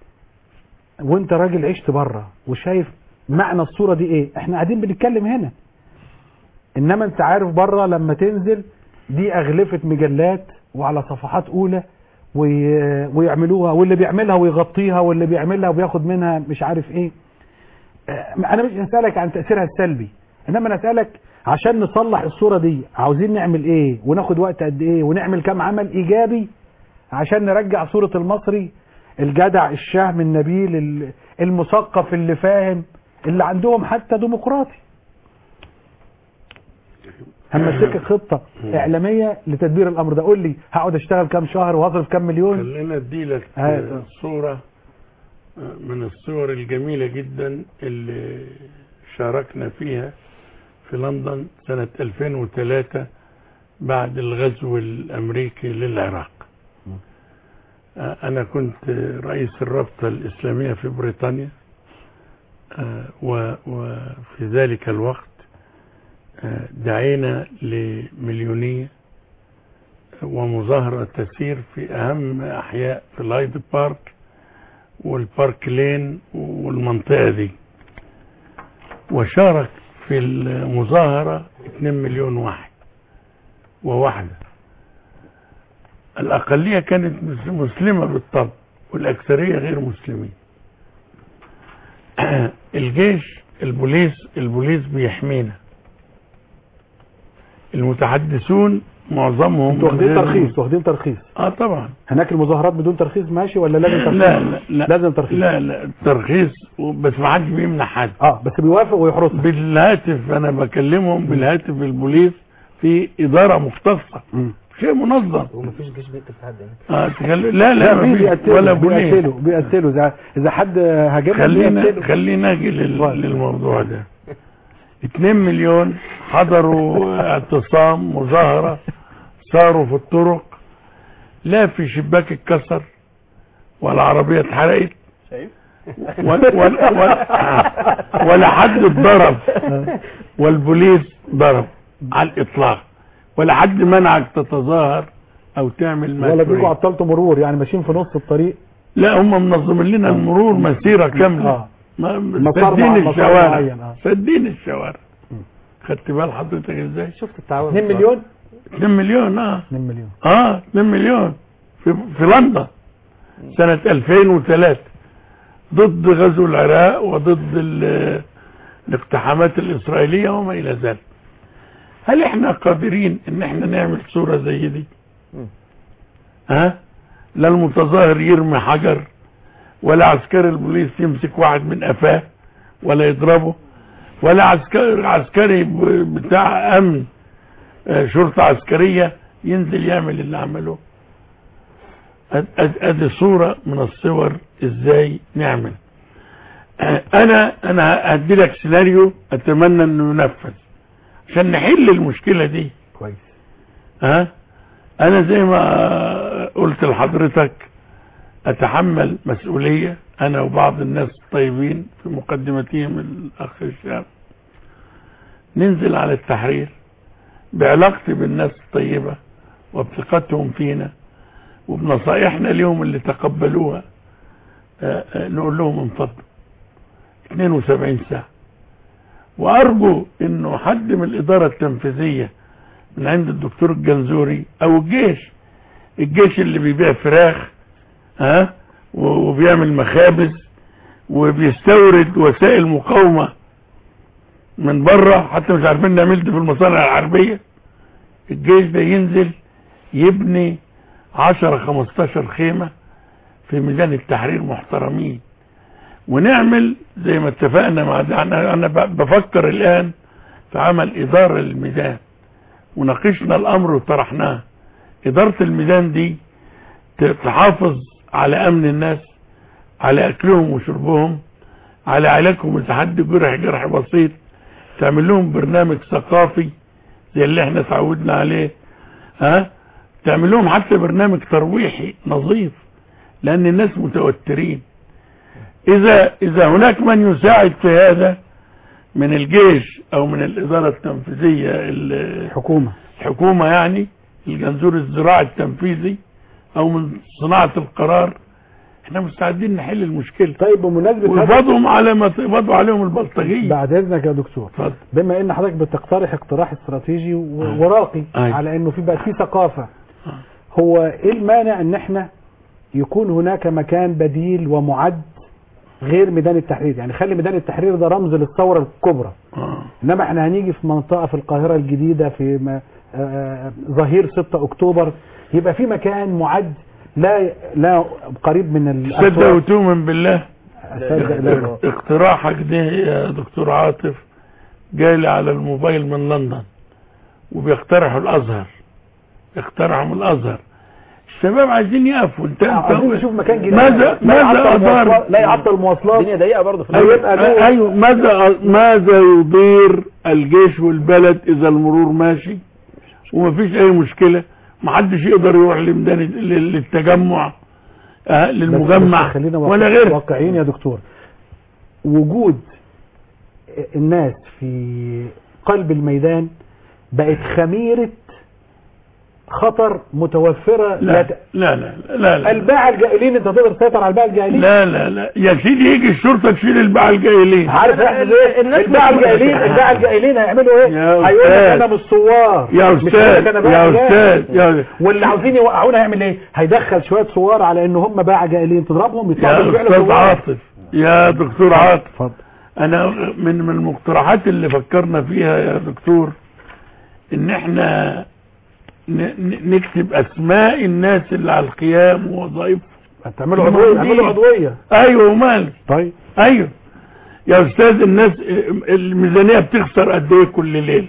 وانت راجل عشت بره وشايف معنى الصوره دي ايه احنا قاعدين بنتكلم هنا انما انت عارف بره لما تنزل دي اغلفه مجلات وعلى صفحات اولى وي- ويعملوها واللي بيعملها ويغطيها واللي بيعملها وبياخد منها مش عارف ايه آه، انا مش هسالك عن تاثيرها السلبي انما انا اسالك عشان نصلح الصوره دي عاوزين نعمل ايه وناخد وقت قد ايه ونعمل كام عمل ايجابي عشان نرجع صوره المصري الجدع الشهم النبيل ال- المثقف اللي فاهم اللي عندهم حتى ديمقراطي همسكك خطه اعلاميه لتدبير الامر ده قول لي هقعد اشتغل كام شهر وهصرف كام مليون خلينا اديلك هات. صورة من الصور الجميلة جدا اللي شاركنا فيها في لندن سنة 2003 بعد الغزو الأمريكي للعراق أنا كنت رئيس الرابطة الإسلامية في بريطانيا و- وفي ذلك الوقت دعينا لمليونية ومظاهرة تسير في أهم أحياء في الهايد بارك والبارك لين والمنطقة دي وشارك في المظاهرة 2 مليون واحد وواحدة الأقلية كانت مس- مسلمة بالطبع والأكثرية غير مسلمين الجيش البوليس البوليس بيحمينا المتحدثون معظمهم انتوا واخدين غير- ترخيص واخدين ترخيص اه طبعا هناك المظاهرات بدون ترخيص ماشي ولا لازم ترخيص لا لا لا لازم ترخيص لا لا ترخيص بس ما حدش بيمنع حد اه بس بيوافق ويحرص بالهاتف انا بكلمهم بالهاتف البوليس في اداره مختصه شيء منظم ومفيش جيش بيقتل في حد هنا آه تخل... لا لا في ما فيش بيقتلوا ولا بوليس بيقتلوا بيقتلوا اذا اذا حد هاجمهم خلينا بيقتلوا. خلينا اجي لل- للموضوع ده 2 مليون حضروا اعتصام مظاهرة صاروا في الطرق لا في شباك اتكسر ولا عربية اتحرقت ولا, ولا, ولا, ولا حد اتضرب والبوليس ضرب على الاطلاق ولا حد منعك تتظاهر او تعمل ما ولا تريد. بيجوا عطلتوا مرور يعني ماشيين في نص الطريق لا هم منظمين لنا المرور مسيرة كاملة آه. ما- مسار سدين مع- مسار الشوارع معين، آه. سدين الشوارع خدت بال حضرتك ازاي شفت التعاون 2 مليون 2 مليون اه 2 مليون اه 2 مليون في, في لندن سنة 2003 ضد غزو العراق وضد ال- الاقتحامات الإسرائيلية وما إلى ذلك هل احنا قادرين ان احنا نعمل صورة زي دي ها لا المتظاهر يرمي حجر ولا عسكري البوليس يمسك واحد من قفاه ولا يضربه ولا عسكري عسكري ب- بتاع امن آه، شرطة عسكرية ينزل يعمل اللي عمله أد- أد- ادي صورة من الصور ازاي نعمل آه، انا انا هدي لك سيناريو اتمنى انه ينفذ عشان نحل المشكلة دي كويس ها انا زي ما قلت لحضرتك اتحمل مسؤولية انا وبعض الناس الطيبين في مقدمتهم الاخ هشام ننزل على التحرير بعلاقتي بالناس الطيبة وبثقتهم فينا وبنصائحنا لهم اللي تقبلوها آه، آه، نقول لهم من فضل 72 ساعة وارجو انه حد من الادارة التنفيذية من عند الدكتور الجنزوري او الجيش الجيش اللي بيبيع فراخ ها و- وبيعمل مخابز وبيستورد وسائل مقاومة من بره حتى مش عارفين نعمل ده في المصانع الحربية الجيش ده ينزل يبني 10 15 خيمة في ميدان التحرير محترمين ونعمل زي ما اتفقنا مع ده انا انا ب- بفكر الان في عمل اداره للميدان وناقشنا الامر وطرحناه اداره الميدان دي ت- تحافظ على امن الناس على اكلهم وشربهم على علاجهم اذا حد جرح جرح بسيط تعمل لهم برنامج ثقافي زي اللي احنا اتعودنا عليه ها تعمل لهم حتى برنامج ترويحي نظيف لان الناس متوترين اذا اذا هناك من يساعد في هذا من الجيش او من الاداره التنفيذيه الحكومه الحكومه يعني الجنزور الزراعي التنفيذي او من صناعه القرار احنا مستعدين نحل المشكله طيب بمناسبه ويقبضهم على ما تقبضوا عليهم البلطجيه بعد اذنك يا دكتور اتفضل. بما ان حضرتك بتقترح اقتراح استراتيجي و- وراقي أيوة. على انه في بقى في ثقافه هو ايه المانع ان احنا يكون هناك مكان بديل ومعد غير ميدان التحرير يعني خلي ميدان التحرير ده رمز للثوره الكبرى انما احنا هنيجي في منطقه في القاهره الجديده في م- آه، ظهير 6 اكتوبر يبقى في مكان معد لا لا قريب من تصدق الأسواق. وتؤمن بالله أصدق لا. اقتراحك ده يا دكتور عاطف جالي على الموبايل من لندن وبيقترحوا الازهر اقترحوا من الازهر الشباب عايزين يقفوا انت عايزين نشوف مكان جديد ماذا لا يعطل ماذا اضار المواصلات- لا يعطل المواصلات الدنيا ضيقه برضه في أيوة, يبقى له- ايوه ماذا ماذا يضير الجيش والبلد اذا المرور ماشي ومفيش اي مشكله محدش يقدر يروح لميدان لل- للتجمع آه بس- للمجمع بس خلينا ولا واقع- غيره واقعيين يا دكتور وجود الناس في قلب الميدان بقت خميرة خطر متوفرة لا ت- لا لا لا لا الباعة الجائلين انت تقدر تسيطر على الباعة الجائلين لا لا لا يا سيدي يجي الشرطه تشيل الباعة الجايلين عارف احنا ايه الباعة الجائلين الباعة الجائلين هيعملوا ايه يا هيقول لك أستاذ. انا مش صوار يا مش أستاذ، هيقول لك أنا باعة يا جائل. أستاذ، يا- واللي عاوزين يوقعونا هيعمل ايه هيدخل شوية صوار على ان هم باعة جائلين تضربهم يطلعوا يا بالفعل استاذ صوار. عاطف يا دكتور عاطف اتفضل انا من من المقترحات اللي فكرنا فيها يا دكتور ان احنا ن- ن- نكتب اسماء الناس اللي على القيام ووظائفهم تعملوا عضوية تعملوا عضوية ايوه ومال طيب ايوه يا استاذ الناس الميزانيه بتخسر قد ايه كل ليله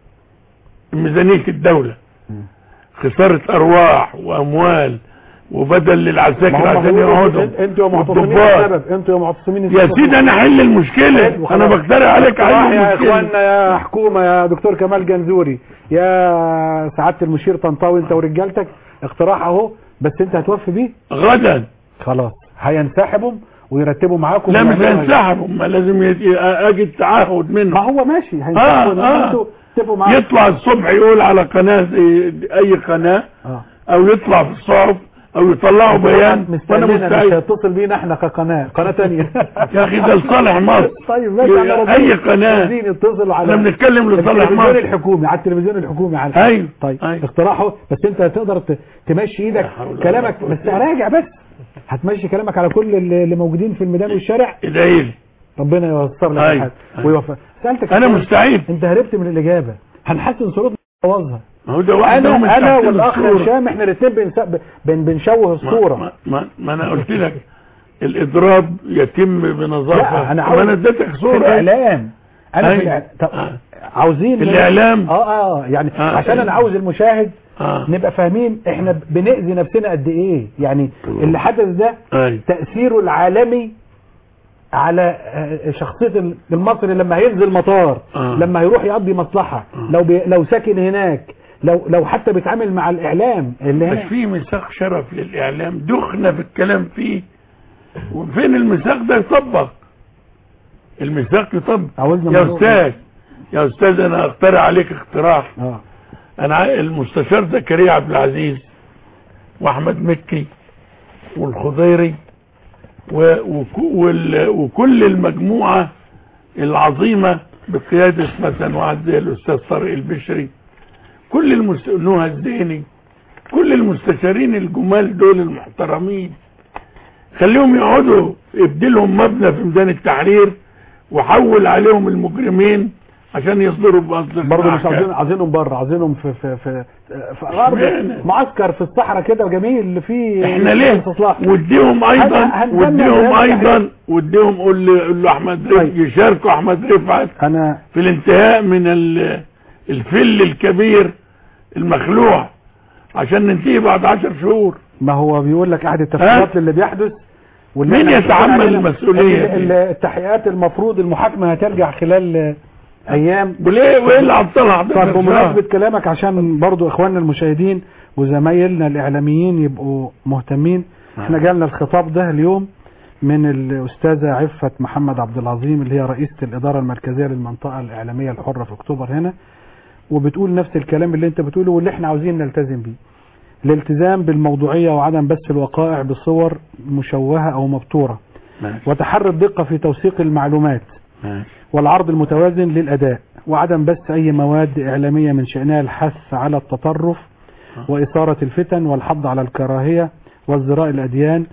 ميزانيه الدوله خساره ارواح واموال وبدل للعساكر ما هم عشان هيقولوا يقعدوا إن- انتوا يا معتصمين والضباط. السبب انتوا يا معتصمين يا السبب. سيدي انا احل المشكله حلو، انا خلاص. بقترح عليك اقتراح حل يا المشكله اخوانا يا حكومه يا دكتور كمال جنزوري يا سعاده المشير طنطاوي انت ورجالتك اقتراح اهو بس انت هتوفي بيه غدا خلاص هينسحبوا ويرتبوا معاكم لا مش ويعملوا- هينسحبوا ما لازم يت- اجي التعهد منه ما هو ماشي آه هينسحبوا إن آه. انتوا تتفقوا معاكم يطلع الصبح يقول على قناه زي اي قناه اه او يطلع في الصحف او يطلعوا بيان وانا مستنينا مش مستعد هيتصل بينا احنا كقناه قناه تانية يا اخي ده لصالح مصر طيب ماشي احنا راضيين- اي قناه راضيين يتصلوا على احنا بنتكلم لصالح التلفزيون مصر الحكومي على التلفزيون الحكومي على ايوه طيب أيوة. اقتراحه بس انت تقدر ت- تمشي ايدك كلامك بس راجع بس هتمشي كلامك على كل اللي اللي موجودين في الميدان والشارع ادعي لي ربنا ييسر لك أيوة. الحال أيوة. ويوفق سالتك انا سؤال. مستعد انت هربت من الاجابه هنحسن صورتنا ونبوظها ما هو ده واحد أهو من انا انا تحت والاخ الصورة. هشام احنا الاثنين بنس- بن بنشوه ما, الصوره ما, ما, ما انا قلت لك الاضراب يتم بنظافه لا انا طب عاوز انا اديتك في صوره الاعلام انا في أيوة. الإعلام. طب آه. عاوزين في الإعلام؟ اه اه يعني آه. عشان انا عاوز المشاهد آه. نبقى فاهمين احنا بنأذي نفسنا قد ايه يعني اللي حدث ده أيوة. تأثيره العالمي على آه، شخصية المصري لما هينزل مطار آه. لما هيروح يقضي مصلحة لو بي لو ساكن هناك لو لو حتى بيتعامل مع الاعلام اللي مش هنا في ميثاق شرف للاعلام دخنا في الكلام فيه وفين الميثاق ده يطبق الميثاق يطبق عاوزنا يا موضوع- استاذ يا استاذ انا اقترح عليك اقتراح اه انا عا- المستشار زكريا عبد العزيز واحمد مكي والخضيري و- وك- وال- وكل المجموعه العظيمه بقياده مثلا واحد زي الاستاذ طارق البشري كل المست... نهى الزيني كل المستشارين الجمال دول المحترمين خليهم يقعدوا ابدلهم مبنى في ميدان التحرير وحول عليهم المجرمين عشان يصدروا بأصدق برضه مش عاوزين عاوزينهم بره عاوزينهم في في في في غرب اشمعنى؟ معسكر في الصحراء كده جميل اللي فيه احنا ليه استصلاح. وديهم ايضا هن- هنجمع وديهم بيان ايضا وديهم قول له قول له احمد رفعت يشاركوا احمد رفعت انا في الانتهاء من ال- الفل الكبير المخلوع عشان ننتهي بعد عشر شهور ما هو بيقول لك قاعد التفصيلات للي بيحدث واللي مين احنا يتحمل بنقول علينا المسؤولية ال- ال- التحقيقات المفروض المحاكمة هترجع خلال آه، ايام وليه وايه اللي عطلها طب حضرتك بمناسبة كلامك عشان برضو اخواننا المشاهدين وزمايلنا الاعلاميين يبقوا مهتمين احنا جالنا الخطاب ده اليوم من الاستاذة عفة محمد عبد العظيم اللي هي رئيسة الادارة المركزية للمنطقة الاعلامية الحرة في اكتوبر هنا وبتقول نفس الكلام اللي انت بتقوله واللي احنا عاوزين نلتزم بيه الالتزام بالموضوعية وعدم بث الوقائع بصور مشوهة او مبتورة ماشي. وتحري الدقة في توثيق المعلومات ماشي. والعرض المتوازن للأداء وعدم بث أي مواد إعلامية من شأنها الحث على التطرف وإثارة الفتن والحض على الكراهية وازدراء الأديان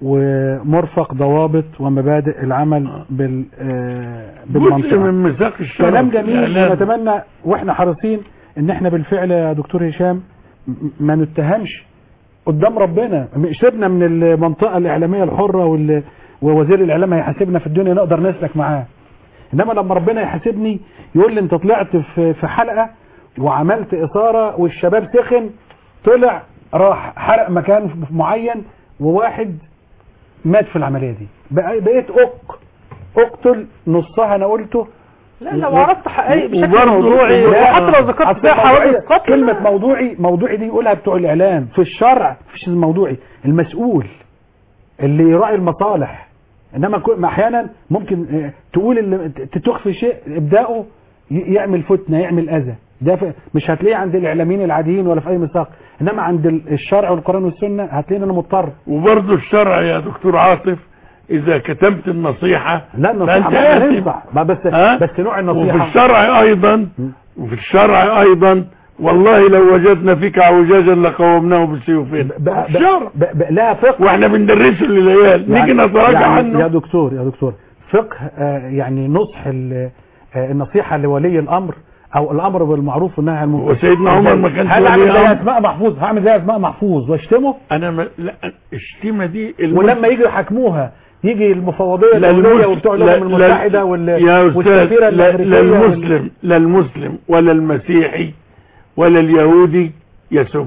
ومرفق ضوابط ومبادئ العمل بال آه، جزء بالمنطقة من ميثاق الشرف كلام جميل الإعلام. ونتمنى واحنا حريصين ان احنا بالفعل يا دكتور هشام م- ما نتهمش قدام ربنا سيبنا من المنطقة الإعلامية الحرة وال- ووزير الإعلام هيحاسبنا في الدنيا نقدر نسلك معاه انما لما ربنا يحاسبني يقول لي انت طلعت في في حلقه وعملت اثاره والشباب سخن طلع راح حرق مكان معين وواحد مات في العمليه دي بقى- بقيت أق اقتل نصها انا قلته لا لو عرفت حقائق بشكل وبرضه- موضوعي لا، وحتى لو ذكرت أصل فيها حوادث موضوعي- قتل كلمة موضوعي موضوعي دي يقولها بتوع الإعلام في الشرع مفيش موضوعي المسؤول اللي يراعي المصالح إنما كل- ما أحيانا ممكن آه، تقول اللي ت- تخفي شيء إبداؤه ي- يعمل فتنة يعمل أذى ده ف- مش هتلاقيه عند الإعلاميين العاديين ولا في أي مساق إنما عند ال- الشرع والقرآن والسنة هتلاقيني أنا مضطر وبرضه الشرع يا دكتور عاطف اذا كتمت النصيحة لا النصيحة فأنت ما آثم. ننصح ما بس ها؟ بس نوع النصيحة وفي الشرع ايضا وفي الشرع ايضا والله لو وجدنا فيك اعوجاجا لقومناه بالسيوفين بقى الشرع بقى بقى لها فقه واحنا بندرسه للعيال نيجي نتراجع يعني يا عنه دكتور يا دكتور فقه آه، يعني نصح ال- آه، النصيحة لولي الأمر أو الأمر بالمعروف والنهي عن المنكر وسيدنا عمر ما كانش هل ولي أعمل زي أمر؟ أسماء محفوظ هعمل زي أسماء محفوظ واشتمه انا ما لا الشتيمه دي المس- ولما يجوا يحاكموها يجي المفوضية لا الدولية المس- وبتوع لا- الأمم لا- المتحدة وال- يا استاذ والسفيرة لا, الأمريكية لا وال- المسلم لا المسلم ولا المسيحي ولا اليهودي يسب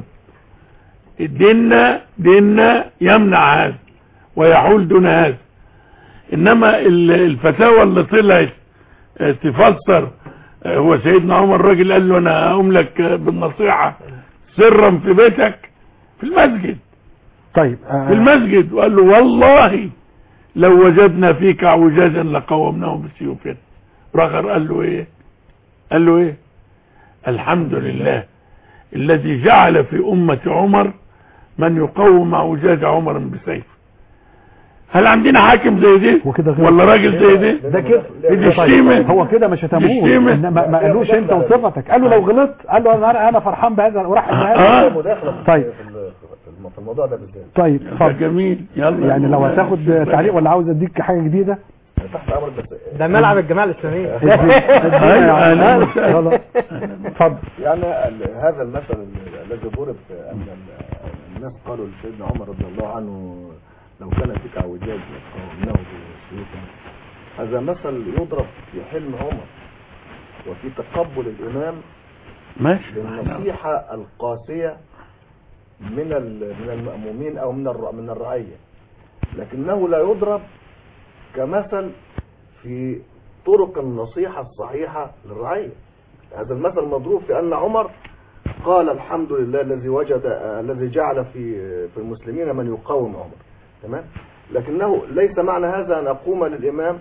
ديننا ديننا يمنع هذا ويحول دون هذا انما ال- الفتاوى اللي طلعت آه، تفسر آه، هو سيدنا عمر الراجل قال له انا هقوم لك آه، بالنصيحه سرا في بيتك في المسجد طيب آه، في المسجد وقال له والله لو وجدنا فيك اعوجاجا لقومناه بسيوفنا رغر قال له ايه قال له ايه الحمد لله الذي جعل في أمة عمر من يقوم اعوجاج عمر بسيف هل عندنا حاكم زي ده ولا راجل زي ده ده كده دي الشتيمة هو كده مش هتموت الشتيمة. انما ما قالوش انت وصفتك قال له لو غلطت قال له انا انا فرحان بهذا ورحب آه. بهذا طيب في الموضوع ده بالذات طيب ده اتفضل جميل يلا يعني لو هتاخد تعليق ولا عاوز اديك حاجه جديده تحت امرك بس ده ملعب الجماعة الإسلامية أيوة، أهلا أهلا وسهلا. وسهلا. اتفضل يعني ال- هذا المثل ال- الذي ضرب ان ال- الناس قالوا لسيدنا عمر رضي الله عنه لو كان فيك عوجاج قومناه بسيوفا هذا مثل يضرب في حلم عمر وفي تقبل الامام ماشي للنصيحة القاسية من ال- من المأمومين أو من الر- من الرعية لكنه لا يضرب كمثل في طرق النصيحة الصحيحة للرعية هذا المثل مضروب في أن عمر قال الحمد لله الذي وجد آه، الذي جعل في في المسلمين من يقاوم عمر تمام لكنه ليس معنى هذا ان اقوم للامام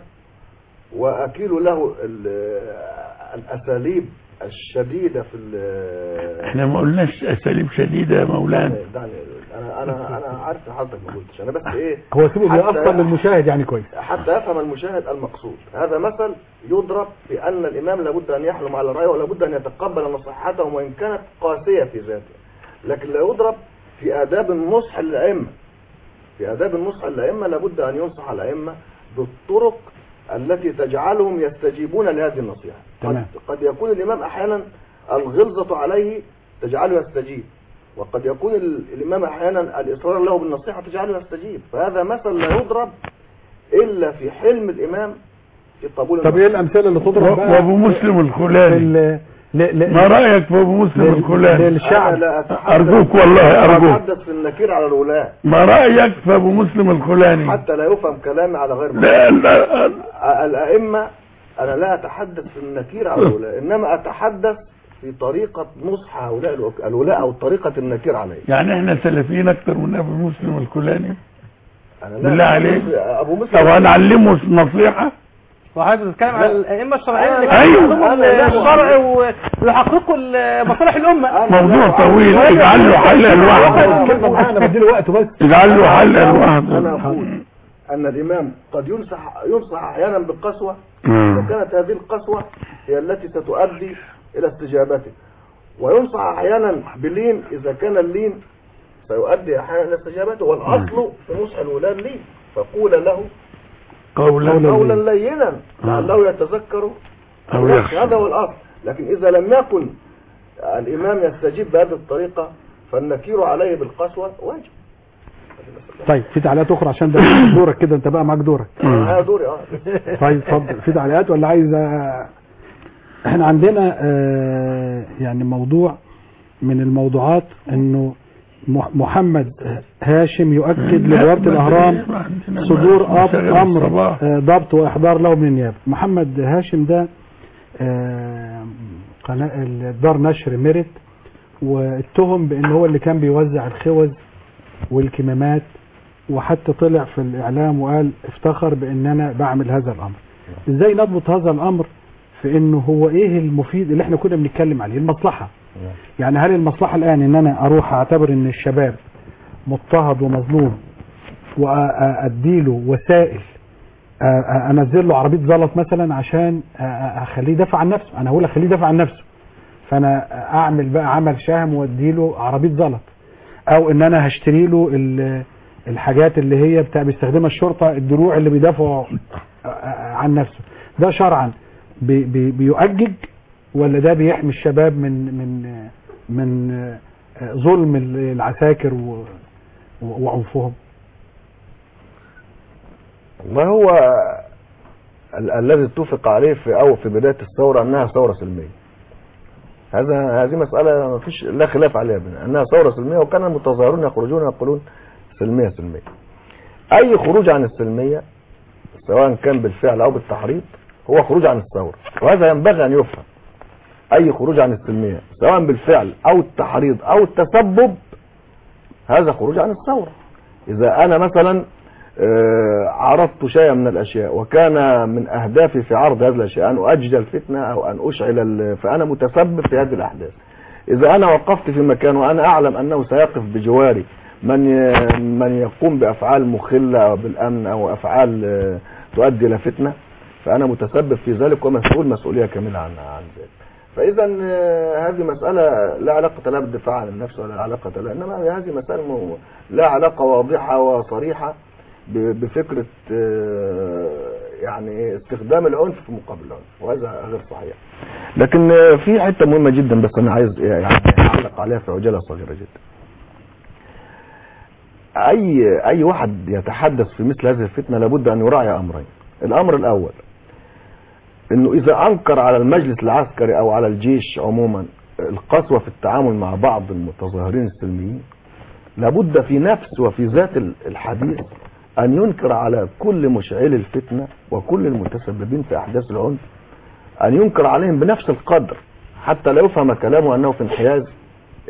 واكيل له ال- الاساليب الشديده في ال- احنا ما قلناش اساليب شديده يا مولانا دعني انا انا انا عارف إن حضرتك ما قلتش انا بس ايه هو سيبه حتى- بيأثر للمشاهد يعني كويس حتى يفهم المشاهد المقصود هذا مثل يضرب بأن الإمام لابد أن يحلم على الرأي ولابد أن يتقبل نصيحتهم وإن كانت قاسية في ذاته لكن لا يضرب في آداب النصح للأئمة في آداب النصح للأئمة لابد أن ينصح الأئمة بالطرق التي تجعلهم يستجيبون لهذه النصيحة تمام. قد, قد يكون الإمام أحيانا الغلظة عليه تجعله يستجيب وقد يكون ال- الإمام أحيانا الإصرار له بالنصيحة تجعله يستجيب فهذا مثل لا يضرب إلا في حلم الإمام في قبول طب ايه الامثله اللي تضرب بقى وابو مسلم الخولاني في ال- ل- ل- ما رايك في ابو مسلم لل- الخولاني للشعب. أنا لا أتحدث ارجوك والله أنا ارجوك أتحدث في النكير على الولاة ما رايك في ابو مسلم الخولاني حتى لا يفهم كلامي على غير لا مقصود. لا الأئمة أنا لا أتحدث في النكير على الولاة إنما أتحدث في طريقة نصح هؤلاء الوك- الولاة أو طريقة النكير عليه يعني احنا سلفيين اكتر من ابو مسلم الخولاني أنا لا بالله أتحدث- عليك أبو مسلم طب هنعلمه نصيحة وحضرتك بتتكلم عن الائمه الشرعيين اللي أيوة. كانوا يخدموا أنا لا الشرع و- ويحققوا مصالح الامه موضوع طويل اجعل له حلقة لوحده الكلمه معايا انا بديله وقته بس اجعل له حلقة أنا لوحده أقول أن الإمام قد ينصح ينصح أحيانا بالقسوة مم. وكانت هذه القسوة هي التي ستؤدي إلى استجابته وينصح أحيانا باللين إذا كان اللين سيؤدي أحيانا إلى استجابته والأصل في نصح الولاد لين فقول له قولا قولا لينا لعله يتذكر أو يخشى. هذا هو الأصل لكن إذا لم يكن الإمام يستجيب بهذه الطريقة فالنكير عليه بالقسوة واجب طيب في تعليقات اخرى عشان ده دورك كده انت بقى معاك دورك هذا دوري اه طيب اتفضل في تعليقات ولا عايز آه، احنا عندنا آه، يعني موضوع من الموضوعات انه مح- محمد هاشم يؤكد لوزارة الاهرام صدور أب- امر آه، ضبط واحضار له من النيابه محمد هاشم ده آه، قناه دار نشر ميرت واتهم بان هو اللي كان بيوزع الخوذ والكمامات وحتى طلع في الاعلام وقال افتخر بان انا بعمل هذا الامر ازاي نضبط هذا الامر في انه هو ايه المفيد اللي احنا كنا بنتكلم عليه المصلحه يعني هل المصلحه الان ان انا اروح اعتبر ان الشباب مضطهد ومظلوم واديله وسائل آه، آه، انزل له عربيه زلط مثلا عشان آه، آه، اخليه يدافع عن نفسه انا هقول اخليه يدافع عن نفسه فانا اعمل بقى عمل شهم واديله عربيه زلط او ان انا هشتري له ال- الحاجات اللي هي بتاع بيستخدمها الشرطه الدروع اللي بيدافعوا آه، آه، عن نفسه ده شرعا بي بي بيؤجج ولا ده بيحمي الشباب من من آه، من آه، ظلم العساكر و- و- وعنفهم ما هو ال- الذي اتفق عليه في او في بدايه الثوره انها ثوره سلميه هذا هذه مساله ما فيش لا خلاف عليها بنا انها ثوره سلميه وكان المتظاهرون يخرجون يقولون سلميه سلميه اي خروج عن السلميه سواء كان بالفعل او بالتحريض هو خروج عن الثوره وهذا ينبغي ان يفهم اي خروج عن السلميه سواء بالفعل او التحريض او التسبب هذا خروج عن الثوره اذا انا مثلا آه، عرضت شيئا من الاشياء وكان من اهدافي في عرض هذه الاشياء ان اؤجج الفتنه او ان اشعل ال- فانا متسبب في هذه الاحداث اذا انا وقفت في مكان وانا اعلم انه سيقف بجواري من ي- من يقوم بافعال مخله بالامن او افعال آه، تؤدي الى فتنه فانا متسبب في ذلك ومسؤول مسؤوليه كامله عن عن ذلك فاذا آه، هذه مساله لا علاقه لها بالدفاع عن النفس ولا علاقه لها انما هذه مساله م- لا علاقه واضحه وصريحه ب- بفكره آه، يعني استخدام العنف في مقابل العنف وهذا غير صحيح لكن آه، في حته مهمه جدا بس انا عايز يعني اعلق عليها في عجاله صغيره جدا اي اي واحد يتحدث في مثل هذه الفتنه لابد ان يراعي امرين الامر الاول انه اذا انكر على المجلس العسكري او على الجيش عموما القسوه في التعامل مع بعض المتظاهرين السلميين لابد في نفس وفي ذات ال- الحديث ان ينكر على كل مشعل الفتنه وكل المتسببين في احداث العنف ان ينكر عليهم بنفس القدر حتى لا يفهم كلامه انه في انحياز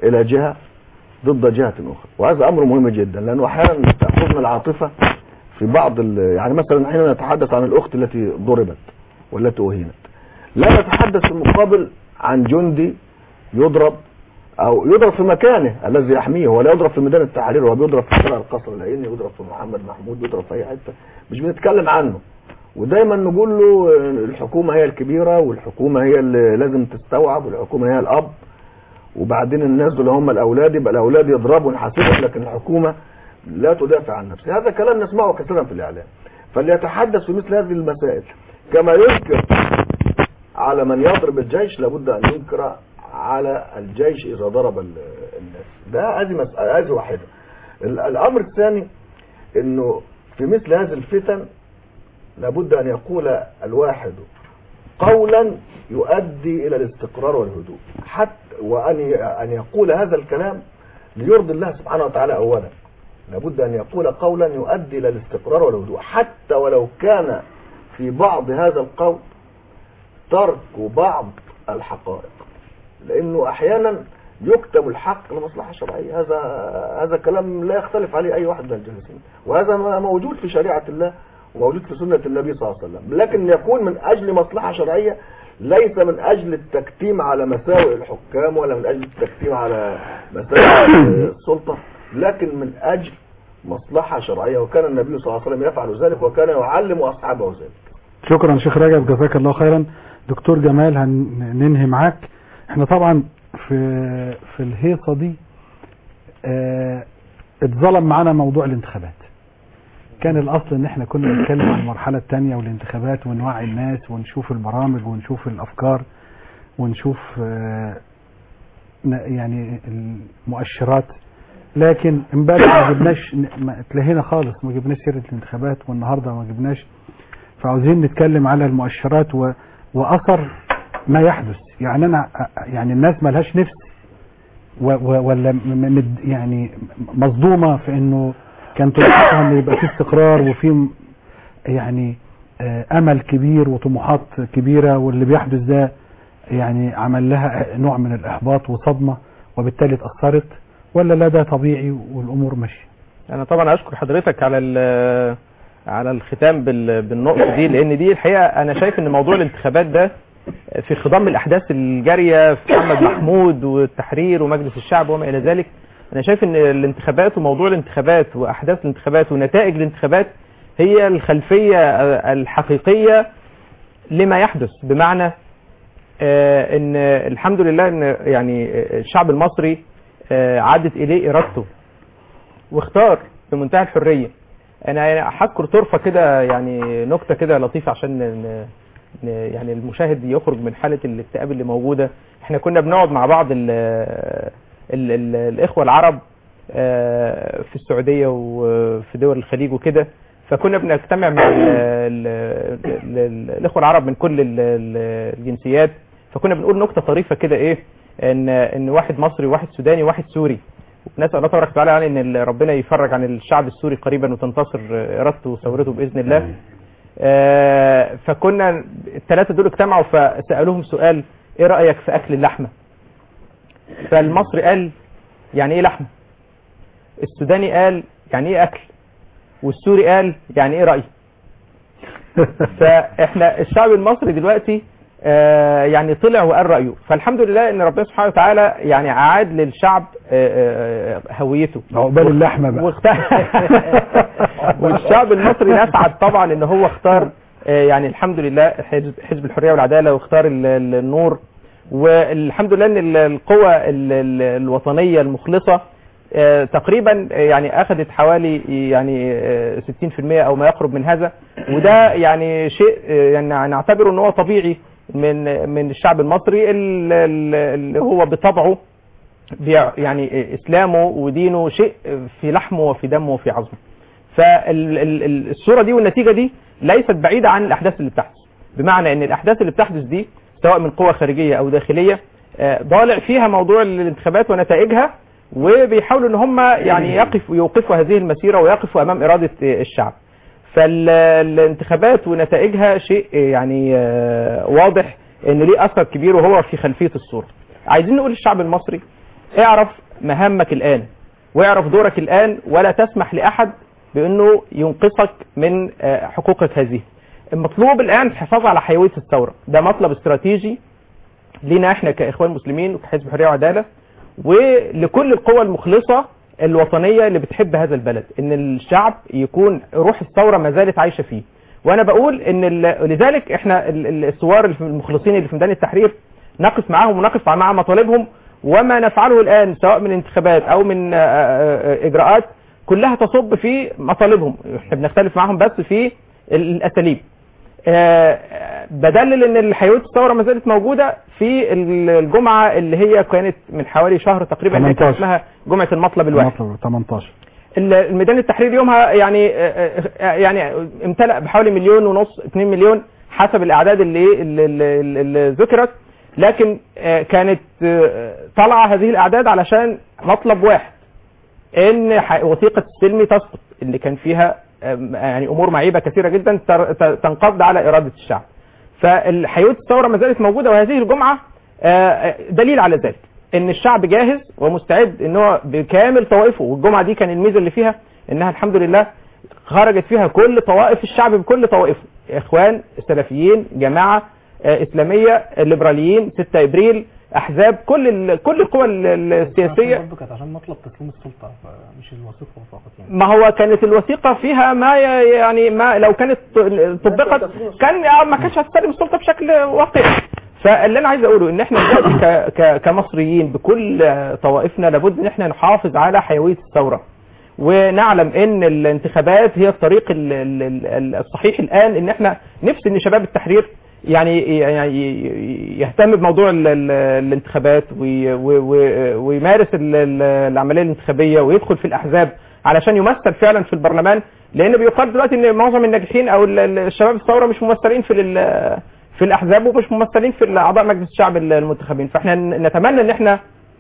الى جهه ضد جهه اخرى وهذا امر مهم جدا لانه احيانا تاخذنا العاطفه في بعض ال- يعني مثلا حين نتحدث عن الاخت التي ضربت والتي اهينت لا نتحدث في المقابل عن جندي يضرب او يضرب في مكانه الذي يحميه هو لا يضرب في ميدان التحرير هو بيضرب في شارع القصر العيني يضرب في محمد محمود بيضرب في اي حته مش بنتكلم عنه ودايما نقول له الحكومه هي الكبيره والحكومه هي اللي لازم تستوعب والحكومه هي الاب وبعدين الناس دول هم الاولاد يبقى الاولاد يضربوا ونحاسبهم لكن الحكومه لا تدافع عن نفسها هذا كلام نسمعه كثيرا في الاعلام فليتحدث في مثل هذه المسائل كما ينكر على من يضرب الجيش لابد ان ينكر على الجيش اذا ضرب ال- الناس ده هذه مساله هذه واحده ال- الامر الثاني انه في مثل هذه الفتن لابد ان يقول الواحد قولا يؤدي الى الاستقرار والهدوء حتى وان ي- ان يقول هذا الكلام ليرضي الله سبحانه وتعالى اولا لابد ان يقول قولا يؤدي الى الاستقرار والهدوء حتى ولو كان في بعض هذا القول ترك بعض الحقائق لانه احيانا يكتم الحق لمصلحه شرعيه هذا هذا كلام لا يختلف عليه اي واحد من الجالسين وهذا ما- موجود في شريعه الله وموجود في سنه النبي صلى الله عليه وسلم لكن يكون من اجل مصلحه شرعيه ليس من اجل التكتيم على مساوئ الحكام ولا من اجل التكتيم على مساوئ السلطه لكن من اجل مصلحه شرعيه وكان النبي صلى الله عليه وسلم يفعل ذلك وكان يعلم اصحابه ذلك شكرا شيخ رجب جزاك الله خيرا دكتور جمال هننهي معاك احنا طبعا في في الهيصه دي اه اتظلم معانا موضوع الانتخابات كان الاصل ان احنا كنا بنتكلم عن المرحله الثانيه والانتخابات ونوعي الناس ونشوف البرامج ونشوف الافكار ونشوف اه ن- يعني المؤشرات لكن امبارح ما جبناش ما اتلهينا خالص ما جبناش سيره الانتخابات والنهارده ما جبناش فعاوزين نتكلم على المؤشرات و... واثر ما يحدث يعني انا يعني الناس ملهاش نفس و... و... ولا م... م... يعني مصدومه في انه كان طموحها ان يبقى في استقرار وفي م- يعني آه، امل كبير وطموحات كبيره واللي بيحدث ده يعني عمل لها نوع من الاحباط وصدمه وبالتالي اتاثرت ولا لا ده طبيعي والامور ماشيه انا طبعا اشكر حضرتك على ال- على الختام بال- بالنقطه دي لان دي الحقيقه انا شايف ان موضوع الانتخابات ده في خضم الاحداث الجاريه في محمد محمود والتحرير ومجلس الشعب وما الى ذلك انا شايف ان الانتخابات وموضوع الانتخابات واحداث الانتخابات ونتائج الانتخابات هي الخلفيه الحقيقيه لما يحدث بمعنى آه، ان الحمد لله ان يعني الشعب المصري آه، عادت اليه ارادته واختار بمنتهى الحريه انا هذكر طرفه كده يعني نكته كده لطيفه عشان ن- ن- يعني المشاهد يخرج من حاله الاكتئاب اللي موجوده احنا كنا بنقعد مع بعض ال ال ال الاخوه العرب آه، في السعوديه وفي دول الخليج وكده فكنا بنجتمع مع ال ال ال ال الاخوه العرب من كل ال- ال- الجنسيات فكنا بنقول نكته طريفه كده ايه ان ان واحد مصري وواحد سوداني وواحد سوري نسال الله تبارك وتعالى يعني ان ربنا يفرج عن الشعب السوري قريبا وتنتصر ارادته وثورته باذن الله آه، فكنا الثلاثه دول اجتمعوا فسالوهم سؤال ايه رايك في اكل اللحمه فالمصري قال يعني ايه لحمه السوداني قال يعني ايه اكل والسوري قال يعني ايه راي فاحنا الشعب المصري دلوقتي آه، يعني طلع وقال رايه فالحمد لله ان ربنا سبحانه وتعالى يعني اعاد للشعب آه، آه، هويته عقبال اللحمه بقى واخت- والشعب المصري نسعد طبعا ان هو اختار آه، يعني الحمد لله حزب حزب الحريه والعداله واختار ال- ال- النور والحمد لله ان ال- القوى ال- ال- الوطنيه المخلصه آه، تقريبا آه، يعني اخذت حوالي يعني آه، 60% او ما يقرب من هذا وده يعني شيء آه، يعني نعتبره ان هو طبيعي من من الشعب المصري ال- ال- اللي هو بطبعه بيع- يعني اسلامه ودينه شيء في لحمه وفي دمه وفي عظمه فالصوره دي والنتيجه دي ليست بعيده عن الاحداث اللي بتحدث بمعنى ان الاحداث اللي بتحدث دي سواء من قوى خارجيه او داخليه آه، ضالع فيها موضوع الانتخابات ونتائجها وبيحاولوا ان هم يعني يقف يوقفوا هذه المسيره ويقفوا امام اراده آه، الشعب فالانتخابات ونتائجها شيء آه، يعني آه، واضح ان ليه اثر كبير وهو في خلفيه الصوره عايزين نقول للشعب المصري اعرف مهامك الآن واعرف دورك الآن ولا تسمح لأحد بأنه ينقصك من آه، حقوقك هذه المطلوب الآن الحفاظ على حيوية الثورة ده مطلب استراتيجي لينا احنا كإخوان مسلمين وكحزب حرية وعدالة ولكل القوى المخلصة الوطنية اللي بتحب هذا البلد ان الشعب يكون روح الثورة ما زالت عايشة فيه وانا بقول ان ال- لذلك احنا ال- ال- الثوار اللي في- المخلصين اللي في ميدان التحرير نقف معاهم ونقف مع مطالبهم وما نفعله الان سواء من انتخابات او من آه، آه، آه، اجراءات كلها تصب في مطالبهم احنا بنختلف معاهم بس في ال- الاساليب آه، بدلل ان الحيويه الثوره ما زالت موجوده في ال- الجمعه اللي هي كانت من حوالي شهر تقريبا اللي كان 18. اسمها جمعه المطلب الواحد مطلب 18 ال- الميدان التحرير يومها يعني آه، آه، يعني امتلأ بحوالي مليون ونص 2 مليون حسب الاعداد اللي اللي, اللي, اللي ذكرت لكن آه، كانت آه، طالعه هذه الاعداد علشان مطلب واحد ان ح- وثيقه السلم تسقط اللي كان فيها آم، يعني امور معيبه كثيره جدا تر- ت- تنقض على اراده الشعب فالحيويه الثوره ما زالت موجوده وهذه الجمعه آه، دليل على ذلك ان الشعب جاهز ومستعد ان هو بكامل طوائفه والجمعه دي كان الميزه اللي فيها انها الحمد لله خرجت فيها كل طوائف الشعب بكل طوائفه اخوان سلفيين جماعه آه، اسلاميه ليبراليين 6 ابريل احزاب كل ال- كل القوى ال- ال- السياسيه برضه كانت عشان مطلب تسليم السلطه مش الوثيقه فقط يعني ما هو كانت الوثيقه فيها ما ي- يعني ما لو كانت طبقت كان آه، ما كانش هتستلم السلطه بشكل واقعي فاللي انا عايز اقوله ان احنا دلوقتي ك- ك- كمصريين بكل آه، طوائفنا لابد ان احنا نحافظ على حيويه الثوره ونعلم ان الانتخابات هي الطريق ال- ال- ال- الصحيح الان ان احنا نفسي ان شباب التحرير يعني يعني يهتم بموضوع ال- ال- الانتخابات وي- و- و- ويمارس ال- ال- العمليه الانتخابيه ويدخل في الاحزاب علشان يمثل فعلا في البرلمان لان بيقال دلوقتي ان معظم الناجحين او ال- ال- الشباب الثوره مش ممثلين في ال- في الاحزاب ومش ممثلين في اعضاء مجلس الشعب المنتخبين فاحنا نتمنى ان احنا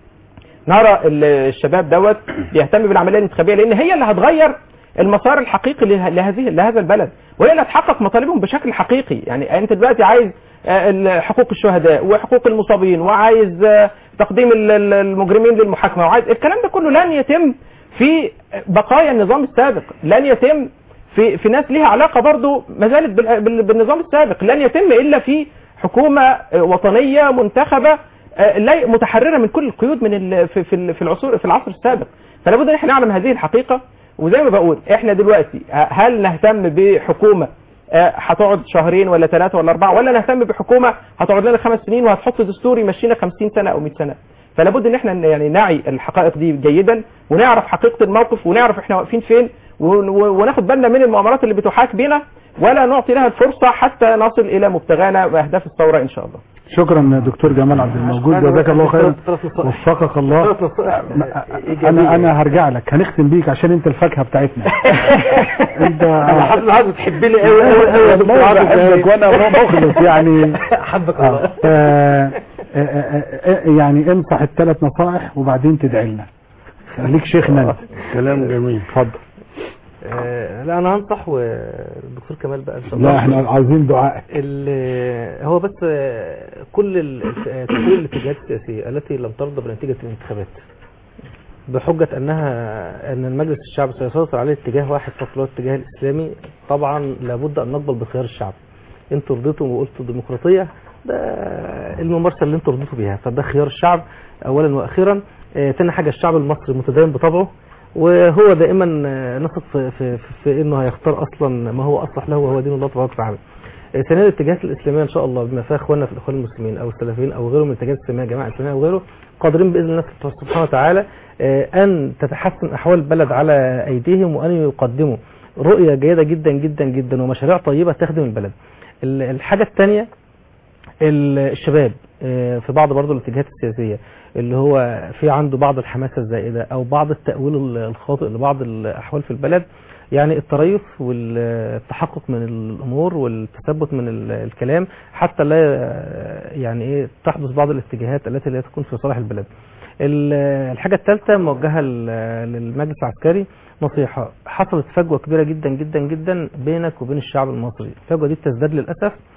نرى ال- الشباب دوت بيهتم بالعمليه الانتخابيه لان هي اللي هتغير المسار الحقيقي له- لهذه لهذا البلد وهي اللي هتحقق مطالبهم بشكل حقيقي يعني انت دلوقتي عايز آه، ال- حقوق الشهداء وحقوق المصابين وعايز آه، تقديم ال- ال- المجرمين للمحاكمه وعايز الكلام ده كله لن يتم في بقايا النظام السابق لن يتم في في ناس ليها علاقه برضو ما زالت بال- بال- بالنظام السابق لن يتم الا في حكومه آه، وطنيه منتخبه آه، لا متحرره من كل القيود من ال- في في ال- في العصور في العصر السابق فلا بد ان احنا نعلم هذه الحقيقه وزي ما بقول احنا دلوقتي ه- هل نهتم بحكومه آه، هتقعد شهرين ولا ثلاثه ولا اربعه ولا نهتم بحكومه هتقعد لنا خمس سنين وهتحط دستور يمشينا 50 سنه او 100 سنه فلا بد ان احنا ن- يعني نعي الحقائق دي جيدا ونعرف حقيقه الموقف ونعرف احنا واقفين فين ون- و- وناخد بالنا من المؤامرات اللي بتحاك بينا ولا نعطي لها الفرصه حتى نصل الى مبتغانا واهداف الثوره ان شاء الله شكرا دكتور جمال عبد الموجود جزاك الله خيرا وفقك الله انا انا هرجع لك هنختم بيك عشان انت الفاكهه بتاعتنا انت انا حاسس عايز بتحبني قوي قوي قوي يا دكتور والله عاطف بحبك وانا مخلص يعني حبك آه. الله آه، آه، آه، آه، يعني انصح الثلاث نصائح وبعدين تدعي لنا خليك شيخنا انت كلام جميل اتفضل آه، لا انا هنصح والدكتور كمال بقى ان شاء الله لا احنا عايزين دعاء ال- هو بس آه، كل ال- آه، كل الاتجاهات السياسيه التي لم ترضى بنتيجه الانتخابات بحجه انها ان المجلس الشعب سيسيطر عليه اتجاه واحد فقط اللي هو الاتجاه الاسلامي طبعا لابد ان نقبل بخيار الشعب انتوا رضيتوا وقلتوا ديمقراطيه ده الممارسه اللي انتوا رضيتوا بيها فده خيار الشعب اولا واخيرا آه، تاني حاجه الشعب المصري متدين بطبعه وهو دائما آه، نثق في, في, في, في انه هيختار اصلا ما هو اصلح له وهو دين الله تبارك وتعالى. آه، ثانيا الاتجاهات الاسلاميه ان شاء الله بما فيها اخواننا في الاخوان المسلمين او السلفيين او غيرهم من الاتجاهات الاسلاميه جماعه اسلاميه او غيره قادرين باذن الله سبحانه وتعالى آه، ان تتحسن احوال البلد على ايديهم وان يقدموا رؤيه جيده جدا جدا جدا ومشاريع طيبه تخدم البلد. ال- الحاجه الثانيه ال- الشباب آه، في بعض برضه الاتجاهات السياسيه اللي هو في عنده بعض الحماسه الزائده او بعض التاويل ال- الخاطئ لبعض الاحوال في البلد يعني التريث والتحقق من الامور والتثبت من ال- الكلام حتى لا آه، يعني ايه تحدث بعض الاتجاهات التي لا تكون في صالح البلد. ال- الحاجه الثالثه موجهه ل- للمجلس العسكري نصيحه حصلت فجوه كبيره جدا جدا جدا بينك وبين الشعب المصري، الفجوه دي بتزداد للاسف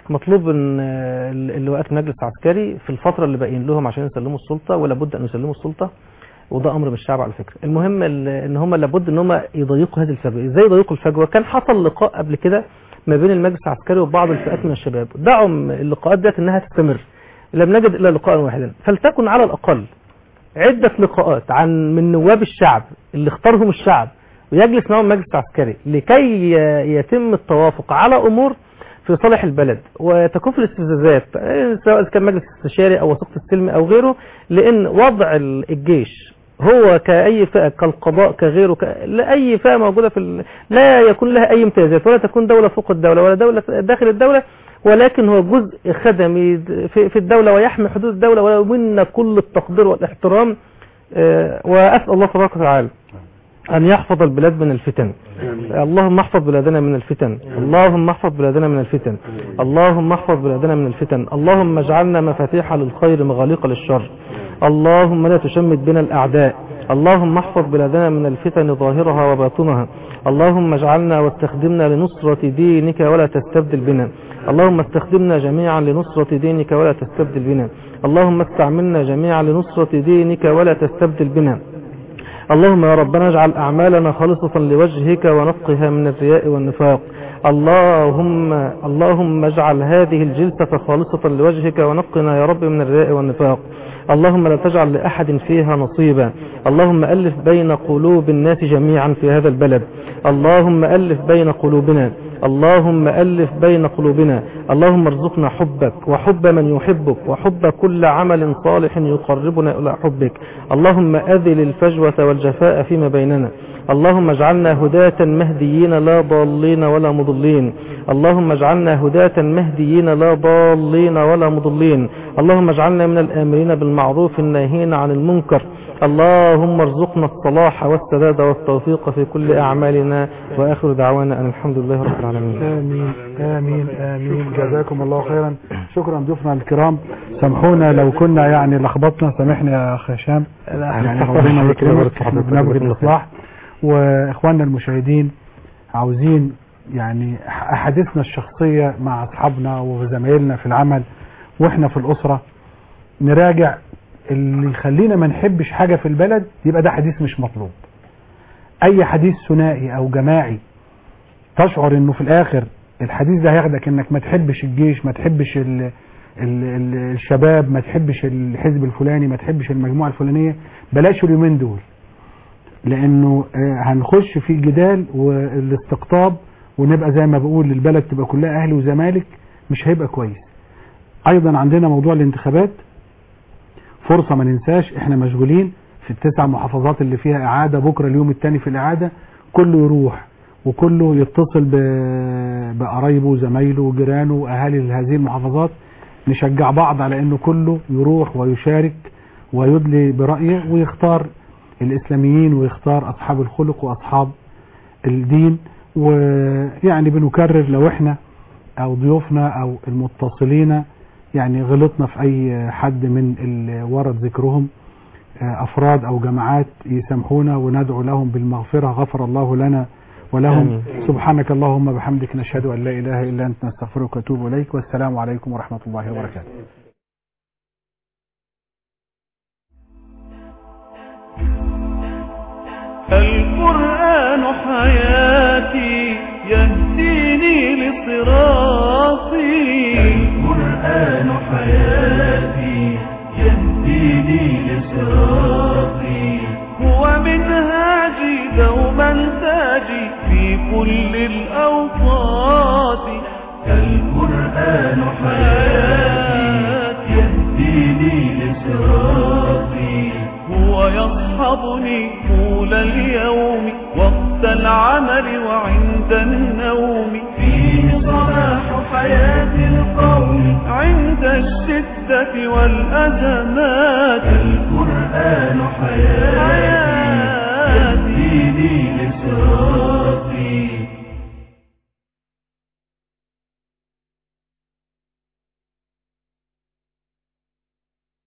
مطلوب ان آه، اللواءات المجلس العسكري في الفتره اللي باقيين لهم عشان يسلموا السلطه ولا بد ان يسلموا السلطه وده امر من الشعب على فكره المهم ال- ان هم لابد ان هم يضيقوا هذه الفجوه ازاي يضيقوا الفجوه كان حصل لقاء قبل كده ما بين المجلس العسكري وبعض الفئات من الشباب دعوا م- اللقاءات ديت انها تستمر لم نجد الا لقاء واحدا فلتكن على الاقل عدة لقاءات عن من نواب الشعب اللي اختارهم الشعب ويجلس معهم مجلس عسكري لكي ي- يتم التوافق على امور في صالح البلد وتكف الاستفزازات آه، سواء كان مجلس استشاري او وثيقه السلم او غيره لان وضع ال- الجيش هو كأي فئة كالقضاء كغيره ك... لأي فئة موجودة في ال... لا يكون لها أي امتيازات ولا تكون دولة فوق الدولة ولا دولة داخل الدولة ولكن هو جزء خدمي في, في الدولة ويحمي حدود الدولة وله منا كل التقدير والاحترام آه، وأسأل الله تبارك وتعالى أن يحفظ البلاد من الفتن اللهم احفظ بلادنا من الفتن اللهم احفظ بلادنا من الفتن اللهم احفظ بلادنا من الفتن اللهم اجعلنا مفاتيح للخير مغاليق للشر اللهم لا تشمت بنا الأعداء اللهم احفظ بلادنا من الفتن ظاهرها وباطنها اللهم اجعلنا واستخدمنا لنصرة دينك ولا تستبدل بنا اللهم استخدمنا جميعا لنصرة دينك ولا تستبدل بنا اللهم استعملنا جميعا لنصرة دينك ولا تستبدل بنا اللهم يا ربنا اجعل أعمالنا خالصة لوجهك ونقها من الرياء والنفاق اللهم اللهم اجعل هذه الجلسة خالصة لوجهك ونقنا يا رب من الرياء والنفاق اللهم لا تجعل لأحد فيها نصيبا اللهم ألف بين قلوب الناس جميعا في هذا البلد اللهم ألف بين قلوبنا اللهم ألف بين قلوبنا اللهم ارزقنا حبك وحب من يحبك وحب كل عمل صالح يقربنا إلى حبك اللهم أذل الفجوة والجفاء فيما بيننا اللهم اجعلنا هداة مهديين لا ضالين ولا مضلين اللهم اجعلنا هداة مهديين لا ضالين ولا مضلين اللهم اجعلنا من الآمرين بالمعروف الناهين عن المنكر اللهم ارزقنا الصلاح والسداد والتوفيق في كل أعمالنا وآخر دعوانا أن الحمد لله رب العالمين آمين آمين آمين جزاكم الله خيرا شكرا ضيوفنا الكرام سامحونا لو كنا يعني لخبطنا سامحني يا أخ هشام يعني ربنا يكرمك احنا بنبغي الإصلاح وإخواننا المشاهدين عاوزين يعني أحاديثنا الشخصية مع أصحابنا وزمايلنا في العمل وإحنا في الأسرة نراجع اللي يخلينا ما نحبش حاجة في البلد يبقى ده حديث مش مطلوب أي حديث ثنائي أو جماعي تشعر إنه في الآخر الحديث ده هياخدك إنك ما تحبش الجيش ما تحبش ال ال ال الشباب ما تحبش الحزب الفلاني ما تحبش المجموعة الفلانية بلاش اليومين دول لانه آه، هنخش في جدال والاستقطاب ونبقى زي ما بقول البلد تبقى كلها اهلي وزمالك مش هيبقى كويس ايضا عندنا موضوع الانتخابات فرصة ما ننساش احنا مشغولين في التسع محافظات اللي فيها اعادة بكرة اليوم الثاني في الاعادة كله يروح وكله يتصل ب- بقرايبه وزمايله وجيرانه واهالي هذه المحافظات نشجع بعض على انه كله يروح ويشارك ويدلي برأيه ويختار الإسلاميين ويختار أصحاب الخلق وأصحاب الدين ويعني بنكرر لو احنا أو ضيوفنا أو المتصلين يعني غلطنا في أي حد من اللي ورد ذكرهم آه، أفراد أو جماعات يسامحونا وندعو لهم بالمغفرة غفر الله لنا ولهم آمين. سبحانك اللهم بحمدك نشهد أن لا إله إلا أنت نستغفرك ونتوب إليك والسلام عليكم ورحمة الله وبركاته القرآن حياتي يهديني لصراطي القرآن حياتي يهديني لصراطي هو منهاجي دوما تاجي في كل الأوقات القرآن حياتي يهديني لصراطي هو يصحبني طول اليوم وقت العمل وعند النوم فيه صلاح حياة القوم عند الشدة والأزمات القرآن حياتي يهديني لصراطي